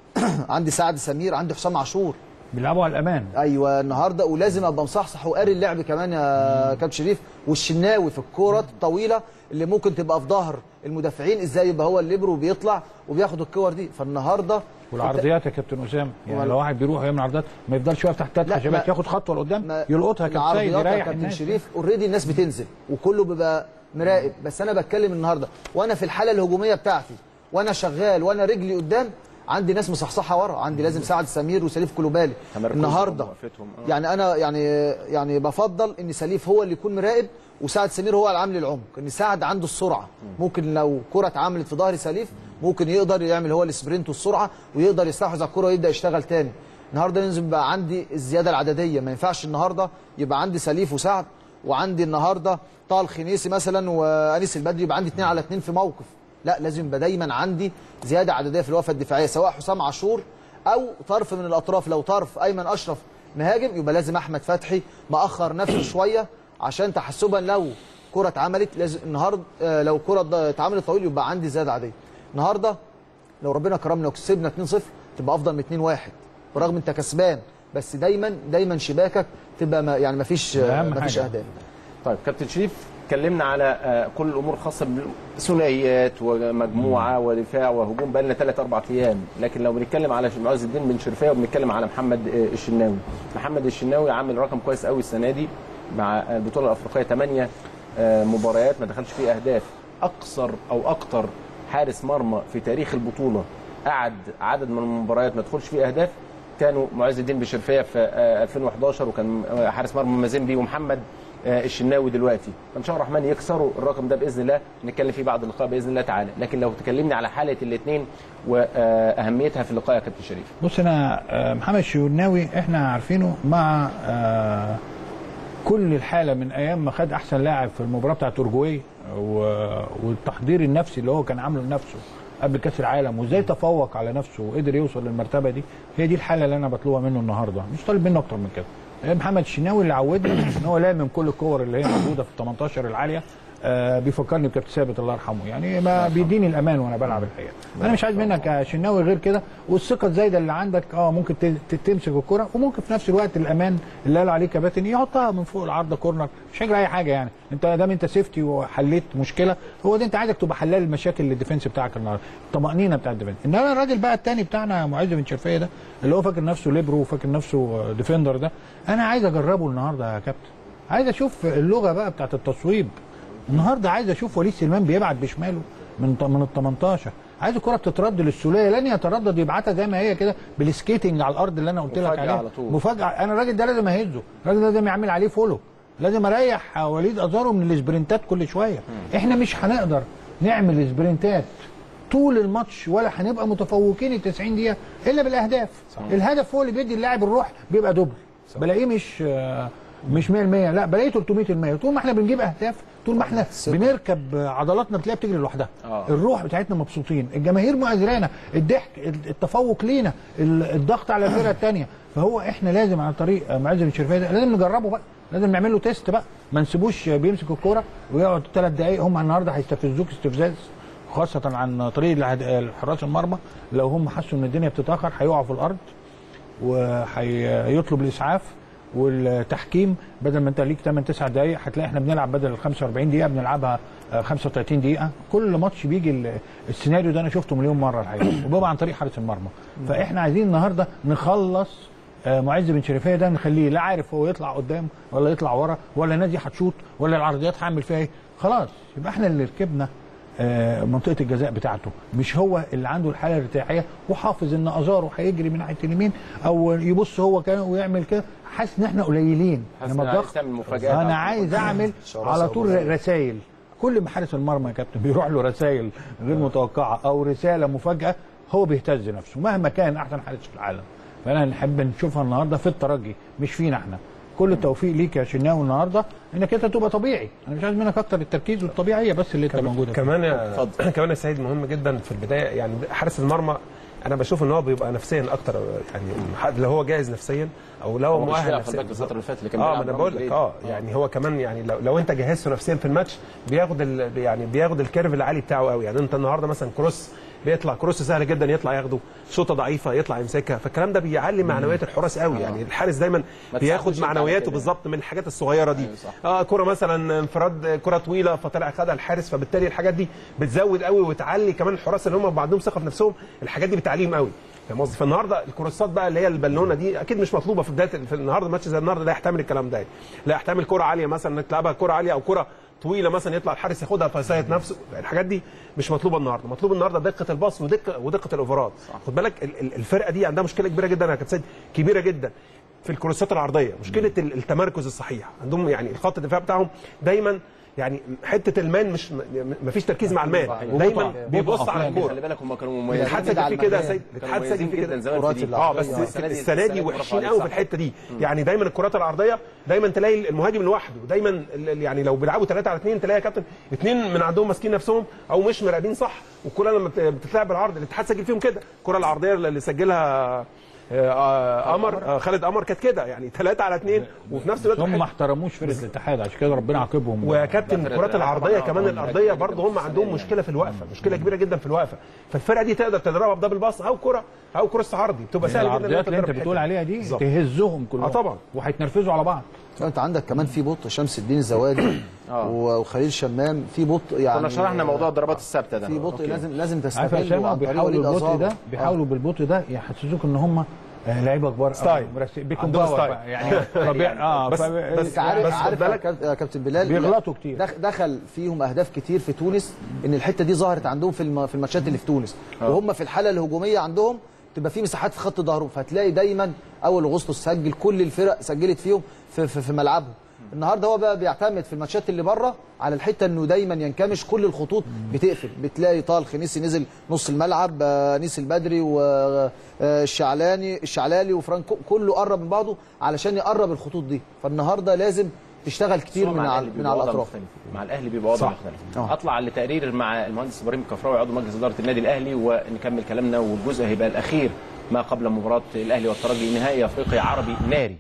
عندي سعد سمير عندي حسام عاشور بيلعبوا على الامان ايوه النهارده ولازم ابقى مصحصح وقاري اللعب كمان يا كابتن شريف والشناوي في الكورات الطويله اللي ممكن تبقى في ظهر المدافعين ازاي يبقى هو الليبرو وبيطلع وبياخد الكور دي فالنهارده والعرضيات يا كابتن اسامه يعني وال- لو واحد بيروح يعمل عرضيات ما يفضلش واقف تحت ثلاث لا، خشبات ما- ياخد خطوه لقدام ما- يلقطها يا كابتن سيد العرضيات يا يريح كابتن الناس شريف اوريدي الناس بتنزل وكله بيبقى مراقب بس انا بتكلم النهارده وانا في الحاله الهجوميه بتاعتي وانا شغال وانا رجلي قدام عندي ناس مصحصحه ورا عندي لازم سعد سمير وسليف كلوبالي تمركزهم النهارده ووقفتهم. آه. يعني انا يعني يعني بفضل ان سليف هو اللي يكون مراقب وسعد سمير هو العامل العمق ان سعد عنده السرعه ممكن لو كره اتعملت في ظهر سليف ممكن يقدر يعمل هو السبرنت والسرعه ويقدر يستحوذ على الكره ويبدا يشتغل تاني النهارده لازم يبقى عندي الزياده العدديه ما ينفعش النهارده يبقى عندي سليف وسعد وعندي النهارده طه الخنيسي مثلا وانيس البدري يبقى عندي اثنين على اثنين في موقف لا لازم يبقى دايما عندي زياده عدديه في الوقفه الدفاعيه سواء حسام عاشور او طرف من الاطراف لو طرف ايمن اشرف مهاجم يبقى لازم احمد فتحي مأخر نفسه شويه عشان تحسبا لو كره اتعملت لازم النهارده آه، لو كره ض- اتعملت طويل يبقى عندي زياده عاديه النهارده لو ربنا كرمنا وكسبنا 2-0 تبقى افضل من 2-1 برغم انت كسبان بس دايما دايما شباكك تبقى ما يعني ما فيش أهم ما فيش حاجة. اهداف طيب كابتن شريف اتكلمنا على آه، كل الامور الخاصه بثنائيات ومجموعه ودفاع وهجوم بقى لنا ثلاث اربع ايام لكن لو بنتكلم على معز الدين بن شرفيه وبنتكلم على محمد آه، الشناوي محمد الشناوي عامل رقم كويس قوي السنه دي مع آه، البطوله الافريقيه 8 مباريات ما دخلش فيه اهداف اقصر او اكتر حارس مرمى في تاريخ البطوله قعد عدد من المباريات ما تدخلش فيه اهداف كانوا معز الدين بشرفيه في آه، 2011 وكان آه، حارس مرمى مازيمبي ومحمد آه، الشناوي دلوقتي فان شاء الله الرحمن يكسروا الرقم ده باذن الله نتكلم فيه بعد اللقاء باذن الله تعالى لكن لو تكلمني على حاله الاثنين واهميتها في اللقاء يا كابتن شريف بص انا آه، محمد الشناوي احنا عارفينه مع آه، كل الحاله من ايام ما خد احسن لاعب في المباراه بتاعت اورجواي و- والتحضير النفسي اللي هو كان عامله لنفسه قبل كاس العالم وازاي تفوق على نفسه وقدر يوصل للمرتبه دي هي دي الحاله اللي انا بطلبها منه النهارده مش طالب منه اكتر من كده محمد الشناوي اللي عودنا ان هو لامم كل الكور اللي هي موجوده في ال 18 العاليه آه بيفكرني بكابتن ثابت الله يرحمه يعني ما بيديني الامان وانا بلعب الحقيقه انا مش عايز منك يا شناوي غير كده والثقه الزايده اللي عندك اه ممكن ت- ت- تمسك الكره وممكن في نفس الوقت الامان اللي قالوا عليه كباتن يحطها من فوق العارضه كورنر مش هيجري اي حاجه يعني انت دام انت سيفتي وحليت مشكله هو ده انت عايزك تبقى حلال المشاكل اللي الديفنس بتاعك النهارده الطمانينه بتاع الديفنس انما الراجل بقى الثاني بتاعنا معز بن شرفيه ده اللي هو فاكر نفسه ليبرو وفاكر نفسه ديفندر ده انا عايز اجربه النهارده يا كابتن عايز اشوف اللغه بقى بتاعت التصويب النهارده عايز اشوف وليد سليمان بيبعت بشماله من ط- من ال 18 عايز الكره بتترد للسوليه لن يتردد يبعتها زي ما هي كده بالسكيتنج على الارض اللي انا قلت لك مفاجأة عليها على طول. مفاجاه انا الراجل ده لازم اهزه الراجل ده لازم يعمل عليه فولو لازم اريح وليد ازارو من السبرنتات كل شويه احنا مش هنقدر نعمل سبرنتات طول الماتش ولا هنبقى متفوقين ال 90 دقيقه الا بالاهداف صح. الهدف هو اللي بيدي اللاعب الروح بيبقى دبل بلاقيه مش آه، مش 100% لا بلاقيه 300% طول ما احنا بنجيب اهداف طول ما احنا بنركب عضلاتنا بتلاقيها بتجري لوحدها آه. الروح بتاعتنا مبسوطين الجماهير مؤازرانا الضحك التفوق لينا ال- الضغط على الفرقه الثانيه فهو احنا لازم عن طريق معز بن شرفيه ده لازم نجربه بقى لازم نعمل له تيست بقى ما نسيبوش بيمسك الكوره ويقعد ثلاث دقائق هم النهارده هيستفزوك استفزاز خاصة عن طريق العد- حراس المرمى لو هم حسوا ان الدنيا بتتاخر هيقعوا في الارض وهيطلب الاسعاف والتحكيم بدل ما انت ليك 8 9 دقائق هتلاقي احنا بنلعب بدل ال 45 دقيقه بنلعبها آه، 35 دقيقه كل ماتش بيجي ال- السيناريو ده انا شفته مليون مره الحقيقه وبيبقى عن طريق حارس المرمى فاحنا عايزين النهارده نخلص آه، معز بن شريفيه ده نخليه لا عارف هو يطلع قدام ولا يطلع ورا ولا نادي هتشوط ولا العرضيات هعمل فيها ايه خلاص يبقى احنا اللي ركبنا آه، منطقه الجزاء بتاعته مش هو اللي عنده الحاله الارتياحيه وحافظ ان ازاره هيجري من ناحيه اليمين او يبص هو كان ويعمل كده حاسس ان احنا قليلين حاسس انما إن عايز الضغط تعمل مفاجآت انا أو عايز اعمل شراسة على طول ومفاجآت. رسائل كل ما حارس المرمى يا كابتن بيروح له رسائل غير متوقعه او رساله مفاجاه هو بيهتز نفسه مهما كان احسن حارس في العالم فانا نحب نشوفها النهارده في الترجي مش فينا احنا كل التوفيق ليك يا شناوي النهارده انك انت تبقى طبيعي انا مش عايز منك اكتر التركيز والطبيعيه بس اللي انت موجوده فيها. كمان يا كمان يا سيد مهم جدا في البدايه يعني حارس المرمى انا بشوف ان هو بيبقى نفسيا اكتر يعني حد- لو هو جاهز نفسيا او لو هو مش مؤهل فاهم نفسيا خد بالك الفترة اللي فاتت اللي كان اه بيلعب ما انا رامي بقول لك جريد. اه يعني هو كمان يعني لو, لو انت جهزته نفسيا في الماتش بياخد ال يعني بياخد الكيرف العالي بتاعه قوي يعني انت النهارده مثلا كروس بيطلع كروس سهل جدا يطلع ياخده شوطه ضعيفه يطلع يمسكها فالكلام ده بيعلي معنويات الحراس قوي يعني الحارس دايما ما بياخد تساعدوش انت على معنوياته كده. بالظبط من الحاجات الصغيره دي اه كره مثلا انفراد كره طويله فطلع خدها الحارس فبالتالي الحاجات دي بتزود قوي وتعلي كمان الحراس اللي هم بيبقى عندهم ثقه في نفسهم الحاجات دي بتعليهم قوي فاهم قصدي فالنهارده الكروسات بقى اللي هي البالونه دي اكيد مش مطلوبه في بدايه في النهارده ماتش زي النهارده لا يحتمل الكلام ده لا يحتمل كره عاليه مثلا انك تلعبها كره عاليه او كره طويله مثلا يطلع الحارس ياخدها فيسيط نفسه الحاجات دي مش مطلوبه النهارده مطلوب النهارده دقه الباص ودقه ودقه الاوفرات خد بالك ال- ال- الفرقه دي عندها مشكله كبيره جدا يا كابتن سيد كبيره جدا في الكروسات العرضيه مشكله ال- التمركز الصحيح عندهم يعني خط الدفاع بتاعهم دايما يعني حته المان مش ما فيش تركيز مع المان دايما بيبص على الكوره خلي بالك هم كانوا مميزين الاتحاد سجل فيه كده يا سيد الاتحاد سجل فيه كده اه بس السنه دي وحشين قوي في الحته دي يعني دايما الكرات العرضيه دايما تلاقي المهاجم لوحده دايما ال- ال- يعني لو بيلعبوا 3 على 2 تلاقي يا كابتن اثنين من عندهم ماسكين نفسهم او مش مراقبين صح والكره لما بت- بتتلعب بالعرض الاتحاد سجل فيهم كده الكره العرضيه اللي سجلها آه، آه، قمر آه، خالد قمر كانت كده يعني 3 على 2 وفي نفس الوقت هم ما احترموش فرقه الاتحاد عشان كده ربنا عاقبهم ويا كابتن الكرات العرضيه كمان الارضيه برضه هم عندهم مشكله في الوقفه مشكله كبيره جدا في الوقفه فالفرقه دي تقدر تضربها بدبل باص او كره او كروس عرضي بتبقى سهله جدا إنك العرضيات اللي انت تضرب بتقول الحتة عليها دي بالظبط. تهزهم كلهم اه طبعا وهيتنرفزوا على بعض انت عندك كمان في بطء شمس الدين الزوادي آه. و- وخليل شمام في بطء يعني كنا شرحنا موضوع الضربات الثابته ده في بطء أوكي. لازم لازم عارف يا تستغله اسامه عن طريق بيحاولوا وليد بالبطء أزارو. ده بيحاولوا بالبطء ده يحسسوك ان هم آه، لعيبه كبار ستايل. بيكون عندهم باور ستايل. بقى يعني طبيعي اه بس- ف- بس- انت عارف بس عارف خد يا بالك كابتن- يا كابتن بلال بيغلطوا كتير. دخ- دخل فيهم اهداف كتير في تونس ان الحته دي ظهرت عندهم في الم- في الماتشات اللي في تونس وهم في الحاله الهجوميه عندهم تبقى في مساحات في خط ظهرهم فتلاقي دايما اول اغسطس سجل كل الفرق سجلت فيهم في, في, في ملعبهم النهارده هو بقى بيعتمد في الماتشات اللي بره على الحته انه دايما ينكمش كل الخطوط بتقفل بتلاقي طه الخنيسي نزل نص الملعب آه، انيس البدري والشعلاني الشعلالي وفرانكو كله قرب من بعضه علشان يقرب الخطوط دي فالنهارده لازم تشتغل كتير بس هو من مع على الأهلي من بيبقى على وضع الاطراف مختلف. مع الاهلي بيبقى وضع صح. مختلف آه. اطلع لتقرير مع المهندس ابراهيم كفراوي عضو مجلس اداره النادي الاهلي ونكمل كلامنا والجزء هيبقى الاخير ما قبل مباراه الاهلي والترجي نهائي افريقيا عربي ناري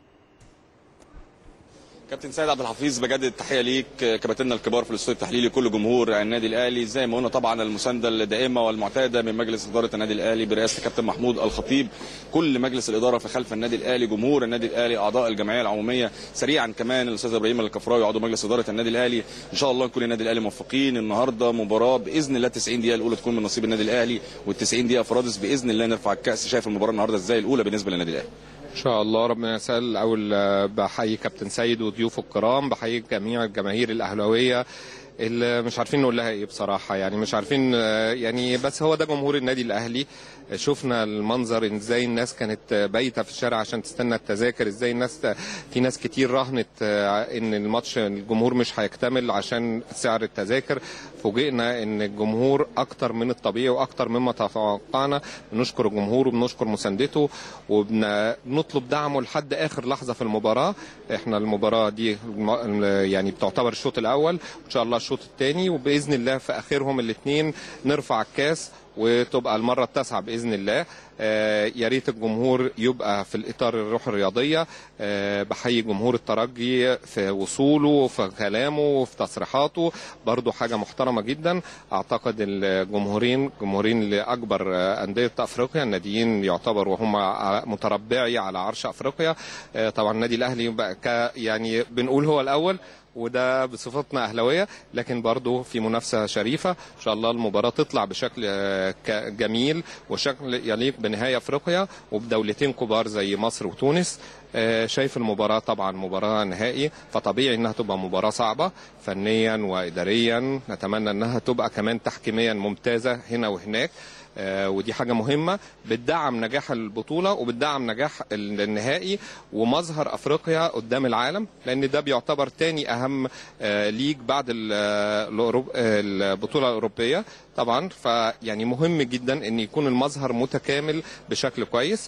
كابتن سيد عبد الحفيظ بجدد التحيه ليك كباتننا الكبار في الاستوديو التحليلي كل جمهور النادي الاهلي زي ما قلنا طبعا المسانده الدائمه والمعتاده من مجلس اداره النادي الاهلي برئاسه كابتن محمود الخطيب كل مجلس الاداره في خلف النادي الاهلي جمهور النادي الاهلي اعضاء الجمعيه العموميه سريعا كمان الاستاذ ابراهيم الكفراوي عضو مجلس اداره النادي الاهلي ان شاء الله نكون النادي الاهلي موفقين النهارده مباراه باذن الله 90 دقيقه الاولى تكون من نصيب النادي الاهلي وال90 دقيقه فرادس باذن الله نرفع الكاس شايف المباراه النهارده ازاي الاولى بالنسبه للنادي الاهلي ان شاء الله ربنا يسهل الاول آه، بحيي كابتن سيد وضيوفه الكرام بحيي جميع الجماهير الاهلاويه اللي مش عارفين نقول لها ايه بصراحه يعني مش عارفين آه، يعني بس هو ده جمهور النادي الاهلي آه، شفنا المنظر ازاي الناس كانت آه، بايته في الشارع عشان تستنى التذاكر ازاي الناس في ناس كتير راهنت آه، ان الماتش الجمهور مش هيكتمل عشان سعر التذاكر فوجئنا ان الجمهور اكتر من الطبيعي واكتر مما توقعنا بنشكر الجمهور وبنشكر مساندته وبنطلب دعمه لحد اخر لحظه في المباراه احنا المباراه دي الم- يعني بتعتبر الشوط الاول وان شاء الله الشوط الثاني وباذن الله في اخرهم الاثنين نرفع الكاس وتبقى المره التاسعه باذن الله آه، يا ريت الجمهور يبقى في الاطار الروح الرياضيه آه، بحيي جمهور الترجي في وصوله في كلامه في تصريحاته برضو حاجه محترمه جدا اعتقد الجمهورين جمهورين لاكبر آه، انديه افريقيا الناديين يعتبروا هم ع- متربعي على عرش افريقيا آه، طبعا النادي الاهلي بقى ك يعني بنقول هو الاول وده بصفتنا اهلاويه لكن برضو في منافسه شريفه ان شاء الله المباراه تطلع بشكل آه، ك- جميل وشكل يليق بنهايه افريقيا وبدولتين كبار زي مصر وتونس آه، شايف المباراه طبعا مباراه نهائي فطبيعي انها تبقى مباراه صعبه فنيا واداريا نتمنى انها تبقى كمان تحكيميا ممتازه هنا وهناك آه، ودي حاجة مهمة بتدعم نجاح البطولة وبتدعم نجاح ال- النهائي ومظهر أفريقيا قدام العالم لأن ده بيعتبر تاني أهم آه، ليج بعد ال- آه، الأوروب- آه، البطولة الأوروبية طبعا فيعني مهم جدا أن يكون المظهر متكامل بشكل كويس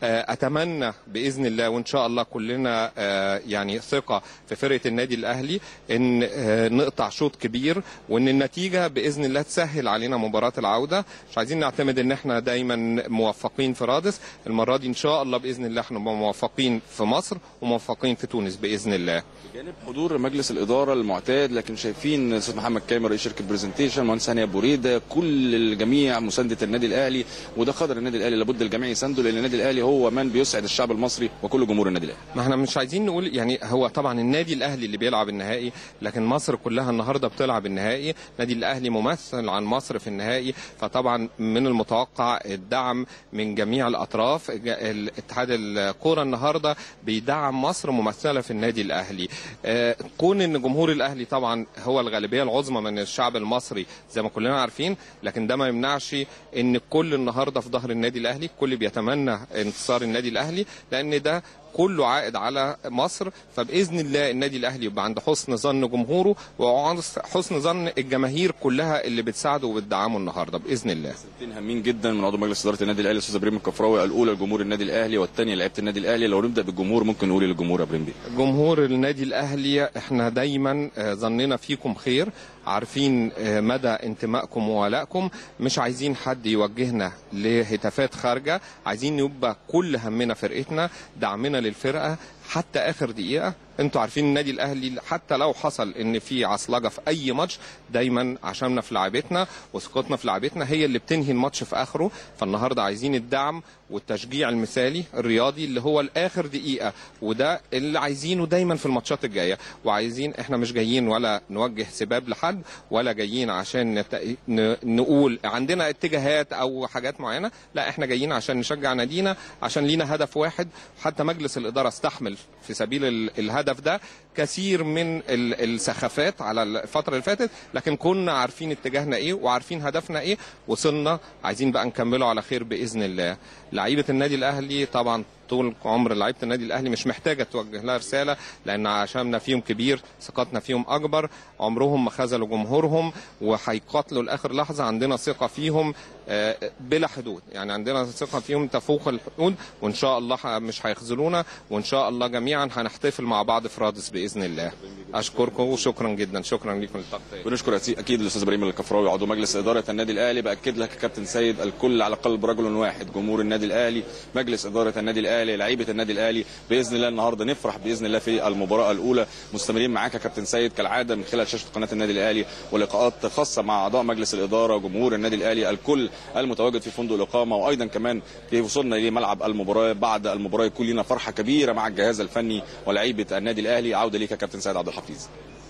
آه، اتمنى باذن الله وان شاء الله كلنا آه، يعني ثقه في فرقه النادي الاهلي ان آه، نقطع شوط كبير وان النتيجه باذن الله تسهل علينا مباراه العوده مش عايزين نعتمد ان احنا دايما موفقين في رادس المره دي ان شاء الله باذن الله احنا نبقى موفقين في مصر وموفقين في تونس باذن الله بجانب حضور مجلس الاداره المعتاد لكن شايفين استاذ محمد كامل رئيس شركه برزنتيشن مهندس هاني ابو ريده كل الجميع مسانده النادي الاهلي وده قدر النادي الاهلي لابد الجميع يسانده لان النادي الاهلي هو من بيسعد الشعب المصري وكل جمهور النادي الاهلي ما احنا مش عايزين نقول يعني هو طبعا النادي الاهلي اللي بيلعب النهائي لكن مصر كلها النهارده بتلعب النهائي النادي الاهلي ممثل عن مصر في النهائي فطبعا من المتوقع الدعم من جميع الاطراف ج- الاتحاد الكوره النهارده بيدعم مصر ممثله في النادي الاهلي آه، كون ان جمهور الاهلي طبعا هو الغالبيه العظمى من الشعب المصري زي ما كلنا عارفين لكن ده ما يمنعش ان الكل النهارده في ظهر النادي الاهلي الكل بيتمنى انتصار النادي الاهلي لان ده كله عائد على مصر فباذن الله النادي الاهلي يبقى عند حسن ظن جمهوره وعند حسن ظن الجماهير كلها اللي بتساعده وبتدعمه النهارده باذن الله كلمتين هامين جدا من عضو مجلس اداره النادي الاهلي الاستاذ ابراهيم الكفراوي الاولى لجمهور النادي الاهلي والثانيه لعيبه النادي الاهلي لو نبدا بالجمهور ممكن نقول إيه للجمهور يا ابراهيم بيه جمهور النادي الاهلي احنا دايما آه، ظننا فيكم خير عارفين آه، مدى انتمائكم وولائكم مش عايزين حد يوجهنا لهتافات خارجه عايزين يبقى كل همنا فرقتنا دعمنا للفرقه حتى اخر دقيقه انتوا عارفين النادي الاهلي حتى لو حصل ان في عصلجه في اي ماتش دايما عشمنا في لعبتنا وثقتنا في لعبتنا هي اللي بتنهي الماتش في اخره فالنهارده عايزين الدعم والتشجيع المثالي الرياضي اللي هو لاخر دقيقه وده اللي عايزينه دايما في الماتشات الجايه وعايزين احنا مش جايين ولا نوجه سباب لحد ولا جايين عشان نت... ن... نقول عندنا اتجاهات او حاجات معينه لا احنا جايين عشان نشجع نادينا عشان لينا هدف واحد حتى مجلس الاداره استحمل في سبيل ال... الهدف ده كثير من ال... السخافات على الفتره اللي فاتت لكن كنا عارفين اتجاهنا ايه وعارفين هدفنا ايه وصلنا عايزين بقى نكمله على خير باذن الله لعيبه النادي الاهلي طبعا طول عمر لعيبه النادي الاهلي مش محتاجه توجه لها رساله لان عشمنا فيهم كبير ثقتنا فيهم اكبر عمرهم ما خذلوا جمهورهم وهيقاتلوا لاخر لحظه عندنا ثقه فيهم آه، بلا حدود يعني عندنا ثقه فيهم تفوق الحدود وان شاء الله ح- مش هيخذلونا وان شاء الله جميعا هنحتفل مع بعض في رادس باذن الله اشكركم وشكرا جدا شكرا لكم للتغطيه بنشكر أتي- اكيد الاستاذ ابراهيم الكفراوي عضو مجلس اداره النادي الاهلي باكد لك يا كابتن سيد الكل على قلب رجل واحد جمهور النادي الاهلي مجلس اداره النادي الاهلي لعيبه النادي الاهلي باذن الله النهارده نفرح باذن الله في المباراه الاولى مستمرين معاك يا كابتن سيد كالعاده من خلال شاشه قناه النادي الاهلي ولقاءات خاصه مع اعضاء مجلس الاداره وجمهور النادي الاهلي الكل المتواجد في فندق الاقامه وايضا كمان في وصلنا لملعب المباراه بعد المباراه يكون لنا فرحه كبيره مع الجهاز الفني ولاعيبه النادي الاهلي عوده ليك يا كابتن سيد عبد الحفيظ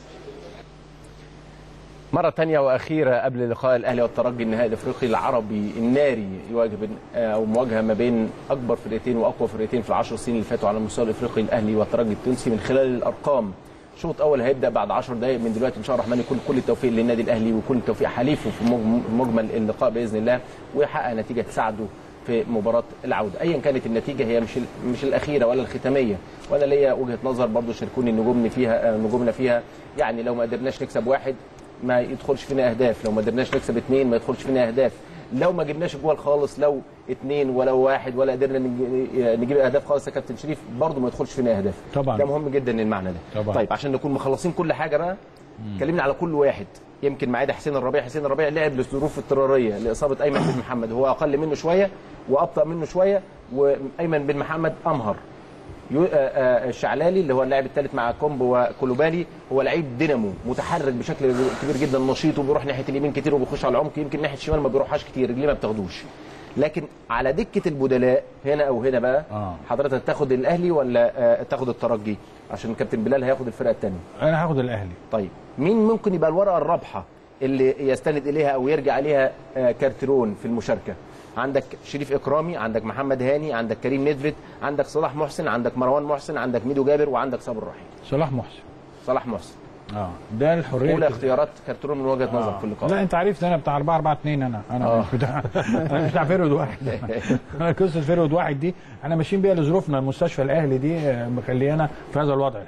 مرة تانية وأخيرة قبل لقاء الأهلي والترجي النهائي الأفريقي العربي الناري يواجه بين أو مواجهة ما بين أكبر فرقتين وأقوى فرقتين في العشر سنين اللي فاتوا على المستوى الأفريقي الأهلي والترجي التونسي من خلال الأرقام شوط أول هيبدأ بعد 10 دقائق من دلوقتي إن شاء الله الرحمن يكون كل التوفيق للنادي الأهلي وكل التوفيق حليفه في مج- مجمل اللقاء بإذن الله ويحقق نتيجة تساعده في مباراة العودة أيا كانت النتيجة هي مش ال- مش الأخيرة ولا الختامية وأنا ليا وجهة نظر برضو شاركوني نجومني فيها آه، نجومنا فيها يعني لو ما قدرناش نكسب واحد ما يدخلش فينا اهداف لو ما قدرناش نكسب اثنين ما يدخلش فينا اهداف لو ما جبناش جوال خالص لو اثنين ولو واحد ولا قدرنا نج- نجيب اهداف خالص يا كابتن شريف برضه ما يدخلش فينا اهداف طبعاً. ده مهم جدا المعنى ده طبعاً. طيب عشان نكون مخلصين كل حاجه بقى كلمنا على كل واحد يمكن معانا حسين الربيع حسين الربيع لعب لظروف اضطراريه لاصابه ايمن بن محمد هو اقل منه شويه وابطا منه شويه وايمن بن محمد امهر يو- آه، آه، الشعلالي اللي هو اللاعب الثالث مع كومبو وكولوبالي هو لعيب دينامو متحرك بشكل كبير جدا نشيط وبيروح ناحيه اليمين كتير وبيخش على العمق يمكن ناحيه الشمال ما بيروحهاش كتير رجليه ما بتاخدوش لكن على دكه البدلاء هنا او هنا بقى آه. حضرتك تاخد الاهلي ولا آه، تاخد الترجي عشان كابتن بلال هياخد الفرقه الثانيه انا هاخد الاهلي طيب مين ممكن يبقى الورقه الرابحه اللي يستند اليها او يرجع عليها آه، كارترون في المشاركه عندك شريف اكرامي عندك محمد هاني عندك كريم ندفت عندك صلاح محسن عندك مروان محسن عندك ميدو جابر وعندك صابر رحيم صلاح محسن صلاح محسن اه ده الحريه اولى اختيارات كارترون من وجهه نظرك في اللقاء لا انت عرفت انا بتاع 4 4 2 انا انا آه. مش بتاع انا مش بتاع فرود واحد انا قصه فرود واحد دي احنا ماشيين بيها لظروفنا المستشفى الاهلي دي آه، مخليانا في هذا الوضع الحقيقه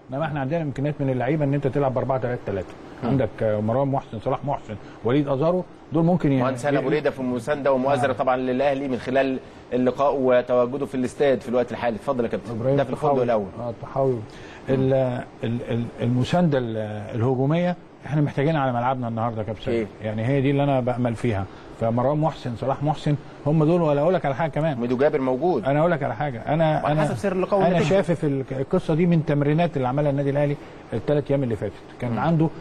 انما احنا عندنا امكانيات من اللعيبه ان انت تلعب ب 4 3 3 عندك آه، مروان محسن صلاح محسن وليد ازارو دول ممكن ي- مهندس هاني ابو ريده في مسانده ومؤازره طبعا للاهلي من خلال اللقاء وتواجده في الاستاد في الوقت الحالي اتفضل يا كابتن ابراهيم ده في الفندق الطحاوي. الاول اه الطحاوي ال- ال- ال- المسانده ال- الهجوميه احنا محتاجينها على ملعبنا النهارده يا كابتن إيه؟ سيد. يعني هي دي اللي انا بامل فيها فمروان محسن صلاح محسن هم دول ولا اقول لك على حاجه كمان ميدو جابر موجود انا اقول لك على حاجه انا وعلى انا حسب سير اللقاء انا والنتيجة. شايف ال- القصه دي من تمرينات اللي عملها النادي الاهلي الثلاث ايام اللي فاتت كان مم. عنده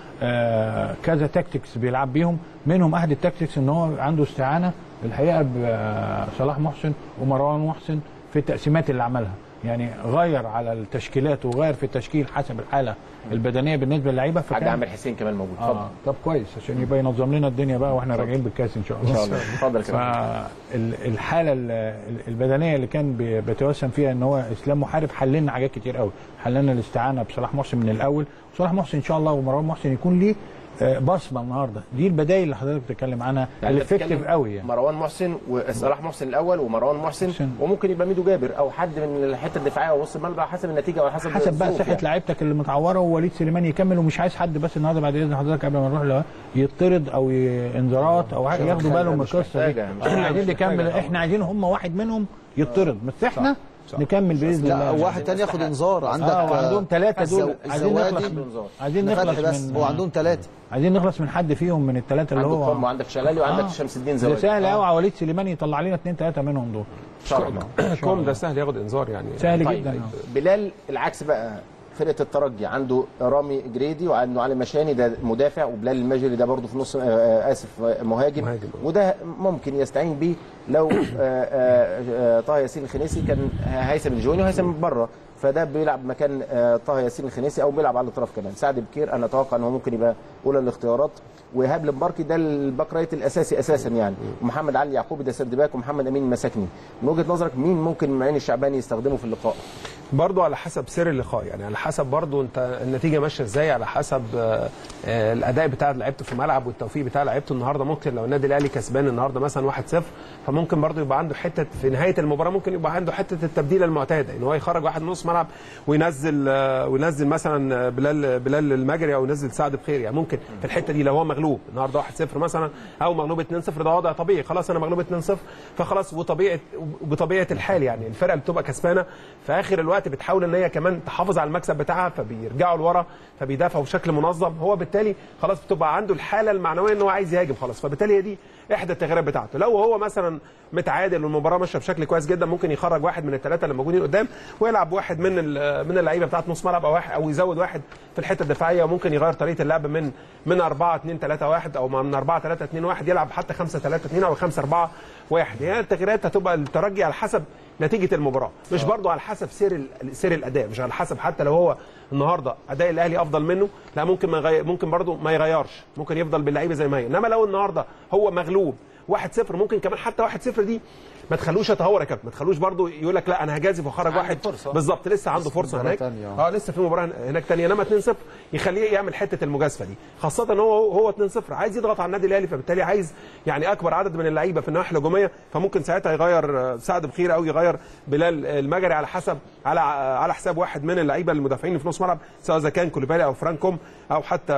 آه كذا تاكتكس بيلعب بيهم منهم احد التاكتكس ان هو عنده استعانه الحقيقه بصلاح محسن ومروان محسن في التقسيمات اللي عملها يعني غير على التشكيلات وغير في التشكيل حسب الحاله البدنيه بالنسبه للعيبه حاج فكان- عامر حسين كمان موجود اتفضل اه طب كويس عشان يبقى ينظم لنا الدنيا بقى واحنا راجعين بالكاس ان شاء الله ان شاء الله اتفضل يا كابتن فالحاله البدنيه اللي كان بي- بيتوسم فيها ان هو اسلام محارب حل لنا حاجات كتير قوي حل لنا الاستعانه بصلاح محسن من الاول وصلاح محسن ان شاء الله ومروان محسن يكون ليه آه، بصمه النهارده دي البدايل اللي حضرتك بتتكلم عنها يعني اللي أنت بتتكلم افكتيف قوي يعني مروان محسن وصلاح محسن الاول ومروان محسن وممكن يبقى ميدو جابر او حد من الحته الدفاعيه ووسط الملعب على حسب النتيجه وعلى حسب حسب بقى الظروف صحه يعني. لعيبتك اللي متعوره ووليد سليمان يكمل ومش عايز حد بس النهارده بعد اذن حضرتك قبل ما نروح له يطرد او ي- انذارات او حاجه مش ياخدوا محتاجة، بالهم من مش القصه دي محتاجة، مش احنا محتاجة، عايزين مش نكمل محتاجة احنا عايزين هم واحد منهم يطرد بس احنا نكمل باذن لا الله واحد تاني ياخد انذار عندك اه وعندهم ثلاثه دول الزو- عايزين نخلص الزوادي من عايزين فتحي نخلص بس من هو عندهم ثلاثه عايزين نخلص من حد فيهم من الثلاثه اللي عندك هو فم وعندك شلالي وعندك شمس الدين ده زواج سهل قوي على وليد سليمان يطلع لنا اثنين ثلاثه منهم دول ان شاء الله كوم ده سهل ياخد انذار يعني سهل طيب جدا بلال العكس بقى فرقه الترجي عنده رامي جريدي وعنده علي مشاني ده مدافع وبلال المجري ده برضه في نص آه، آه، اسف آه، مهاجم, مهاجم. وده ممكن يستعين بيه لو آه، آه، آه، طه ياسين الخنيسي كان هيثم الجوني وهيثم بره فده بيلعب مكان آه، طه ياسين الخنيسي او بيلعب على الاطراف كمان سعد بكير انا اتوقع ان هو ممكن يبقى اولى الاختيارات وإيهاب المباركي ده الباك رايت الاساسي اساسا يعني ومحمد علي يعقوبي ده سيرد باك ومحمد امين المساكني من وجهه نظرك مين ممكن معين الشعباني يستخدمه في اللقاء برضو على حسب سير اللقاء يعني على حسب برضو انت النتيجه ماشيه ازاي على حسب آه، آه، الاداء بتاع لعيبته في الملعب والتوفيق بتاع لعيبته النهارده ممكن لو النادي الاهلي كسبان النهارده مثلا 1-0 فممكن برضو يبقى عنده حته في نهايه المباراه ممكن يبقى عنده حته التبديله المعتاده ان هو يخرج واحد من نص ملعب وينزل آه، وينزل مثلا بلال بلال المجري او ينزل سعد بخير يعني ممكن في الحته دي لو هو مغلوب النهارده 1-0 مثلا او مغلوب 2-0 ده وضع طبيعي خلاص انا مغلوب 2-0 فخلاص وطبيعه بطبيعه الحال يعني الفرقه اللي بتبقى كسبانه في اخر الوقت بتحاول ان هي كمان تحافظ على المكسب بتاعها فبيرجعوا لورا فبيدافعوا بشكل منظم هو بالتالي خلاص بتبقى عنده الحاله المعنويه ان هو عايز يهاجم خلاص فبالتالي هي دي احدى التغييرات بتاعته لو هو مثلا متعادل والمباراه ماشيه بشكل كويس جدا ممكن يخرج واحد من الثلاثه اللي موجودين قدام ويلعب واحد من ال- من اللعيبه بتاعت نص ملعب او واحد او يزود واحد في الحته الدفاعيه وممكن يغير طريقه اللعب من من 4 2 3 1 او من 4 3 2 1 يلعب حتى 5 3 2 او 5 4 1 يعني التغييرات هتبقى الترجي على حسب نتيجه المباراه مش برضو على حسب سير ال- سير الاداء مش على حسب حتى لو هو النهارده اداء الاهلي افضل منه لا ممكن ما يغير ممكن برضو ما يغيرش ممكن يفضل باللعيبه زي ما هي انما لو النهارده هو مغلوب 1-0 ممكن كمان حتى 1-0 دي ما تخلوش يتهور يا كابتن ما تخلوش برضو يقول لك لا انا هجازف واخرج عنده واحد فرصة. بالظبط لسه عنده فرصه مباراة هناك تانية. اه لسه في مباراه هناك تانية انما 2-0 يخليه يعمل حته المجازفه دي خاصه ان هو هو 2-0 عايز يضغط على النادي الاهلي فبالتالي عايز يعني اكبر عدد من اللعيبه في النواحي الهجوميه فممكن ساعتها يغير آه، سعد بخير او يغير بلال المجري على حسب على على حساب واحد من اللعيبه المدافعين اللي في نص ملعب سواء اذا كان كوليبالي او فرانكوم او حتى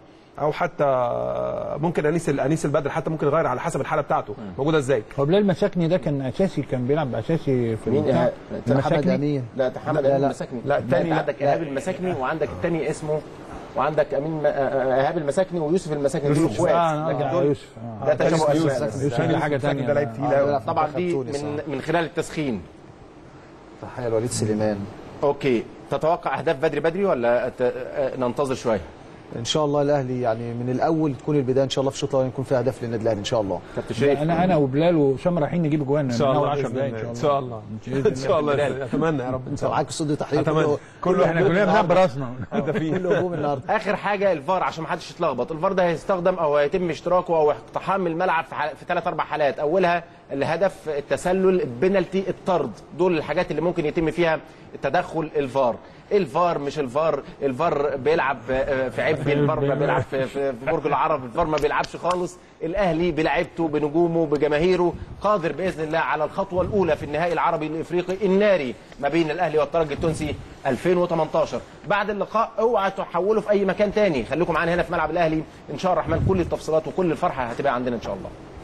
او حتى ممكن انيس انيس البدر حتى ممكن يغير على حسب الحاله بتاعته موجوده ازاي هو بلال مساكني ده كان اساسي كان بيلعب اساسي في مين البتاع. إيهاب؟ محمد امين لا ده حمد لا، امين لا. المساكني لا، لا التاني انت لا. عندك ايهاب المساكني وعندك الثاني اسمه وعندك امين م- آه، آه، ايهاب المساكني ويوسف المساكني دول اخوات آه، لكن آه، دول يوسف آه. ده تشابه اسماء يوسف بس. يوسف دي حاجه ثانيه ده لعيب تقيل آه، قوي بيلعب في طبعا منتخب دي تونس، من من خلال التسخين تحيه لوليد سليمان اوكي تتوقع اهداف بدري بدري ولا ت- آه، ننتظر شويه ان شاء الله الاهلي يعني من الاول تكون البدايه ان شاء الله في الشوط الاول يكون في اهداف للنادي الاهلي ان شاء الله كابتن شريف انا انا وبلال واسامه رايحين نجيب جوان ان شاء الله 10 بإذن دقايق الله. ان ان شاء شاء الله الله ان شاء الله اتمنى يا رب ان انت شاء الله معاك استوديو تحليل أتمنى. كله كله احنا كلنا بنلعب براسنا كله هجوم النهارده اخر حاجه الفار عشان ما حدش يتلخبط الفار ده هيستخدم او هيتم اشتراكه او اقتحام الملعب في, حل... في ثلاث اربع حالات اولها الهدف التسلل البنالتي الطرد دول الحاجات اللي ممكن يتم فيها تدخل الفار الفار مش الفار الفار بيلعب آه، في عبي الفار ما بيلعب في, في, في برج العرب الفار ما بيلعبش خالص الاهلي بلعبته بنجومه بجماهيره قادر باذن الله على الخطوه الاولى في النهائي العربي الافريقي الناري ما بين الاهلي والترجي التونسي 2018 بعد اللقاء اوعى تحولوا في اي مكان تاني خليكم معانا هنا في ملعب الاهلي ان شاء الله الرحمن كل التفصيلات وكل الفرحه هتبقى عندنا ان شاء الله